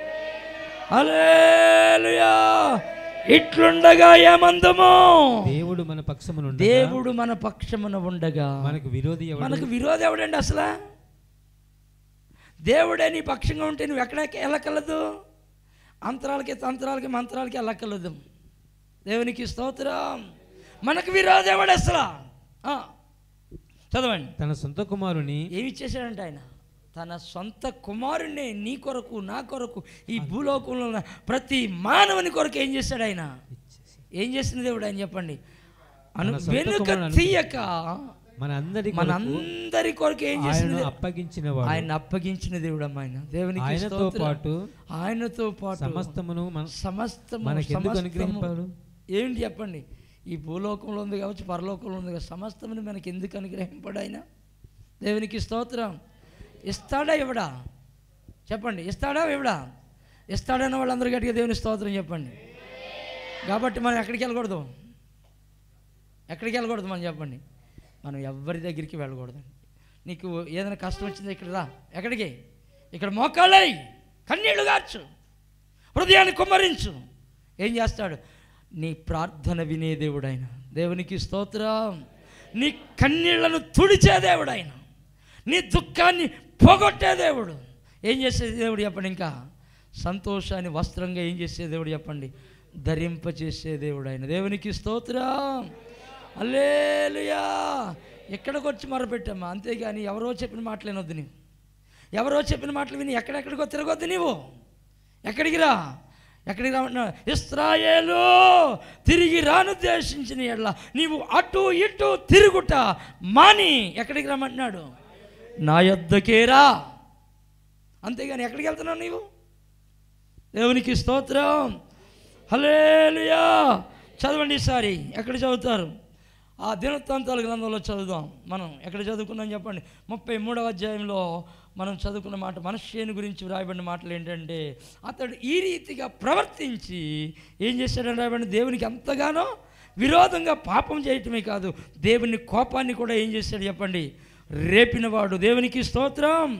హల్లెలూయా ఇట్లుండగా ఏమందము దేవుడు మన పక్షమునుండగా దేవుడు మన పక్షమున ఉండగా మనకు విరోధి ఎవడు మనకు విరోధి ఎవడండి అసలు దేవుడే నీ పక్షంగా ఉంటే నువ్వు ఎక్కడ వెళ్ళకలదు అంతరాలకి తంత్రాలకి మంత్రాలకి వెళ్ళకలదు దేవునికి స్తోత్రం మనకు విరోధి ఎవడు అసలు ఆ, చదవండి తన సొంత కుమారుని ఏమి ఇచ్చేసాడంట ఆయన తన సొంత కుమారుణ్ణి నీ కొరకు నా కొరకు ఈ భూలోకంలో ఉన్న ప్రతి మానవుని కొరకు ఏం చేశాడు ఆయన ఏం చేసిన దేవుడు ఆయన చెప్పండి అను తన సొంత వెనుక కుమారుని తీయక మన అందరి మన కొరకు అందరి కొరకు ఏం ఆయనను చేసింది అప్పగించిన వాడు ఆయన అప్పగించిన దేవుడు అమ్మ ఆయన దేవునికి ఆయనతో స్తోత్రం. పాటు ఆయనతో పాటు సమస్తమును మన సమస్తము మనకెందుకు సమస్తము. అనుగ్రహింపాడు? ఏంటి చెప్పండి ఈ భూలోకంలో ఉంది కావచ్చు పరలోకంలో ఉంది కావచ్చు సమస్తముని మనకి ఎందుకు అనుగ్రహింపడు ఆయన దేవునికి స్తోత్రం ఇస్తాడా ఇవ్వడా చెప్పండి ఇస్తాడా ఇవ్వడా ఇస్తాడన్న వాళ్ళందరూ గట్టిగా దేవుని స్తోత్రం చెప్పండి కాబట్టి మనం ఎక్కడికి వెళ్ళకూడదు ఎక్కడికి వెళ్ళకూడదు మనం చెప్పండి మనం ఎవరి దగ్గరికి వెళ్ళకూడదు నీకు ఏదైనా కష్టం వచ్చిందో ఇక్కడ రా ఎక్కడికి ఇక్కడ మోకాళ్ళై కన్నీళ్లు గార్చు హృదయాన్ని కుమ్మరించు ఏం చేస్తాడు నీ ప్రార్థన వినే దేవుడు ఆయన దేవునికి స్తోత్రం నీ కన్నీళ్లను తుడిచే దేవుడు ఆయన నీ దుఃఖాన్ని పోగొట్టే దేవుడు ఏం చేసే దేవుడు చెప్పండి ఇంకా సంతోషాన్ని వస్త్రంగా ఏం చేసే దేవుడు చెప్పండి ధరింపచేసే దేవుడు ఆయన దేవునికి స్తోత్రం అల్లేలుయా ఎక్కడికి వచ్చి మొరపెట్టమ్మా అంతేగాని ఎవరో చెప్పిన మాటలు వినొద్దు నీవు ఎవరో చెప్పిన మాటలు విని ఎక్కడెక్కడికో తిరగొద్దు నీవు ఎక్కడికి రా ఎక్కడికి రా ఇస్రాయేలు తిరిగి రానుద్దేశించిన ఎడ్ల నీవు అటు ఇటు తిరుగుట మాని ఎక్కడికి రమ్మంటున్నాడు నా యొద్దకే రా అంతేగాని ఎక్కడికి వెళ్తున్నావు నీవు దేవునికి స్తోత్రం హలేలుయా చదవండి ఈసారి ఎక్కడ చదువుతారు ఆ దినవృత్తాంతాల గ్రంథంలో చదువుదాం మనం ఎక్కడ చదువుకున్నాం చెప్పండి ముప్పై మూడవ అధ్యాయంలో మనం చదువుకున్న మాట మనుష్యుని గురించి వ్రాయబడిన మాటలు ఏంటంటే అతడు ఈ రీతిగా ప్రవర్తించి ఏం చేశాడని రాయబడిన దేవునికి ఎంతగానో విరోధంగా పాపం చేయటమే కాదు దేవుని కోపాన్ని కూడా ఏం చేశాడు చెప్పండి రేపినవాడు దేవునికి స్తోత్రం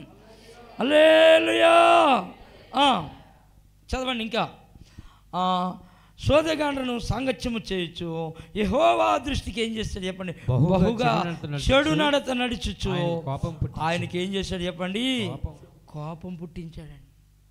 అల్లేలుయా ఆ, చదవండి ఇంకా ఆ, సోదగాండ్రను సాంగత్యము చేయొచ్చు యెహోవా దృష్టికి ఏం చేస్తాడు చెప్పండి బహుగా బహుగా చెడు నడత నడుచుచు, చెడు నడత నడుచుచు ఆయన కోపం పుట్టించు. ఆయనకి ఏం చేశాడు చెప్పండి కోపం. కోపం పుట్టించాడండి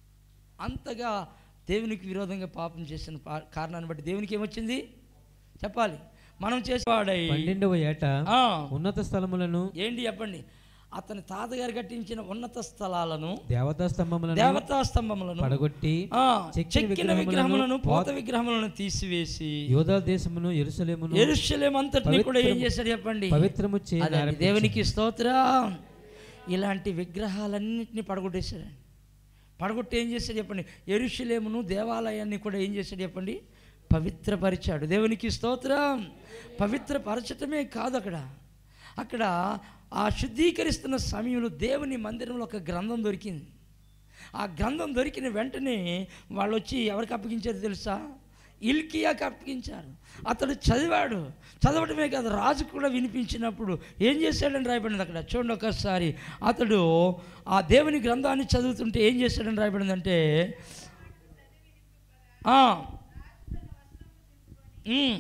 అంతగా దేవునికి విరోధంగా పాపం చేసిన పా- కారణాన్ని బట్టి దేవునికి ఏమొచ్చింది చెప్పాలి మనం చేసేవాడై పన్నెండవ ఏట ఆ, ఉన్నత స్థలములను ఏంటి చెప్పండి అతని తాతగారు కట్టించిన ఉన్నత స్థలాలను దేవతా స్తంభములను దేవతా స్తంభములను పడగొట్టి ఆ, చెక్కిన చెక్కిన విగ్రహములను, విగ్రహములను పోత పోత- విగ్రహములను తీసివేసి యోధా దేశమును ఎరుసలేమును ఎరుషలేం అంతటిని కూడా ఏం పవిత్రము- చేశాడు చెప్పండి పవిత్రము చేయ అదండి, ఆరంభించాడు. దేవునికి స్తోత్రం ఇలాంటి విగ్రహాలన్నింటినీ పడగొట్టేశాడు పడగొట్టి ఏం చేశాడు చెప్పండి ఎరుషలేమును దేవాలయాన్ని కూడా ఏం చేశాడు చెప్పండి పవిత్రపరిచాడు దేవునికి స్తోత్రం పవిత్రపరచటమే కాదు అక్కడ అక్కడ ఆ శుద్ధీకరిస్తున్న సమయంలో దేవుని మందిరంలో ఒక గ్రంథం దొరికింది ఆ గ్రంథం దొరికిన వెంటనే వాళ్ళు వచ్చి ఎవరికి అప్పగించారు తెలుసా ఇల్కియాకి అప్పగించారు అతడు చదివాడు చదవటమే కాదు రాజు కూడా వినిపించినప్పుడు ఏం చేశాడని రాయబడింది అక్కడ చూడండి ఒకసారి అతడు ఆ దేవుని గ్రంథాన్ని చదువుతుంటే ఏం చేశాడని రాయబడిందంటే ఆ, ఉమ్.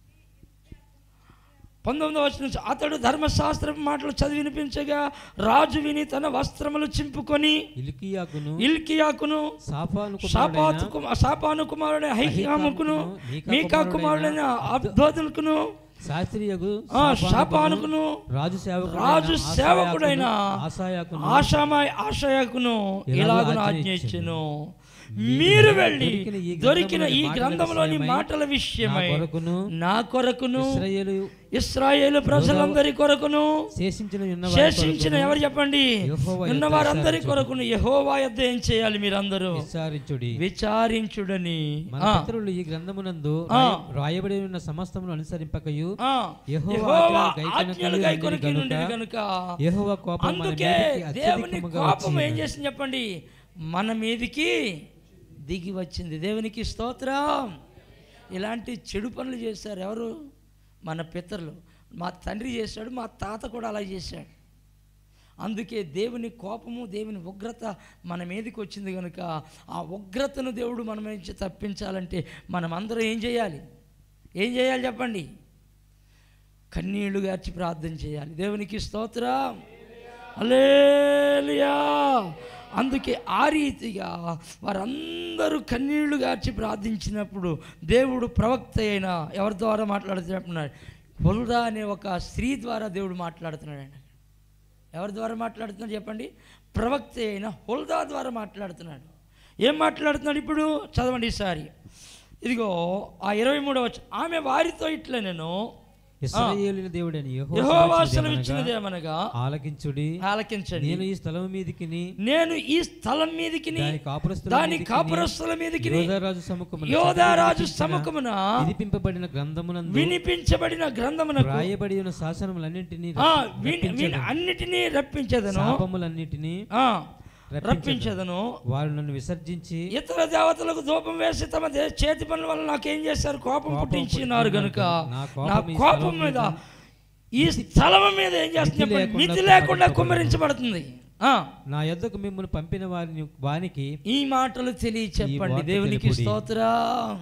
పంతొమ్మిదవ వచ్చిన అతడు ధర్మశాస్త్రం మాటలు చదివి వినిపించగా రాజు విని తన వస్త్రములు చింపుకొని ఇల్కియాకును ఇల్కియాకును సాఫాను షాపాతు కుమ- షాపాను కుమారుడైన హైకాముకును మీకా కుమారుడైన అబ్దోదులకును శాస్త్రియగు ఆ, షాపానుకును రాజు సేవకుడైన రాజు ఆసాయాకును, సేవకుడైన ఆసాయాకును ఆశామాయ్ ఆశయాకును ఇలాగు ఇలాగున ఆజ్ఞ ఆజ్ఞ ఇచ్చెను మీరు వెళ్ళి దొరికిన ఈ దొరికిన ఈ గ్రంథములోని గ్రంథంలోని మాటల మాటల విషయమై నా కొరకును నా కొరకును ఇశ్రాయేలు ఇస్రాయేలు ప్రజలందరి కొరకును శేషించిన ఉన్నవారి శేషించిన కొరకును ఎవరు చెప్పండి యెహోవా యొద్ద ఉన్న వారందరి విచారించుడి. కొరకును యెహోవా యొద్ద ఏం చేయాలి మీరందరూ విచారించుడి విచారించుడని మన ఆ, పితరులు ఈ గ్రంథమునందు ఆ. రాయ- రాయబడి ఉన్న సమస్తమును అనుసరింపకయు ఆ, యెహోవా యెహోవా ఆజ్ఞలు ఆజ్ఞలు గైకొనకయు గైకొనకి ఉండిరి నుండి గనుక కనుక యెహోవా కోపం మన అందుకే మీదికి దేవుని అత్యధికముగా కోపం ఏం వచ్చింది. చేసింది చెప్పండి మన మీదికి దిగి వచ్చింది దేవునికి స్తోత్రం ఇలాంటి చెడు పనులు చేశారు ఎవరు మన పితరులు మా తండ్రి చేశాడు మా తాత కూడా అలా చేశాడు అందుకే దేవుని కోపము దేవుని ఉగ్రత మన మీదకి వచ్చింది కనుక ఆ ఉగ్రతను దేవుడు మన నుంచి తప్పించాలంటే మనం అందరం ఏం చేయాలి ఏం చేయాలి చెప్పండి కన్నీళ్లు గార్చి ప్రార్థన చేయాలి దేవునికి స్తోత్రం అలేలుయా అందుకే ఆ రీతిగా వారందరూ కన్నీళ్లు గార్చి ప్రార్థించినప్పుడు దేవుడు ప్రవక్త అయిన ఎవరి ద్వారా మాట్లాడుతున్నాడు హుల్దా అనే ఒక స్త్రీ ద్వారా దేవుడు మాట్లాడుతున్నాడు ఆయన ఎవరి ద్వారా మాట్లాడుతున్నాడు చెప్పండి ప్రవక్త అయిన హుల్దా ద్వారా మాట్లాడుతున్నాడు ఏం మాట్లాడుతున్నాడు ఇప్పుడు చదవండి ఈసారి ఇదిగో ఆ ఇరవై మూడవ ఆమె వారితో ఇట్లా నేను ఇశ్రాయేలుని దేవుడని యెహోవా యెహోవా సెలవిచ్చినదేమనగా ఆలకించుడి ఆలకించండి నేను ఈ స్థలం మీదికి నేను ఈ స్థలం మీదికి దాని కాపురస్తుల దాని మీదికిని, కాపురస్తుల మీదికి యోధారాజు సముఖమున యోధారాజు చదివి సముఖమున వినిపింపబడిన గ్రంథమునందు వినిపించబడిన గ్రంథమునకు రాయబడి ఉన్న శాసనములన్నింటినీ ఆ, విని- విని- అన్నిటినీ రప్పించదను శాపములన్నిటినీ ఆ, రప్పించెదను. రప్పించదను వారు నన్ను విసర్జించి ఇతర దేవతలకు ధూపం వేసి తమ దే- చేతి పనుల వల్ల నాకేం చేశారు కోపం పుట్టించినారు కనుక నా నా కోపం ఈ కోపం స్థలం మీద మీద ఈ స్థలం మీద ఏం చేస్తుంది మితి చెప్పండి? మితి లేకుండా లేకుండా కుమ్మరించబడుతుంది ఆ, నా యొద్దకు మిమ్మల్ని పంపిన వారిని వానికి ఈ మాటలు తెలియ చెప్పండి వార్త దేవునికి తెలుపుడి. స్తోత్ర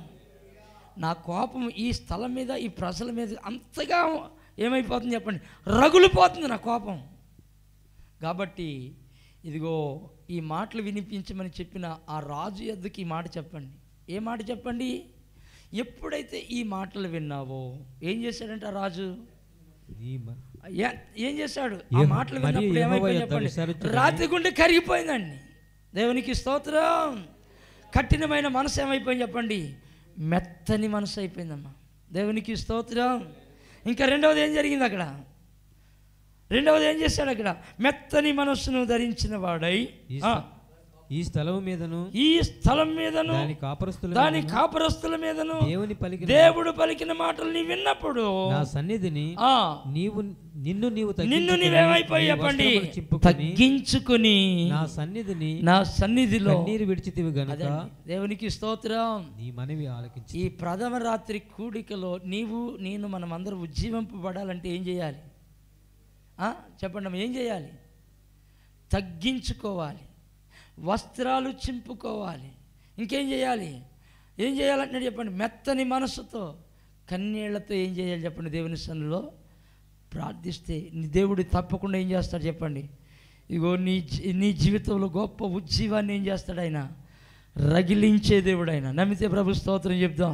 నా కోపం ఈ స్థలం మీద ఈ ప్రజల మీద అంతగా ఏమైపోతుంది చెప్పండి రగులిపోతుంది నా కోపం కాబట్టి ఇదిగో ఈ మాటలు వినిపించమని చెప్పిన ఆ రాజు ఎద్దుకి ఈ మాట చెప్పండి ఏ మాట చెప్పండి ఎప్పుడైతే ఈ మాటలు విన్నావో ఏం చేశాడంటే ఆ రాజు ఈ మ- ఏ- ఏం చేశాడు ఆ యెహో- మాటలు మరియు విన్నప్పుడు యెహోవా ఏమైపోయింది యొద్ద చెప్పండి విచారించుటకు రాత్రి గుండె కరిగిపోయిందండి దేవునికి స్తోత్రం కఠినమైన మనసు ఏమైపోయింది చెప్పండి మెత్తని మనసు అయిపోయిందమ్మా దేవునికి స్తోత్రం ఇంకా రెండవది ఏం జరిగింది అక్కడ రెండవది ఏం చేశాడు అక్కడ మెత్తని మనస్సును ధరించిన వాడై ఈ ఆ, స్థ- ఈ స్థలం మీదను ఈ స్థలం మీదను దాని కాపురస్తుల దాని మీదను కాపురస్తుల మీదను దేవుని పలికిన దేవుడు పలికిన మాటలు నీ విన్నప్పుడు నా సన్నిధిని ఆ నీవు నిన్ను నీవు నిన్ను తగ్గించుకొని, నీవేమైపోయి నీ చెప్పండి వస్త్రములు చింపుకొని, తగ్గించుకుని నా సన్నిధిని నా సన్నిధిలో కన్నీరు విడిచితివి గనుక అదండి, దేవునికి స్తోత్రం నీ మనవి ఆలకించి ఈ ప్రథమ రాత్రి కూడికలో నీవు నేను మనం అందరం ఉజ్జీవింపబడాలంటే ఏం చేయాలి ఆ? చెప్పండి అమ్మ, ఏం చేయాలి తగ్గించుకోవాలి వస్త్రాలు చింపుకోవాలి ఇంకేం చేయాలి ఏం చేయాలంటే చెప్పండి మెత్తని మనసుతో కన్నీళ్లతో ఏం చేయాలి చెప్పండి దేవుని సన్నిలో ప్రార్థిస్తే నీ దేవుడు తప్పకుండా ఏం చేస్తాడు చెప్పండి ఇగో నీ జీ- నీ జీవితంలో గొప్ప ఉజ్జీవాన్ని ఏం చేస్తాడు ఆయన రగిలించే దేవుడు ఆయన నమ్మితే ప్రభు స్తోత్రం చెప్దాం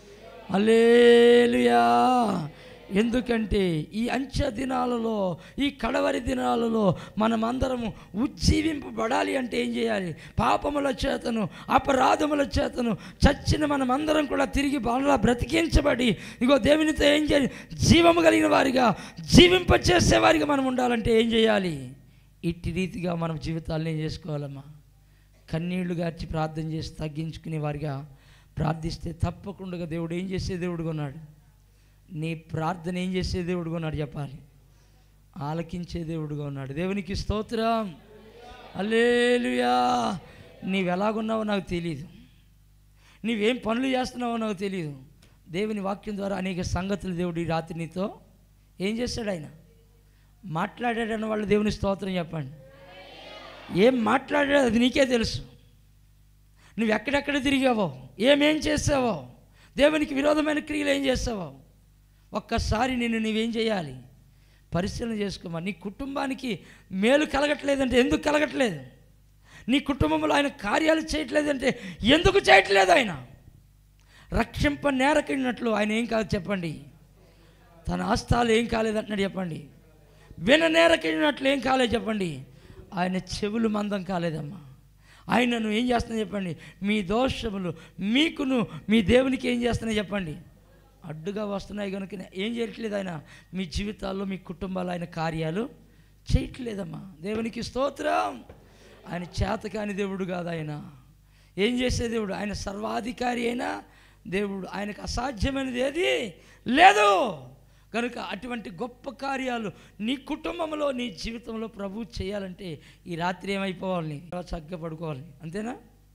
అలేలుయా ఎందుకంటే ఈ అంచె దినాలలో ఈ కడవరి దినాలలో మనమందరము ఉజ్జీవింపబడాలి అంటే ఏం చేయాలి పాపముల చేతను అపరాధముల చేతను చచ్చిన మనమందరం కూడా తిరిగి బాగా బ్రతికించబడి ఇగో దేవునితో ఏం చేయాలి జీవము కలిగిన వారిగా జీవింపచేసే వారిగా మనం ఉండాలంటే ఏం చేయాలి ఇట్టి రీతిగా మనం జీవితాలను ఏం చేసుకోవాలమ్మా కన్నీళ్లు గార్చి ప్రార్థన చేసి తగ్గించుకునే వారిగా ప్రార్థిస్తే తప్పకుండా దేవుడు ఏం చేసే దేవుడుగా ఉన్నాడు నీ ప్రార్థన ఏం చేసే దేవుడుగా ఉన్నాడు చెప్పాలి ఆలకించే దేవుడుగా ఉన్నాడు దేవునికి స్తోత్రం అల్లేలుయా నీవు ఎలాగున్నావో నాకు తెలియదు నీవేం పనులు చేస్తున్నావో నాకు తెలియదు దేవుని వాక్యం ద్వారా అనేక సంగతులు దేవుడు ఈ రాత్రి నీతో ఏం చేశాడు ఆయన మాట్లాడాడన్న వాళ్ళు దేవుని స్తోత్రం చెప్పండి ఏం మాట్లాడాడో అది నీకే తెలుసు నువ్వు ఎక్కడెక్కడ తిరిగావో ఏమేం చేసావో దేవునికి విరోధమైన క్రియలు ఏం చేసావో ఒక్కసారి నిన్ను నీవేం చేయాలి పరిశీలన చేసుకోమా నీ కుటుంబానికి మేలు కలగట్లేదంటే ఎందుకు కలగట్లేదు నీ కుటుంబంలో ఆయన కార్యాలు చేయట్లేదంటే ఎందుకు చేయట్లేదు ఆయన రక్షింప నేరకినట్లు ఆయన ఏం కాదు చెప్పండి తన హస్తాలు ఏం కాలేదంటున్నాడు చెప్పండి విన నేరకినట్లు ఏం కాలేదు చెప్పండి ఆయన చెవులు మందం కాలేదమ్మా ఆయనను ఏం చేస్తున్నా చెప్పండి మీ దోషములు మీకును మీ దేవునికి ఏం చేస్తున్నా చెప్పండి అడ్డుగా వస్తున్నాయి కనుక ఏం చేయట్లేదు ఆయన మీ జీవితాల్లో మీ కుటుంబాలు ఆయన కార్యాలు చేయట్లేదమ్మా దేవునికి స్తోత్రం ఆయన చేతకాని దేవుడు కాదు ఆయన ఏం చేసే దేవుడు ఆయన సర్వాధికారి అయినా దేవుడు ఆయనకు అసాధ్యమైనది ఏది లేదు కనుక అటువంటి గొప్ప కార్యాలు నీ కుటుంబంలో నీ జీవితంలో ప్రభు చేయాలంటే ఈ రాత్రి ఏమైపోవాలి చక్కగా పడుకోవాలి అంతేనా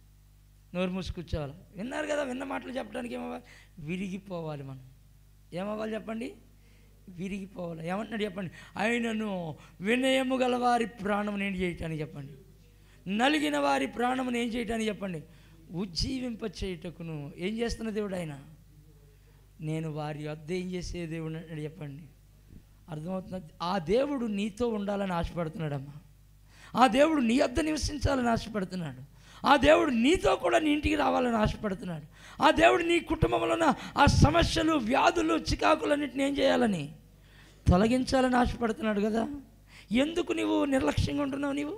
నోరు మూసి కూర్చోవాలి విన్నారు కదా విన్న మాటలు చెప్పడానికి ఏమవ్వాలి విరిగిపోవాలి మనం ఏమవ్వాలి చెప్పండి విరిగిపోవాలి ఏమంటున్నాడు చెప్పండి ఆయనను వినయము గల వారి ప్రాణం నేను చేయటానికి చెప్పండి నలిగిన వారి ప్రాణమును ఏం చేయటానికి చెప్పండి ఉజ్జీవింప చేయుటకును ఏం చేస్తున్న దేవుడు ఆయన నేను వారి వద్ద ఏం చేసే దేవుడు అని చెప్పండి అర్థమవుతుంది ఆ దేవుడు నీతో ఉండాలని ఆశపడుతున్నాడమ్మా ఆ దేవుడు నీ వద్ద నివసించాలని ఆశపడుతున్నాడు ఆ దేవుడు నీతో కూడా నీ ఇంటికి రావాలని ఆశపడుతున్నాడు ఆ దేవుడు నీ కుటుంబంలో ఉన్న ఆ సమస్యలు వ్యాధులు చికాకులన్నింటిని ఏం చేయాలని తొలగించాలని ఆశపడుతున్నాడు కదా ఎందుకు నీవు నిర్లక్ష్యంగా ఉంటున్నావు నీవు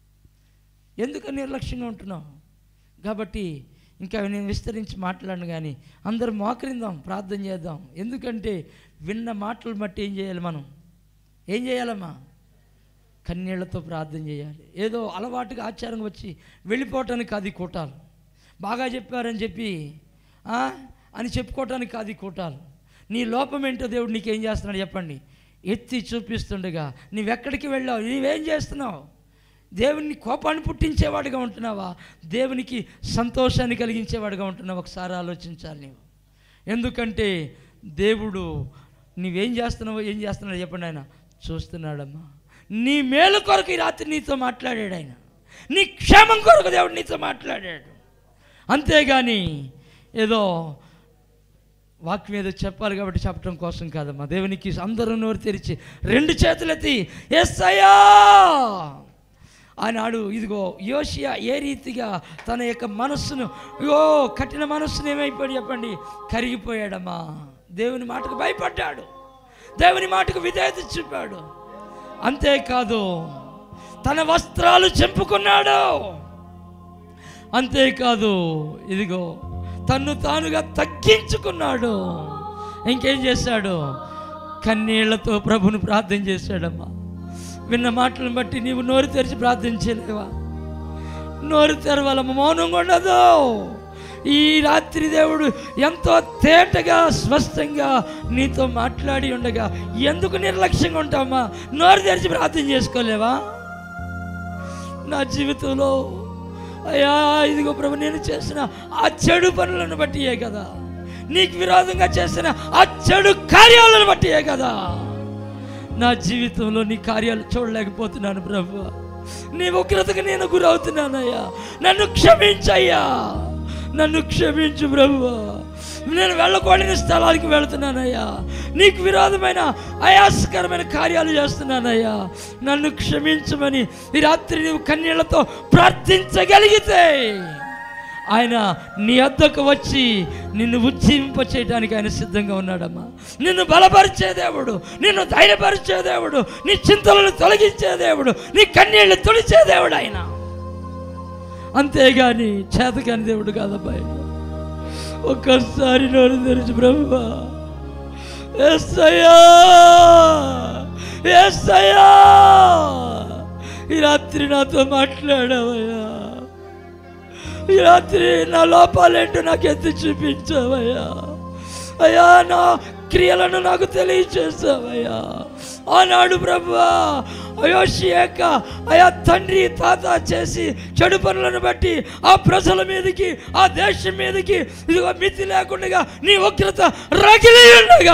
ఎందుకు నిర్లక్ష్యంగా ఉంటున్నావు కాబట్టి ఇంకా నేను విస్తరించి మాట్లాడను కానీ అందరూ మోకరిందాం ప్రార్థన చేద్దాం ఎందుకంటే విన్న మాటలు బట్టి ఏం చేయాలి మనం ఏం చేయాలమ్మా కన్నీళ్లతో ప్రార్థన చేయాలి ఏదో అలవాటుగా ఆచారంగా వచ్చి వెళ్ళిపోవటానికి కాదు ఈ కూటాలు బాగా చెప్పారని చెప్పి ఆ, అని చెప్పుకోవటానికి కాదు ఈ కూటాలు నీ లోపం ఏంటో దేవుడు నీకేం చేస్తున్నాడు చెప్పండి ఎత్తి చూపిస్తుండగా నీవెక్కడికి వెళ్ళావు నీవేం చేస్తున్నావు దేవుని కోపాన్ని పుట్టించేవాడిగా ఉంటున్నావా దేవునికి సంతోషాన్ని కలిగించేవాడిగా ఉంటున్నావు ఒకసారి ఆలోచించాలి నీవు ఎందుకంటే దేవుడు నీవేం చేస్తున్నావో ఏం చేస్తున్నాడో చెప్పండి ఆయన చూస్తున్నాడమ్మా నీ మేలు కొరకు ఈ రాత్రి నీతో మాట్లాడాడు ఆయన నీ క్షేమం కొరకు దేవుడు నీతో మాట్లాడాడు అంతేగాని ఏదో వాక్యం ఏదో చెప్పాలి కాబట్టి చెప్పడం కోసం కాదమ్మా దేవునికి అందరూ నోరు తెరిచి రెండు చేతులెత్తి ఎస్ అయ్యా ఆనాడు ఇదిగో యోషియా ఏ రీతిగా తన యొక్క మనస్సును యో కఠిన మనస్సును ఏమైపోయాడు చెప్పండి కరిగిపోయాడమ్మా దేవుని మాటకు భయపడ్డాడు దేవుని మాటకు విధేయత చూపాడు అంతేకాదు తన వస్త్రాలు చెంపుకున్నాడు అంతేకాదు ఇదిగో తన్ను తానుగా తగ్గించుకున్నాడు ఇంకేం చేశాడు కన్నీళ్లతో ప్రభుని ప్రార్థన చేశాడమ్మా విన్న మాటలను బట్టి నీవు నోరు తెరిచి ప్రార్థించలేవా నోరు తెరవాలమ్మ మౌనంగా ఉండదు ఈ రాత్రి దేవుడు ఎంతో తేటగా స్పష్టంగా నీతో మాట్లాడి ఉండగా ఎందుకు నిర్లక్ష్యంగా ఉంటామా నోరు తెరిచి ప్రార్థన చేసుకోలేవా నా జీవితంలో అయ్యా ఇదిగో ప్రభు నేను చేసిన ఆ చెడు పనులను బట్టియే కదా నీకు విరోధంగా చేసిన ఆ చెడు కార్యాలను బట్టియే కదా నా జీవితంలో నీ కార్యాలు చూడలేకపోతున్నాను ప్రభు నీ ఉగ్రతకు నేను గురవుతున్నానయ్యా నన్ను క్షమించయ్యా నన్ను క్షమించు ప్రభు నేను వెళ్ళకూడని స్థలానికి వెళుతున్నానయ్యా నీకు విరోధమైన అయాసకరమైన కార్యాలు చేస్తున్నానయ్యా నన్ను క్షమించమని ఈ రాత్రి నీవు కన్నీళ్లతో ప్రార్థించగలిగితే ఆయన నీ వద్దకు వచ్చి నిన్ను ఉజ్జీవింప చేయడానికి ఆయన సిద్ధంగా ఉన్నాడమ్మా నిన్ను బలపరిచే దేవుడు నిన్ను ధైర్యపరిచే దేవుడు నీ చింతలను తొలగించే దేవుడు నీ కన్నీళ్లు తొలిచే దేవుడు ఆయన అంతేగాని చేతకాని దేవుడు కాదబ్బాయి ఒక్కసారి నోరు తెరిచి బ్రహ్మ ఎస్సయ్యా ఎస్సయ్యా ఈ రాత్రి నాతో మాట్లాడావయ్యా ఈ రాత్రి నా లోపాలేంటో నాకు ఎత్తి చూపించావయ్యా అయ్యా నా క్రియలను నాకు తెలియచేసావయ్యా ఆనాడు ప్రభువా అయోషియాక అయా తండ్రి తాత చేసి చెడు పనులను బట్టి ఆ ప్రజల మీదకి ఆ దేశం మీదకి ఇదిగో మితి లేకుండా నీ ఉగ్రత రగిలి ఉండగా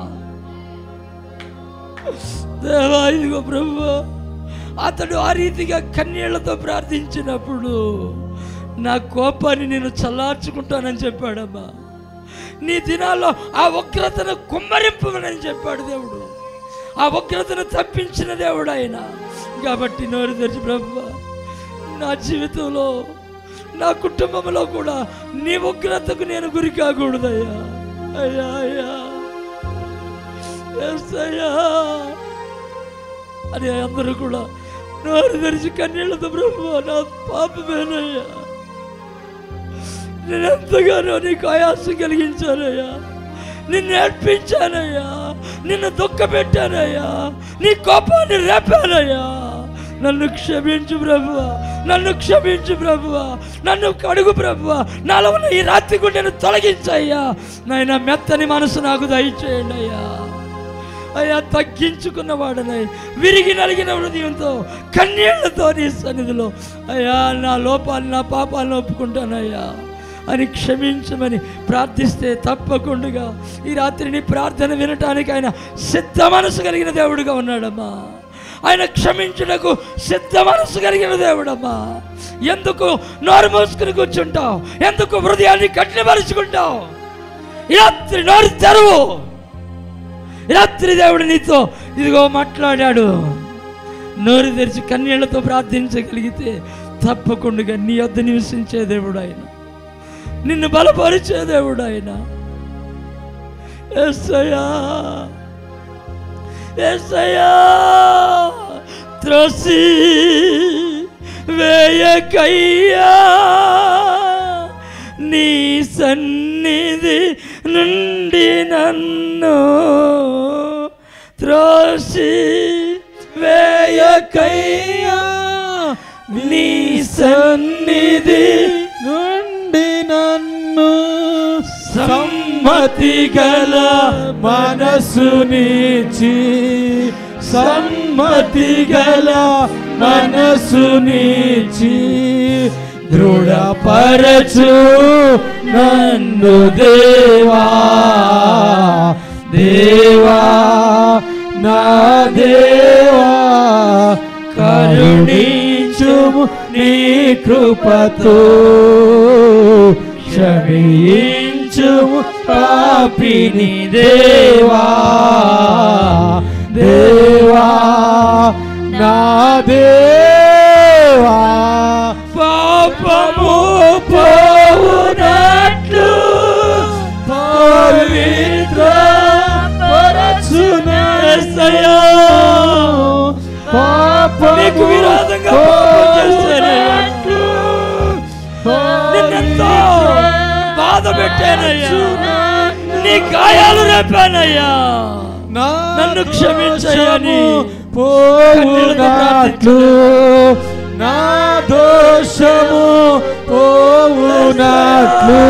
దేవా ఇదిగో ప్రభు అతడు ఆ రీతిగా కన్నీళ్లతో ప్రార్థించినప్పుడు నా కోపాన్ని నేను చల్లార్చుకుంటానని చెప్పాడమ్మా నీ దినాల్లో ఆ ఉగ్రతను కుమ్మరింపమని చెప్పాడు దేవుడు ఆ ఉగ్రతను తప్పించిన దేవుడు ఆయన కాబట్టి నోరు తెరిచి ప్రభు నా జీవితంలో నా కుటుంబంలో కూడా నీ ఉగ్రతకు నేను గురి కాకూడదయ్యా అయ్యా అయ్యా ఎస్ అయ్యా అని అందరూ కూడా నోరు తెరిచి కన్నీళ్లతో ప్రభు నా పాపమేనయ్యా నేను ఎంతగానో నీకు ఆయాసం కలిగించానయ్యా నిన్ను ఏడ్పించానయ్యా నిన్ను దుఃఖపెట్టానయ్యా నీ కోపాన్ని రేపానయ్యా నన్ను క్షమించు ప్రభువా నన్ను క్షమించు ప్రభువా నన్ను కడుగు ప్రభువా నాలో ఉన్న ఈ రాత్రి గుండెను తొలగించయ్యా నాయన మెత్తని మనసు నాకు దయచేయండి అయ్యా అయ్యా తగ్గించుకున్నవాడనై విరిగి నలిగిన హృదయంతో కన్నీళ్లతో నీ సన్నిధిలో అయ్యా నా లోపాన్ని నా పాపాలను ఒప్పుకుంటానయ్యా అని క్షమించమని ప్రార్థిస్తే తప్పకుండా ఈ రాత్రి నీ ప్రార్థన వినటానికి ఆయన సిద్ధ మనసు కలిగిన దేవుడుగా ఉన్నాడమ్మా ఆయన క్షమించుటకు సిద్ధ మనసు కలిగిన దేవుడమ్మా ఎందుకు నోరు మూసుకుని కూర్చుంటావు ఎందుకు హృదయాన్ని కఠినపరుచుకుంటావు ఈ రాత్రి నోరు తెరువు ఈ రాత్రి దేవుడు నీతో ఇదిగో మాట్లాడాడు నోరు తెరిచి కన్నీళ్లతో ప్రార్థించగలిగితే తప్పకుండా నీ వద్ద నివసించే దేవుడు ఆయన నిన్ను బలపరిచే దేవుడు ఆయన ఎస్సయ్యా ఎస్సయ్యా త్రోసి వేయకయ్యా నీ సన్నిధి నుండి నన్ను త్రోసి వేయకయ్యా నీ సన్నిధి నుండి నన్ను సమ్మతి గల మనసునిచి సమ్మతి గల మనసునిచి దృఢపరచు నన్ను దేవా దేవా నా దేవా కరుణించుము నీ కృపతో క్షమించుము పాపిని దేవా దేవా నా దేవా పాపము పోవునట్లు పవిత్ర పరచునసయా నీకు విరోధంగా పాపం చేశానయ్యా. నిన్నెంతో బాధ పెట్టానయ్యా నీ గాయాలు రేపానయ్యా నన్ను క్షమించయ్యని పోవునట్లు నా దోషము పోవునట్లు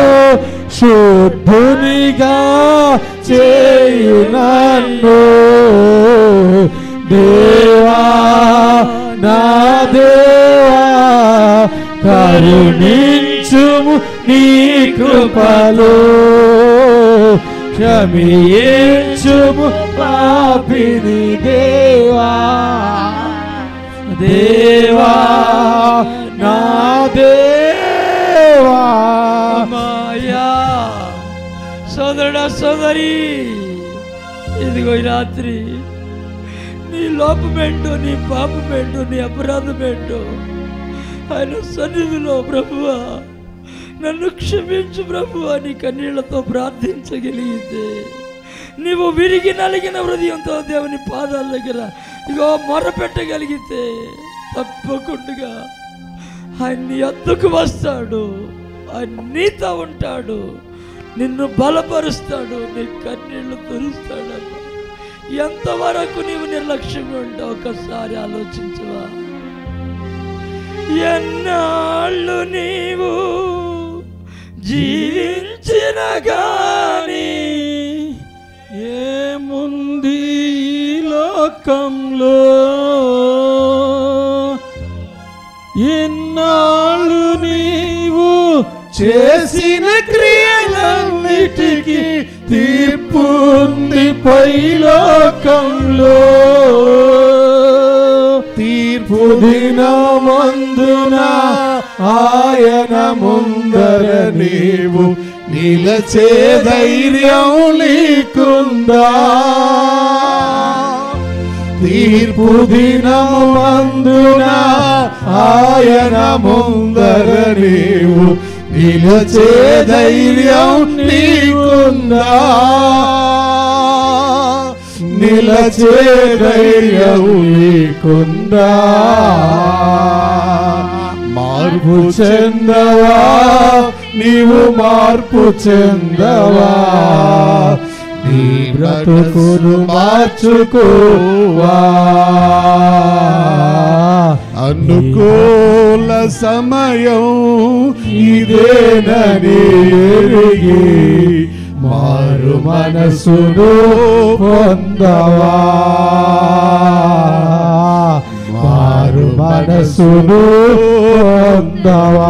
శుద్ధునిగా చేయు నన్ను దేవా నా దేవా కరుణించుము నీ కృపలో క్షమించుము పాపిని దేవా దేవా నా దేవా మాయా సోదరుడా సోదరి ఇదిగో ఈ రాత్రి నీ లోపమేంటో నీ పాపమేంటో నీ అపరాధమేంటో ఆయన సన్నిధిలో ప్రభువా నన్ను క్షమించు ప్రభువా నీ కన్నీళ్లతో ప్రార్థించగలిగితే నీవు విరిగి నలిగిన హృదయంతో దేవుని పాదాల దగ్గర ఇగో మొరపెట్టగలిగితే తప్పకుండా ఆయన నీ వద్దకు వస్తాడు ఆయన నీతో ఉంటాడు నిన్ను బలపరుస్తాడు నీ కన్నీళ్లు తురుస్తాడమ్మా ఎంతవరకు నీవు నిర్లక్ష్యంగా ఉంటావు ఒకసారి ఆలోచించవా ఎన్నాళ్ళు నీవు జీవించిన గాని ఏముంది ఈ లోకంలో ఎన్నాళ్ళు నీవు చేసిన క్రియలన్నిటికీ తీర్పుంది పైలోకంలో తీర్పు దినమందున ఆయన ముందర నీవు నిలచే ధైర్యం నీకుందా తీర్పు దినమందున ఆయన ముందర నీవు నిలచే ధైర్యం నీకుందా నిలచే ధైర్యము నీకుందా మార్పు చెందవా నీవు మార్పు చెందవా నీ బ్రతుకును మార్చుకోవా అనుకూల సమయం ఇదేనని ఎరిగి మారు మనసును పొందవా మారు మనసును పొందవా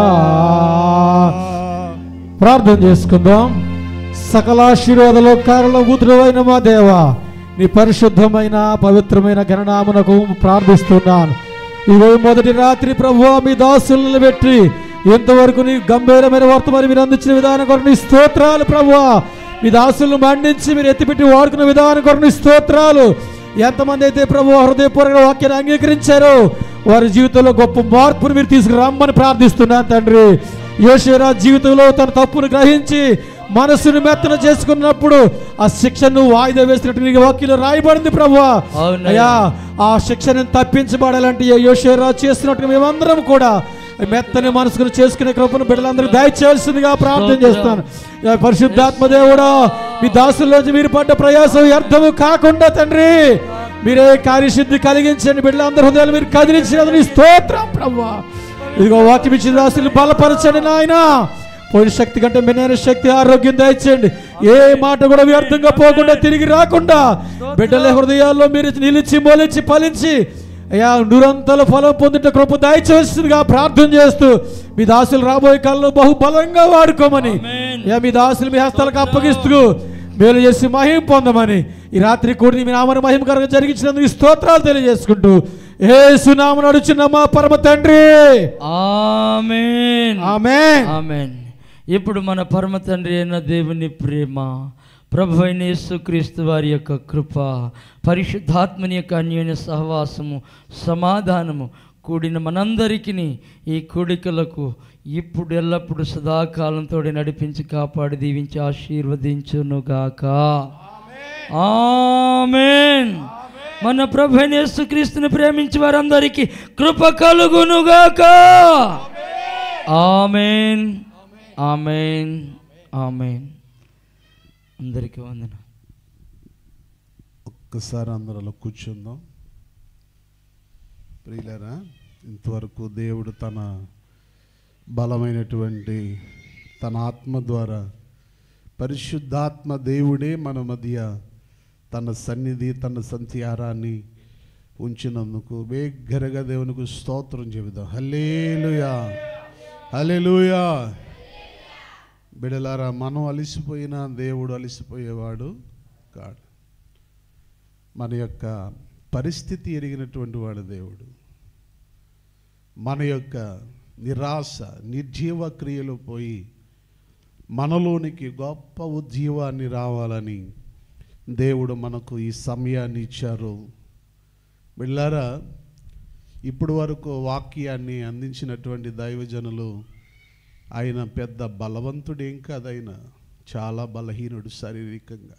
ప్రార్థన చేసుకుందాం సకల ఆశీర్వాదాలు కారణభూతుడైన మా దేవ నీ పరిశుద్ధమైన పవిత్రమైన గణనామనకు ప్రార్థిస్తున్నాను ఈరోజు మొదటి రాత్రి ప్రభు మీ దాసులను పెట్టి ఇంతవరకు నీ గంభీరమైన వర్తమానం మీరు అందించిన విధానం కొరకు నీ స్తోత్రాలు ప్రభు మీ దాసులను మండించి మీరు ఎత్తిపెట్టి వాడుకున్న విధానం కొరకు నీ స్తోత్రాలు ఎంతమంది అయితే ప్రభు హృదయపూర్వక వాక్యాన్ని అంగీకరించారో వారి జీవితంలో గొప్ప మార్పును మీరు తీసుకురమ్మని ప్రార్థిస్తున్నాను తండ్రి యోషేరా జీవితంలో తన తప్పును గ్రహించి మనసును మెత్తన చేసుకున్నప్పుడు ఆ శిక్షను వాయిదా వేసినట్టు నీ వాక్యంలో రాయబడింది ప్రభు అవునయ్యా. అయ్యా ఆ శిక్షను తప్పించబడాలంటే యోషేరా చేస్తున్నట్టు మేమందరం కూడా మెత్తని మనసుకుని చేసుకునే కృపను బిడ్డలందరూ దయచేయాల్సిందిగా ప్రార్థన చేస్తాను యా పరిశుద్ధాత్మ దేవుడా మీ దాసుల్లోంచి మీరు పడ్డ ప్రయాసం వ్యర్థము కాకుండా తండ్రి మీరే కార్యసిద్ధి కలిగించండి బిడ్డలందరి హృదయాలు మీరు కదిలించినందుకు నీ స్తోత్రం ప్రభు ఇదిగో వాక్యం ఇచ్చిన దాసులు బలపరచండి నాయన పోయిన శక్తి కంటే మెనైన శక్తి ఆరోగ్యం దయచేయండి ఏ మాట కూడా వ్యర్థంగా పోకుండా తిరిగి రాకుండా బిడ్డల హృదయాల్లో మీరు నిలిచి మొలిచి ఫలించి అయ్యా నూరంతల ఫలం పొందిన కృప దయచేస్తుందిగా ప్రార్థన చేస్తూ మీ దాసులు రాబోయే కాలంలో బహు బలంగా వాడుకోమని అయ్యా మీ దాసులు మీ హస్తాలకు అప్పగిస్తూ మేలు చేసి మహిమ పొందమని ఈ రాత్రి కూడా మీ నామను మహిమకరంగా జరిగించినందుకు ఈ స్తోత్రాలు తెలియజేసుకుంటూ ఏ సునామను అడుచున్న మా పరమ తండ్రి ఆమేన్ ఆమేన్ ఆమేన్ ఇప్పుడు మన పరమ తండ్రి అయిన దేవుని ప్రేమ ప్రభు అయిన యేసుక్రీస్తు వారి యొక్క కృప పరిశుద్ధాత్మని యొక్క అన్యోన్య సహవాసము సమాధానము కూడిన మనందరికీ ఈ కూడికలకు ఇప్పుడు ఎల్లప్పుడు సదాకాలంతో నడిపించి కాపాడి దీవించి ఆశీర్వదించునుగాక ఆమేన్ మన ప్రభు అయిన యేసుక్రీస్తుని ప్రేమించి వారందరికీ కృప కలుగునుగాక ఆమెన్ ఆమెన్ ఆమెన్ అందరికీ వందన ఒక్కసారి అందరూ అలా కూర్చుందాం ప్రియులరా ఇంతవరకు దేవుడు తన బలమైనటువంటి తన ఆత్మ ద్వారా పరిశుద్ధాత్మ దేవుడే మన మధ్య తన సన్నిధి తన సంత్యారాన్ని ఉంచినందుకు వేగ్గరగా దేవునికి స్తోత్రం చెబుదాం హల్లేలుయా హల్లెలూయా బిడలారా మనం అలిసిపోయినా దేవుడు అలిసిపోయేవాడు కాడు మన యొక్క పరిస్థితి ఎరిగినటువంటి వాడు దేవుడు మన యొక్క నిరాశ నిర్జీవ క్రియలు పోయి మనలోనికి గొప్ప ఉజ్జీవాన్ని రావాలని దేవుడు మనకు ఈ సమయాన్ని ఇచ్చారు వెళ్ళారా ఇప్పుడు వరకు వాక్యాన్ని అందించినటువంటి దైవజనులు ఆయన పెద్ద బలవంతుడేం కాదైన చాలా బలహీనుడు శారీరకంగా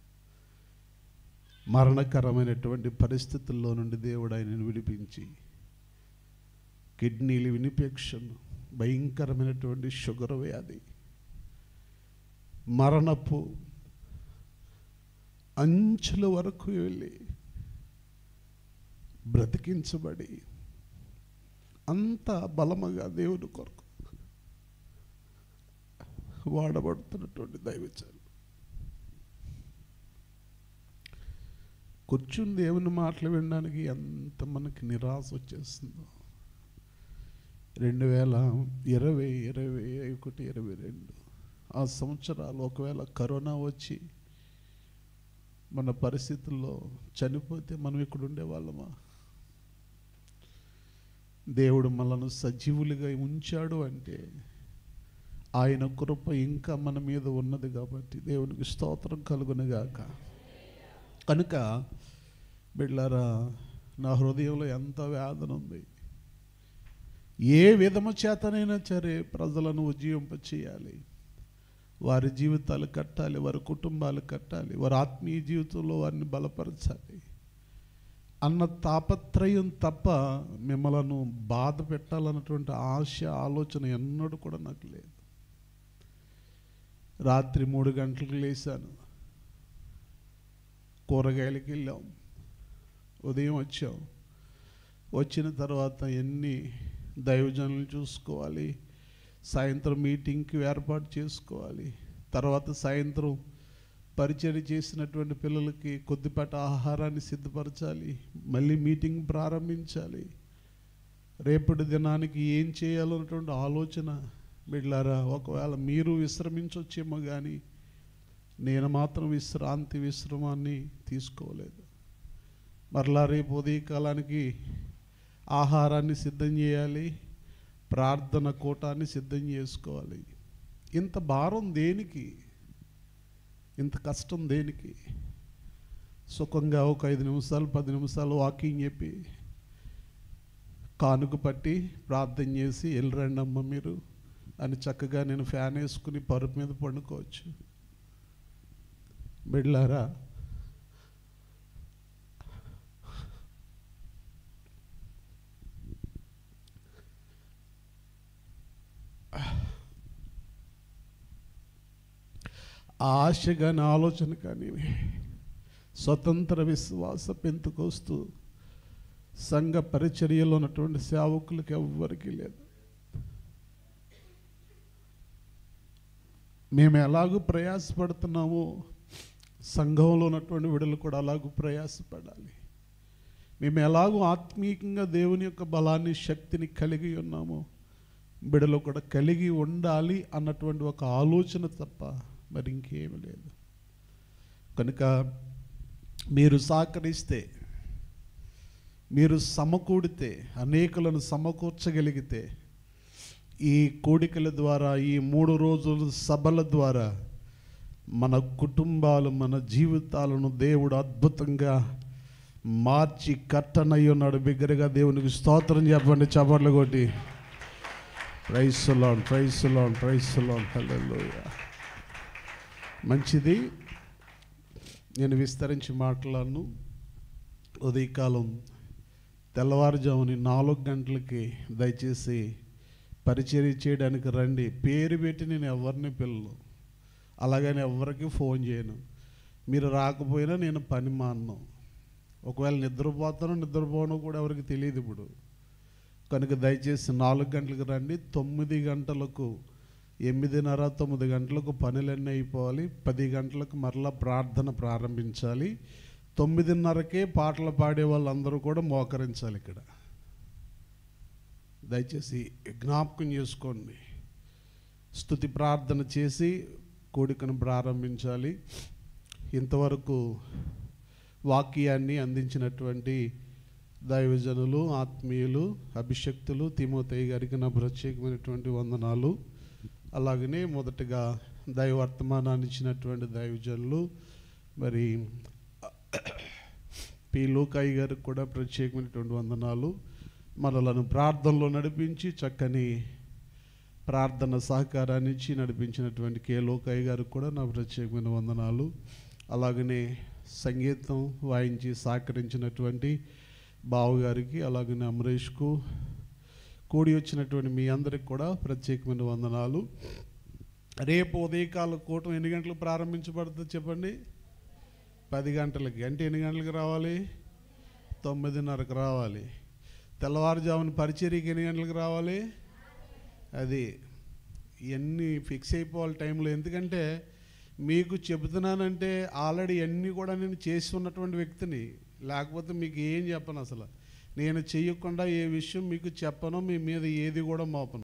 మరణకరమైనటువంటి పరిస్థితుల్లో నుండి దేవుడు ఆయనను విడిపించి కిడ్నీలు ఇన్ఫెక్షన్ భయంకరమైనటువంటి షుగర్ వ్యాధి మరణపు అంచుల వరకు వెళ్ళి బ్రతికించబడి అంత బలముగా దేవుని కొరకు వాడబడుతున్నటువంటి దైవచాలు కూర్చుని దేవుని మాటలు వినడానికి ఎంత మనకి నిరాశ వచ్చేస్తుందో రెండు వేల ఇరవై ఇరవై ఒకటి ఇరవై రెండు ఆ సంవత్సరాలు ఒకవేళ కరోనా వచ్చి మన పరిస్థితుల్లో చనిపోతే మనం ఇక్కడ ఉండేవాళ్ళమా దేవుడు మనను సజీవులుగా ఉంచాడు అంటే ఆయన కృప ఇంకా మన మీద ఉన్నది కాబట్టి దేవునికి స్తోత్రం కలుగునుగాక కనుక బిడ్లారా నా హృదయంలో ఎంత వేదన ఉంది ఏ విధము చేతనైనా సరే ప్రజలను ఉజ్జీవింప చేయాలి వారి జీవితాలు కట్టాలి వారి కుటుంబాలు కట్టాలి వారి ఆత్మీయ జీవితంలో వారిని బలపరచాలి అన్న తాపత్రయం తప్ప మిమ్మలను బాధ పెట్టాలన్నటువంటి ఆశ ఆలోచన ఎన్నడూ కూడా నాకు లేదు రాత్రి మూడు గంటలకు లేచాను కూరగాయలకి వెళ్ళాం ఉదయం వచ్చాం వచ్చిన తర్వాత ఎన్ని దైవజనులు చూసుకోవాలి సాయంత్రం మీటింగ్కి ఏర్పాటు చేసుకోవాలి తర్వాత సాయంత్రం పరిచయం చేసినటువంటి పిల్లలకి కొద్దిపాటి ఆహారాన్ని సిద్ధపరచాలి మళ్ళీ మీటింగ్ ప్రారంభించాలి రేపటి దినానికి ఏం చేయాలన్నటువంటి ఆలోచన బిడ్లారా ఒకవేళ మీరు విశ్రమించవచ్చేమో కానీ నేను మాత్రం విశ్రాంతి విశ్రమాన్ని తీసుకోలేదు మరలా రేపు ఉదయకాలానికి ఆహారాన్ని సిద్ధం చేయాలి ప్రార్థన కూటాన్ని సిద్ధం చేసుకోవాలి ఇంత భారం దేనికి ఇంత కష్టం దేనికి సుఖంగా ఒక ఐదు నిమిషాలు పది నిమిషాలు వాకింగ్ చెప్పి కానుక పట్టి ప్రార్థన చేసి వెళ్ళరండి అమ్మ మీరు అని చక్కగా నేను ఫ్యాన్ వేసుకుని పరుపు మీద పండుకోవచ్చు బిడ్లారా ఆశ కానీ ఆలోచన కానీ స్వతంత్ర విశ్వాస పెంతుకొస్తూ సంఘ పరిచర్యలో ఉన్నటువంటి సేవకులకు ఎవ్వరికీ లేదు మేము ఎలాగూ ప్రయాసపడుతున్నామో సంఘంలో ఉన్నటువంటి విడుదలు కూడా అలాగూ ప్రయాసపడాలి మేము ఎలాగో ఆత్మీయంగా దేవుని యొక్క బలాన్ని శక్తిని కలిగి ఉన్నామో బిడలో కూడా కలిగి ఉండాలి అన్నటువంటి ఒక ఆలోచన తప్ప మరి ఇంకేమి లేదు కనుక మీరు సహకరిస్తే మీరు సమకూడితే అనేకులను సమకూర్చగలిగితే ఈ కోడికల ద్వారా ఈ మూడు రోజుల సభల ద్వారా మన కుటుంబాలు మన జీవితాలను దేవుడు అద్భుతంగా మార్చి కట్టనయ్యి ఉన్నాడు బిగ్గరగా దేవునికి స్తోత్రం చెప్పండి చపర్లు కొట్టి praise lord praise lord praise lord హల్లెలూయా మంచిది నేను విస్తరించి మాట్లాడను ఉదయకాలం తెల్లవారుజాముని నాలుగు గంటలకి దయచేసి పరిచర్య చేయడానికి రండి పేరు పెట్టి నేను ఎవరిని పిల్లలు అలాగని ఎవరికి ఫోన్ చేయను మీరు రాకపోయినా నేను పని మాను ఒకవేళ నిద్రపోతానో నిద్రపోనో కూడా ఎవరికి తెలియదు ఇప్పుడు కనుక దయచేసి నాలుగు గంటలకు రండి తొమ్మిది గంటలకు ఎనిమిదిన్నర తొమ్మిది గంటలకు పనులన్నీ అయిపోవాలి పది గంటలకు మరలా ప్రార్థన ప్రారంభించాలి తొమ్మిదిన్నరకే పాటలు పాడే వాళ్ళందరూ కూడా మోకరించాలి ఇక్కడ దయచేసి జ్ఞాపకం చేసుకోండి స్తుతి ప్రార్థన చేసి కోడికను ప్రారంభించాలి ఇంతవరకు వాక్యాన్ని అందించినటువంటి దైవజనులు ఆత్మీయులు అభిషక్తులు తిమోతయ్య గారికి నా ప్రత్యేకమైనటువంటి వందనాలు అలాగనే మొదటగా దైవర్తమానాన్ని ఇచ్చినటువంటి దైవజనులు మరి పి లోకాయి గారికి కూడా ప్రత్యేకమైనటువంటి వందనాలు మనలను ప్రార్థనలో నడిపించి చక్కని ప్రార్థన సహకారాన్ని ఇచ్చి నడిపించినటువంటి కే లోకాయి గారికి కూడా నా ప్రత్యేకమైన వందనాలు అలాగనే సంగీతం వాయించి సహకరించినటువంటి బావగారికి అలాగనే అమరేష్కు కూడి వచ్చినటువంటి మీ అందరికి కూడా ప్రత్యేకమైన వందనాలు రేపు ఉదయకాల కూటం ఎన్ని గంటలకు ప్రారంభించబడుతుంది చెప్పండి పది గంటలకి అంటే ఎన్ని గంటలకు రావాలి తొమ్మిదిన్నరకు రావాలి తెల్లవారుజామున పరిచర్యకి ఎన్ని గంటలకు రావాలి అది ఇవన్నీ ఫిక్స్ అయిపోవాలి టైంలో ఎందుకంటే మీకు చెబుతున్నానంటే ఆల్రెడీ అన్నీ కూడా నేను చేసి ఉన్నటువంటి వ్యక్తిని లేకపోతే మీకు ఏం చెప్పను అసలు నేను చెయ్యకుండా ఏ విషయం మీకు చెప్పను మీ మీద ఏది కూడా మోపను